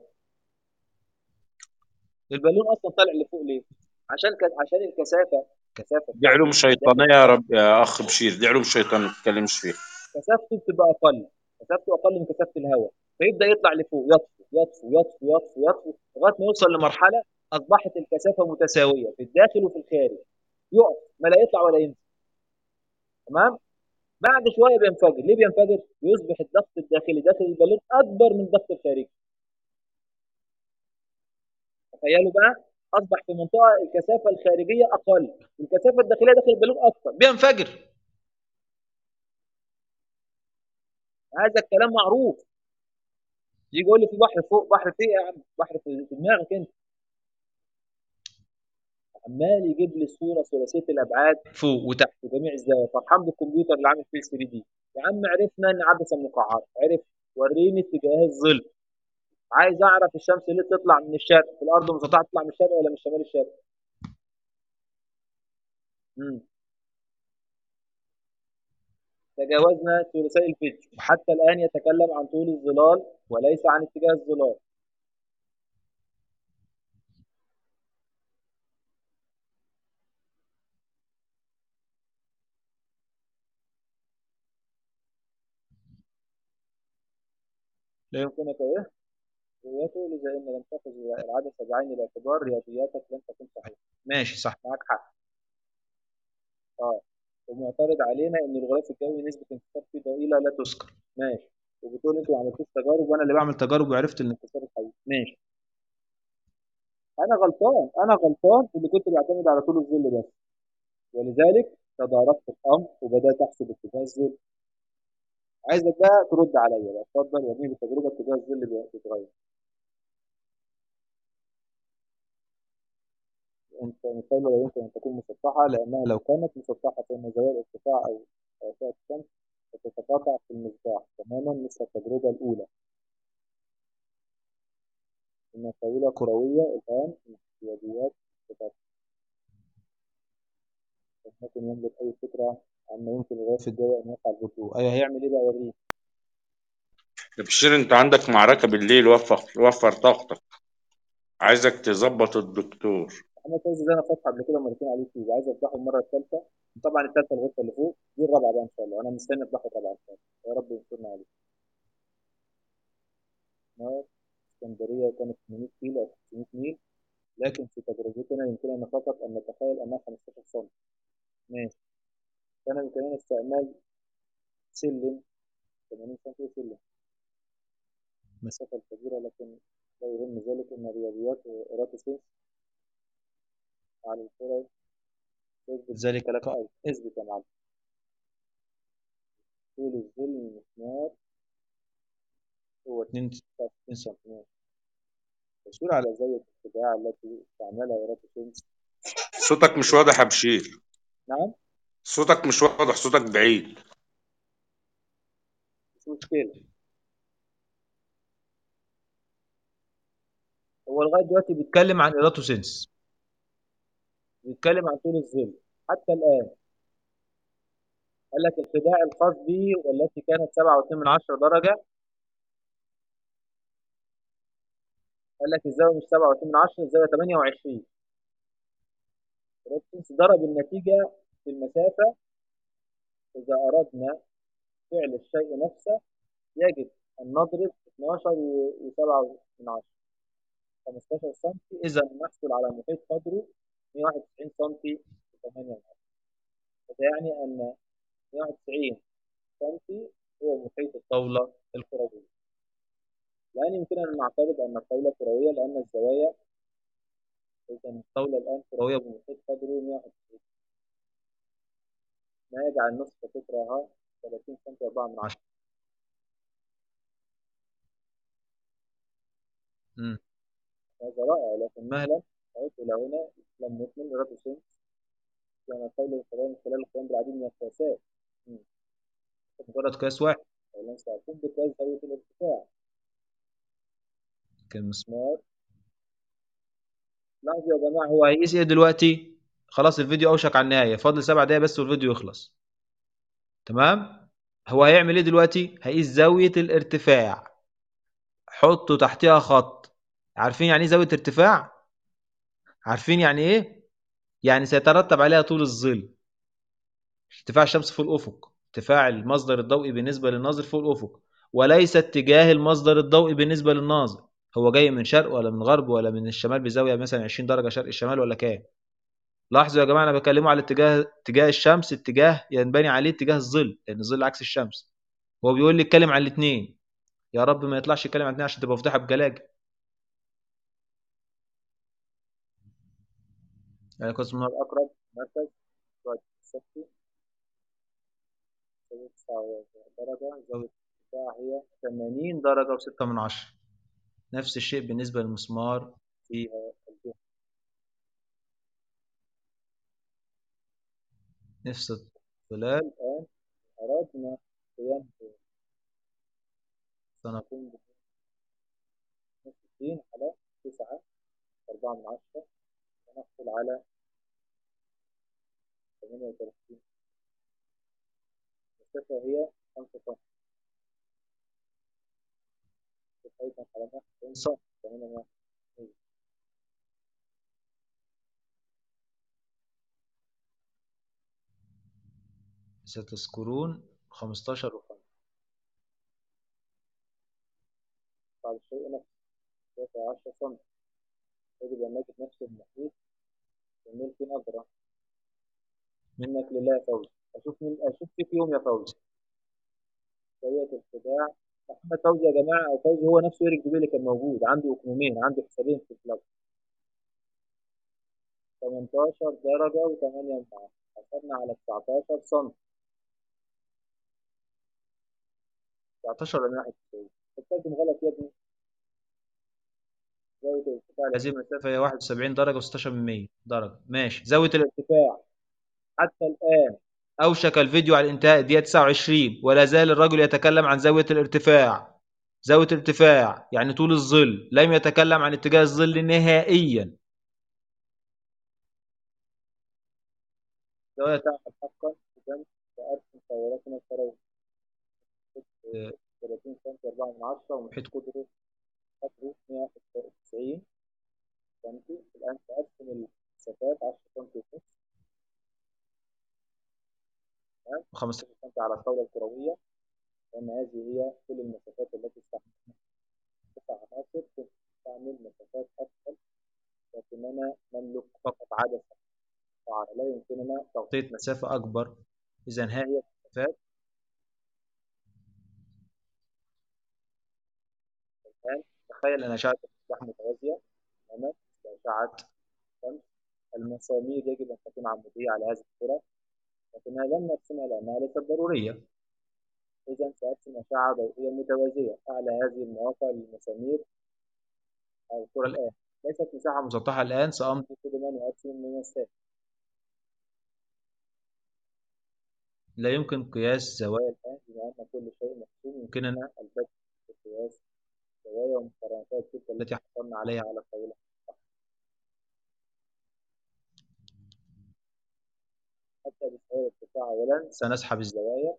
البالون اصلا طالع لفوق ليه؟ عشان ك... عشان الكثافه كثافه دي علوم شيطانية يا رب يا أخ بشير دي علوم شيطانية ما تتكلمش فيها كثافته بتبقى اقل كثافته اقل من كثافه الهواء فيبدا يطلع لفوق يطفو يطفو يطفو يطفو يطفو لغايه ما يوصل لمرحله اصبحت الكثافه متساويه في الداخل وفي الخارج يقف ما لا يطلع ولا ينزل تمام بعد شويه بينفجر ليه بينفجر يصبح الضغط الداخلي داخل البالون اكبر من الضغط الخارجي تخيلوا بقى اصبح في منطقه الكثافه الخارجيه اقل والكثافه الداخليه داخل البالون اكثر بينفجر هذا الكلام معروف يجي يقول لي في بحر فوق بحر فيه يا عم بحر في في دماغك انت عمال يجيب لي الصوره ثلاثيه الابعاد فوق وتحت وجميع الزوايا فرحان بالكمبيوتر اللي عامل فيه 3 دي يا عم عرفنا ان عدسه مقعره عرف وريني اتجاه الظل عايز اعرف الشمس ليه تطلع من الشرق في الارض مسطحه تطلع من الشرق ولا من شمال الشرق امم تجاوزنا ثلثي الفيديو وحتى الآن يتكلم عن طول الظلال وليس عن اتجاه الظلال لا يمكنك ايه؟ رؤيته لذا ان لم تأخذ العدسة بعين الاعتبار رياضياتك لن تكون صحيحة. ماشي صح معاك حق. اه ومعترض علينا ان الغلاف الجوي نسبة انكسار فيه ضئيلة لا تذكر. ماشي وبتقول انتوا ما عملتوش تجارب وانا اللي بعمل تجارب وعرفت الانكسار الحقيقي. ماشي. انا غلطان انا غلطان اللي كنت بعتمد على طول الظل بس. ولذلك تداركت الامر وبدات احسب اتجاه الظل. عايزك بقى ترد عليا بقى اتفضل وريني بالتجربه اتجاه الظل بيتغير. انت مثال لا يمكن ان تكون مسطحه لانها لو كانت مسطحه فان زوايا الارتفاع او اشعه الشمس ستتقاطع في المصباح تماما مثل التجربه الاولى. ان طاوله كرويه الان احتياجيات بتاعتها. ممكن يملك اي فكره عما يمكن الغلاف الجوي ان يفعل بهدوء. ايوه هيعمل ايه بقى وريني. يا بشير انت عندك معركة بالليل وفر وفر طاقتك عايزك تظبط الدكتور انا فوزي ده انا فاتحه قبل كده مرتين على اليوتيوب عايز افتحه المره الثالثه طبعا الثالثه الغرفه اللي فوق دي الرابعه بقى ان شاء الله انا مستني افتحه طبعا ان شاء الله يا رب ينصرنا عليه نار اسكندريه كانت 800 كيلو او 500 ميل لكن في تجربتنا يمكننا فقط ان نتخيل انها 15 سم ماشي كان بامكاننا استعمال سلم 80 سم سلم مسافه كبيره لكن لا يهم ذلك ان الرياضيات وراتوسينس على الكرة يثبت ذلك لك أيضا اثبت يا معلم طول الظل المسمار هو 62 سم يشير على زاوية الاتجاه التي استعملها راتوسينس صوتك مش واضح يا بشير نعم صوتك مش واضح صوتك بعيد مش مشكلة هو لغاية دلوقتي بيتكلم عن إيراتوسينس بيتكلم عن طول الظل حتى الآن قال لك الخداع الخاص به والتي كانت 7.2 من عشرة درجة قال لك الزاوية مش 7.2 من عشرة الزاوية 28 رودكنز ضرب النتيجة في المسافة إذا أردنا فعل الشيء نفسه يجب أن نضرب 12 و7 من عشرة 15 سم إذا نحصل على محيط قدره 191 سم و8 هذا يعني أن 191 سم هو محيط الطاولة الكروية الآن يمكننا أن نعترض أن الطاولة كروية لأن الزوايا إذا الطاولة الآن كروية بمحيط قدره 191 ما يجعل نصف قطرها 30 سم 4 من عشرة امم هذا رائع لكن مهلا عدت إلى هنا لم نكمل رد الشمس كان الطاولة الكروية من خلال القيام بالعديد من القياسات مجرد قياس واحد ولن سأقوم بقياس زاوية الارتفاع كالمسمار لاحظوا يا جماعة هو هيقيس ايه دلوقتي؟ خلاص الفيديو أوشك على النهاية فاضل سبع دقايق بس والفيديو يخلص تمام؟ هو هيعمل ايه دلوقتي؟ هيقيس زاوية الارتفاع حطوا تحتها خط عارفين يعني ايه زاوية ارتفاع؟ عارفين يعني ايه؟ يعني سيترتب عليها طول الظل ارتفاع الشمس فوق الأفق ارتفاع المصدر الضوئي بالنسبة للناظر فوق الأفق وليس اتجاه المصدر الضوئي بالنسبة للناظر هو جاي من شرق ولا من غرب ولا من الشمال بزاوية مثلا 20 درجة شرق الشمال ولا كام لاحظوا يا جماعة أنا بكلمه على اتجاه اتجاه الشمس اتجاه ينبني عليه اتجاه الظل لأن الظل عكس الشمس هو بيقول لي اتكلم عن الاثنين يا رب ما يطلعش يتكلم عن الاثنين عشان تبقى فضيحة بجلاجة يعني قسم الأقرب مركز السطحي درجة زاوية الارتفاع هي 80 درجة وستة من عشرة نفس الشيء بالنسبة للمسمار فيها الجهة نفس الظلال الآن أردنا قيام سنقوم بستين على تسعة أربعة من عشرة ونحصل على ثمانية وثلاثين المسافة هي 5 سم أيضا على 190 سم فهنا ما- ستذكرون 15 و5 بعد الشيء نفسه مسافة 10 سم يجب أن نجد نفس المحيط ونلقي نظرة منك لله يا فوزي أشوف من أشوف فيك يوم يا فوزي شوية الخداع محمد فوزي يا جماعة أو فوزي هو نفسه إيريك دوبيلي كان موجود عنده أكمومين عنده حسابين في الكلاب 18 درجة و8 من عشرة حسبنا على 19 سم 19 ولا 91 الترجم غلط يا ابني زاوية الارتفاع لهذه المسافة هي 71 درجة و16 من 100 درجة ماشي زاوية الارتفاع حتى الآن أوشك الفيديو على الانتهاء دقيقة 29 ولا زال الرجل يتكلم عن زاوية الارتفاع زاوية الارتفاع يعني طول الظل لم يتكلم عن اتجاه الظل نهائيا زاوية تعمل حقا إذا فأرسم تياراتنا الفروية 30 سم 4 من 10 ومحيط قدره قدره 191 سم الآن سأرسم المسافات 10 سم ونص تمام و15 سم على الطاولة الكروية لأن هذه هي كل المسافات التي استعملناها تسع عناصر كنت نستعمل مسافات أكثر لكننا نملك فقط عدسة قاعدة لا يمكننا تغطية مسافة أكبر إذا ها هي المسافات الآن تخيل أن أشعة المصباح متوازية تماما أشعة الشمس المسامير يجب أن تكون عمودية على هذه الصورة لكنها لم نرسمها لأنها ليست ضرورية إذا سأرسم أشعة ضوئية متوازية أعلى هذه المواقع للمسامير أو الصورة الآن ليست مساحة مسطحة الآن سأمضي قدما وأرسم الممسات لا يمكن قياس زوايا الآن بما أن كل شيء محسوم يمكننا البدء بقياس زوايا ومقارنتها تلك التي حصلنا عليها على الطاولة حتى بزوايا الارتفاع أولا سنسحب الزوايا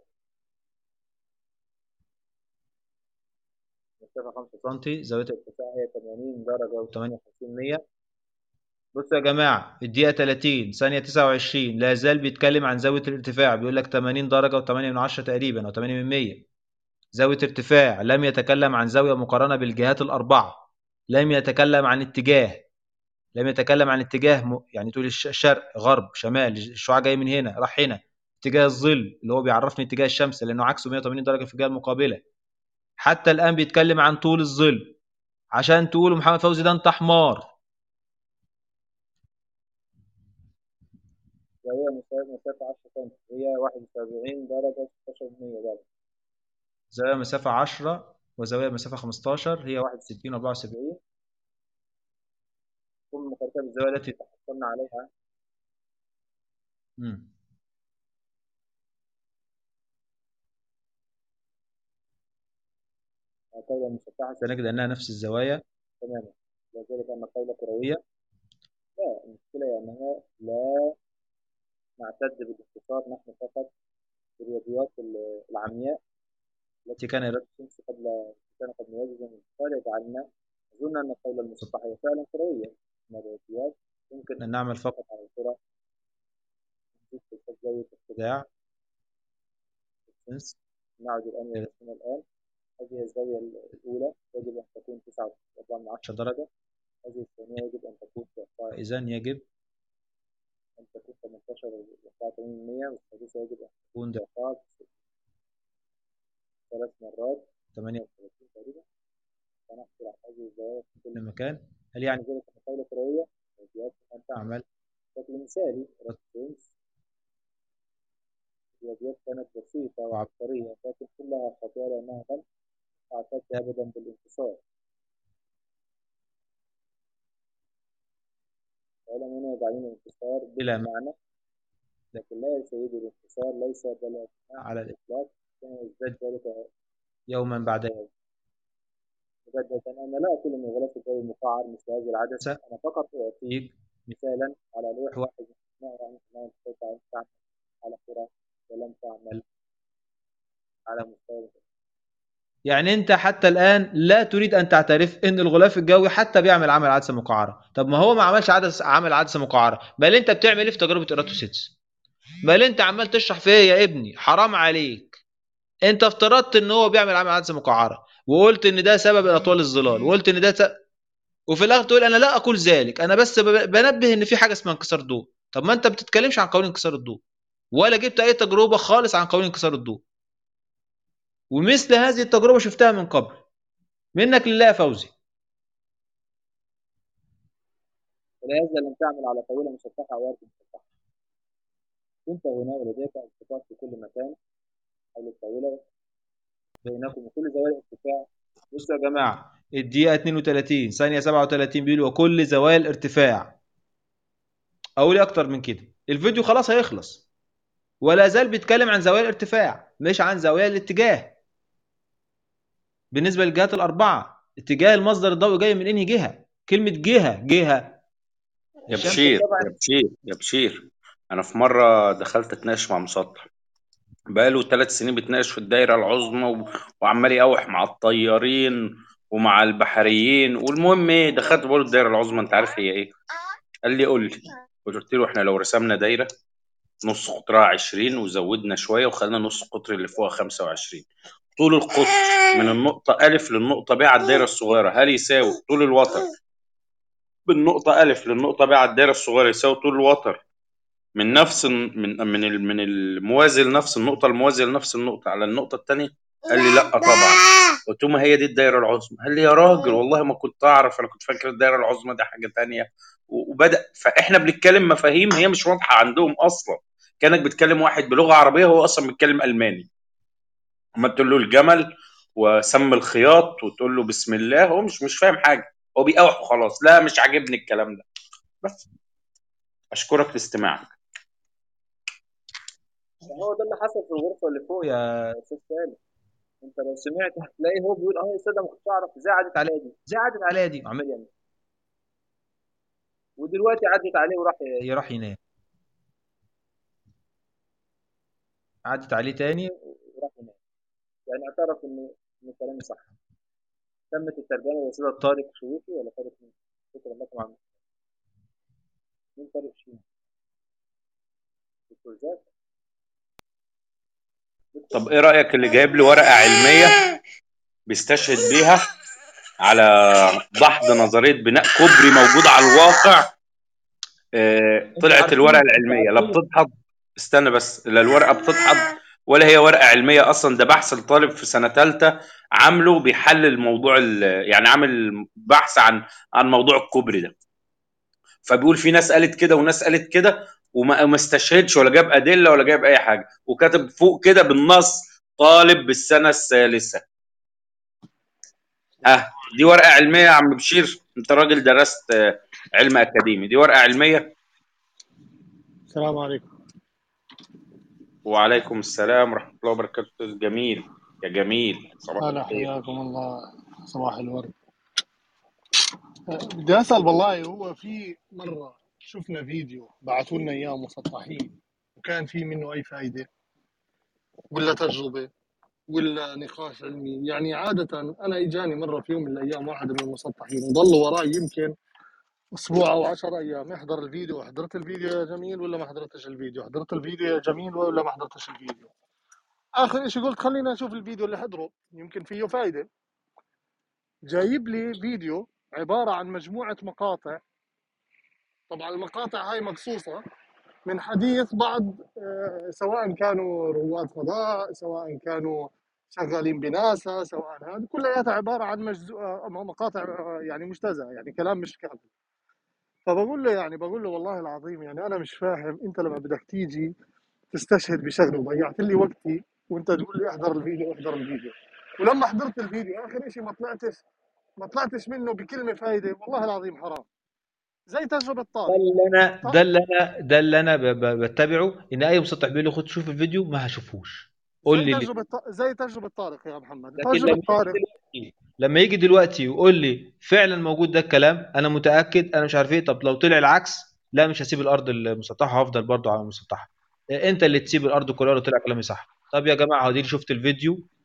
مسافة 5 سم زاوية الارتفاع هي 80 درجة و58 مية بصوا يا جماعة الدقيقة 30 ثانية 29 لا زال بيتكلم عن زاوية الارتفاع بيقول لك 80 درجة و8 من 10 تقريبا أو 8 من 100 زاوية ارتفاع لم يتكلم عن زاوية مقارنة بالجهات الأربعة لم يتكلم عن اتجاه لم يتكلم عن اتجاه م... يعني تقول الش- شرق غرب شمال الشعاع جاي من هنا راح هنا اتجاه الظل اللي هو بيعرفني اتجاه الشمس لأنه عكسه 180 درجة في الجهة المقابلة حتى الآن بيتكلم عن طول الظل عشان تقولوا محمد فوزي ده انت حمار وهي مسافة مسافة 10 سم هي 71 درجة 16 مية درجة زاوية مسافة 10 وزاوية مسافة 15 هي 61 و 74 ثم مقارنة بالزاوية التي تحصلنا عليها مم. الطاولة المسطحة سنجد أنها نفس الزوايا تماما وذلك أن الطاولة كروية لا المشكلة هي أنها لا نعتد بالاختصار نحن فقط بالرياضيات ال- العمياء التي كان يرد الشمس قبل كان قد نواجه الانتقال يجعلنا نظن أن الطاولة المسطحة هي فعلا كروية من الرياضيات يمكن أن نعمل فقط على الكرة نزيد في زاوية الخداع الشمس نعود الآن إلى رسمنا الآن هذه الزاوية الأولى يجب أن تكون 9.4 درجة هذه الثانية يجب أن تكون إذا يجب أن تكون 18 و84 والسادسة يجب أن تكون ضعفات ثلاث مرات 38 تقريبا سنحصل على هذه الزوايا في كل مكان هل يعني ذلك أن الطاولة كروية؟ يجب أن تعمل بشكل مثالي رد شمس الرياضيات كانت بسيطة وعبقرية لكن كلها خطيرة لأنها لم تعتد أبدا بالانتصار العلماء هنا يجعلون الانتصار بلا معنى لكن لا يا سيدي الانتصار ليس بلا معنى على الإطلاق كما يزداد ذلك يوما بعد يوم مجددا أنا لا أقول أن غلاف الجو مقعر مثل هذه العدسة أنا فقط أعطيك مثالا على لوح واحد ما يعني ما تستطيع أن تعمل على كرة ولم تعمل يعني انت حتى الان لا تريد ان تعترف ان الغلاف الجوي حتى بيعمل عمل عدسه مقعره طب ما هو ما عملش عدسه عمل عدسه مقعره بل انت بتعمل ايه في تجربه ايراتوسيتس بل انت عمال تشرح في ايه يا ابني حرام عليك انت افترضت ان هو بيعمل عمل عدسه مقعره وقلت ان ده سبب اطوال الظلال وقلت ان ده س... وفي الاخر تقول انا لا اقول ذلك انا بس ب- بنبه ان في حاجه اسمها انكسار الضوء طب ما انت بتتكلمش عن قوانين انكسار الضوء ولا جبت اي تجربه خالص عن قوانين انكسار الضوء ومثل هذه التجربه شفتها من قبل منك لله يا فوزي ولا يزال ان تعمل على طاوله مسطحه او ارض مسطحه كنت هنا ولديك انتقاد في كل مكان حول الطاوله بينكم وكل زوايا الارتفاع بصوا يا جماعه الدقيقه 32 ثانيه 37 بيقول وكل زوايا الارتفاع اقول إيه اكتر من كده الفيديو خلاص هيخلص ولا زال بيتكلم عن زوايا الارتفاع مش عن زوايا الاتجاه بالنسبه للجهات الاربعه اتجاه المصدر الضوئي جاي من انهي جهه كلمه جهه جهه يا الشمس بشير طبعا يا بشير يا بشير انا في مره دخلت اتناقش مع مسطح بقاله ثلاث سنين بيتناقش في الدايره العظمى و... وعمال يقاوح مع الطيارين ومع البحريين والمهم ايه دخلت بقول له الدايره العظمى انت عارف هي ايه؟ قال لي قول لي قلت له احنا لو رسمنا دايره نص قطرها 20 وزودنا شويه وخلينا نص القطر اللي فوقها 25 طول القطر من النقطه الف للنقطه ب على الدايره الصغيره هل يساوي طول الوتر بالنقطه الف للنقطه ب على الدايره الصغيره يساوي طول الوتر من نفس من من ال- من الموازي لنفس النقطه الموازيه لنفس النقطه على النقطه الثانيه قال لي لا طبعا قلت له ما هي دي الدايره العظمى قال لي يا راجل والله ما كنت اعرف انا كنت فاكر الدايره العظمى دي حاجه تانية و- وبدا فاحنا بنتكلم مفاهيم هي مش واضحه عندهم اصلا كانك بتكلم واحد بلغه عربيه هو اصلا بيتكلم الماني اما تقول له الجمل وسم الخياط وتقول له بسم الله هو مش مش فاهم حاجه هو بيقاوح وخلاص لا مش عاجبني الكلام ده بس اشكرك لاستماعك هو ده اللي حصل في الغرفه اللي فوق يا استاذ سالم انت لو سمعت هتلاقي هو بيقول اه يا استاذ أنا ما كنتش اعرف ازاي عدت عليا دي ازاي عدت عليا دي وعمال يعمل ودلوقتي عدت عليه وراح يروح ينام عدت عليه تاني وراح ينام يعني اعترف ان ان كلامي صح تمت الترجمه بواسطه طارق شويفي ولا طارق مين؟ شكرا لكم على مين طارق شويفي؟ دكتور زاد طب ايه رايك اللي جايب لي ورقه علميه بيستشهد بيها على دحض نظريه بناء كوبري موجود على الواقع آه، انتوا طلعت عارفين الورقه انتوا العلميه لا عارفين بتدحض استنى بس لا الورقه بتدحض ولا هي ورقه علميه اصلا ده بحث الطالب في سنه ثالثه عامله بيحلل موضوع ال- يعني عامل بحث عن عن موضوع الكوبري ده فبيقول في ناس قالت كده وناس قالت كده وما ما استشهدش ولا جاب ادله ولا جاب اي حاجه وكاتب فوق كده بالنص طالب بالسنه الثالثه اه دي ورقه علميه يا عم بشير انت راجل درست آه، علم اكاديمي دي ورقه علميه السلام عليكم وعليكم السلام ورحمه الله وبركاته جميل يا جميل صباح هلا الخير حياكم الله صباح الورد أه، بدي اسال والله هو في مره شفنا فيديو بعثوا لنا اياه مسطحين وكان في منه اي فائده ولا تجربه ولا نقاش علمي يعني عاده انا اجاني مره في يوم من الايام واحد من المسطحين وضل وراي يمكن اسبوع او 10 ايام احضر الفيديو حضرت الفيديو يا جميل ولا ما حضرتش الفيديو حضرت الفيديو يا جميل ولا ما حضرتش الفيديو اخر شيء قلت خلينا نشوف الفيديو اللي حضره يمكن فيه فايده جايب لي فيديو عباره عن مجموعه مقاطع طبعا المقاطع هاي مقصوصه من حديث بعض آه، سواء كانوا رواد فضاء سواء كانوا شغالين بناسا سواء هذا كلياتها عباره عن مجزو... آه، مقاطع آه، يعني مجتزأة يعني كلام مش كامل فبقول له يعني بقول له والله العظيم يعني انا مش فاهم انت لما بدك تيجي تستشهد بشغله وضيعت لي وقتي وانت تقول لي احضر الفيديو احضر الفيديو ولما حضرت الفيديو اخر شيء ما طلعتش ما طلعتش منه بكلمه فايده والله العظيم حرام زي تجربه ده طارق اللي انا ط- ده اللي انا ده اللي انا ب- ب- بتبعه ان اي مسطح بيقول لي خد شوف الفيديو ما هشوفوش قول زي لي اللي تجربه ط- زي تجربه طارق يا محمد لكن تجربه لما يجي طارق دلوقتي لما يجي دلوقتي ويقول لي فعلا موجود ده الكلام انا متاكد انا مش عارف ايه طب لو طلع العكس لا مش هسيب الارض المسطحه هفضل برضو على المسطحه انت اللي تسيب الارض كلها لو طلع كلامي صح طب يا جماعه هدي شفت الفيديو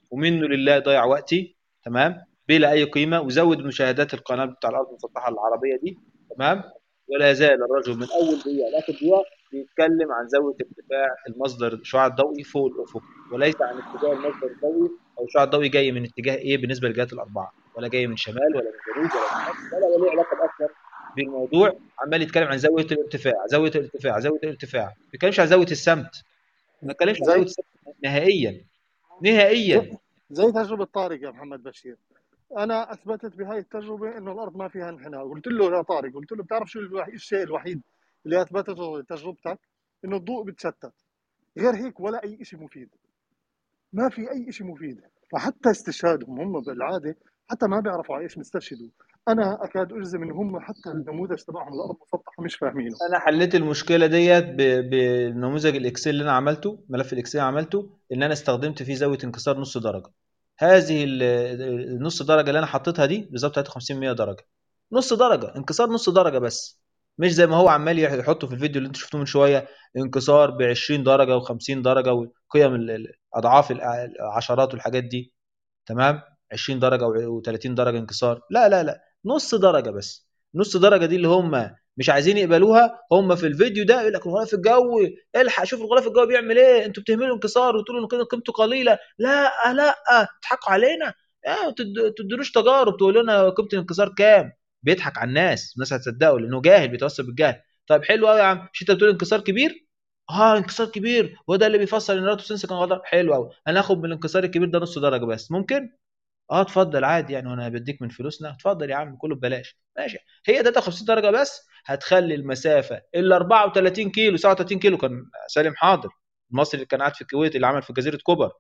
ومنه لله يضيع وقتي تمام بلا اي قيمه وزود مشاهدات القناه بتاع الارض المسطحه العربيه دي تمام ولا يزال الرجل من اول دقيقه لاخر دقيقه بيتكلم عن زاويه ارتفاع المصدر الشعاع الضوئي فوق الافق وليس عن اتجاه المصدر الضوئي او الشعاع الضوئي جاي من اتجاه ايه بالنسبه للجهات الاربعه ولا جاي من شمال ولا من جنوب ولا من شرق ولا له علاقه باكثر بالموضوع عمال يتكلم عن زاويه الارتفاع زاويه الارتفاع زاويه الارتفاع ما بيتكلمش عن زاويه السمت ما بيتكلمش عن زي زاويه السمت نهائيا نهائيا زي, زي تجربة طارق يا محمد بشير انا اثبتت بهاي التجربه انه الارض ما فيها انحناء قلت له يا طارق قلت له بتعرف شو الوحيد الشيء الوحيد اللي اثبتته تجربتك انه الضوء بتشتت غير هيك ولا اي شيء مفيد ما في اي شيء مفيد فحتى استشهادهم هم بالعاده حتى ما بيعرفوا على ايش بيستشهدوا انا اكاد اجزم ان هم حتى النموذج تبعهم الارض مسطحه مش فاهمينه انا حليت المشكله ديت ب- بنموذج الاكسل اللي انا عملته ملف الاكسل اللي عملته ان انا استخدمت فيه زاويه انكسار نص درجه هذه ال- النص درجه اللي انا حطيتها دي بالظبط 53 100 درجه نص درجه انكسار نص درجه بس مش زي ما هو عمال يحطه في الفيديو اللي انتوا شفتوه من شويه انكسار ب 20 درجه و50 درجه وقيم ال- ال- اضعاف الع- العشرات والحاجات دي تمام 20 درجه و30 درجه انكسار لا لا لا نص درجه بس نص درجه دي اللي هم مش عايزين يقبلوها هم في الفيديو ده يقول لك الغلاف الجوي الحق شوف الغلاف الجوي بيعمل ايه انتوا بتهملوا انكسار وتقولوا ان كده قيمته قليله لا لا تضحكوا علينا اه تد- تدروش تجارب تقولوا لنا قيمه الانكسار كام بيضحك على الناس الناس هتصدقه لانه جاهل بيتوسل بالجهل طيب حلو قوي يا عم مش انت بتقول انكسار كبير اه انكسار كبير وده اللي بيفسر ان راتو سنس كان غلط حلو قوي انا هاخد من الانكسار الكبير ده نص درجه بس ممكن اه اتفضل عادي يعني وانا بديك من فلوسنا اتفضل يا عم كله ببلاش ماشي هي 53 درجه بس هتخلي المسافه ال 34 كيلو 37 كيلو كان سالم حاضر المصري اللي كان قاعد في الكويت اللي عمل في جزيره كوبر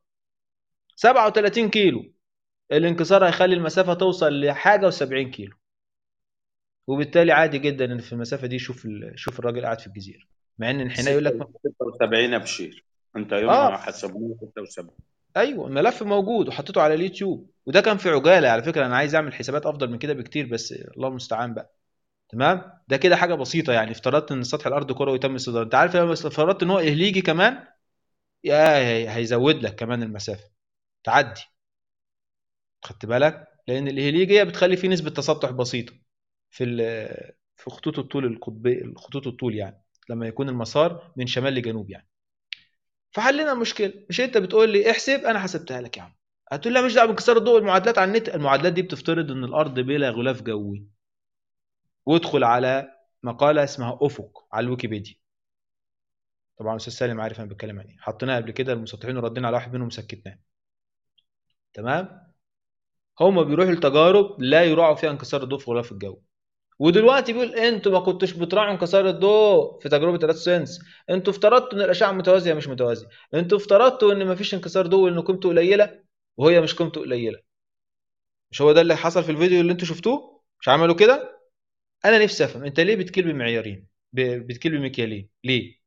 37 كيلو الانكسار هيخلي المسافه توصل لحاجه و70 كيلو وبالتالي عادي جدا ان في المسافه دي شوف ال... شوف الراجل قاعد في الجزيره مع ان انحناء يقول لك 76 ابشير انت آه. يومها حسبوه 76 ايوه الملف موجود وحطيته على اليوتيوب وده كان في عجاله على فكره انا عايز اعمل حسابات افضل من كده بكتير بس الله المستعان بقى تمام ده كده حاجه بسيطه يعني افترضت ان سطح الارض كروي تم استدارته انت عارف لو افترضت ان هو اهليجي كمان يا هي- هيزود لك كمان المسافه تعدي خدت بالك لان الاهليجيه بتخلي فيه نسبه تسطح بسيطه في ال- في خطوط الطول القطبي خطوط الطول يعني لما يكون المسار من شمال لجنوب يعني فحلينا المشكله مش انت بتقول لي احسب انا حسبتها لك يا عم هتقول لي مش دعوه بانكسار الضوء المعادلات على النت المعادلات دي بتفترض ان الارض بلا غلاف جوي وادخل على مقاله اسمها افق على الويكيبيديا طبعا استاذ سالم عارف انا بتكلم عن ايه حطيناها قبل كده المسطحين وردينا على واحد منهم وسكتناه تمام هما بيروحوا لتجارب لا يراعوا فيها انكسار الضوء في غلاف الجو ودلوقتي بيقول انتوا ما كنتوش بتراعوا انكسار الضوء في تجربه الراد سنس انتوا افترضتوا ان الاشعه متوازيه مش متوازيه انتوا افترضتوا ان ما فيش انكسار ضوء انه قيمته قليله وهي مش قيمته قليله مش هو ده اللي حصل في الفيديو اللي انتوا شفتوه مش عملوا كده انا نفسي افهم انت ليه بتكيل بمعيارين ب- بتكيل بمكيالين ليه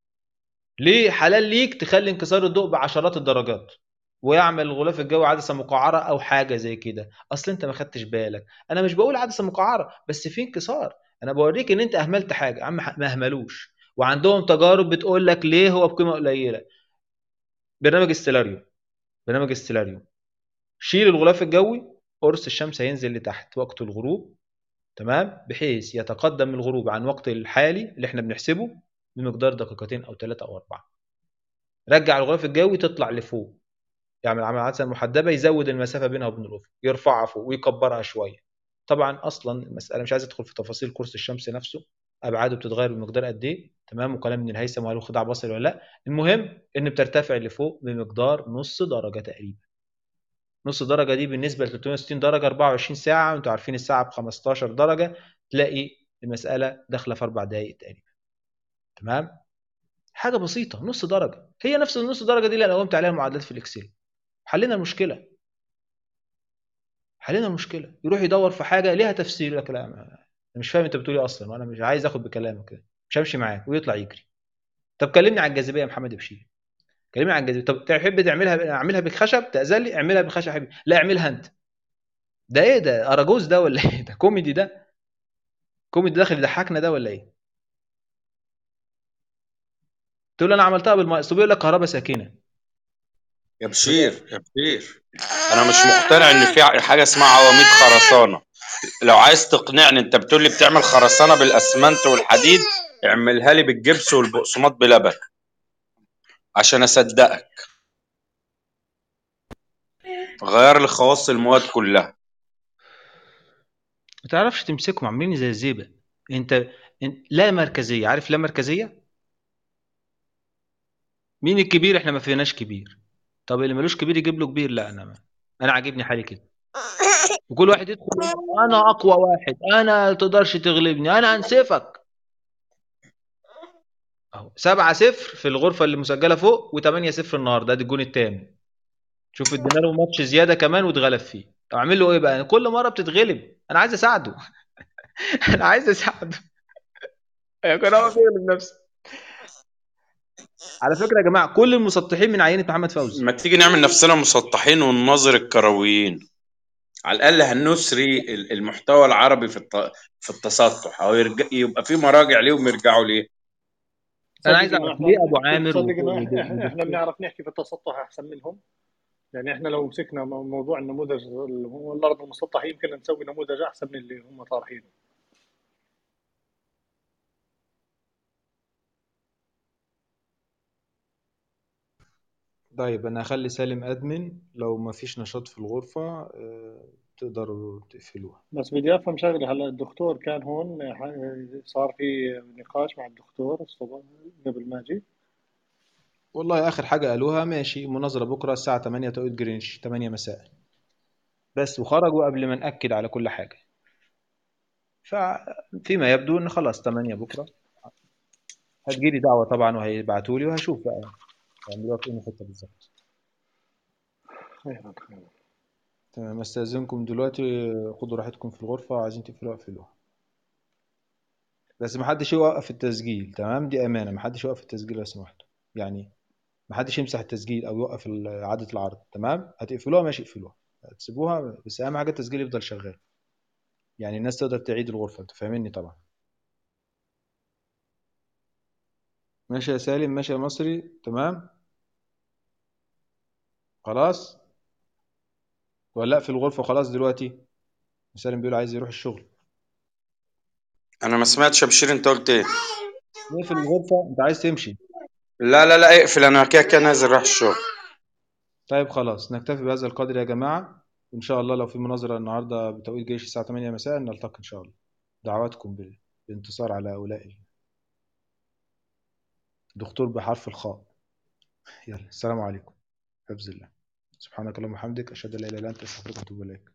ليه حلال ليك تخلي انكسار الضوء بعشرات الدرجات ويعمل الغلاف الجوي عدسه مقعره او حاجه زي كده اصل انت ما خدتش بالك انا مش بقول عدسه مقعره بس في انكسار انا بوريك ان انت اهملت حاجه يا عم ما اهملوش وعندهم تجارب بتقول لك ليه هو بقيمه قليله برنامج السيلاريو برنامج السيلاريو شيل الغلاف الجوي قرص الشمس هينزل لتحت وقت الغروب تمام بحيث يتقدم الغروب عن وقت الحالي اللي احنا بنحسبه بمقدار دقيقتين او ثلاثه او اربعه رجع الغلاف الجوي تطلع لفوق يعمل عمل عدسه محدبه يزود المسافه بينها وبين الافق يرفعها فوق ويكبرها شويه طبعا اصلا المساله مش عايز ادخل في تفاصيل كورس الشمس نفسه ابعاده بتتغير بمقدار قد ايه تمام وكلام من الهيثم وهل هو خداع بصري ولا لا المهم ان بترتفع لفوق بمقدار نص درجه تقريبا نص درجه دي بالنسبه ل 360 درجه 24 ساعه وانتوا عارفين الساعه ب 15 درجه تلاقي المساله داخله في اربع دقائق تقريبا تمام حاجه بسيطه نص درجه هي نفس النص درجه دي اللي انا قمت عليها معادلات في الاكسل حلينا المشكله حلينا المشكله يروح يدور في حاجه ليها تفسير يقول لك لا ما- انا مش فاهم انت بتقول ايه اصلا وانا مش عايز اخد بكلامك كده مش همشي معاك ويطلع يجري طب كلمني عن الجاذبيه يا محمد بشير كلمني عن الجاذبيه طب تحب تعملها اعملها بخشب تاذن لي اعملها بخشب يا حبيبي لا اعملها انت ده ايه ده اراجوز ده ولا ايه ده كوميدي ده كوميدي داخل يضحكنا ده ولا ايه تقول له انا عملتها بالماء بيقول لك كهرباء ساكنه يا بشير يا بشير انا مش مقتنع ان في حاجه اسمها عواميد خرسانه لو عايز تقنعني انت بتقول لي بتعمل خرسانه بالاسمنت والحديد اعملها لي بالجبس والبقسماط بلبن عشان اصدقك غير لي خواص المواد كلها ما تعرفش تمسكهم عاملين زي الزيبه انت انت- لا مركزيه عارف لا مركزيه مين الكبير احنا ما فيناش كبير طب اللي ملوش كبير يجيب له كبير لا انا ما. انا عاجبني حالي كده وكل واحد يدخل يقول انا اقوى واحد انا تقدرش تغلبني انا انسفك اهو 7 0 في الغرفه اللي مسجله فوق و8 0 النهارده ادي الجون الثامن شوف ادينا له ماتش زياده كمان واتغلب فيه طب اعمل له ايه بقى كل مره بتتغلب انا عايز اساعده انا عايز اساعده كان هو بيغلب نفسه على فكره يا جماعه كل المسطحين من عينه محمد فوزي ما تيجي نعمل نفسنا مسطحين ونناظر الكرويين على الاقل هنسري ال- المحتوى العربي في الت- في التسطح او يرجع يبقى في مراجع ليهم يرجعوا ليه انا عايز تصدق إنه اعرف احنا ليه ابو عامر تصدق انه و- احنا و- احنا بنعرف نحكي في التسطح احسن منهم يعني احنا لو مسكنا مو- موضوع النموذج اللي هو الارض المسطحه يمكن نسوي نموذج احسن من اللي هم طارحينه طيب انا هخلي سالم ادمن لو ما فيش نشاط في الغرفة آه، تقدروا تقفلوها بس بدي افهم شغله هلا الدكتور كان هون ح- صار في نقاش مع الدكتور الصبح قبل ما اجي والله اخر حاجة قالوها ماشي مناظرة بكرة الساعة 8 توقيت جرينتش 8 مساء بس وخرجوا قبل ما نأكد على كل حاجة ففيما يبدو ان خلاص 8 بكرة هتجيلي دعوة طبعا وهيبعتوا لي وهشوف بقى يعملوها في أي حتة بالظبط خيرا خيرا تمام استاذنكم دلوقتي خدوا راحتكم في الغرفة عايزين تقفلوها اقفلوها بس محدش يوقف التسجيل تمام دي امانة محدش يوقف التسجيل لو سمحتوا يعني محدش يمسح التسجيل او يوقف ال- اعادة العرض تمام هتقفلوها ماشي اقفلوها هتسيبوها بس اهم حاجة التسجيل يفضل شغال يعني الناس تقدر تعيد الغرفة انت فاهمني طبعا ماشي يا سالم ماشي يا مصري تمام خلاص ولا لا في الغرفة خلاص دلوقتي سالم بيقول عايز يروح الشغل انا ما سمعتش يا بشير انت قلت ايه نقفل الغرفة انت عايز تمشي لا لا لا اقفل انا كده كده نازل رايح الشغل طيب خلاص نكتفي بهذا القدر يا جماعة وإن شاء الله لو في مناظرة النهاردة بتوقيت جيش الساعة 8 مساء نلتقي إن شاء الله دعواتكم بال- بالانتصار على هؤلاء الدكتور بحرف الخاء يلا السلام عليكم حفظ الله سبحانك اللهم وبحمدك أشهد أن لا إله إلا أنت أستغفرك وأتوب إليك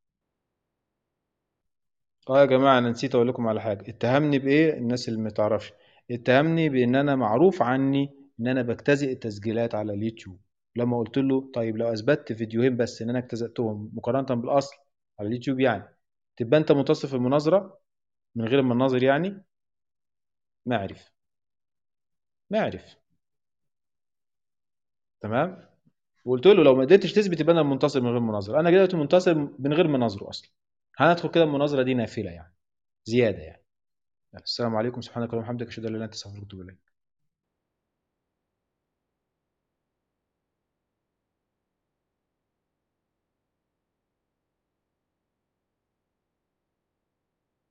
اه يا جماعة أنا نسيت أقول لكم على حاجة اتهمني بإيه الناس اللي ما تعرفش اتهمني بإن أنا معروف عني إن أنا بجتزئ التسجيلات على اليوتيوب لما قلت له طيب لو أثبتت فيديوهين بس إن أنا اجتزأتهم مقارنة بالأصل على اليوتيوب يعني تبقى أنت منتصف المناظرة من غير ما الناظر يعني ما عرف ما عرف تمام وقلت له لو ما قدرتش تثبت يبقى انا المنتصر من غير مناظره انا دلوقتي منتصر من غير مناظره اصلا هندخل كده المناظره دي نافله يعني زياده يعني يلا، السلام عليكم سبحانك اللهم وبحمدك اشهد ان لا اله الا انت استغفرك واتوب اليك